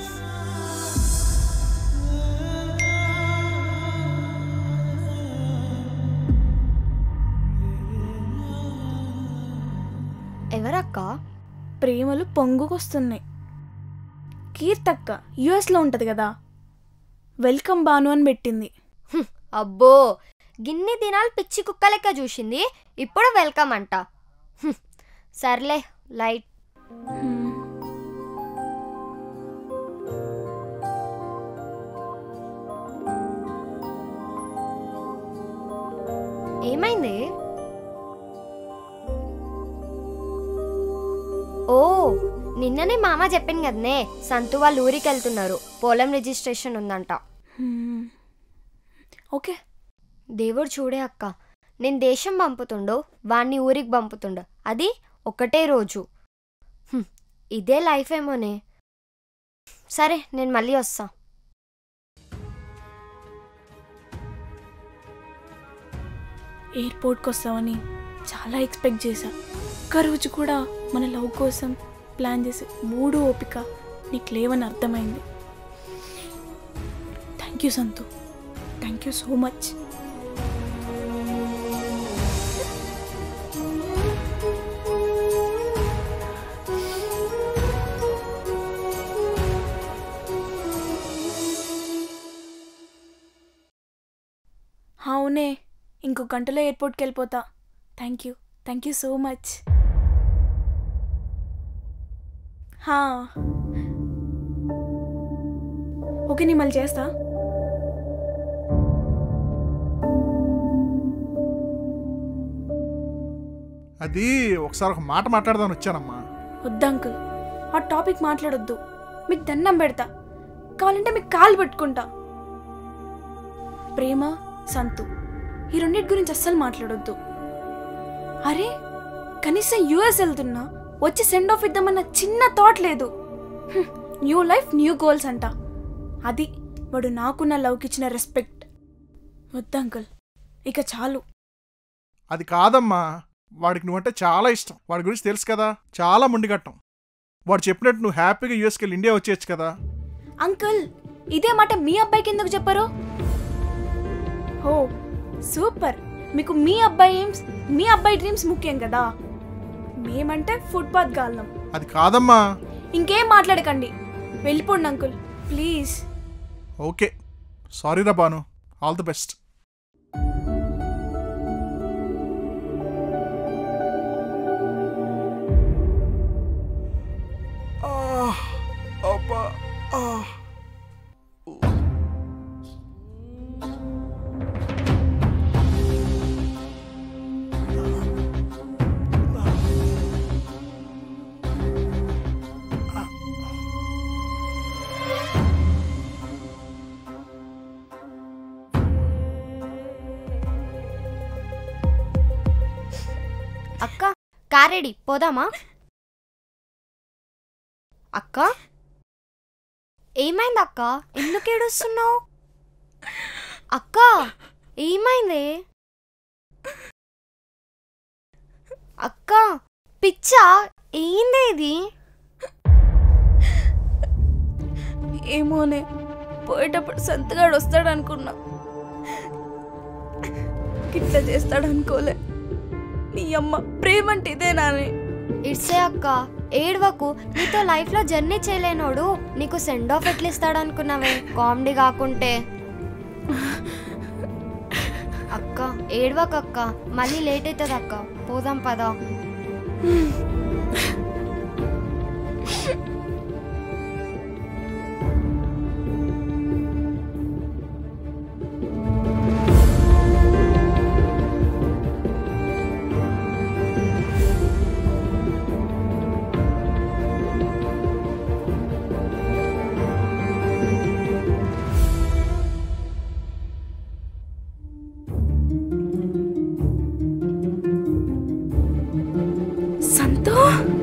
ఎవరక్క ప్రేమలు పొంగుకొస్తున్నాయి కీర్తక్క యుఎస్లో ఉంటుంది కదా వెల్కమ్ బాను అని పెట్టింది హ్మ్, అబ్బో గిన్ని దినాలు పిచ్చి కుక్క లెక్క చూసింది ఇప్పుడు వెల్కమ్ అంట హ్మ్, సర్లే లైట్ హ్మ్. ఏమైంది ఓ నిన్ననే మామ చెప్పింది కదనే సంతు వాళ్ళు ఊరికి వెళ్తున్నారు పొలం రిజిస్ట్రేషన్ ఉందంట హ్మ్. ఓకే దేవుడు చూడే అక్క నేను దేశం పంపుతుండో వాణ్ణి ఊరికి పంపుతుండో అది ఒకటే రోజు హ్మ్, ఇదే లైఫ్ ఏమోనే సరే నేను మళ్ళీ వస్తా ఎయిర్పోర్ట్కి వస్తామని చాలా ఎక్స్పెక్ట్ చేశా ఒక్క రోజు కూడా మన లవ్ కోసం ప్లాన్ చేసి మూడు ఓపిక నీకు లేవని అర్థమైంది thank you Santhu thank you so much అవునే ఇంకో గంటలో ఎయిర్పోర్ట్కి వెళ్ళిపోతా thank you thank you so much హా ఓకే నీ మళ్ళీ చేస్తా అది ఒకసారి ఒక మాట మాట్లాడదామని వచ్చానమ్మా వద్దు అంకుల్ ఆ టాపిక్ మాట్లాడొద్దు మీకు దండం పెడతా కావాలంటే మీకు కాలు పట్టుకుంటా ప్రేమ సంతు ఈ రెండింటి గురించి అస్సలు మాట్లాడొద్దు అరే కనీసం యూఎస్ వెళ్తున్నా వచ్చి సెండ్ ఆఫ్ ఇద్దామన్న చిన్న థాట్ లేదు న్యూ లైఫ్ న్యూ గోల్స్ అంట అది వాడు నాకున్న లవ్కి ఇచ్చిన రెస్పెక్ట్ వద్దు అంకుల్ ఇక చాలు అది కాదమ్మా వాడికి నువ్వంటే చాలా ఇష్టం వాడి గురించి తెలుసు కదా చాలా ముండిగట్టం వాడు చెప్పినట్టు నువ్వు హ్యాపీగా యూఎస్కి వెళ్ళి ఇండియా వచ్చేయచ్చు కదా అంకుల్ ఇదే మాట మీ అబ్బాయికి ఎందుకు చెప్పరు ఓ సూపర్ మీకు మీ అబ్బాయి ఎయిమ్స్ మీ అబ్బాయి డ్రీమ్స్ ముఖ్యం కదా మేమంటే ఫుట్పాత్ గాలం అది కాదమ్మా ఇంకేం మాట్లాడకండి వెళ్ళిపోండి అంకుల్ ప్లీజ్ ఓకే సారీ రా బాను ఆల్ ది బెస్ట్ అబ్బా అక్క కారెడి పోదామా అక్క ఏమైంది అక్క ఎందుకు ఏడుస్తున్నావు అక్క ఏమైంది అక్క పిచ్చా ఏంది ఇది ఏమోనే పోయేటప్పుడు సంతగాడు వస్తాడు అనుకున్నా ఇట్లా చేస్తాడు అనుకోలే నీ అమ్మ ప్రేమ అంటే ఇదేనానే ఇట్సే అక్క ఏడవకు నీతో లైఫ్ లో జర్నీ చేయలేనోడు నీకు సెండ్ ఆఫ్ ఎట్లా ఇస్తాడు అనుకున్నావే కామెడీ కాకుంటే అక్క ఏడవకు అక్క మళ్ళీ లేట్ అవుతుంది అక్క పోదాం పదా సంతో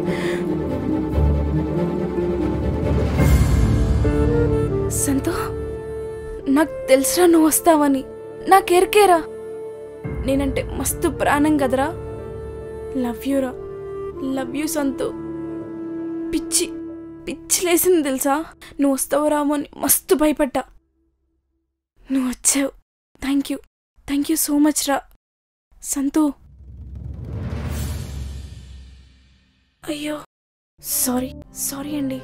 సంతో నాకు తెలుసురా నువ్వు వస్తావని నాకెరికేరా నేనంటే మస్తు ప్రాణం కదరా లవ్ యూరా లవ్ యూ సంతు పిచ్చి పిచ్చి లేసింది తెలుసా నువ్వు వస్తావు రామో అని మస్తు భయపడ్డా నువ్వు వచ్చావు thank you thank you so much రా సంతు అయ్యో సారీ సారీ అండి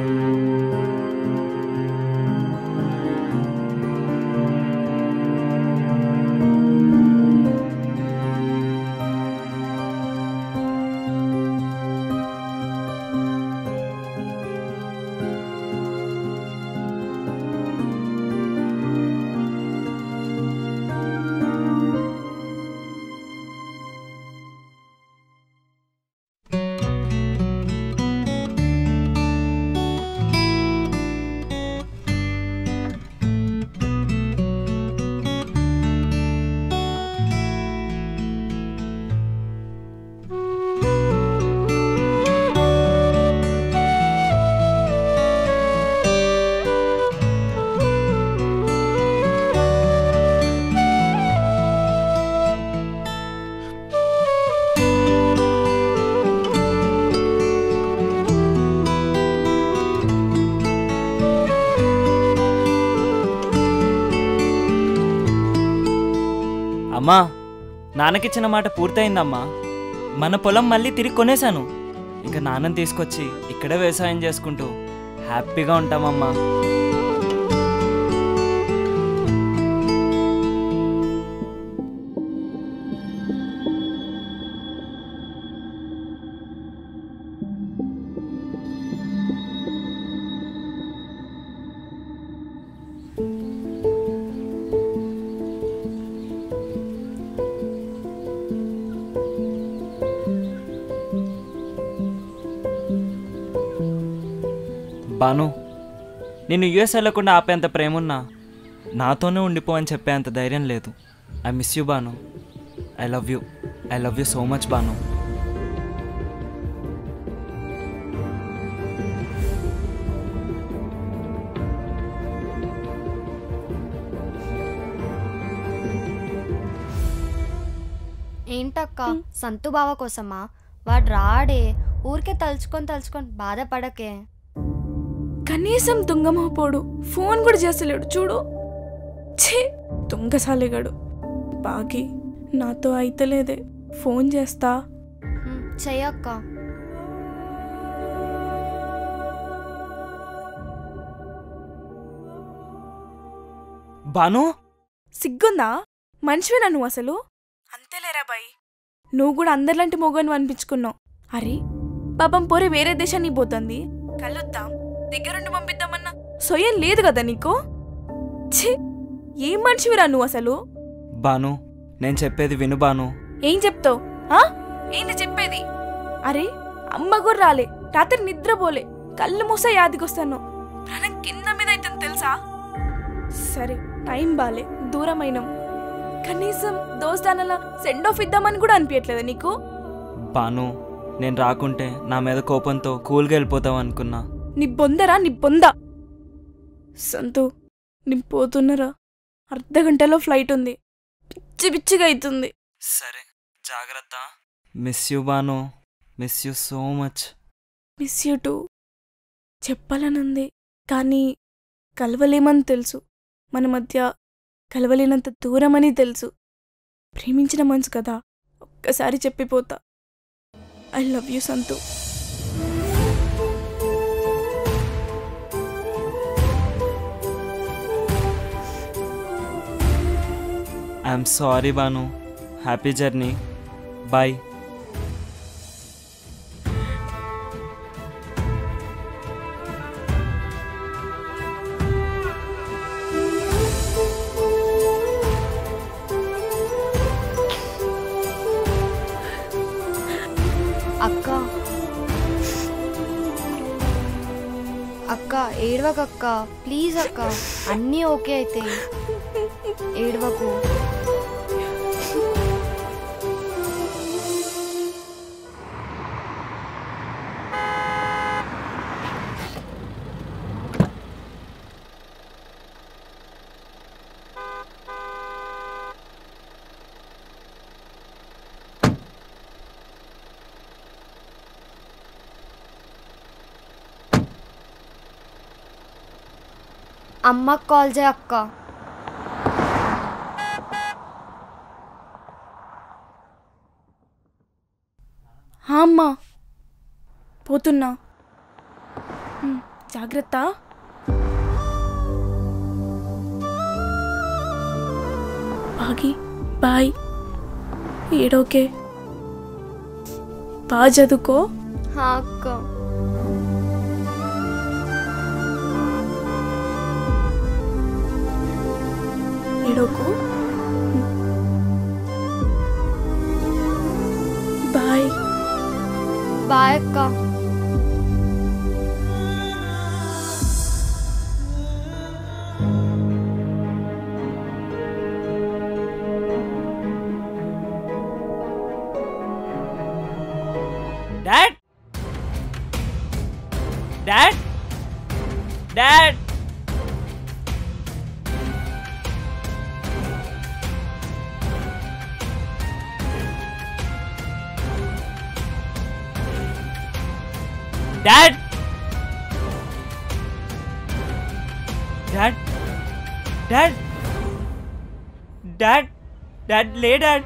అమ్మా నాన్నకిచ్చిన మాట పూర్తయిందమ్మా మన పొలం మళ్ళీ తిరిగి కొనేశాను ఇంకా నాన్నని తీసుకొచ్చి ఇక్కడే వ్యవసాయం చేసుకుంటూ హ్యాపీగా ఉంటామమ్మా బాను నేను యుఎస్ వెళ్ళకుండా ఆపేంత ప్రేమున్నా నాతోనే ఉండిపో అని చెప్పేంత ధైర్యం లేదు I miss you Banu I love you I love you so much Banu ఏంటక్క సంతు బావ కోసమా వాడు రాడే ఊరికే తలుచుకొని తలుచుకొని బాధపడకే కనీసం తుంగమోపోడు ఫోన్ కూడా చేస్తలేడు చూడు ఛీ తుంగసాలిగాడు బాగి నాతో అయితలేదే ఫోన్ చేస్తా హ్మ్, చెయ్యక్క బాను సిగ్గుందా మనిషివేనా నువ్వు అసలు అంతేలేరా బాయ్ నువ్వు కూడా అందరిలాంటి మొగను అనిపించుకున్నావు అరే పాపం పోరే వేరే దేశానికి పోతుంది కలుద్దాం దగ్గరుండి పంపిద్దామన్నా సొయ్యం లేదు కదా నీకు ఛీ ఏం మనిషివిరా నువ్వు అసలు బాను నేను చెప్పేది విను బాను ఏం చెప్తావు ఆ ఏంటి చెప్పేది అరే అమ్మ కూడా రాలే రాత్రి నిద్రపోలే కళ్ళు మూస యాదికొస్తాను ప్రాణం కింద మీద అయితే తెలుసా సరే టైం బాలే దూరమైనం కనీసం దోస్తానలా సెండ్ ఆఫ్ ఇద్దామని కూడా అనిపించట్లేదా నీకు బాను నేను రాకుంటే నా మీద కోపంతో కూల్గా వెళ్ళిపోతావు అనుకున్నా నీ బొందరా నీ బొంద సంతు నేను పోతున్నరా అర్ధ గంటలో ఫ్లైట్ ఉంది పిచ్చి పిచ్చిగా అవుతుంది సరే జాగ్రత్త miss you Banu miss you so much miss you too చెప్పాలనుంది కానీ కలవలేమని తెలుసు మన మధ్య కలవలేనంత దూరమని తెలుసు ప్రేమించిన మనసు కదా ఒక్కసారి చెప్పిపోతా I love you Santhu I'm sorry Banu happy journey bye అక్క అక్క ఏడవకక్క ప్లీజ్ అక్క అన్నీ ఓకే అయితే ఏడవకు అమ్మకి కాల్ చేయ అక్క హా అమ్మా పోతున్నా హ్మ్, జాగ్రత్త బాగి బాయ్ ఏడోకే బాగా చదువుకో హా అక్క ఏడోకు బాయ్ బాయ్ అక్క dad dad dad dad dad dad dad dad లే డాడ్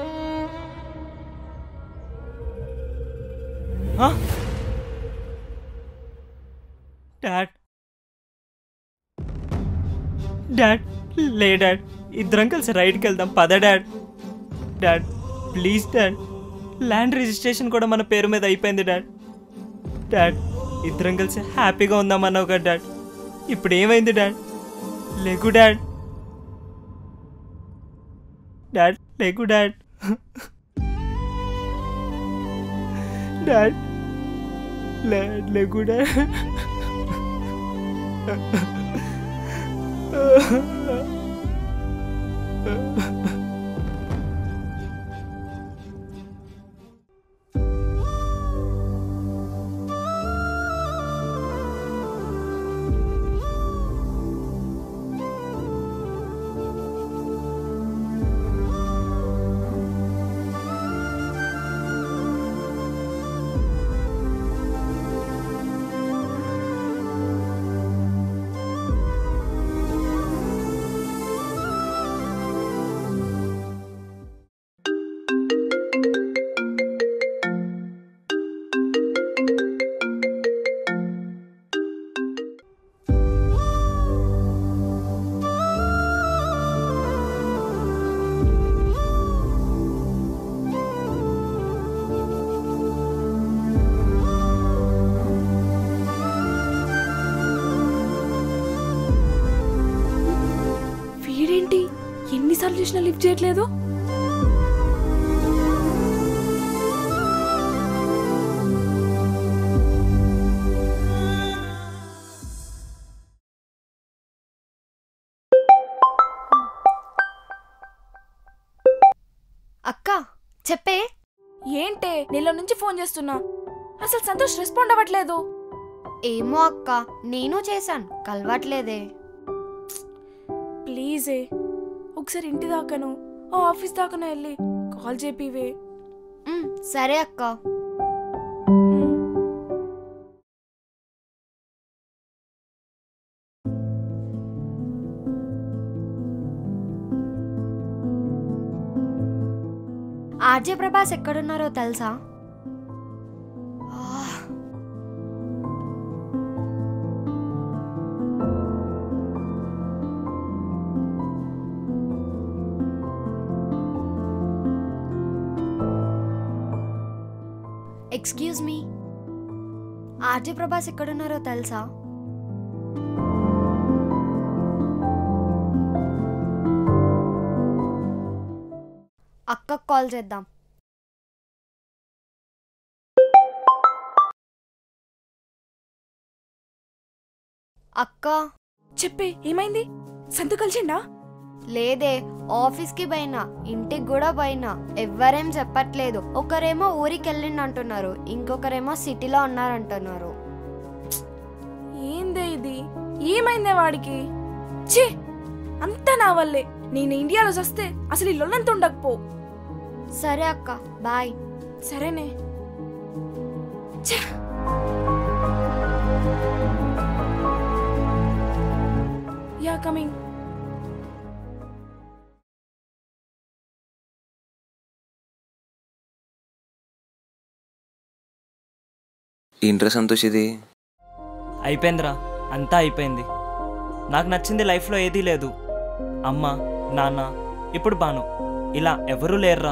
Huh? డాడ్ డాడ్ లే డాడ్ ఇద్దరం కలిసి రైడ్కి వెళ్దాం పద dad dad please dad land registration కూడా మన పేరు మీద అయిపోయింది డాడ్ డాడ్ ఇద్దరం కలిసి హ్యాపీగా ఉందామన్నావు కదా డాడ్ ఇప్పుడు ఏమైంది డాడ్ లేకు డాడ్ డాడ్ లేకు డాడ్ డాడ్ డాడ్ లేకు డాడ్ వీడేంటి ఎన్నిసార్లు చూసినా లిఫ్ట్ చేయట్లేదు అక్క చెప్పే ఏంటే నీలో నుంచి ఫోన్ చేస్తున్నా అసలు సంతోష్ రెస్పాండ్ అవ్వట్లేదు ఏమో అక్క నేను చేశాను కలవట్లేదే ప్లీజే ఒకసారి ఇంటి దాకాను ఓ ఆఫీస్ దాకాను వెళ్ళి కాల్ చేపివే ఉమ్, సరే అక్క ఆర్జే ప్రభాస్ ఎక్కడున్నారో తెలుసా ఆ, ఎక్స్క్యూజ్ మీ ఆర్జే ప్రభాస్ ఎక్కడున్నారో తెలుసా అక్కకు కాల్ చేద్దాం అక్క చెప్పే ఏమైంది సంతు కలిసిండా లేదే ఆఫీస్కి పోయినా ఇంటికి కూడా పోయినా ఎవ్వరేం చెప్పట్లేదు ఒకరేమో ఊరికి వెళ్ళిండి అంటున్నారు ఇంకొకరేమో సిటీలో ఉన్నారంటున్నారు ఏందే ఇది ఏమైందే వాడికి ఛీ అంతా నా వల్లే నేను ఇండియాలో వస్తే అసలు ఈ లొల్లంత ఉండకపో సరే అక్క బాయ్ సరేనే ఛ! యా కమింగ్ ఏంట్రా సంతోష్ ఇది అయిపోయిందిరా అంతా అయిపోయింది నాకు నచ్చింది లైఫ్లో ఏదీ లేదు అమ్మ నాన్న ఇప్పుడు బాను ఇలా ఎవరూ లేరురా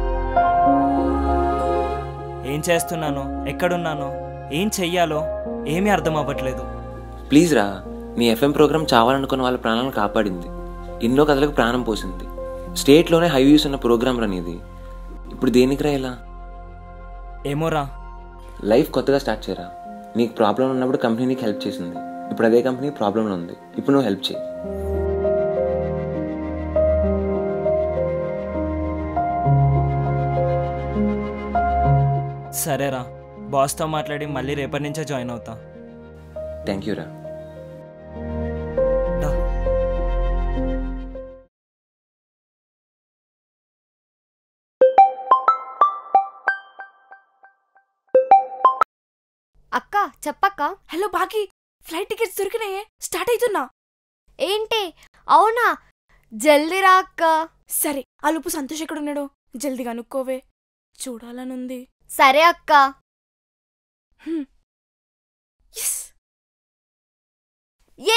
ఏం చేస్తున్నానో ఎక్కడున్నానో ఏం చెయ్యాలో ఏమీ అర్థం అవ్వట్లేదు ప్లీజ్ రా నీ ఎఫ్ఎం ప్రోగ్రామ్ చావాలనుకున్న వాళ్ళ ప్రాణాలను కాపాడింది ఎన్నో కథలకు ప్రాణం పోసింది స్టేట్లోనే హై వ్యూస్ ఉన్న ప్రోగ్రామ్ రా నీది ఇప్పుడు దేనికి రా ఇలా ఏమోరా లైఫ్ కొత్తగా స్టార్ట్ చేయరా నీకు ప్రాబ్లం ఉన్నప్పుడు కంపెనీ నీకు హెల్ప్ చేసింది ఇప్పుడు అదే కంపెనీ ప్రాబ్లంలో ఉంది ఇప్పుడు నువ్వు హెల్ప్ చేయి సరేరా బాస్తో మాట్లాడి మళ్ళీ రేపటి నుంచే జాయిన్ అవుతా థ్యాంక్ యూ రా అక్క చెప్పక్క హలో బాకి ఫ్లైట్ టికెట్స్ దొరికినాయే స్టార్ట్ అవుతున్నా ఏంటి అవునా జల్దీ రా అక్క సరే ఆ లోపు సంతోష్ ఎక్కడున్నాడో జల్దిగా అనుకోవే చూడాలనుంది సరే అక్క ఎస్ ఏ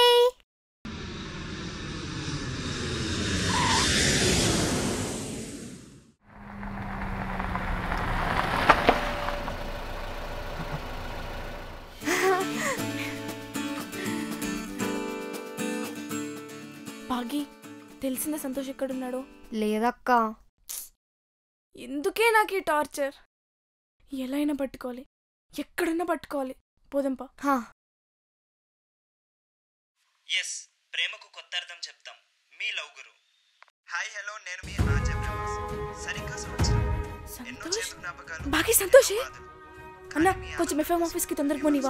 బాగి తెలిసిందా సంతోష్ ఎక్కడున్నాడో లేదక్క ఎందుకే నాకు ఈ టార్చర్ ఎలా అయినా పట్టుకోవాలి ఎక్కడైనా పట్టుకోవాలి పోదంపా ఎస్ ప్రేమకు కొత్త అర్థం చెప్తాం మీ లవ్ గురు హాయ్ హలో నేను మీ ఆర్జే ప్రభాస్ సరిగ్గా సంవత్సరం ఎన్నో సంతోష్ చేదు జ్ఞాపకాలు బాగి సంతోషే అన్న కొంచెం ఎఫ్ఎం ఆఫీస్కి తొందరగా పోనివా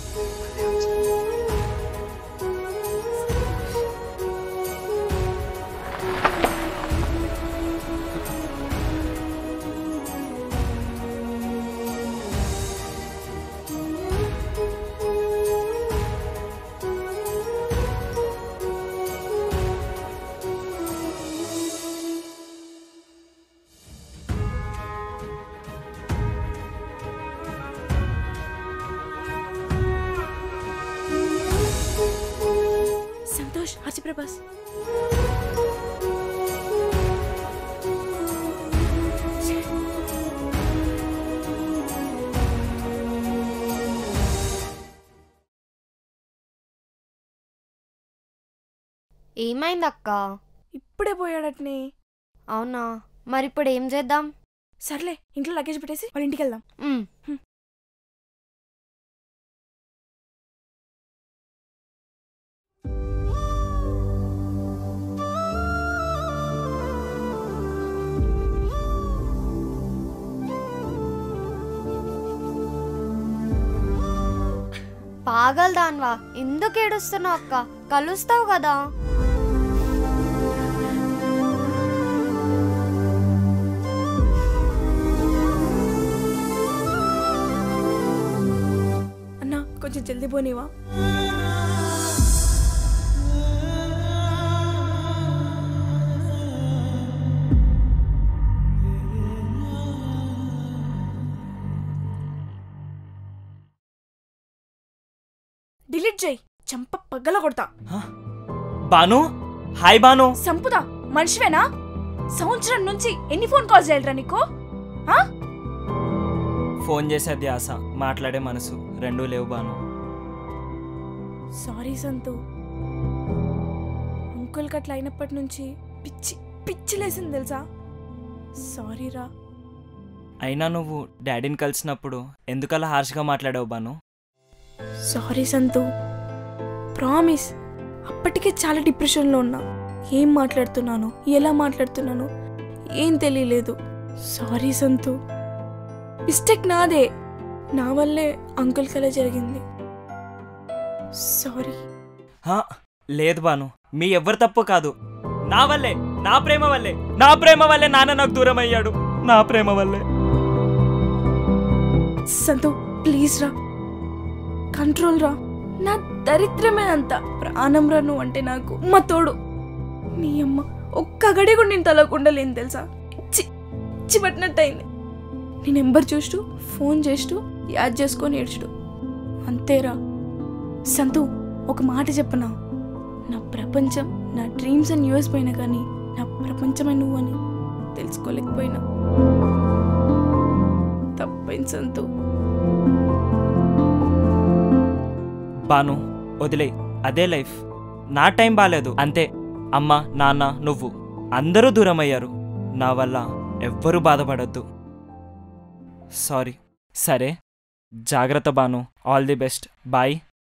సంతోష్ హర్ష ప్రభాస్ ఏమైందక్క ఇప్పుడే పోయాడట్నే అవునా మరిప్పుడు ఏం చేద్దాం సర్లే ఇంట్లో లగేజ్ పెట్టేసి వాళ్ళ ఇంటికి వెళ్దాం ఉమ్. పాగలదాన్వా ఎందుకు ఏడుస్తున్నావు అక్క కలుస్తావు కదా అన్నా కొంచెం జల్దీ పోనీవా డిలీట్ చేయి చంప పగ్గల కొడతా బాను హాయ్ బాను సంపుదా మనిషివేనా సంవత్సరం నుంచి ఎన్ని ఫోన్ కాల్స్ చేయాలరా నీకు ఆ? ఫోన్ చేసే ధ్యాస మాట్లాడే మనసు రెండూ లేవు బాను సారీ సంతు అంకుల్కి అట్లా అయినప్పటి నుంచి పిచ్చి పిచ్చి లేసింది తెలుసా సారీ రా అయినా నువ్వు డాడీని కలిసినప్పుడు ఎందుకలా హార్ష్గా మాట్లాడావు బాను సారీ సంతు ప్రామిస్ అప్పటికే చాలా డిప్రెషన్లో ఉన్నా ఏం మాట్లాడుతున్నాను ఎలా మాట్లాడుతున్నాను ఏం తెలియలేదు సారీ సంతు మిస్టేక్ నాదే నా వల్లే అంకుల్ కల జరిగింది సారీ హా, లేదు బాను మీ ఎవ్వరు తప్పు కాదు నా వల్లే నా ప్రేమ వల్లే నా ప్రేమ వల్లే నాన్న నాకు దూరం అయ్యాడు నా ప్రేమ వల్లే సంతు ప్లీజ్ రా కంట్రోల్ రా నా దరిద్రమే అంత ప్రాణం రా నువ్వు అంటే నాకు మా తోడు నీ అమ్మ ఒక్క గడి కూడా నేను తలకుండలేను తెలుసా చి చి పట్టినట్టయింది నీ నెంబర్ చూస్తూ ఫోన్ చేస్తూ యాద్ చేసుకొని ఏడ్చుడు అంతేరా సంతు ఒక మాట చెప్పనా నా ప్రపంచం నా డ్రీమ్స్ అండ్ యూఎస్ పోయినా కానీ నా ప్రపంచమే నువ్వు అని తెలుసుకోలేకపోయినా తప్పైంది సంతు బాను వదిలే అదే లైఫ్ నా టైం బాలేదు అంతే అమ్మ నాన్న నువ్వు అందరూ దూరం అయ్యారు నా వల్ల ఎవ్వరూ బాధపడద్దు సారీ సరే జాగ్రత్త Banu all the best bye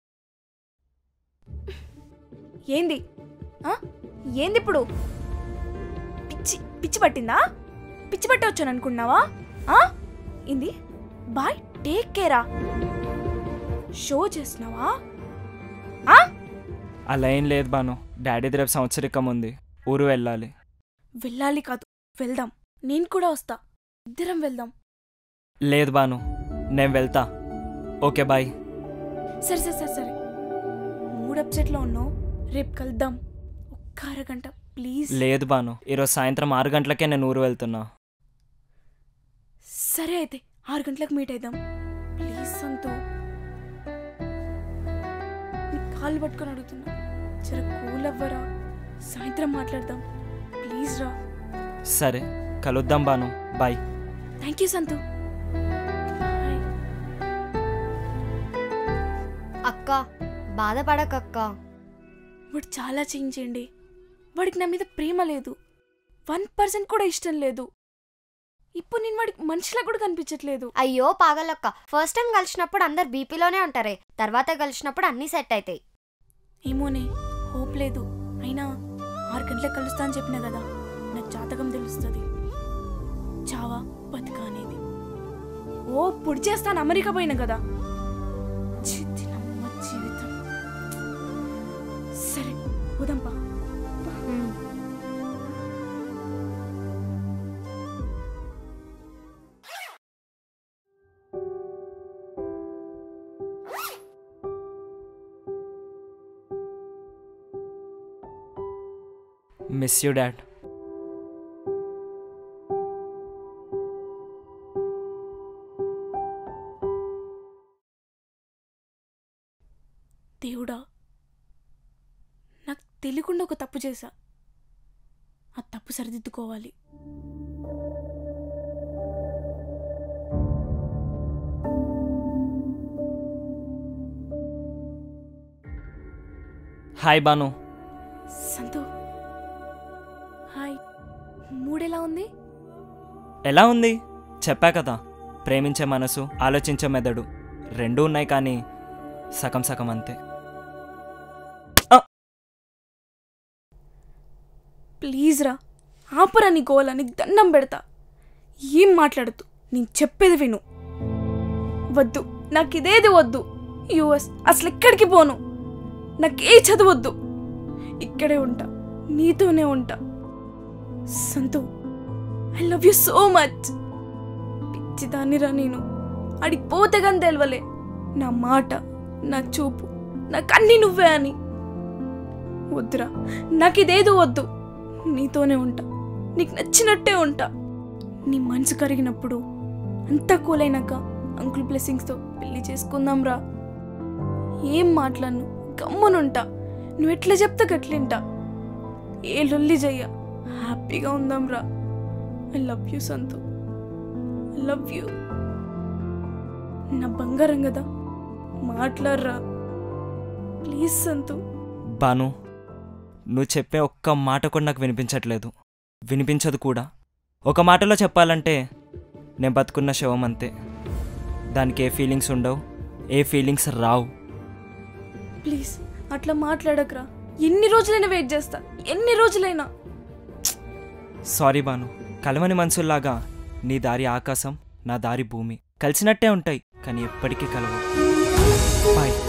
ఏంది ఆ? ఏంది ఇప్పుడు పిచ్చి పిచ్చి పట్టిందా పిచ్చి పట్టి వచ్చాను అనుకున్నావా ఆ? ఏంది బాయ్ టేక్ కేరా షో చేస్తున్నావా ఆ? అలా ఏం లేదు బాను డాడీ రేపు సంవత్సరికం ఉంది ఊరు వెళ్ళాలి వెళ్ళాలి కాదు వెళ్దాం నేను కూడా వస్తా ఇద్దరం వెళ్దాం లేదు బాను నేను వెళ్తా ఓకే బాయ్ సరే సరే సరే సరే మూడు అప్సెట్లో ఉన్నావు రేపు కలుద్దాం ఒక్క అరగంట ప్లీజ్ లేదు బాను ఈరోజు సాయంత్రం ఆరు గంటలకే నేను ఊరు వెళ్తున్నా సరే అయితే ఆరు గంటలకు మీట్ అయిద్దాం ప్లీజ్ సంతో నీ కాళ్ళు పట్టుకొని అడుగుతున్నా జర కూల్ అవ్వరా సాయంత్రం మాట్లాడదాం ప్లీజ్ రా సరే కలుద్దాం బాను బాయ్ థ్యాంక్ యూ సంతు అక్క బాధపడకక్క వాడు చాలా చేంజ్ చేయండి వాడికి నా మీద ప్రేమ లేదు వన్ పర్సెంట్ కూడా ఇష్టం లేదు ఇప్పుడు నేను వాడికి మనిషిలా కూడా కనిపించట్లేదు అయ్యో పాగలక్క ఫస్ట్ టైం కలిసినప్పుడు అందరు బీపీలోనే ఉంటారే తర్వాత కలిసినప్పుడు అన్నీ సెట్ అవుతాయి ఏమోనే హోప్ లేదు అయినా ఆరు గంటలకు కలుస్తా అని చెప్పిన కదా నాకు జాతకం తెలుస్తుంది చావా బతుక అనేది ఓ పొడి చేస్తాను అమెరికా పోయిన కదా ఛీ, దీనమ్మ జీవితం సరే పోదాంపా మిస్ యూ డాడ్ దేవుడా నాకు తెలియకుండా ఒక తప్పు చేశా ఆ తప్పు సరిదిద్దుకోవాలి హాయ్ బాను సంతు హాయ్ మూడెలా ఉంది ఎలా ఉంది చెప్పా కదా ప్రేమించే మనసు ఆలోచించే మెదడు రెండూ ఉన్నాయి కానీ సగం సగం అంతే ప్లీజ్ రా ఆపరా నీ గోల నీకు దండం పెడతా ఏం మాట్లాడద్దు నేను చెప్పేది విను వద్దు నాకు ఇదేది వద్దు యుఎస్ అసలు ఎక్కడికి పోను నాకే చదవద్దు ఇక్కడే ఉంటా నీతోనే ఉంటా Santhu I love you so much పిచ్చిదాన్నిరా నేను అడిగి పోతే కానీ తెలవలే నా మాట నా చూపు నాకన్నీ నువ్వే అని వద్దురా నాకు ఇదేదో వద్దు నీతోనే ఉంటా నీకు నచ్చినట్టే ఉంటా నీ మనసు కరిగినప్పుడు అంతా కూలైనాక అంకుల్ బ్లెస్సింగ్స్తో పెళ్లి చేసుకుందాం రా ఏం మాట్లాడను గమ్మునుంటా నువ్వు ఎట్లా చెప్తే గట్లింటా ఏ లొల్లి చెయ్య హ్యాపీగా ఉందాం రా I love you Santhu I love you నా బంగారం కదా మాట్లాడరా ప్లీజ్ సంతు బాను నువ్వు చెప్పే ఒక్క మాట కూడా నాకు వినిపించట్లేదు వినిపించదు కూడా ఒక మాటలో చెప్పాలంటే నేను బతుకున్న శవం అంతే దానికి ఏ ఫీలింగ్స్ ఉండవు ఏ ఫీలింగ్స్ రావు ప్లీజ్ అట్లా మాట్లాడకరా ఎన్ని రోజులైనా వెయిట్ చేస్తా ఎన్ని రోజులైనా సారీ బాను కలవని మనుషుల్లాగా నీ దారి ఆకాశం నా దారి భూమి కలిసినట్టే ఉంటాయి కానీ ఎప్పటికీ కలవు బాయ్